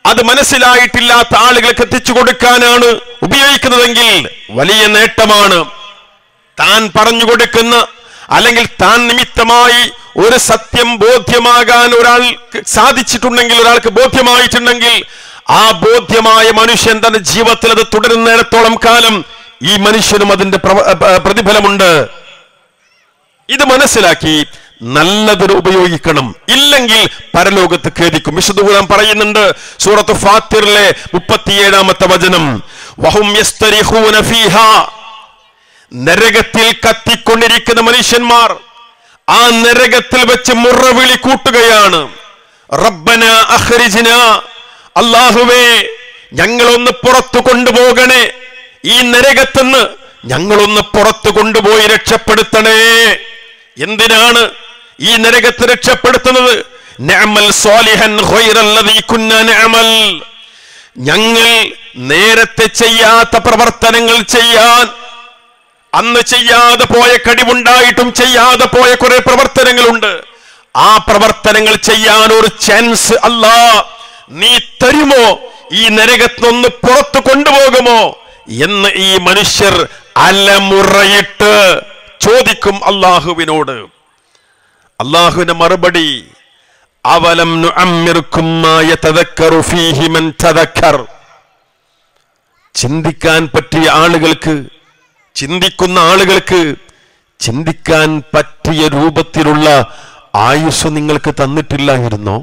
Speaker 8: അത് മനസ്സിലായിട്ടില്ലാത്ത ആളുകൾക്ക് എത്തിച്ചു കൊടുക്കാനാണ് ഉപയോഗിക്കുന്നതെങ്കിൽ വലിയ നേട്ടമാണ് താൻ പറഞ്ഞു കൊടുക്കുന്ന അല്ലെങ്കിൽ താൻ നിമിത്തമായി ഒരു സത്യം ബോധ്യമാകാൻ ഒരാൾക്ക് സാധിച്ചിട്ടുണ്ടെങ്കിൽ ഒരാൾക്ക് ബോധ്യമായിട്ടുണ്ടെങ്കിൽ ആ ബോധ്യമായ മനുഷ്യൻ തന്റെ ജീവിതത്തിൽ അത് തുടരുന്നിടത്തോളം കാലം ഈ മനുഷ്യനും അതിന്റെ പ്രവ- പ- പ്രതിഫലമുണ്ട് ഇത് മനസ്സിലാക്കി നല്ലതിന് ഉപയോഗിക്കണം ഇല്ലെങ്കിൽ പരലോകത്ത് ഖേദിക്കും വിശുദ്ധ ഖുർആൻ പറയുന്നുണ്ട് സൂറത്ത് ഫാത്തിറിലെ മുപ്പത്തിയേഴാമത്തെ വചനം വഹും യസ്തരിഖൂന ഫീഹാ നരകത്തിൽ കത്തിക്കൊണ്ടിരിക്കുന്ന മനുഷ്യന്മാർ ആ നരകത്തിൽ വെച്ച് മുറവിളി കൂട്ടുകയാണ് റബ്ബന അഖ്രിജ്ന അല്ലാഹുവേ ഞങ്ങളൊന്ന് പുറത്തു കൊണ്ടുപോകണേ ഈ നരകത്തുനിന്ന് ഞങ്ങളൊന്ന് പുറത്തു കൊണ്ടുപോയി രക്ഷപ്പെടുത്തണേ എന്തിനാണ് ഈ നരകത്ത് രക്ഷപ്പെടുത്തുന്നത് നഅമൽ സ്വാലിഹൻ ഖൈറല്ലദീ കുന്നാ നഅമൽ ഞങ്ങൾ നേരത്തെ ചെയ്യാത്ത പ്രവർത്തനങ്ങൾ ചെയ്യാൻ അന്ന് ചെയ്യാതെ പോയ കഴിവുണ്ടായിട്ടും ചെയ്യാതെ പോയ കുറെ പ്രവർത്തനങ്ങളുണ്ട് ആ പ്രവർത്തനങ്ങൾ ചെയ്യാൻ ഒരു ചാൻസ് അല്ല നീ തരുമോ ഈ നരകത്തൊന്ന് പുറത്തു കൊണ്ടുപോകുമോ എന്ന് ഈ മനുഷ്യർ അലമുറയിട്ട് ചോദിക്കും അള്ളാഹുവിനോട് അള്ളാഹുവിന്റെ മറുപടി അവലം നുഅമ്മിർക്കും മാ യതദക്കറു ഫീഹി മൻ തദക്കർ ചിന്തിക്കാൻ പറ്റിയ ആളുകൾക്ക് ചിന്തിക്കുന്ന ആളുകൾക്ക് ചിന്തിക്കാൻ പറ്റിയ രൂപത്തിലുള്ള ആയുസ് നിങ്ങൾക്ക് തന്നിട്ടില്ലായിരുന്നോ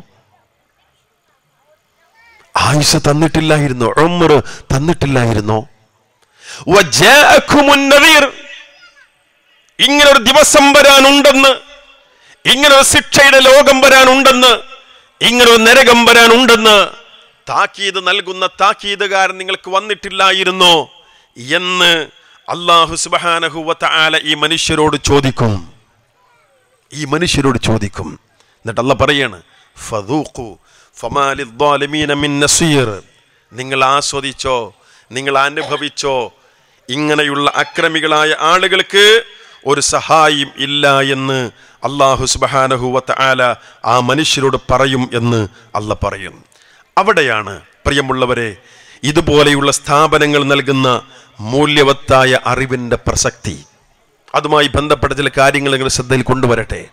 Speaker 8: ആയുസ് തന്നിട്ടില്ലായിരുന്നോ ഉമർ തന്നിട്ടില്ലായിരുന്നോ വജാഅക്കുമുൻ നദീർ ഇങ്ങനെ ഒരു ദിവസം വരാനുണ്ടെന്ന് ഇങ്ങനെ ഒരു ശിക്ഷയുടെ ലോകം വരാനുണ്ടെന്ന് ഇങ്ങനെ ഒരു നരകം വരാനുണ്ടെന്ന് താക്കീത് നൽകുന്ന താക്കീതുകാരൻ നിങ്ങൾക്ക് വന്നിട്ടില്ലായിരുന്നോ എന്ന് അള്ളാഹു സുബാനഹുവത്ത ആല ഈ മനുഷ്യരോട് ചോദിക്കും ഈ മനുഷ്യരോട് ചോദിക്കും എന്നിട്ട് അല്ല പറയാണ് ഫദൂഖു ഫമാലിൽ ദ്വാലിമീന മിൻ നസീർ നിങ്ങൾ ആസ്വദിച്ചോ നിങ്ങൾ അനുഭവിച്ചോ ഇങ്ങനെയുള്ള അക്രമികളായ ആളുകൾക്ക് ഒരു സഹായം ഇല്ല എന്ന് അള്ളാഹു സുബാനഹുവത്ത ആല ആ മനുഷ്യരോട് പറയും എന്ന് അല്ല പറയും അവിടെയാണ് പ്രിയമുള്ളവരെ ഇതുപോലെയുള്ള സ്ഥാപനങ്ങൾ നൽകുന്ന മൂല്യവത്തായ അറിവിന്റെ പ്രസക്തി അതുമായി ബന്ധപ്പെട്ട ചില കാര്യങ്ങൾ നിങ്ങൾ ശ്രദ്ധയിൽ കൊണ്ടുവരട്ടെ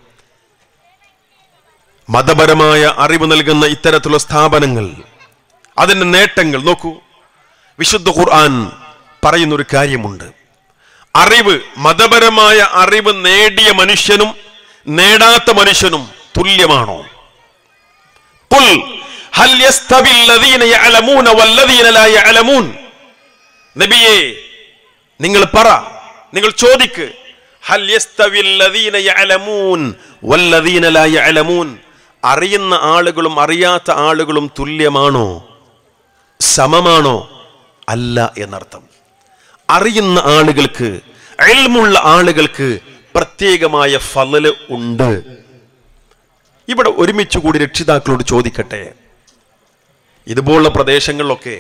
Speaker 8: മതപരമായ അറിവ് നൽകുന്ന ഇത്തരത്തിലുള്ള സ്ഥാപനങ്ങൾ അതിന്റെ നേട്ടങ്ങൾ നോക്കൂ വിശുദ്ധ ഖുർആൻ പറയുന്ന ഒരു കാര്യമുണ്ട് അറിവ് മതപരമായ അറിവ് നേടിയ മനുഷ്യനും നേടാത്ത മനുഷ്യനും തുല്യമാണോ ഖുൽ ഹൽ യസ്തവി الذين يعلمون والذين لا يعلمون നബിയേ നിങ്ങൾ പറ നിങ്ങൾ ചോദിക്ക് ഹൽ യസ്തവി الذين يعلمون والذين لا يعلمون അറിയുന്ന ആളുകളും അറിയാത്ത ആളുകളും തുല്യമാണോ സമമാണോ അല്ല എന്നർത്ഥം അറിയുന്ന ആളുകൾക്ക് എൽമുള്ള ആളുകൾക്ക് പ്രത്യേകമായ ഫലല് ഉണ്ട് ഇവിടെ ഒരുമിച്ച് കൂടി രക്ഷിതാക്കളോട് ചോദിക്കട്ടെ ഇതുപോലുള്ള പ്രദേശങ്ങളിലൊക്കെ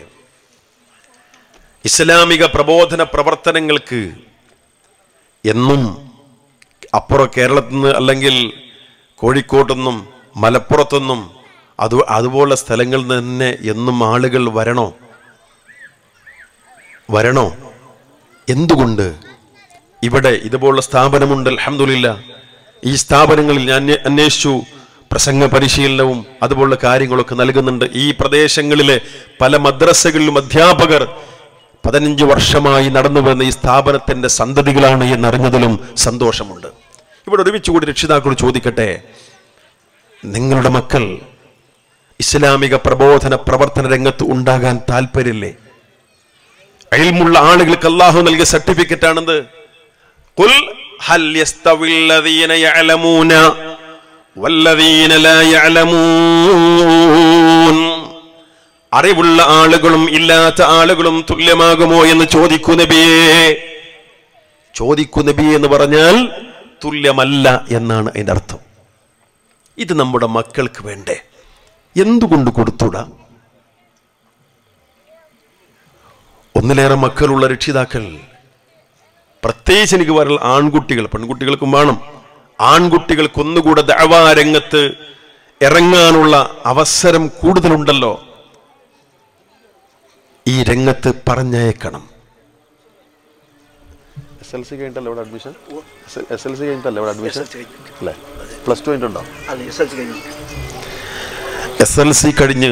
Speaker 8: ഇസ്ലാമിക പ്രബോധന പ്രവർത്തനങ്ങൾക്ക് എന്നും അപ്പുറം കേരളത്തിൽ നിന്ന് അല്ലെങ്കിൽ കോഴിക്കോട്ടുനിന്നും മലപ്പുറത്തുനിന്നും അത് അതുപോലുള്ള സ്ഥലങ്ങളിൽ നിന്ന് തന്നെ എന്നും ആളുകൾ വരണോ വരണോ എന്തുകൊണ്ട് ഇവിടെ ഇതുപോലുള്ള സ്ഥാപനമുണ്ട് അൽഹംദുലില്ല ഈ സ്ഥാപനങ്ങളിൽ ഞാൻ അന്വേ- അന്വേഷിച്ചു പ്രസംഗ പരിശീലനവും അതുപോലുള്ള കാര്യങ്ങളൊക്കെ നൽകുന്നുണ്ട് ഈ പ്രദേശങ്ങളിലെ പല മദ്രസകളിലും അധ്യാപകർ പതിനഞ്ച് വർഷമായി നടന്നു വരുന്ന ഈ സ്ഥാപനത്തിന്റെ സന്തതികളാണ് എന്നറിഞ്ഞതിലും സന്തോഷമുണ്ട് ഇവിടെ ഒരുമിച്ച് കൂടി രക്ഷിതാക്കളോട് ചോദിക്കട്ടെ നിങ്ങളുടെ മക്കൾ ഇസ്ലാമിക പ്രബോധന പ്രവർത്തന രംഗത്ത് ഉണ്ടാകാൻ താല്പര്യമില്ലേ അയൽമുള്ള ആളുകൾക്ക് അള്ളാഹു നൽകിയ സർട്ടിഫിക്കറ്റ് ആണെന്ന് ഖുൽ ഹൽ യസ്തവി الذين يعلمون والذين لا يعلمون അറിവുള്ള ആളുകളും ഇല്ലാത്ത ആളുകളും തുല്യമാകുമോ എന്ന് ചോദിക്കൂ നബിയേ ചോദിക്കൂ നബിയേ എന്ന് പറഞ്ഞാൽ തുല്യമല്ല എന്നാണ് അതിന്റെ അർത്ഥം ഇത് നമ്മുടെ മക്കൾക്ക് വേണ്ടേ എന്തുകൊണ്ട് കൊടുത്തൂടാ ഒന്നിലേറെ മക്കളുള്ള രക്ഷിതാക്കൾ പ്രത്യേകിച്ച് എനിക്ക് പറയാനുള്ള ആൺകുട്ടികൾ പെൺകുട്ടികൾക്കും വേണം ആൺകുട്ടികൾക്ക് ഒന്നുകൂടെ ദഅവാ രംഗത്ത് ഇറങ്ങാനുള്ള അവസരം കൂടുതലുണ്ടല്ലോ ഈ രംഗത്ത് പറഞ്ഞയക്കണം എസ് എൽ സി കഴിഞ്ഞിട്ടല്ലേ ഇവിടെ അഡ്മിഷൻ എസ് എൽ സി കഴിഞ്ഞിട്ടല്ലേ ഇവിടെ അഡ്മിഷൻ അല്ലേ പ്ലസ് ടു കഴിഞ്ഞിട്ടുണ്ടോ
Speaker 3: അത് എസ് എൽ സി കഴിഞ്ഞു
Speaker 8: എസ് എൽ സി കഴിഞ്ഞ്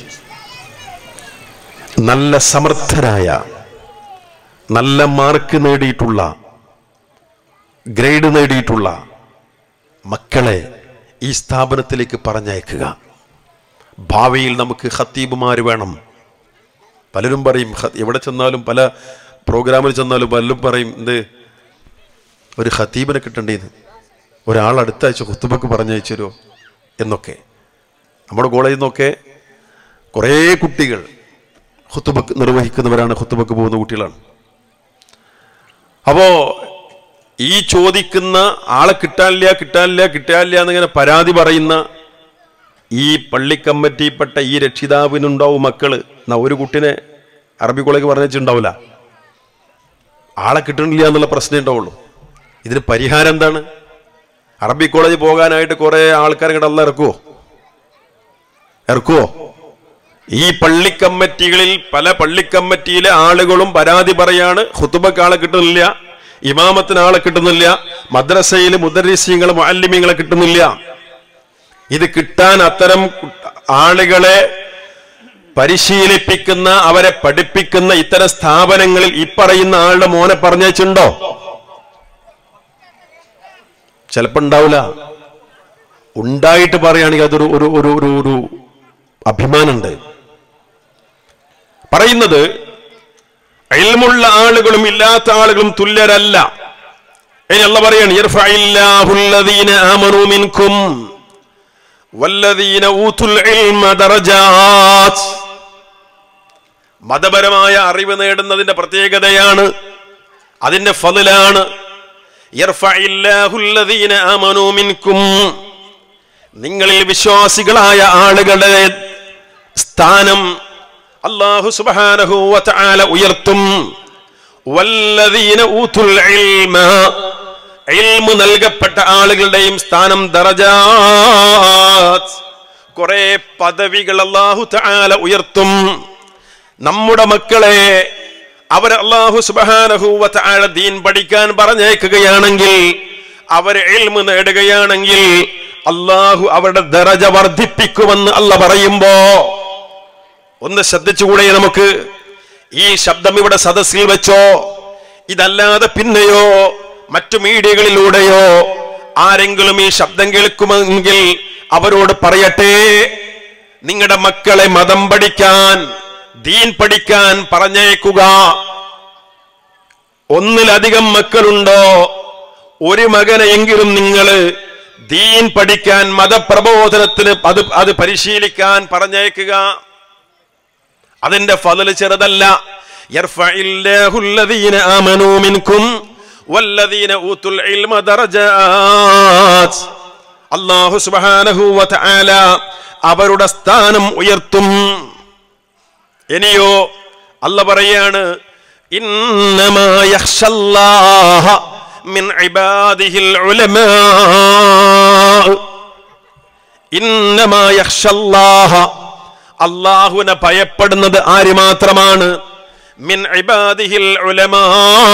Speaker 8: നല്ല സമർത്ഥരായ നല്ല മാർക്ക് നേടിയിട്ടുള്ള ഗ്രേഡ് നേടിയിട്ടുള്ള മക്കളെ ഈ സ്ഥാപനത്തിലേക്ക് പറഞ്ഞയക്കുക ഭാവിയിൽ നമുക്ക് ഖത്തീബുമാർ വേണം പലരും പറയും "ഖ- എവിടെ ചെന്നാലും പല പ്രോഗ്രാമിൽ ചെന്നാലും പലരും പറയും എന്ത് ഒരു ഖത്തീബിനെ കിട്ടണ്ടേന്ന് ഒരാൾ അടുത്ത ആഴ്ച കുത്തുബക്ക് പറഞ്ഞയച്ചു തരുമോ എന്നൊക്കെ നമ്മുടെ കോളേജിൽ നിന്നൊക്കെ കുറേ കുട്ടികൾ ഹുത്തുബക്ക് നിർവഹിക്കുന്നവരാണ് ഹുത്തുബക്ക് പോകുന്ന കുട്ടികളാണ് അപ്പോ ഈ ചോദിക്കുന്ന ആളെ കിട്ടാനില്ല കിട്ടാനില്ല കിട്ടാനില്ല എന്നിങ്ങനെ പരാതി പറയുന്ന ഈ പള്ളി കമ്മിറ്റിപ്പെട്ട ഈ രക്ഷിതാവിനുണ്ടാവും മക്കള് എന്നാ ഒരു കുട്ടിനെ അറബി കോളേജ് പറഞ്ഞിട്ടുണ്ടാവില്ല ആളെ കിട്ടണില്ല എന്നുള്ള പ്രശ്നമേ ഉണ്ടാവുള്ളൂ ഇതിന് പരിഹാരം എന്താണ് അറബി കോളേജ് പോകാനായിട്ട് കുറെ ആൾക്കാർ ഇങ്ങോട്ട് അല്ല ഇറക്കുവോ ഇറക്കുവോ ഈ പള്ളി കമ്മിറ്റികളിൽ പല പള്ളി കമ്മിറ്റിയിലെ ആളുകളും പരാതി പറയാണ് ഹുത്തുബക്ക് ആളെ കിട്ടുന്നില്ല ഇമാമത്തിന് ആളെ കിട്ടുന്നില്ല മദ്രസയിൽ മുദരീസ്യങ്ങളെ മാലിമ്യങ്ങളെ കിട്ടുന്നില്ല ഇത് കിട്ടാൻ അത്തരം കു- ആളുകളെ പരിശീലിപ്പിക്കുന്ന അവരെ പഠിപ്പിക്കുന്ന ഇത്തരം സ്ഥാപനങ്ങളിൽ ഇപ്പറയുന്ന ആളുടെ മോനെ പറഞ്ഞുണ്ടോ ചിലപ്പോ ഉണ്ടാവില്ല ഉണ്ടായിട്ട് പറയുകയാണെങ്കിൽ അതൊരു ഒരു ഒരു ഒരു ഒരു അഭിമാനമുണ്ട് പറയുന്നത് ഇൽമുള്ള ആളുകളും ഇല്ലാത്ത ആളുകളും തുല്യരല്ല ഇനി അല്ല പറയാണ് യർഫഇല്ലാഹുല്ലദീന ആമനൂ മിൻകും വല്ലദീന ഊതുൽ ഇൽമ ദറജാത്ത് മതപരമായ അറിവ് നേടുന്നതിന്റെ പ്രത്യേകതയാണ് അതിന്റെ ഫതിലാണ് യർഫഇല്ലാഹുല്ലദീന ആമനൂ മിൻകും നിങ്ങളിൽ വിശ്വാസികളായ ആളുകളുടെ സ്ഥാനം അള്ളാഹു സുബ്ഹാനഹു വതആല ഉയർത്തും വല്ലദീന ഊതുൽ ഇൽമ ഇൽമു നൽകപ്പെട്ട ആളുകളുടെയും സ്ഥാനം ദറജാത്ത് കുറെ പദവികൾ അള്ളാഹു തആല ഉയർത്തും നമ്മുടെ മക്കളെ അവർ അള്ളാഹു സുബ്ഹാനഹു വതആല ദീൻ പഠിക്കാൻ പറഞ്ഞേക്കുകയാണെങ്കിൽ അവർ ഇൽമു നേടുകയാണെങ്കിൽ അള്ളാഹു അവരുടെ ദറജ വർദ്ധിപ്പിക്കുമെന്ന് അല്ല പറയുമ്പോ ഒന്ന് ശ്രദ്ധിച്ചുകൂടെ നമുക്ക് ഈ ശബ്ദം ഇവിടെ സദസ്സിൽ വെച്ചോ ഇതല്ലാതെ പിന്നെയോ മറ്റു മീഡിയകളിലൂടെയോ ആരെങ്കിലും ഈ ശബ്ദം കേൾക്കുമെങ്കിൽ അവരോട് പറയട്ടെ നിങ്ങളുടെ മക്കളെ മതം പഠിക്കാൻ ദീൻ പഠിക്കാൻ പറഞ്ഞേക്കുക ഒന്നിലധികം മക്കളുണ്ടോ ഒരു മകനെയെങ്കിലും നിങ്ങൾ ദീൻ പഠിക്കാൻ മതപ്രബോധനത്തിന് അത് അത് പരിശീലിക്കാൻ പറഞ്ഞേക്കുക അതിന്റെ ഫضല് ചെറുതല്ല യർഫഇല്ലാഹു الذين آمنوا منكم والذين أوتوا العلم درجات അല്ലാഹു സുബ്ഹാനഹു വതആല അവരുടെ സ്ഥാനം ഉയർത്തും ഇനിയോ അല്ല പറയാണ് ഇന്നമാ യഖ്ഷല്ലാഹ മിൻ ഇബാദിഹിൽ ഉലമാ ഇന്നമാ യഖ്ഷല്ലാഹ അള്ളാഹുവിനെ ഭയപ്പെടുന്നത് ആര് മാത്രമാണ് മിൻ ഇബാദിഹിൽ ഉലമാ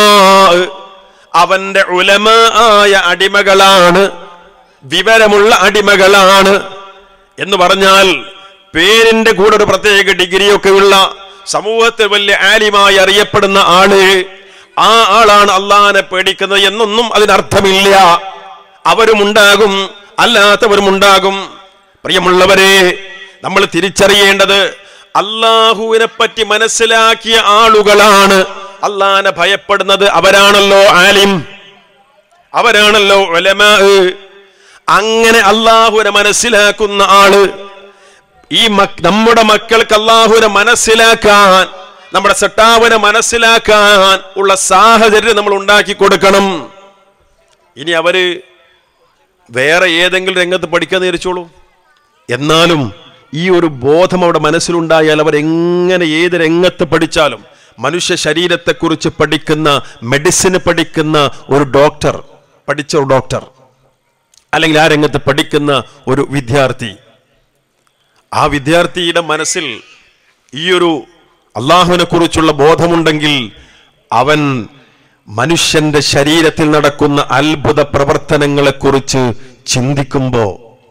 Speaker 8: അവന്റെ ഉലമ ആയ അടിമകളാണ് വിവരമുള്ള അടിമകളാണ് എന്ന് പറഞ്ഞാൽ പേരിന്റെ കൂടെ ഒരു പ്രത്യേക ഡിഗ്രിയൊക്കെ ഉള്ള സമൂഹത്തിൽ വലിയ ആലിമായി അറിയപ്പെടുന്ന ആള് ആ ആളാണ് അള്ളാഹിനെ പേടിക്കുന്നത് എന്നൊന്നും അതിനർത്ഥമില്ല അവരുമുണ്ടാകും അല്ലാത്തവരുമുണ്ടാകും പ്രിയമുള്ളവരെ നമ്മൾ തിരിച്ചറിയേണ്ടത് അള്ളാഹുവിനെ പറ്റി മനസ്സിലാക്കിയ ആളുകളാണ് അള്ളാഹിനെ ഭയപ്പെടുന്നത് അവരാണല്ലോ ആലിം അവരാണല്ലോ ഉലമാ അങ്ങനെ അള്ളാഹുവിനെ മനസ്സിലാക്കുന്ന ആള് ഈ മക് നമ്മുടെ മക്കൾക്ക് അള്ളാഹുവിനെ മനസ്സിലാക്കാൻ നമ്മുടെ സെട്ടാവിനെ മനസ്സിലാക്കാൻ ഉള്ള സാഹചര്യം നമ്മൾ ഉണ്ടാക്കി കൊടുക്കണം ഇനി അവര് വേറെ ഏതെങ്കിലും രംഗത്ത് പഠിക്കാൻ നേരിച്ചോളൂ എന്നാലും ഈ ഒരു ബോധം അവിടെ മനസ്സിലുണ്ടായാൽ അവർ എങ്ങനെ ഏത് രംഗത്ത് പഠിച്ചാലും മനുഷ്യ ശരീരത്തെക്കുറിച്ച് പഠിക്കുന്ന മെഡിസിന് പഠിക്കുന്ന ഒരു ഡോക്ടർ പഠിച്ച ഒരു ഡോക്ടർ അല്ലെങ്കിൽ ആ രംഗത്ത് പഠിക്കുന്ന ഒരു വിദ്യാർത്ഥി ആ വിദ്യാർത്ഥിയുടെ മനസ്സിൽ ഈ ഒരു അള്ളാഹുവിനെ കുറിച്ചുള്ള ബോധമുണ്ടെങ്കിൽ അവൻ മനുഷ്യന്റെ ശരീരത്തിൽ നടക്കുന്ന അത്ഭുത പ്രവർത്തനങ്ങളെക്കുറിച്ച് ചിന്തിക്കുമ്പോ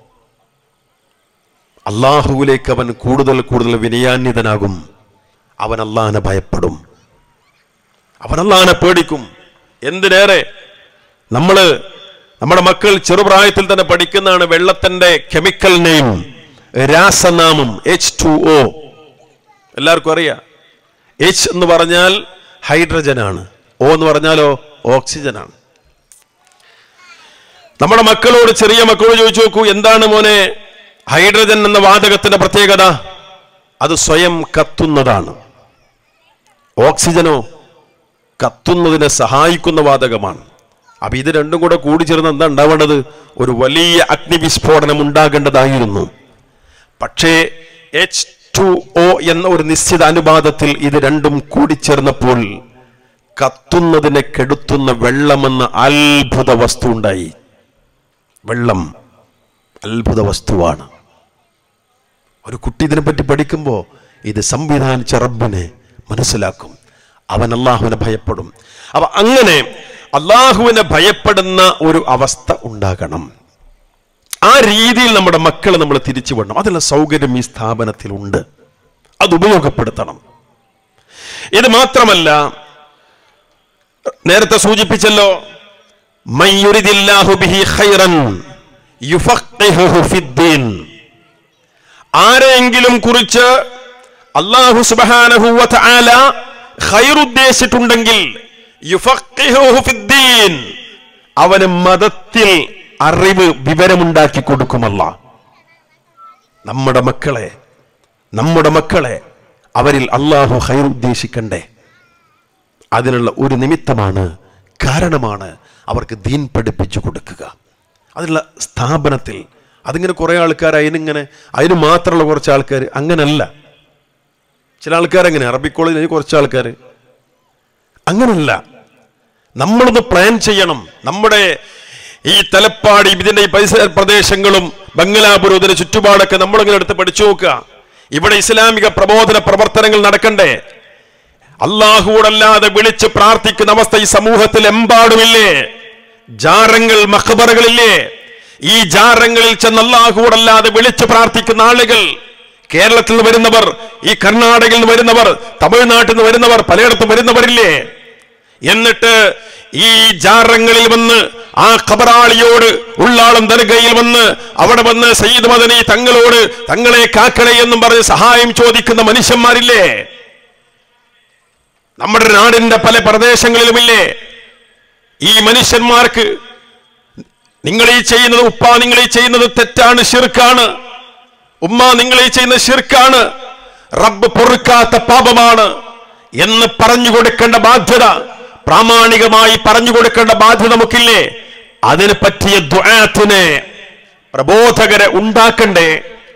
Speaker 8: അള്ളാഹുവിലേക്ക് അവൻ കൂടുതൽ കൂടുതൽ വിനയാന്വിതനാകും അവൻ അള്ളാഹിനെ ഭയപ്പെടും അവൻ അള്ളാഹിനെ പേടിക്കും എന്തിനേറെ നമ്മള് നമ്മുടെ മക്കൾ ചെറുപ്രായത്തിൽ തന്നെ പഠിക്കുന്നതാണ് വെള്ളത്തിന്റെ കെമിക്കൽ നെയിം രാസനാമം എച്ച് ടു ഒ എല്ലാവർക്കും അറിയാം എച്ച് എന്ന് പറഞ്ഞാൽ ഹൈഡ്രജൻ ആണ് ഒ എന്ന് പറഞ്ഞാലോ ഓക്സിജൻ ആണ് നമ്മുടെ മക്കളോട് ചെറിയ മക്കളോട് ചോദിച്ചു നോക്കൂ എന്താണ് മോനെ ഹൈഡ്രജൻ എന്ന വാതകത്തിന്റെ പ്രത്യേകത അത് സ്വയം കത്തുന്നതാണ് ഓക്സിജനോ കത്തുന്നതിനെ സഹായിക്കുന്ന വാതകമാണ് അപ്പൊ ഇത് രണ്ടും കൂടെ കൂടിച്ചേർന്ന് എന്താ ഉണ്ടാവേണ്ടത് ഒരു വലിയ അഗ്നിവിസ്ഫോടനം ഉണ്ടാകേണ്ടതായിരുന്നു പക്ഷേ എച്ച് ടു ഒ എന്ന ഒരു നിശ്ചിത അനുപാതത്തിൽ ഇത് രണ്ടും കൂടിച്ചേർന്നപ്പോൾ കത്തുന്നതിനെ കെടുത്തുന്ന വെള്ളമെന്ന അത്ഭുത വസ്തു ഉണ്ടായി വെള്ളം അത്ഭുത വസ്തുവാണ് ഒരു കുട്ടി ഇതിനെപ്പറ്റി പഠിക്കുമ്പോൾ ഇത് സംവിധാനിച്ച റബ്ബിനെ മനസ്സിലാക്കും അവൻ അള്ളാഹുവിനെ ഭയപ്പെടും അപ്പൊ അങ്ങനെ അള്ളാഹുവിനെ ഭയപ്പെടുന്ന ഒരു അവസ്ഥ ഉണ്ടാകണം ആ രീതിയിൽ നമ്മുടെ മക്കളെ നമ്മൾ തിരിച്ചു വിടണം അതിനുള്ള സൗകര്യം ഈ സ്ഥാപനത്തിലുണ്ട് അത് ഉപയോഗപ്പെടുത്തണം ഇത് മാത്രമല്ല നേരത്തെ സൂചിപ്പിച്ചല്ലോ മയ്യുരിദില്ലാഹു ബിഹി ഖൈറൻ യുഫഖിഹുഹു ഫിദ്ദീൻ ആരെങ്കിലും കുറിച്ച് അള്ളാഹു സുബ്ഹാനഹു വ തആല ഖൈർ ഉദ്ദേശിച്ചിട്ടുണ്ടെങ്കിൽ യുഫഖിഹുഹു ഫിദ്ദീൻ അവന് മതത്തിൽ അറിവ് വിവരമുണ്ടാക്കി കൊടുക്കുമല്ല നമ്മുടെ മക്കളെ നമ്മുടെ മക്കളെ അവരിൽ അള്ളാഹു ഖൈർ ഉദ്ദേശിക്കണ്ടേ അതിനുള്ള ഒരു നിമിത്തമാണ് കാരണമാണ് അവർക്ക് ദീൻ പഠിപ്പിച്ചു കൊടുക്കുക അതിനുള്ള സ്ഥാപനത്തിൽ അതിങ്ങനെ കുറേ ആൾക്കാർ അതിനിങ്ങനെ അതിന് മാത്രമുള്ള കുറച്ച് ആൾക്കാർ അങ്ങനല്ല ചില ആൾക്കാർ അങ്ങനെ അറബിക് കോളേജിൽ കുറച്ച് ആൾക്കാർ അങ്ങനല്ല നമ്മളൊന്ന് പ്ലാൻ ചെയ്യണം നമ്മുടെ ഈ തലപ്പാടി ഇതിന്റെ ഈ പരിസര പ്രദേശങ്ങളും ബംഗലാപുരം ഇതിന്റെ ചുറ്റുപാടൊക്കെ നമ്മളിങ്ങനെ എടുത്ത് പഠിച്ചു നോക്കുക ഇവിടെ ഇസ്ലാമിക പ്രബോധന പ്രവർത്തനങ്ങൾ നടക്കണ്ടേ അള്ളാഹുവോടല്ലാതെ വിളിച്ച് പ്രാർത്ഥിക്കുന്ന അവസ്ഥ ഈ സമൂഹത്തിൽ എമ്പാടുമില്ലേ ജാറങ്ങൾ മഖബറകളില്ലേ ഈ ജാറങ്ങളിൽ ചെന്ന് അള്ളാഹുവോടല്ലാതെ വിളിച്ച് പ്രാർത്ഥിക്കുന്ന ആളുകൾ കേരളത്തിൽ നിന്ന് വരുന്നവർ ഈ കർണാടകയിൽ നിന്ന് വരുന്നവർ തമിഴ്നാട്ടിൽ നിന്ന് വരുന്നവർ പലയിടത്തും വരുന്നവരില്ലേ എന്നിട്ട് ഈ ജാറങ്ങളിൽ വന്ന് ആ ഖബറാളിയോട് ഉള്ളാളം ദർഗയിൽ വന്ന് അവിടെ വന്ന് സയ്യിദ് മദനി തങ്ങളോട് തങ്ങളെ കാക്കണേ എന്നും പറഞ്ഞ് സഹായം ചോദിക്കുന്ന മനുഷ്യന്മാരില്ലേ നമ്മുടെ നാടിന്റെ പല പ്രദേശങ്ങളിലുമില്ലേ ഈ മനുഷ്യന്മാർക്ക് നിങ്ങൾ ഈ ചെയ്യുന്നത് ഉപ്പ നിങ്ങൾ ഈ ചെയ്യുന്നത് തെറ്റാണ് ഷിർക്കാണ് ഉമ്മ നിങ്ങൾ ഈ ചെയ്യുന്നത് ഷിർക്കാണ് റബ്ബ് പൊറുക്കാത്ത പാപമാണ് എന്ന് പറഞ്ഞു കൊടുക്കേണ്ട ബാധ്യത പ്രാമാണികമായി പറഞ്ഞു കൊടുക്കേണ്ട ബാധ്യത നമുക്കില്ലേ അതിന് പറ്റിയ ദ്വാത്തിനെ പ്രബോധകരെ ഉണ്ടാക്കണ്ടേ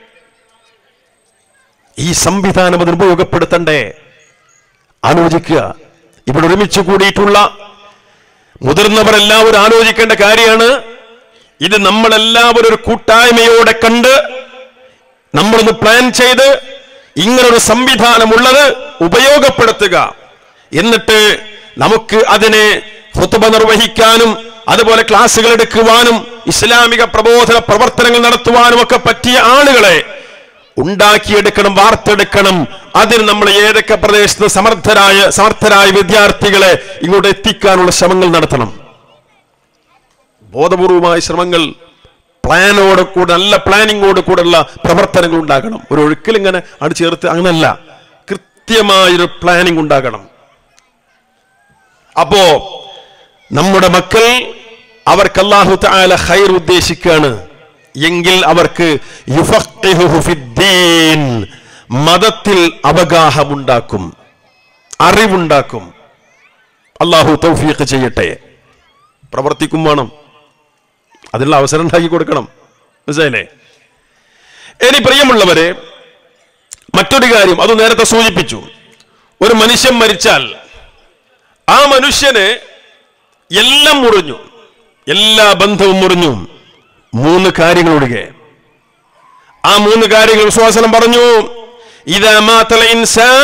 Speaker 8: ഈ സംവിധാനം അതിന് ഉപയോഗപ്പെടുത്തണ്ടേ ആലോചിക്കുക ഇവിടെ ഒരുമിച്ച് കൂടിയിട്ടുള്ള മുതിർന്നവർ എല്ലാവരും ആലോചിക്കേണ്ട കാര്യമാണ് ഇത് നമ്മളെല്ലാവരും ഒരു കൂട്ടായ്മയോടെ കണ്ട് നമ്മളൊന്ന് പ്ലാൻ ചെയ്ത് ഇങ്ങനൊരു സംവിധാനമുള്ളത് ഉപയോഗപ്പെടുത്തുക എന്നിട്ട് നമുക്ക് അതിനെ ഹുത്തുബ നിർവഹിക്കാനും അതുപോലെ ക്ലാസ്സുകൾ എടുക്കുവാനും ഇസ്ലാമിക പ്രബോധന പ്രവർത്തനങ്ങൾ നടത്തുവാനും ഒക്കെ പറ്റിയ ആളുകളെ ഉണ്ടാക്കിയെടുക്കണം വാർത്തെടുക്കണം അതിന് നമ്മൾ ഏതൊക്കെ പ്രദേശത്ത് സമർത്ഥരായ സമർത്ഥരായ വിദ്യാർത്ഥികളെ ഇങ്ങോട്ട് എത്തിക്കാനുള്ള ശ്രമങ്ങൾ നടത്തണം ബോധപൂർവമായ ശ്രമങ്ങൾ പ്ലാനോട് കൂടെ നല്ല പ്ലാനിങ്ങോട് കൂടെയുള്ള പ്രവർത്തനങ്ങൾ ഉണ്ടാകണം ഒരു ഒഴുക്കിൽ ഇങ്ങനെ അത് ചേർത്ത് അങ്ങനല്ല കൃത്യമായൊരു പ്ലാനിങ് ഉണ്ടാകണം അപ്പോ നമ്മുടെ മക്കൾ അവർക്ക് അള്ളാഹു താല ഹൈർ ഉദ്ദേശിക്കുകയാണ് എങ്കിൽ അവർക്ക് യുഫഖിഹുഹു ഫിദ്ദീൻ മതത്തിൽ അവഗാഹമുണ്ടാക്കും അറിവുണ്ടാക്കും അള്ളാഹു തൗഫീഖ് ചെയ്യട്ടെ പ്രവർത്തിക്കും വേണം അതിനുള്ള അവസരം ഉണ്ടാക്കി കൊടുക്കണം മനസ്സിലായില്ലേ ഇനി പ്രിയമുള്ളവരെ മറ്റൊരു കാര്യം അത് നേരത്തെ സൂചിപ്പിച്ചു ഒരു മനുഷ്യൻ മരിച്ചാൽ ആ മനുഷ്യന് എല്ലാം മുറിഞ്ഞു എല്ലാ ബന്ധവും മുറിഞ്ഞു മൂന്ന് കാര്യങ്ങൾ ഒഴികെ ആ മൂന്ന് കാര്യങ്ങൾ വിശ്വാസനം പറഞ്ഞു ഇതാ മാത്തല ഇൻസാൻ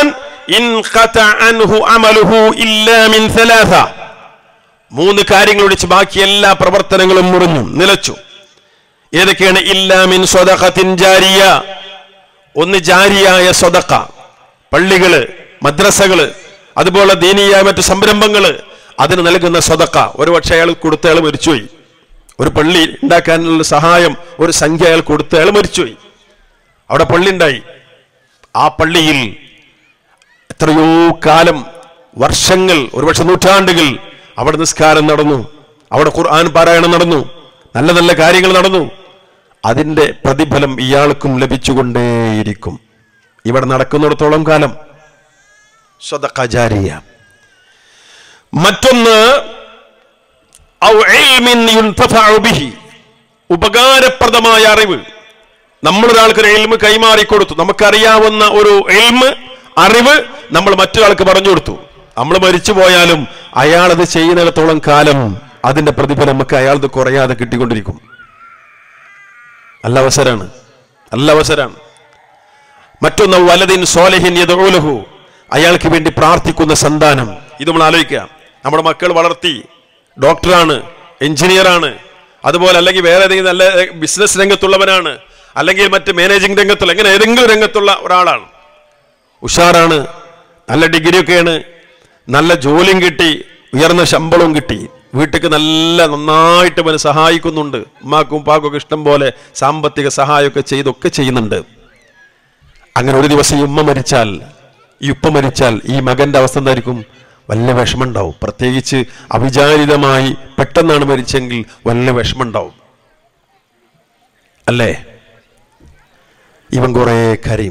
Speaker 8: ഇൻഖത അൻഹു അമലുഹു ഇല്ലാ മിൻ സലാസ മൂന്ന് കാര്യങ്ങൾ ഒഴിച്ച് ബാക്കി എല്ലാ പ്രവർത്തനങ്ങളും മുറിഞ്ഞു നിലച്ചു ഏതൊക്കെയാണ് ഇല്ലാമിൻ സ്വതഖത്തിൻ ജാരിയ ഒന്ന് ജാരിയായ സ്വതക്ക പള്ളികള് മദ്രസകള് അതുപോലെ ദീനീയായ മറ്റു സംരംഭങ്ങള് അതിന് നൽകുന്ന സ്വതക്ക ഒരു പക്ഷേ അയാൾ കൊടുത്ത അയാൾ മരിച്ചുപോയി ഒരു പള്ളി ഉണ്ടാക്കാനുള്ള സഹായം ഒരു സംഖ്യ അയാൾ കൊടുത്ത അയാൾ മരിച്ചുപോയി അവിടെ പള്ളി ഉണ്ടായി ആ പള്ളിയിൽ എത്രയോ കാലം വർഷങ്ങൾ ഒരുപക്ഷെ നൂറ്റാണ്ടുകൾ അവിടെ നിസ്കാരം നടന്നു അവിടെ ഖുർആൻ പാരായണം നടന്നു നല്ല നല്ല കാര്യങ്ങൾ നടന്നു അതിന്റെ പ്രതിഫലം ഇയാൾക്കും ലഭിച്ചുകൊണ്ടേയിരിക്കും ഇവിടെ നടക്കുന്നിടത്തോളം കാലം സ്വതക്കാചാരിയ മറ്റൊന്ന് ഔ ഇൽമിൻ യുൻതഫഉ ബിഹി. ഉപകാരപ്രദമായ അറിവ് നമ്മളൊരാൾക്ക് ഒരു എൽമ് കൈമാറി കൊടുത്തു നമുക്കറിയാവുന്ന ഒരു എൽമ് അറിവ് നമ്മൾ മറ്റൊരാൾക്ക് പറഞ്ഞു കൊടുത്തു നമ്മൾ മരിച്ചു പോയാലും അയാളത് ചെയ്യുന്നിടത്തോളം കാലം അതിന്റെ പ്രതിഫലം നമുക്ക് അയാളത് കുറയാതെ കിട്ടിക്കൊണ്ടിരിക്കും നല്ല അവസരാണ് നല്ല അവസരാണ് മറ്റൊന്ന് വലതിൻ സോലഹിൻ യദൂലഹു അയാൾക്ക് വേണ്ടി പ്രാർത്ഥിക്കുന്ന സന്താനം ഇത് നമ്മൾ ആലോചിക്കുക നമ്മുടെ മക്കൾ വളർത്തി ഡോക്ടറാണ് എഞ്ചിനീയറാണ് അതുപോലെ അല്ലെങ്കിൽ വേറെ ഏതെങ്കിലും നല്ല ബിസിനസ് രംഗത്തുള്ളവനാണ് അല്ലെങ്കിൽ മറ്റ് മാനേജിംഗ് രംഗത്തുള്ള എങ്ങനെ ഏതെങ്കിലും രംഗത്തുള്ള ഒരാളാണ് ഉഷാറാണ് നല്ല ഡിഗ്രിയൊക്കെയാണ് നല്ല ജോലിയും കിട്ടി ഉയർന്ന ശമ്പളവും കിട്ടി വീട്ടിക്ക് നല്ല നന്നായിട്ട് അവന് സഹായിക്കുന്നുണ്ട് ഉമ്മാക്കും ഉപ്പാക്കും ഒക്കെ ഇഷ്ടം പോലെ സാമ്പത്തിക സഹായമൊക്കെ ചെയ്തൊക്കെ ചെയ്യുന്നുണ്ട് അങ്ങനെ ഒരു ദിവസം ഈ ഉമ്മ മരിച്ചാൽ ഈ ഉപ്പ മരിച്ചാൽ ഈ മകന്റെ അവസ്ഥ എന്തായിരിക്കും വല്ല വിഷമുണ്ടാവും പ്രത്യേകിച്ച് അവിചാരിതമായി പെട്ടെന്നാണ് മരിച്ചെങ്കിൽ വല്ല വിഷമുണ്ടാവും അല്ലേ ഇവൻ കുറെ കരയും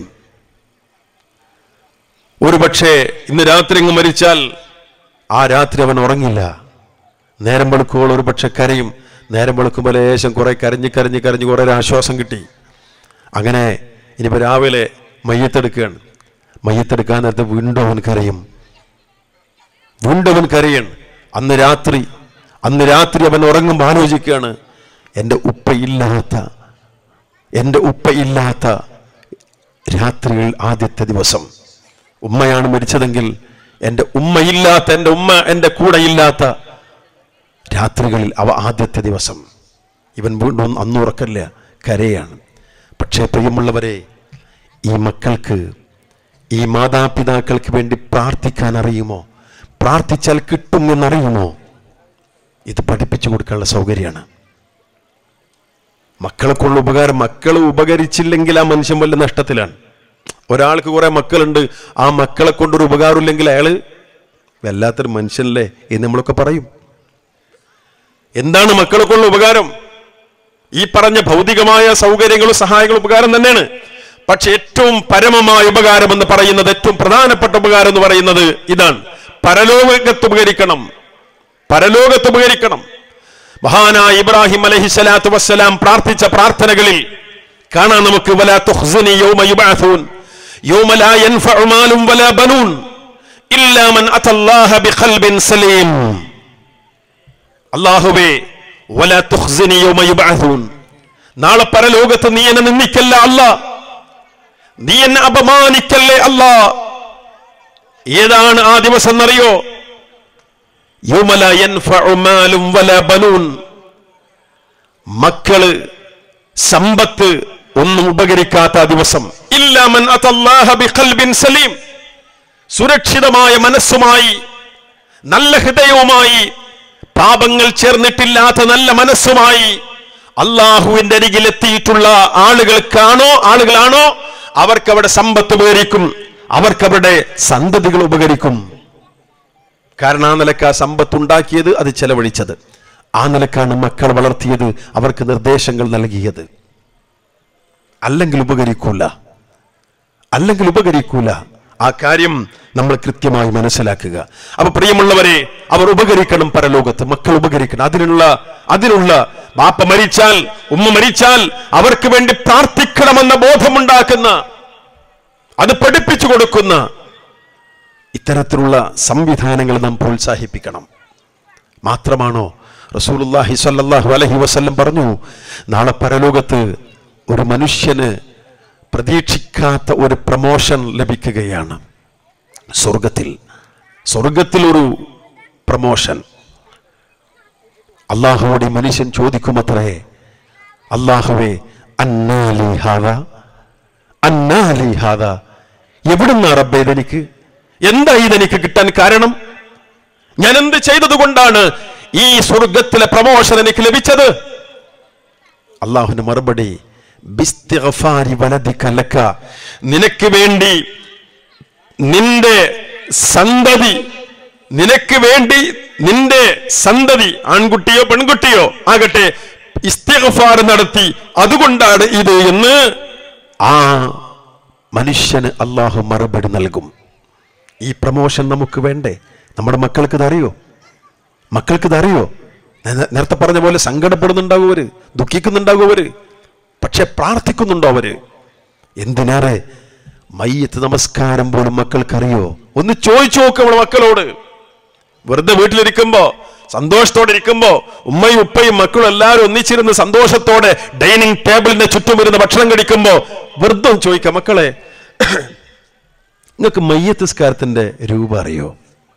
Speaker 8: ഒരു പക്ഷേ ഇന്ന് രാത്രി അങ്ങ് മരിച്ചാൽ ആ രാത്രി അവൻ ഉറങ്ങില്ല നേരം വെളുക്കുമ്പോൾ ഒരു പക്ഷെ കരയും നേരം വെളുക്കുമ്പോൾ ലേശം കുറെ കരഞ്ഞ് കരഞ്ഞ് കരഞ്ഞ് കുറെ ഒരു ആശ്വാസം കിട്ടി അങ്ങനെ ഇനിയിപ്പോൾ രാവിലെ മയ്യത്തെടുക്കുകയാണ് മയ്യത്തെടുക്കാൻ നേരത്തെ വീണ്ടും അവൻ കരയും വീണ്ടും അവൻ കരയാണ് അന്ന് രാത്രി അന്ന് രാത്രി അവൻ ഉറങ്ങുമ്പോൾ ആലോചിക്കുകയാണ് എൻ്റെ ഉപ്പയില്ലാത്ത എൻ്റെ ഉപ്പയില്ലാത്ത രാത്രിയിൽ ആദ്യത്തെ ദിവസം ഉമ്മയാണ് മരിച്ചതെങ്കിൽ എൻ്റെ ഉമ്മയില്ലാത്ത എൻ്റെ ഉമ്മ എൻ്റെ കൂടെ ഇല്ലാത്ത രാത്രികളിൽ അവ ആദ്യത്തെ ദിവസം ഇവൻ വീണ്ടും അന്ന് ഉറക്കല്ല കരയാണ് പക്ഷേ പ്രിയമുള്ളവരെ ഈ മക്കൾക്ക് ഈ മാതാപിതാക്കൾക്ക് വേണ്ടി പ്രാർത്ഥിക്കാൻ അറിയുമോ പ്രാർത്ഥിച്ചാൽ കിട്ടും എന്നറിയുമോ ഇത് പഠിപ്പിച്ചു കൊടുക്കാനുള്ള സൗകര്യമാണ് മക്കൾക്കുള്ള ഉപകാരം മക്കൾ ഉപകരിച്ചില്ലെങ്കിൽ ആ മനുഷ്യൻ വല്ല നഷ്ടത്തിലാണ് ഒരാൾക്ക് കുറെ മക്കളുണ്ട് ആ മക്കളെ കൊണ്ടൊരു ഉപകാരമില്ലെങ്കിൽ അയാള് വല്ലാത്തൊരു മനുഷ്യനല്ലേ എന്ന് നമ്മളൊക്കെ പറയും എന്താണ് മക്കൾക്കുള്ള ഉപകാരം ഈ പറഞ്ഞ ഭൗതികമായ സൗകര്യങ്ങളും സഹായങ്ങളും ഉപകാരം തന്നെയാണ് പക്ഷെ ഏറ്റവും പരമമായ ഉപകാരം എന്ന് പറയുന്നത് ഏറ്റവും പ്രധാനപ്പെട്ട ഉപകാരം എന്ന് പറയുന്നത് ഇതാണ് പരലോകത്ത് ഉപകരിക്കണം പരലോകത്ത് ഉപകരിക്കണം മഹാനായ ഇബ്രാഹിം അലഹി സ്വലാത്തു വസ്സലാം പ്രാർത്ഥിച്ച പ്രാർത്ഥനകളിൽ കാണാൻ നമുക്ക് വലാ തുഹ്സിനി യൗമ യുബഅഥൂൻ യൗമ ലാ യൻഫഉ മാലും വലാ ബനൂൻ ഇല്ലാ മൻ അതല്ലാഹ ബിഖൽബിൻ സലീം അല്ലാഹുവേ വലാ തുഹ്സിനി യൗമ യുബഅഥൂൻ നാളെ പരലോകത്ത് നീ എന്നെ നിന്ദിക്കല്ല അല്ലാ നീ എന്നെ അപമാനിക്കല്ലേ അല്ലാ ഏതാണ് ആ ദിവസം എന്നറിയോ യൗമ ലാ യൻഫഉ മാലും വലാ ബനൂൻ മക്കള് സമ്പത്ത് ഒന്നും ഉപകരിക്കാത്ത ആ ദിവസം ഇല്ലാമൻ അതല്ലാഹ ബിഖൽബിൻ സലീം സുരക്ഷിതമായ മനസ്സുമായി നല്ല ഹൃദയവുമായി പാപങ്ങൾ ചേർന്നിട്ടില്ലാത്ത നല്ല മനസ്സുമായി അള്ളാഹുവിന്റെ അരികിൽ എത്തിയിട്ടുള്ള ആളുകൾക്കാണോ ആളുകളാണോ അവർക്ക് അവിടെ സമ്പത്ത് ഉപകരിക്കും അവർക്ക് അവരുടെ സന്തതികൾ ഉപകരിക്കും കാരണം ആ നിലക്ക് ആ സമ്പത്ത് ഉണ്ടാക്കിയത് അത് ചെലവഴിച്ചത് ആ നിലക്കാണ് മക്കൾ വളർത്തിയത് അവർക്ക് നിർദ്ദേശങ്ങൾ നൽകിയത് അല്ലെങ്കിൽ ഉപകരിക്കൂല അല്ലെങ്കിൽ ഉപകരിക്കൂല ആ കാര്യം നമ്മൾ കൃത്യമായി മനസ്സിലാക്കുക അപ്പൊ പ്രിയമുള്ളവരെ അവർ ഉപകരിക്കണം പരലോകത്ത് മക്കൾ ഉപകരിക്കണം അതിനുള്ള അതിനുള്ള ബാപ്പ മരിച്ചാൽ ഉമ്മ മരിച്ചാൽ അവർക്ക് വേണ്ടി പ്രാർത്ഥിക്കണമെന്ന ബോധമുണ്ടാക്കുന്ന അത് പഠിപ്പിച്ചു കൊടുക്കുന്ന ഇത്തരത്തിലുള്ള സംവിധാനങ്ങൾ നാം പ്രോത്സാഹിപ്പിക്കണം മാത്രമാണോ റസൂലുള്ളാഹി സ്വല്ലല്ലാഹു അലൈഹി വസല്ലം പറഞ്ഞു നാളെ പരലോകത്ത് ഒരു മനുഷ്യന് പ്രതീക്ഷിക്കാത്ത ഒരു പ്രമോഷൻ ലഭിക്കുകയാണ് സ്വർഗത്തിൽ സ്വർഗത്തിൽ ഒരു പ്രമോഷൻ അള്ളാഹുവോട് ഈ മനുഷ്യൻ ചോദിക്കുമത്രേ അള്ളാഹുവേ അന്നാലി ഹാദ അന്നാലി ഹാദ എവിടുന്നാ റബ്ബേ ഇതെനിക്ക് എന്താ ഇതെനിക്ക് കിട്ടാൻ കാരണം ഞാൻ എന്ത് ചെയ്തതുകൊണ്ടാണ് ഈ സ്വർഗത്തിലെ പ്രമോഷൻ എനിക്ക് ലഭിച്ചത് അള്ളാഹുവിന്റെ മറുപടി ബിസ്തിഗ്ഫാരി വലദിക ലക. നിനക്ക് വേണ്ടി നിന്റെ സന്തതി നിനക്ക് വേണ്ടി നിന്റെ സന്തതി ആൺകുട്ടിയോ പെൺകുട്ടിയോ ആകട്ടെ ഇസ്തിഗ്ഫാർ നടത്തി അതുകൊണ്ടാണ് ഇത് എന്ന് ആ മനുഷ്യന് അള്ളാഹു മറുപടി നൽകും ഈ പ്രമോഷൻ നമുക്ക് വേണ്ടേ നമ്മുടെ മക്കൾക്ക് ഇതറിയോ മക്കൾക്ക് ഇതറിയോ നേ- നേരത്തെ പറഞ്ഞ പോലെ സങ്കടപ്പെടുന്നുണ്ടാവും അവര് ദുഃഖിക്കുന്നുണ്ടാവും അവര് പക്ഷെ പ്രാർത്ഥിക്കുന്നുണ്ടോ അവര് എന്തിനേറെ മയ്യത്ത് നമസ്കാരം പോലും മക്കൾക്കറിയോ ഒന്ന് ചോദിച്ചു നോക്ക് നമ്മളെ മക്കളോട് വെറുതെ വീട്ടിലിരിക്കുമ്പോ സന്തോഷത്തോടെ ഇരിക്കുമ്പോ ഉമ്മയും ഉപ്പയും മക്കളും എല്ലാവരും ഒന്നിച്ചിരുന്ന് സന്തോഷത്തോടെ ഡൈനിങ് ടേബിളിന്റെ ചുറ്റും ഇരുന്ന് ഭക്ഷണം കഴിക്കുമ്പോ വെറുതെ ഒന്ന് ചോദിക്കാം മക്കളെ നിങ്ങൾക്ക് മയ്യത്ത് നിസ്കാരത്തിന്റെ രൂപം അറിയോ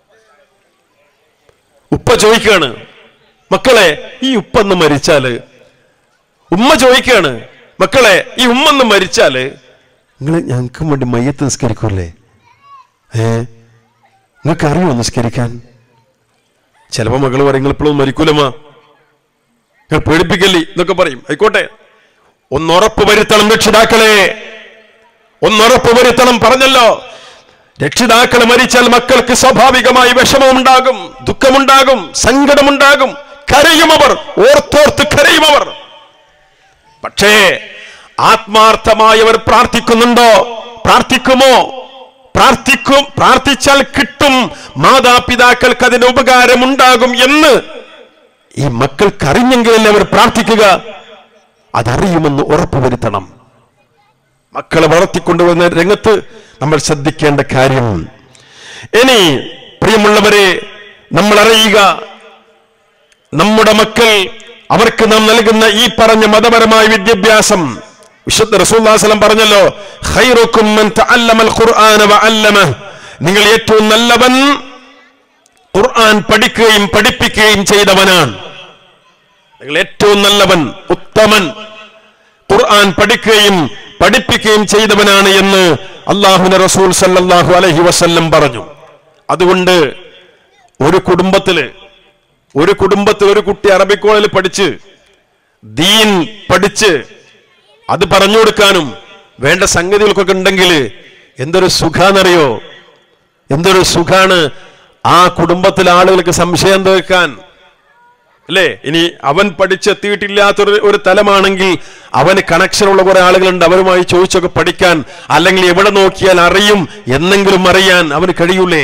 Speaker 8: ഉപ്പ ചോദിക്കാണ് മക്കളെ ഈ ഉപ്പൊന്ന് മരിച്ചാല് ഉമ്മ ചോദിക്കാണ് മക്കളെ ഈ ഉമ്മൊന്ന് മരിച്ചാല് നിങ്ങൾ ഞങ്ങൾക്കും വേണ്ടി മയ്യത്ത് നിസ്കരിക്കൂല്ലേ ഏ നിങ്ങൾക്ക് അറിയോ നിസ്കരിക്കാൻ ചിലപ്പോ മകള് പറയും നിങ്ങൾ ഇപ്പോഴും മരിക്കൂലമ്മ നിങ്ങൾ പേടിപ്പിക്കല്ലേ എന്നൊക്കെ പറയും ആയിക്കോട്ടെ ഒന്നുറപ്പ് വരുത്തണം രക്ഷിതാക്കളെ ഒന്നുറപ്പ് വരുത്തണം പറഞ്ഞല്ലോ രക്ഷിതാക്കൾ മരിച്ചാൽ മക്കൾക്ക് സ്വാഭാവികമായി വിഷമമുണ്ടാകും ദുഃഖമുണ്ടാകും സങ്കടമുണ്ടാകും കരയും അവർ ഓർത്തോർത്ത് കരയും അവർ പക്ഷേ ആത്മാർത്ഥമായി അവർ പ്രാർത്ഥിക്കുന്നുണ്ടോ പ്രാർത്ഥിക്കുമോ പ്രാർത്ഥിക്കും പ്രാർത്ഥിച്ചാൽ കിട്ടും മാതാപിതാക്കൾക്ക് അതിന് ഉപകാരമുണ്ടാകും എന്ന് ഈ മക്കൾക്ക് അറിഞ്ഞെങ്കിലല്ലേ അവർ പ്രാർത്ഥിക്കുക അതറിയുമെന്ന് ഉറപ്പുവരുത്തണം മക്കളെ വളർത്തിക്കൊണ്ടുവരുന്ന രംഗത്ത് നമ്മൾ ശ്രദ്ധിക്കേണ്ട കാര്യം ഇനി പ്രിയമുള്ളവരെ നമ്മൾ അറിയുക നമ്മുടെ മക്കൾ അവർക്ക് നാം നൽകുന്ന ഈ പറഞ്ഞ മതപരമായ വിദ്യാഭ്യാസം വിശുദ്ധ റസൂല്ലാസ്ലം പറഞ്ഞല്ലോ ഖൈറുക്കും മൻ തഅല്ലമൽ ഖുർആന വഅല്ലമഹ് നിങ്ങൾ ഏറ്റവും നല്ലവൻ ഖുർആൻ പഠിക്കുകയും പഠിപ്പിക്കുകയും ചെയ്തവനാണ് നിങ്ങൾ ഏറ്റവും നല്ലവൻ ഉത്തമൻ ഖുർആൻ പഠിക്കുകയും പഠിപ്പിക്കുകയും ചെയ്തവനാണ് എന്ന് അള്ളാഹുന റസൂൽ സല്ലല്ലാഹു അലൈഹി വസല്ലം പറഞ്ഞു അതുകൊണ്ട് ഒരു കുടുംബത്തില് ഒരു കുടുംബത്തിൽ ഒരു കുട്ടി അറബി കോളേജിൽ പഠിച്ച് ദീൻ പഠിച്ച് അത് പറഞ്ഞു കൊടുക്കാനും വേണ്ട സംഗതികൾക്കൊക്കെ ഉണ്ടെങ്കിൽ എന്തൊരു സുഖാന്നറിയോ എന്തൊരു സുഖാണ് ആ കുടുംബത്തിലെ ആളുകൾക്ക് സംശയം തീർക്കാൻ അല്ലേ ഇനി അവൻ പഠിച്ചെത്തിയിട്ടില്ലാത്തൊരു ഒരു തലമാണെങ്കിൽ അവന് കണക്ഷനുള്ള കുറെ ആളുകളുണ്ട് അവരുമായി ചോദിച്ചൊക്കെ പഠിക്കാൻ അല്ലെങ്കിൽ എവിടെ നോക്കിയാൽ അറിയും എന്നെങ്കിലും അറിയാൻ അവന് കഴിയൂലേ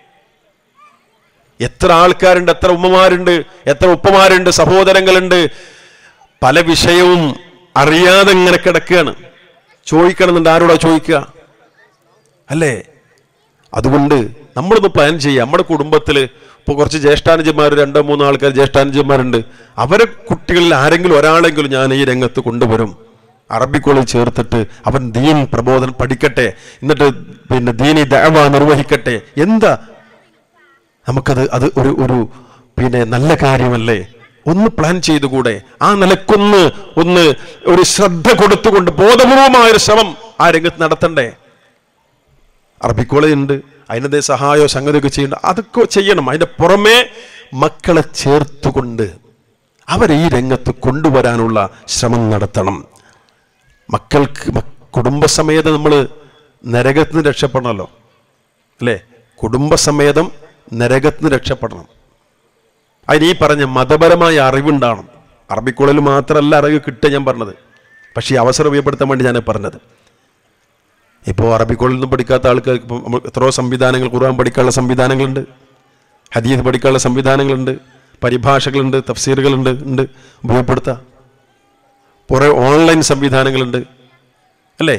Speaker 8: എത്ര ആൾക്കാരുണ്ട് എത്ര ഉമ്മമാരുണ്ട് എത്ര ഉപ്പമാരുണ്ട് സഹോദരങ്ങളുണ്ട് പല വിഷയവും അറിയാതെ ഇങ്ങനെ കിടക്കുകയാണ് ചോദിക്കണമെന്നുണ്ട് ആരോടാ ചോദിക്കുക അല്ലേ അതുകൊണ്ട് നമ്മളൊന്ന് പ്ലാൻ ചെയ്യുക നമ്മുടെ കുടുംബത്തിൽ ഇപ്പോൾ കുറച്ച് ജ്യേഷ്ഠാനുജന്മാർ രണ്ടോ മൂന്നോ ആൾക്കാർ ജ്യേഷ്ഠാനുജന്മാരുണ്ട് അവരെ കുട്ടികളിൽ ആരെങ്കിലും ഒരാളെങ്കിലും ഞാൻ ഈ രംഗത്ത് കൊണ്ടുവരും അറബി കോളേജ് ചേർത്തിട്ട് അവൻ ദീൻ പ്രബോധനം പഠിക്കട്ടെ എന്നിട്ട് പിന്നെ ദീനി ദഅവ നിർവഹിക്കട്ടെ എന്താ നമുക്കത് അത് ഒരു ഒരു പിന്നെ നല്ല കാര്യമല്ലേ ഒന്ന് പ്ലാൻ ചെയ്തുകൂടെ ആ നിലക്കൊന്ന് ഒന്ന് ഒരു ശ്രദ്ധ കൊടുത്തുകൊണ്ട് ബോധപൂർവമായ ഒരു ശ്രമം ആ രംഗത്ത് നടത്തണ്ടേ അറബി കോളേജ് ഉണ്ട് അതിനതേ സഹായമോ സംഗതിയൊക്കെ ചെയ്യണ്ട അതൊക്കെ ചെയ്യണം അതിന്റെ പുറമെ മക്കളെ ചേർത്തുകൊണ്ട് അവരെ ഈ രംഗത്ത് കൊണ്ടുവരാനുള്ള ശ്രമം നടത്തണം മക്കൾക്ക് മ- കുടുംബസമേതം നമ്മൾ നരകത്തിൽ നിന്ന് രക്ഷപ്പെടണമല്ലോ അല്ലേ കുടുംബസമേതം നരകത്തിൽ നിന്ന് രക്ഷപ്പെടണം അതിന് ഈ പറഞ്ഞ മതപരമായ അറിവുണ്ടാവണം അറബിക്കുള്ളിൽ മാത്രമല്ല അറിവ് കിട്ടുക ഞാൻ പറഞ്ഞത് പക്ഷേ ഈ അവസരം ഉപയോഗപ്പെടുത്താൻ വേണ്ടി ഞാൻ പറഞ്ഞത് ഇപ്പോൾ അറബിക്കുള്ളിൽ നിന്നും പഠിക്കാത്ത ആൾക്കാർക്ക് ഇപ്പം നമ്മൾ എത്രയോ സംവിധാനങ്ങൾ ഖുർആൻ പഠിക്കാനുള്ള സംവിധാനങ്ങളുണ്ട് ഹദീദ് പഠിക്കാനുള്ള സംവിധാനങ്ങളുണ്ട് പരിഭാഷകളുണ്ട് തഫ്സീറുകളുണ്ട് ഉണ്ട് ഉപയോഗപ്പെടുത്താം കുറേ ഓൺലൈൻ സംവിധാനങ്ങളുണ്ട് അല്ലേ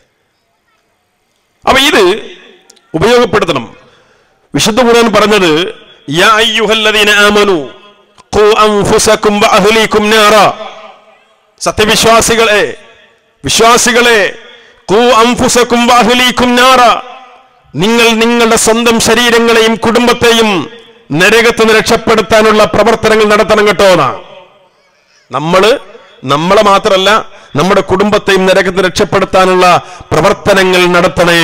Speaker 8: അപ്പൊ ഇത് ഉപയോഗപ്പെടുത്തണം വിശുദ്ധ ഖുർആൻ പറഞ്ഞത് യാ അയ്യുഹല്ലദീന ആമനു ഖൂ അൻഫുസകും വഅഹ്ലീകും നാറ സത്യവിശ്വാസികളെ വിശ്വാസികളെ ഖൂ അൻഫുസകും വഅഹ്ലീകും നാറ നിങ്ങൾ നിങ്ങളുടെ സ്വന്തം ശരീരങ്ങളെയും കുടുംബത്തെയും നരകത്ത് നിന്ന് രക്ഷപ്പെടുത്താനുള്ള പ്രവർത്തനങ്ങൾ നടത്തണം കേട്ടോ എന്നാ നമ്മള് നമ്മളെ മാത്രമല്ല നമ്മുടെ കുടുംബത്തെയും നരകത്ത് രക്ഷപ്പെടുത്താനുള്ള പ്രവർത്തനങ്ങൾ നടത്തണേ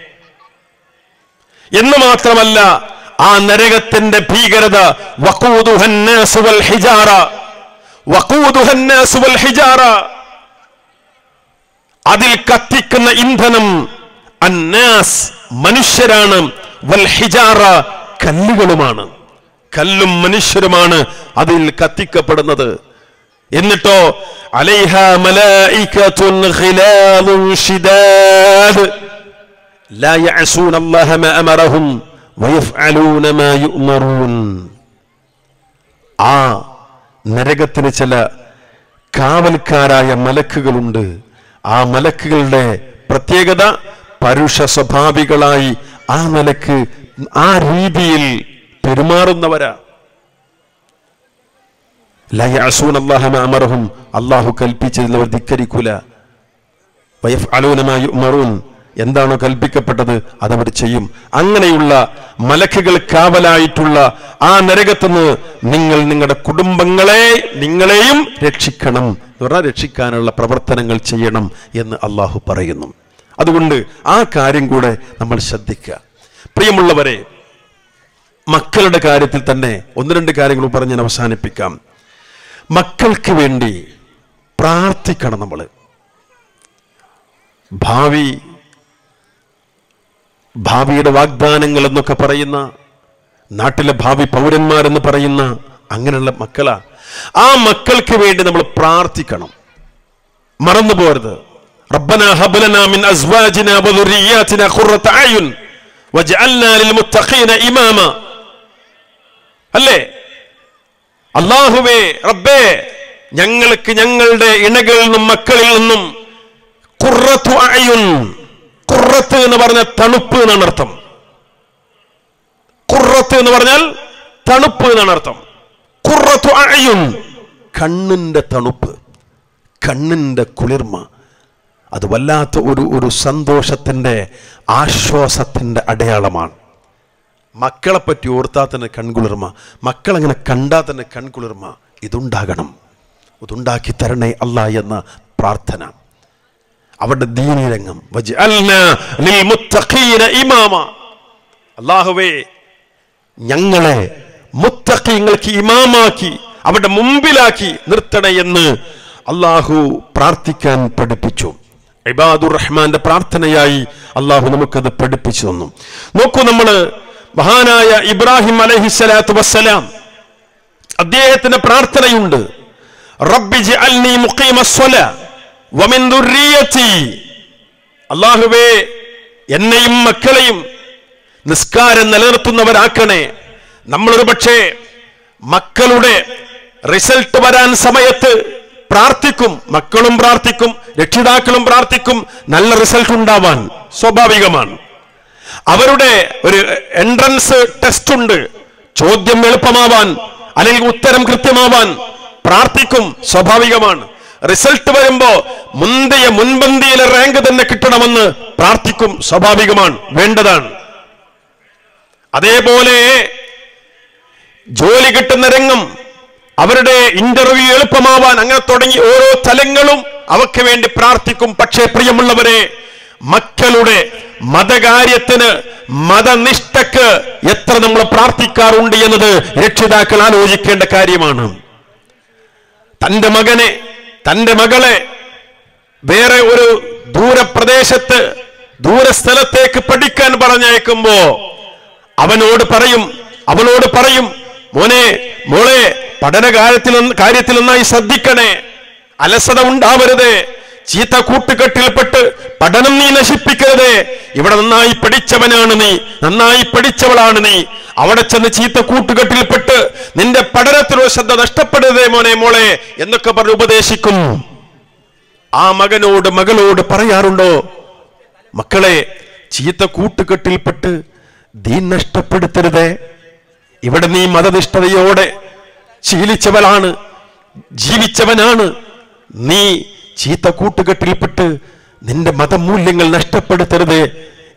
Speaker 8: എന്ന് മാത്രമല്ല ആ നരകത്തിന്റെ ഭീകരത വഖൂദുഹന്നാസു വൽ ഹിജാറ വഖൂദുഹന്നാസു വൽ ഹിജാറ അതിൽ കത്തിക്കുന്ന ഇന്ധനം അന്നാസ് മനുഷ്യരാണ് വൽ ഹിജാറ കല്ലുകളുമാണ് കല്ലും മനുഷ്യരുമാണ് അതിൽ കത്തിക്കപ്പെടുന്നത് എന്നിട്ടോ അലൈഹ മലായികത്തുൻ ഖിലാദുൻ ഷിദാദ് لا يعصون الله ما أمرهم ويفعلون ما يؤمرون ആ നരകത്തിന് ചില കാവൽക്കാരായ മലക്കുകളുണ്ട് ആ മലക്കുകളുടെ പ്രത്യേകത പരുഷ സ്വഭാവികളായി ആ നിലക്ക് ആ രീതിയിൽ പെരുമാറുന്നവരാ ലയാസൂൻ അള്ളാഹും അള്ളാഹു കൽപ്പിച്ചതിൽ അവർ ധിക്കരിക്കൂല വയഫ് അലൂനമായി ഉമറൂൻ എന്താണോ കൽപ്പിക്കപ്പെട്ടത് അതവർ ചെയ്യും അങ്ങനെയുള്ള മലക്കുകൾ കാവലായിട്ടുള്ള ആ നരകത്തുനിന്ന് നിങ്ങൾ നിങ്ങളുടെ കുടുംബങ്ങളെ നിങ്ങളെയും രക്ഷിക്കണം എന്ന് പറഞ്ഞാൽ രക്ഷിക്കാനുള്ള പ്രവർത്തനങ്ങൾ ചെയ്യണം എന്ന് അള്ളാഹു പറയുന്നു അതുകൊണ്ട് ആ കാര്യം കൂടെ നമ്മൾ ശ്രദ്ധിക്കുക പ്രിയമുള്ളവരെ മക്കളുടെ കാര്യത്തിൽ തന്നെ ഒന്ന് രണ്ട് കാര്യങ്ങൾ പറഞ്ഞ് ഞാൻ അവസാനിപ്പിക്കാം മക്കൾക്ക് വേണ്ടി പ്രാർത്ഥിക്കണം നമ്മൾ ഭാവി ഭാവിയുടെ വാഗ്ദാനങ്ങൾ എന്നൊക്കെ പറയുന്ന നാട്ടിലെ ഭാവി പൗരന്മാരെന്ന് പറയുന്ന അങ്ങനെയുള്ള മക്കളാ ആ മക്കൾക്ക് വേണ്ടി നമ്മൾ പ്രാർത്ഥിക്കണം മറന്നു പോരുത് ربنا هب لنا من ازواجنا وذرياتنا قرة اعين واجعلنا للمتقين اماما അല്ലേ അള്ളാഹുവേ റബ്ബേ ഞങ്ങൾക്ക് ഞങ്ങളുടെ ഇണകളിൽ നിന്നും മക്കളിൽ നിന്നും കുറത്തു അയുൻ കുറത്ത് എന്ന് പറഞ്ഞ തണുപ്പ് എന്നാണ് അർത്ഥം കുറത്ത് എന്ന് പറഞ്ഞാൽ തണുപ്പ് എന്നാണ് അർത്ഥം കുറത്തു അയുൻ കണ്ണിന്റെ തണുപ്പ് കണ്ണിന്റെ കുളിർമ അത് വല്ലാത്ത ഒരു ഒരു സന്തോഷത്തിന്റെ ആശ്വാസത്തിന്റെ അടയാളമാണ് മക്കളെ പറ്റി ഓർത്താൽ തന്നെ കൺകുളിർമ മക്കളങ്ങനെ കണ്ടാൽ തന്നെ കൺകുളിർമ ഇതുണ്ടാകണം ഇതുണ്ടാക്കി തരണേ അല്ല എന്ന പ്രാർത്ഥന അവരുടെ ദീനീരംഗം വജ്അൽനാ ലിൽമുത്തഖീന ഇമാമ അല്ലാഹുവേ ഞങ്ങളെ മുത്തഖീങ്ങൾക്ക് ഇമാമാക്കി അവരുടെ മുമ്പിലാക്കി നിർത്തണേ എന്ന് അള്ളാഹു പ്രാർത്ഥിക്കാൻ പഠിപ്പിച്ചു ഇബാദുർ റഹ്മാന്റെ പ്രാർത്ഥനയായി അള്ളാഹു നമുക്കത് പഠിപ്പിച്ചു തന്നു നോക്കൂ നമ്മള് മഹാനായ ഇബ്രാഹിം അലഹിസ്സലാത്തു വസ്സലാം അദ്ദേഹത്തിന്റെ പ്രാർത്ഥനയുണ്ട് റബ്ബി ജഅൽനി മുഖീമസ്സല വമിൻ ദുർരിയതി അല്ലാഹുവേ എന്നെയും മക്കളെയും നിസ്കാരം നിലനിർത്തുന്നവരാക്കണേ നമ്മളൊരു പക്ഷേ മക്കളുടെ റിസൾട്ട് വരാൻ സമയത്ത് പ്രാർത്ഥിക്കും മക്കളും പ്രാർത്ഥിക്കും രക്ഷിതാക്കളും പ്രാർത്ഥിക്കും നല്ല റിസൾട്ട് ഉണ്ടാവാൻ സ്വാഭാവികമാണ് അവരുടെ ഒരു എൻട്രൻസ് ടെസ്റ്റ് ഉണ്ട് ചോദ്യം എളുപ്പമാവാൻ അല്ലെങ്കിൽ ഉത്തരം കൃത്യമാവാൻ പ്രാർത്ഥിക്കും സ്വാഭാവികമാണ് റിസൾട്ട് വരുമ്പോ മുന്തിയ മുൻപന്തിയിലെ റാങ്ക് തന്നെ കിട്ടണമെന്ന് പ്രാർത്ഥിക്കും സ്വാഭാവികമാണ് വേണ്ടതാണ് അതേപോലെ ജോലി കിട്ടുന്ന രംഗം അവരുടെ ഇന്റർവ്യൂ എളുപ്പമാവാൻ അങ്ങനെ തുടങ്ങി ഓരോ തലങ്ങളും അവർക്ക് വേണ്ടി പ്രാർത്ഥിക്കും പക്ഷേ പ്രിയമുള്ളവരെ മക്കളുടെ മതകാര്യത്തിന് മതനിഷ്ഠക്ക് എത്ര നമ്മൾ പ്രാർത്ഥിക്കാറുണ്ട് എന്നത് രക്ഷിതാക്കൾ ആലോചിക്കേണ്ട കാര്യമാണ് തന്റെ മകനെ തന്റെ മകളെ വേറെ ഒരു ദൂരപ്രദേശത്ത് ദൂരസ്ഥലത്തേക്ക് പഠിക്കാൻ പറഞ്ഞയക്കുമ്പോ അവനോട് പറയും അവളോട് പറയും മോനെ മോളെ പഠന കാര്യത്തിൽ കാര്യത്തിൽ നന്നായി ശ്രദ്ധിക്കണേ അലസത ഉണ്ടാവരുത് ചീത്ത കൂട്ടുകെട്ടിൽപ്പെട്ട് പഠനം നീ നശിപ്പിക്കരുത് ഇവിടെ നന്നായി പഠിച്ചവനാണ് നീ നന്നായി പഠിച്ചവളാണ് നീ അവിടെ ചെന്ന് ചീത്ത കൂട്ടുകെട്ടിൽപ്പെട്ട് നിന്റെ പഠനത്തിലോ ശ്രദ്ധ നഷ്ടപ്പെടരുതേ മോനെ മോളെ എന്നൊക്കെ പറഞ്ഞ് ഉപദേശിക്കും ആ മകനോട് മകളോട് പറയാറുണ്ടോ മക്കളെ ചീത്ത കൂട്ടുകെട്ടിൽപ്പെട്ട് ദീൻ നഷ്ടപ്പെടുത്തരുതേ ഇവിടെ നീ മതനിഷ്ഠതയോടെ ശീലിച്ചവളാണ് ജീവിച്ചവനാണ് നീ ചീത്ത കൂട്ടുകെട്ടിൽപ്പെട്ട് നിന്റെ മതമൂല്യങ്ങൾ നഷ്ടപ്പെടുത്തരുത്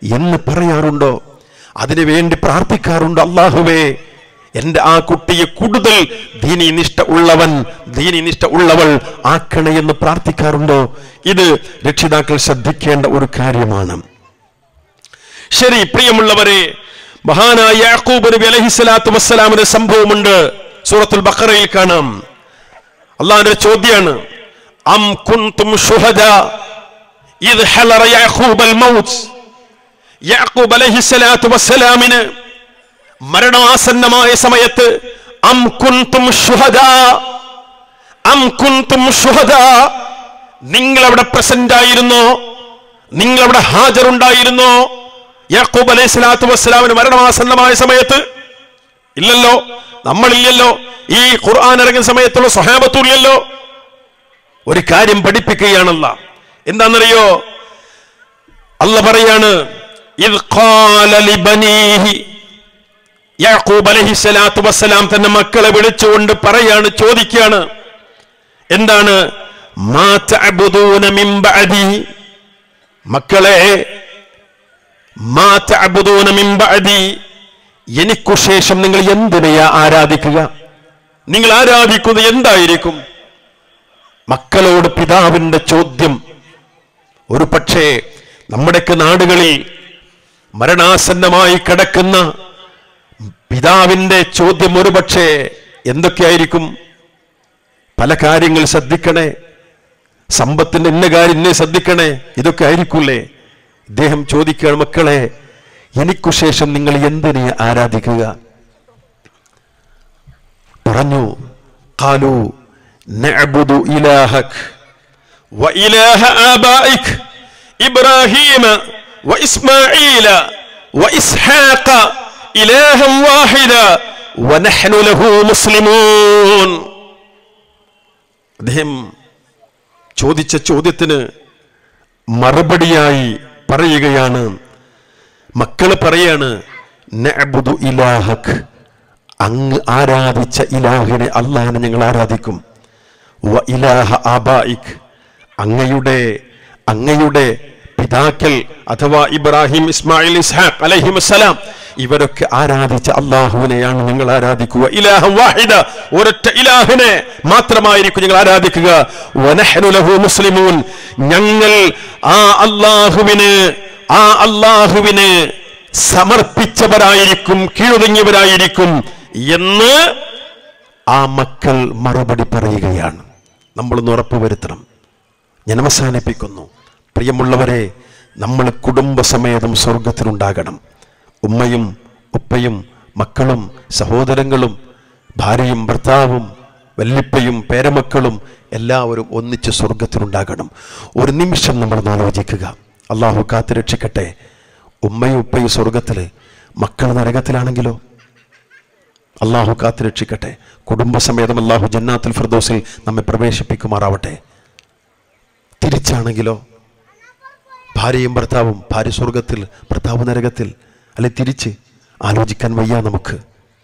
Speaker 8: എന്ന് പറയാറുണ്ടോ അതിനു വേണ്ടി പ്രാർത്ഥിക്കാറുണ്ടോ അള്ളാഹുവേ എൻ്റെ ആ കുട്ടിയെ കൂടുതൽ ദീനി നിഷ്ഠ ഉള്ളവൻ ദീനി നിഷ്ഠ ഉള്ളവൾ ആക്കണേ എന്ന് പ്രാർത്ഥിക്കാറുണ്ടോ ഇത് രക്ഷിതാക്കൾ ശ്രദ്ധിക്കേണ്ട ഒരു കാര്യമാണ് ശരി പ്രിയമുള്ളവരെ മഹാനായ യാക്കൂബ് നബി അലഹിസ്സലാത്തു വസ്സലാമിന്റെ സംഭവമുണ്ട് സൂറത്തുൽ ബഖറയിൽ കാണാം അള്ളാഹിന്റെ ചോദ്യമാണ് അം കുന്തും ഷുഹദ ഇത് ഹലറ യാക്കൂബ് അൽ മൗത്ത് യാക്കൂബ് അലഹിസ്സലാത്തു വസ്സലാമിന് മരണാസന്നമായ സമയത്ത് അം കുന്തും ഷുഹദ അം കുന്തും ഷുഹദ നിങ്ങൾ അവിടെ പ്രസന്റ് ആയിരുന്നോ നിങ്ങൾ അവിടെ ഹാജറുണ്ടായിരുന്നോ യാക്കൂബ് അലൈഹി സ്വലാത്തു വസ്സലാമിന് മരണമാസന്നമായ സമയത്ത് ഇല്ലല്ലോ നമ്മളില്ലല്ലോ ഈ ഖുർആൻ ഇറങ്ങുന്ന സമയത്തുള്ള സ്വഹാബത്തും ഇല്ലല്ലോ ഒരു കാര്യം പഠിപ്പിക്കുകയാണല്ല എന്താണെന്നറിയോ അല്ല പറയാണ് ഇത് ഖാല ലിബനീഹി യാക്കൂബ് അലൈഹി സ്വലാത്തു വസ്സലാം തന്റെ മക്കളെ വിളിച്ചുകൊണ്ട് പറയാണ് ചോദിക്കുകയാണ് എന്താണ് മാ തഅബുദൂന മിൻ ബഅദി മക്കളെ മാ തഅബുദൂന മിൻ ബഅദി എനിക്കു ശേഷം നിങ്ങൾ എന്തിനെയാ ആരാധിക്കുക നിങ്ങൾ ആരാധിക്കുന്നത് എന്തായിരിക്കും മക്കളോട് പിതാവിന്റെ ചോദ്യം ഒരു പക്ഷേ നമ്മുടെയൊക്കെ നാടുകളിൽ മരണാസന്നമായി കിടക്കുന്ന പിതാവിന്റെ ചോദ്യം ഒരു പക്ഷേ എന്തൊക്കെയായിരിക്കും പല കാര്യങ്ങൾ ശ്രദ്ധിക്കണേ സമ്പത്തിന്റെ ഇന്ന കാര്യം ഇന്നെ ശ്രദ്ധിക്കണേ ഇതൊക്കെ ആയിരിക്കൂലേ ഇദ്ദേഹം ചോദിക്കുകയാണ് മക്കളെ എനിക്കു ശേഷം നിങ്ങൾ എന്തിനെ ആരാധിക്കുക പറഞ്ഞു കാലു നഅബുദു ഇലാഹക് وإله آبائك إبراهيم وإسماعيل وإسحاق إلها واحدا ونحن له مسلمون അദ്ദേഹം ചോദിച്ച ചോദ്യത്തിന് മറുപടിയായി പറയുകയാണ് മക്കള് പറയാണ് നഅബുദു ഇലാഹക് അങ്ങ് ആരാധിച്ച ഇലാഹിനെ അള്ളാഹിനെ ഞങ്ങൾ ആരാധിക്കും വ ഇലാഹ ആബായിക് അങ്ങയുടെ അങ്ങയുടെ പിതാക്കൾ അഥവാ ഇബ്രാഹിം ഇസ്മായിൽ ഇസ്ഹാഖ് അലഹിമസ്സലാം ഇവരൊക്കെ ആരാധിച്ച അള്ളാഹുവിനെയാണ് ഞങ്ങൾ ആരാധിക്കുക ഇലാഹ വാഹിദ ഒരൊറ്റ ഇലാഹിനെ മാത്രമായിരിക്കും ഞങ്ങൾ ആരാധിക്കുക വനഹ്നു ലഹു മുസ്ലിമൂൻ ഞങ്ങൾ ആ അള്ളാഹുവിന് ആ അള്ളാഹുവിന് സമർപ്പിച്ചവരായിരിക്കും കീഴൊതുങ്ങിയവരായിരിക്കും എന്ന് ആ മക്കൾ മറുപടി പറയുകയാണ് നമ്മളൊന്ന് ഉറപ്പുവരുത്തണം ഞാൻ അവസാനിപ്പിക്കുന്നു പ്രിയമുള്ളവരെ നമ്മൾ കുടുംബസമേതം സ്വർഗത്തിലുണ്ടാകണം ഉമ്മയും ഉപ്പയും മക്കളും സഹോദരങ്ങളും ഭാര്യയും ഭർത്താവും വല്ലിപ്പയും പേരമക്കളും എല്ലാവരും ഒന്നിച്ച് സ്വർഗത്തിലുണ്ടാകണം ഒരു നിമിഷം നമ്മൾ ആലോചിക്കുക അള്ളാഹു കാത്തു രക്ഷിക്കട്ടെ ഉമ്മയും ഉപ്പയും സ്വർഗത്തിൽ മക്കൾ നരകത്തിലാണെങ്കിലോ അള്ളാഹു കാത്തു രക്ഷിക്കട്ടെ കുടുംബസമേതം അള്ളാഹു ജന്നാത്തുൽ ഫിർദോസിൽ നമ്മെ പ്രവേശിപ്പിക്കുമാറാവട്ടെ തിരിച്ചാണെങ്കിലോ ഭാര്യയും ഭർത്താവും ഭാര്യ സ്വർഗത്തിൽ ഭർത്താവ് നരകത്തിൽ അല്ലെ തിരിച്ച് ആലോചിക്കാൻ വയ്യ നമുക്ക്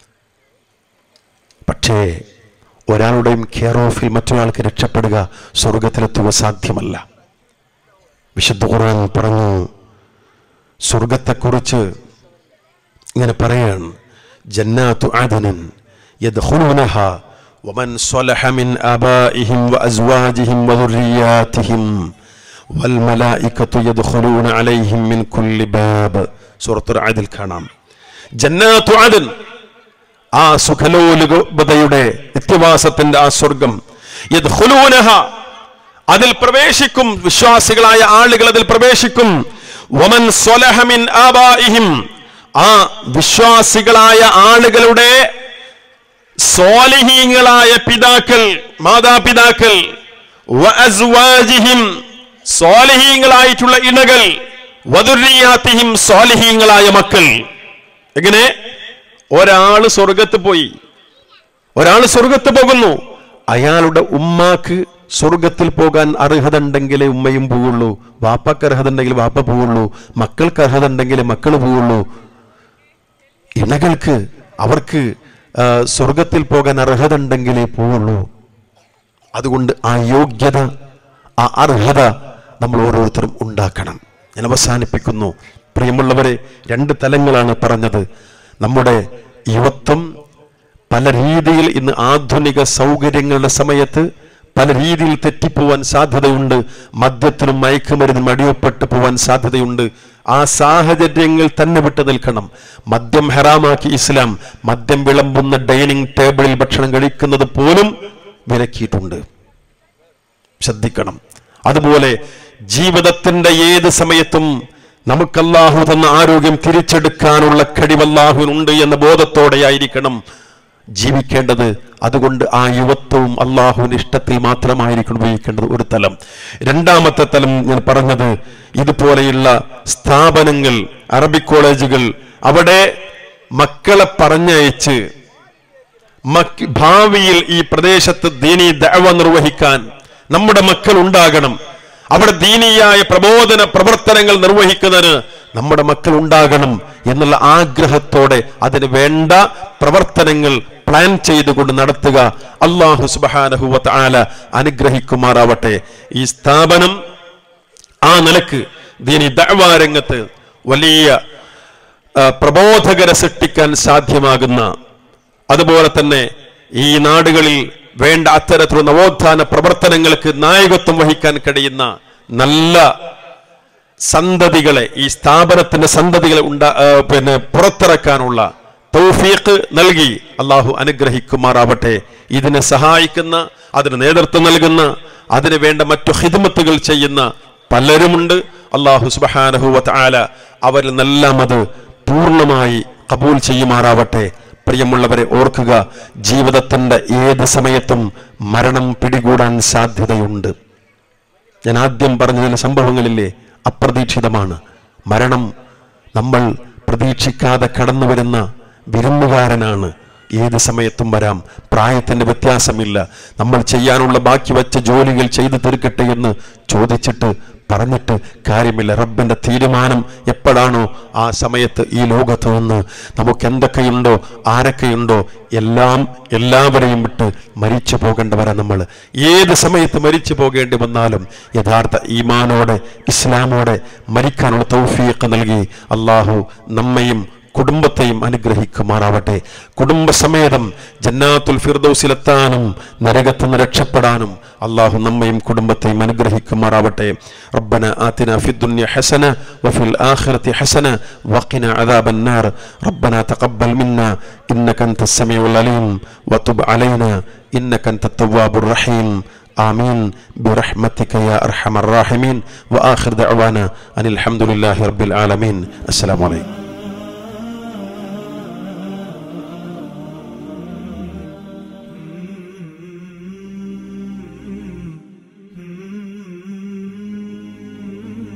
Speaker 8: പക്ഷേ ഒരാളുടെയും കെയർ ഓഫിൽ മറ്റൊരാൾക്ക് രക്ഷപ്പെടുക സ്വർഗത്തിലെത്തുക സാധ്യമല്ല വിശുദ്ധ ഖുർആൻ പറഞ്ഞു സ്വർഗത്തെക്കുറിച്ച് ഇങ്ങനെ പറയാണ് ജന്നാത്തു ആദനൻ യദ്ഖുലൂനഹ ومن صلح من آبائهم وأزواجهم وذرياتهم والملائكة يدخلون عليهم من كل باب سورة العدل കാണാം ജന്നാത്തു ആദൻ ആ സുഖലോലുപതയുടെ നിത്യവാസത്തിന്റെ ആ സ്വർഗം യദ്ഖുലൂനഹ അതിൽ പ്രവേശിക്കും വിശ്വാസികളായ ആളുകൾ അതിൽ പ്രവേശിക്കും വമൻ സ്വലഹ മിൻ ആബാഇഹിം ആ വിശ്വാസികളായ ആളുകളുടെ സ്വാലിഹീങ്ങളായ പിതാക്കൾ മാതാപിതാക്കൾ വഅസ്വാജിഹിം സ്വാലിഹീങ്ങളായിട്ടുള്ള ഇണകൾ വധുരിയാത്തിഹിം സ്വാലിഹീങ്ങളായ മക്കൾ എങ്ങനെ ഒരാള് സ്വർഗത്ത് പോയി ഒരാൾ സ്വർഗത്ത് പോകുന്നു അയാളുടെ ഉമ്മാക്ക് സ്വർഗത്തിൽ പോകാൻ അർഹത ഉണ്ടെങ്കിലേ ഉമ്മയും പോവുള്ളൂ വാപ്പക്ക് അർഹത ഉണ്ടെങ്കിൽ വാപ്പ പോവുള്ളൂ മക്കൾക്ക് അർഹത ഉണ്ടെങ്കിലേ മക്കൾ പോവുള്ളൂ ഇണകൾക്ക് അവർക്ക് ആ, സ്വർഗത്തിൽ പോകാൻ അർഹത ഉണ്ടെങ്കിലേ പോവുള്ളൂ അതുകൊണ്ട് ആ യോഗ്യത ആ അർഹത നമ്മൾ ഓരോരുത്തരും ഉണ്ടാക്കണം ഞാൻ അവസാനിപ്പിക്കുന്നു പ്രിയമുള്ളവരെ രണ്ട് തലങ്ങളാണ് പറഞ്ഞത് നമ്മുടെ യുവത്വം പല രീതിയിൽ ഇന്ന് ആധുനിക സൗകര്യങ്ങളുടെ സമയത്ത് പല രീതിയിൽ തെറ്റിപ്പോവാൻ സാധ്യതയുണ്ട് മദ്യത്തിനും മയക്കുമരുന്നും അടിയപ്പെട്ട് പോവാൻ സാധ്യതയുണ്ട് ആ സാഹചര്യങ്ങൾ തന്നെ വിട്ടു നിൽക്കണം മദ്യം ഹറാമാക്കി ഇസ്ലാം മദ്യം വിളമ്പുന്ന ഡൈനിങ് ടേബിളിൽ ഭക്ഷണം കഴിക്കുന്നത് പോലും വിലക്കിയിട്ടുണ്ട് ശ്രദ്ധിക്കണം അതുപോലെ ജീവിതത്തിന്റെ ഏത് സമയത്തും നമുക്ക് അല്ലാഹു തന്ന ആരോഗ്യം തിരിച്ചെടുക്കാനുള്ള കഴിവല്ലാഹുവിനുണ്ട് എന്ന ബോധത്തോടെയായിരിക്കണം ജീവിക്കേണ്ടത് അതുകൊണ്ട് ആ യുവത്വവും അള്ളാഹുവിന് ഇഷ്ടത്തിൽ മാത്രമായിരിക്കണം ഉപയോഗിക്കേണ്ടത് ഒരു തലം രണ്ടാമത്തെ തലം ഞാൻ പറഞ്ഞത് ഇതുപോലെയുള്ള സ്ഥാപനങ്ങൾ അറബിക് കോളേജുകൾ അവിടെ മക്കളെ പറഞ്ഞയച്ച് മക്ക് ഭാവിയിൽ ഈ പ്രദേശത്ത് ദീനി ദഅവ നിർവഹിക്കാൻ നമ്മുടെ മക്കൾ ഉണ്ടാകണം അവിടെ ദീനിയായ പ്രബോധന പ്രവർത്തനങ്ങൾ നിർവഹിക്കുന്നതിന് നമ്മുടെ മക്കൾ ഉണ്ടാകണം എന്നുള്ള ആഗ്രഹത്തോടെ അതിന് വേണ്ട പ്രവർത്തനങ്ങൾ പ്ലാൻ ചെയ്തുകൊണ്ട് നടത്തുക അള്ളാഹു സുബാനഹുവത്ത് ആല അനുഗ്രഹിക്കുമാറാവട്ടെ ഈ സ്ഥാപനം ആ നിലക്ക് ദീനി ദഅവാ രംഗത്ത് വലിയ ആ, പ്രബോധകരെ സൃഷ്ടിക്കാൻ സാധ്യമാകുന്ന അതുപോലെ തന്നെ ഈ നാടുകളിൽ വേണ്ട അത്തരത്തിലുള്ള നവോത്ഥാന പ്രവർത്തനങ്ങൾക്ക് നായകത്വം വഹിക്കാൻ കഴിയുന്ന നല്ല സന്തതികളെ ഈ സ്ഥാപനത്തിന്റെ സന്തതികളെ ഉണ്ടാ ആ, പിന്നെ പുറത്തിറക്കാനുള്ള തൗഫീഖ് നൽകി അള്ളാഹു അനുഗ്രഹിക്കുമാറാവട്ടെ ഇതിനെ സഹായിക്കുന്ന അതിന് നേതൃത്വം നൽകുന്ന അതിന് വേണ്ട മറ്റു ഹിദ്മത്തുകൾ ചെയ്യുന്ന പലരുമുണ്ട് അള്ളാഹു സുബഹാനഹുവത്ത് ആല അവരിൽ നിന്നെല്ലാം അത് പൂർണ്ണമായി കബൂൽ ചെയ്യുമാറാവട്ടെ പ്രിയമുള്ളവരെ ഓർക്കുക ജീവിതത്തിന്റെ ഏത് സമയത്തും മരണം പിടികൂടാൻ സാധ്യതയുണ്ട് ഞാൻ ആദ്യം പറഞ്ഞ ചില സംഭവങ്ങളില്ലേ അപ്രതീക്ഷിതമാണ് മരണം നമ്മൾ പ്രതീക്ഷിക്കാതെ കടന്നു വരുന്ന വിരുന്നുകാരനാണ് ഏത് സമയത്തും വരാം പ്രായത്തിന്റെ വ്യത്യാസമില്ല നമ്മൾ ചെയ്യാനുള്ള ബാക്കി വച്ച ജോലികൾ ചെയ്തു തീർക്കട്ടെ എന്ന് ചോദിച്ചിട്ട് പറഞ്ഞിട്ട് കാര്യമില്ല റബ്ബിന്റെ തീരുമാനം എപ്പോഴാണോ ആ സമയത്ത് ഈ ലോകത്ത് നിന്ന് നമുക്ക് എന്തൊക്കെയുണ്ടോ ആരൊക്കെയുണ്ടോ എല്ലാം എല്ലാവരെയും വിട്ട് മരിച്ചു പോകേണ്ടവരാ നമ്മൾ ഏത് സമയത്ത് മരിച്ചു പോകേണ്ടി വന്നാലും യഥാർത്ഥ ഈമാനോടെ ഇസ്ലാമോടെ മരിക്കാനുള്ള തൗഫീഖ് നൽകി അള്ളാഹു നമ്മയും കുടുംബത്തെയും അനുഗ്രഹിക്കുമാറാവട്ടെ കുടുംബസമേതം ജന്നാത്തുൽ ഫിർദൗസിലെത്താനും നരകത്ത് നിന്ന് രക്ഷപ്പെടാനും അള്ളാഹു നമ്മയും കുടുംബത്തെയും അനുഗ്രഹിക്കുമാറാവട്ടെ റബ്ബന ആതിന ഫി الدنيا حسنة وفي الآخرة حسنة وقنا عذاب النار ربنا تقبل منا إنك أنت السميع العليم وتب علينا إنك أنت التواب الرحيم آمين برحمتك يا أرحم الراحمين وآخر دعوانا أن الحمد لله رب العالمين السلام عليكم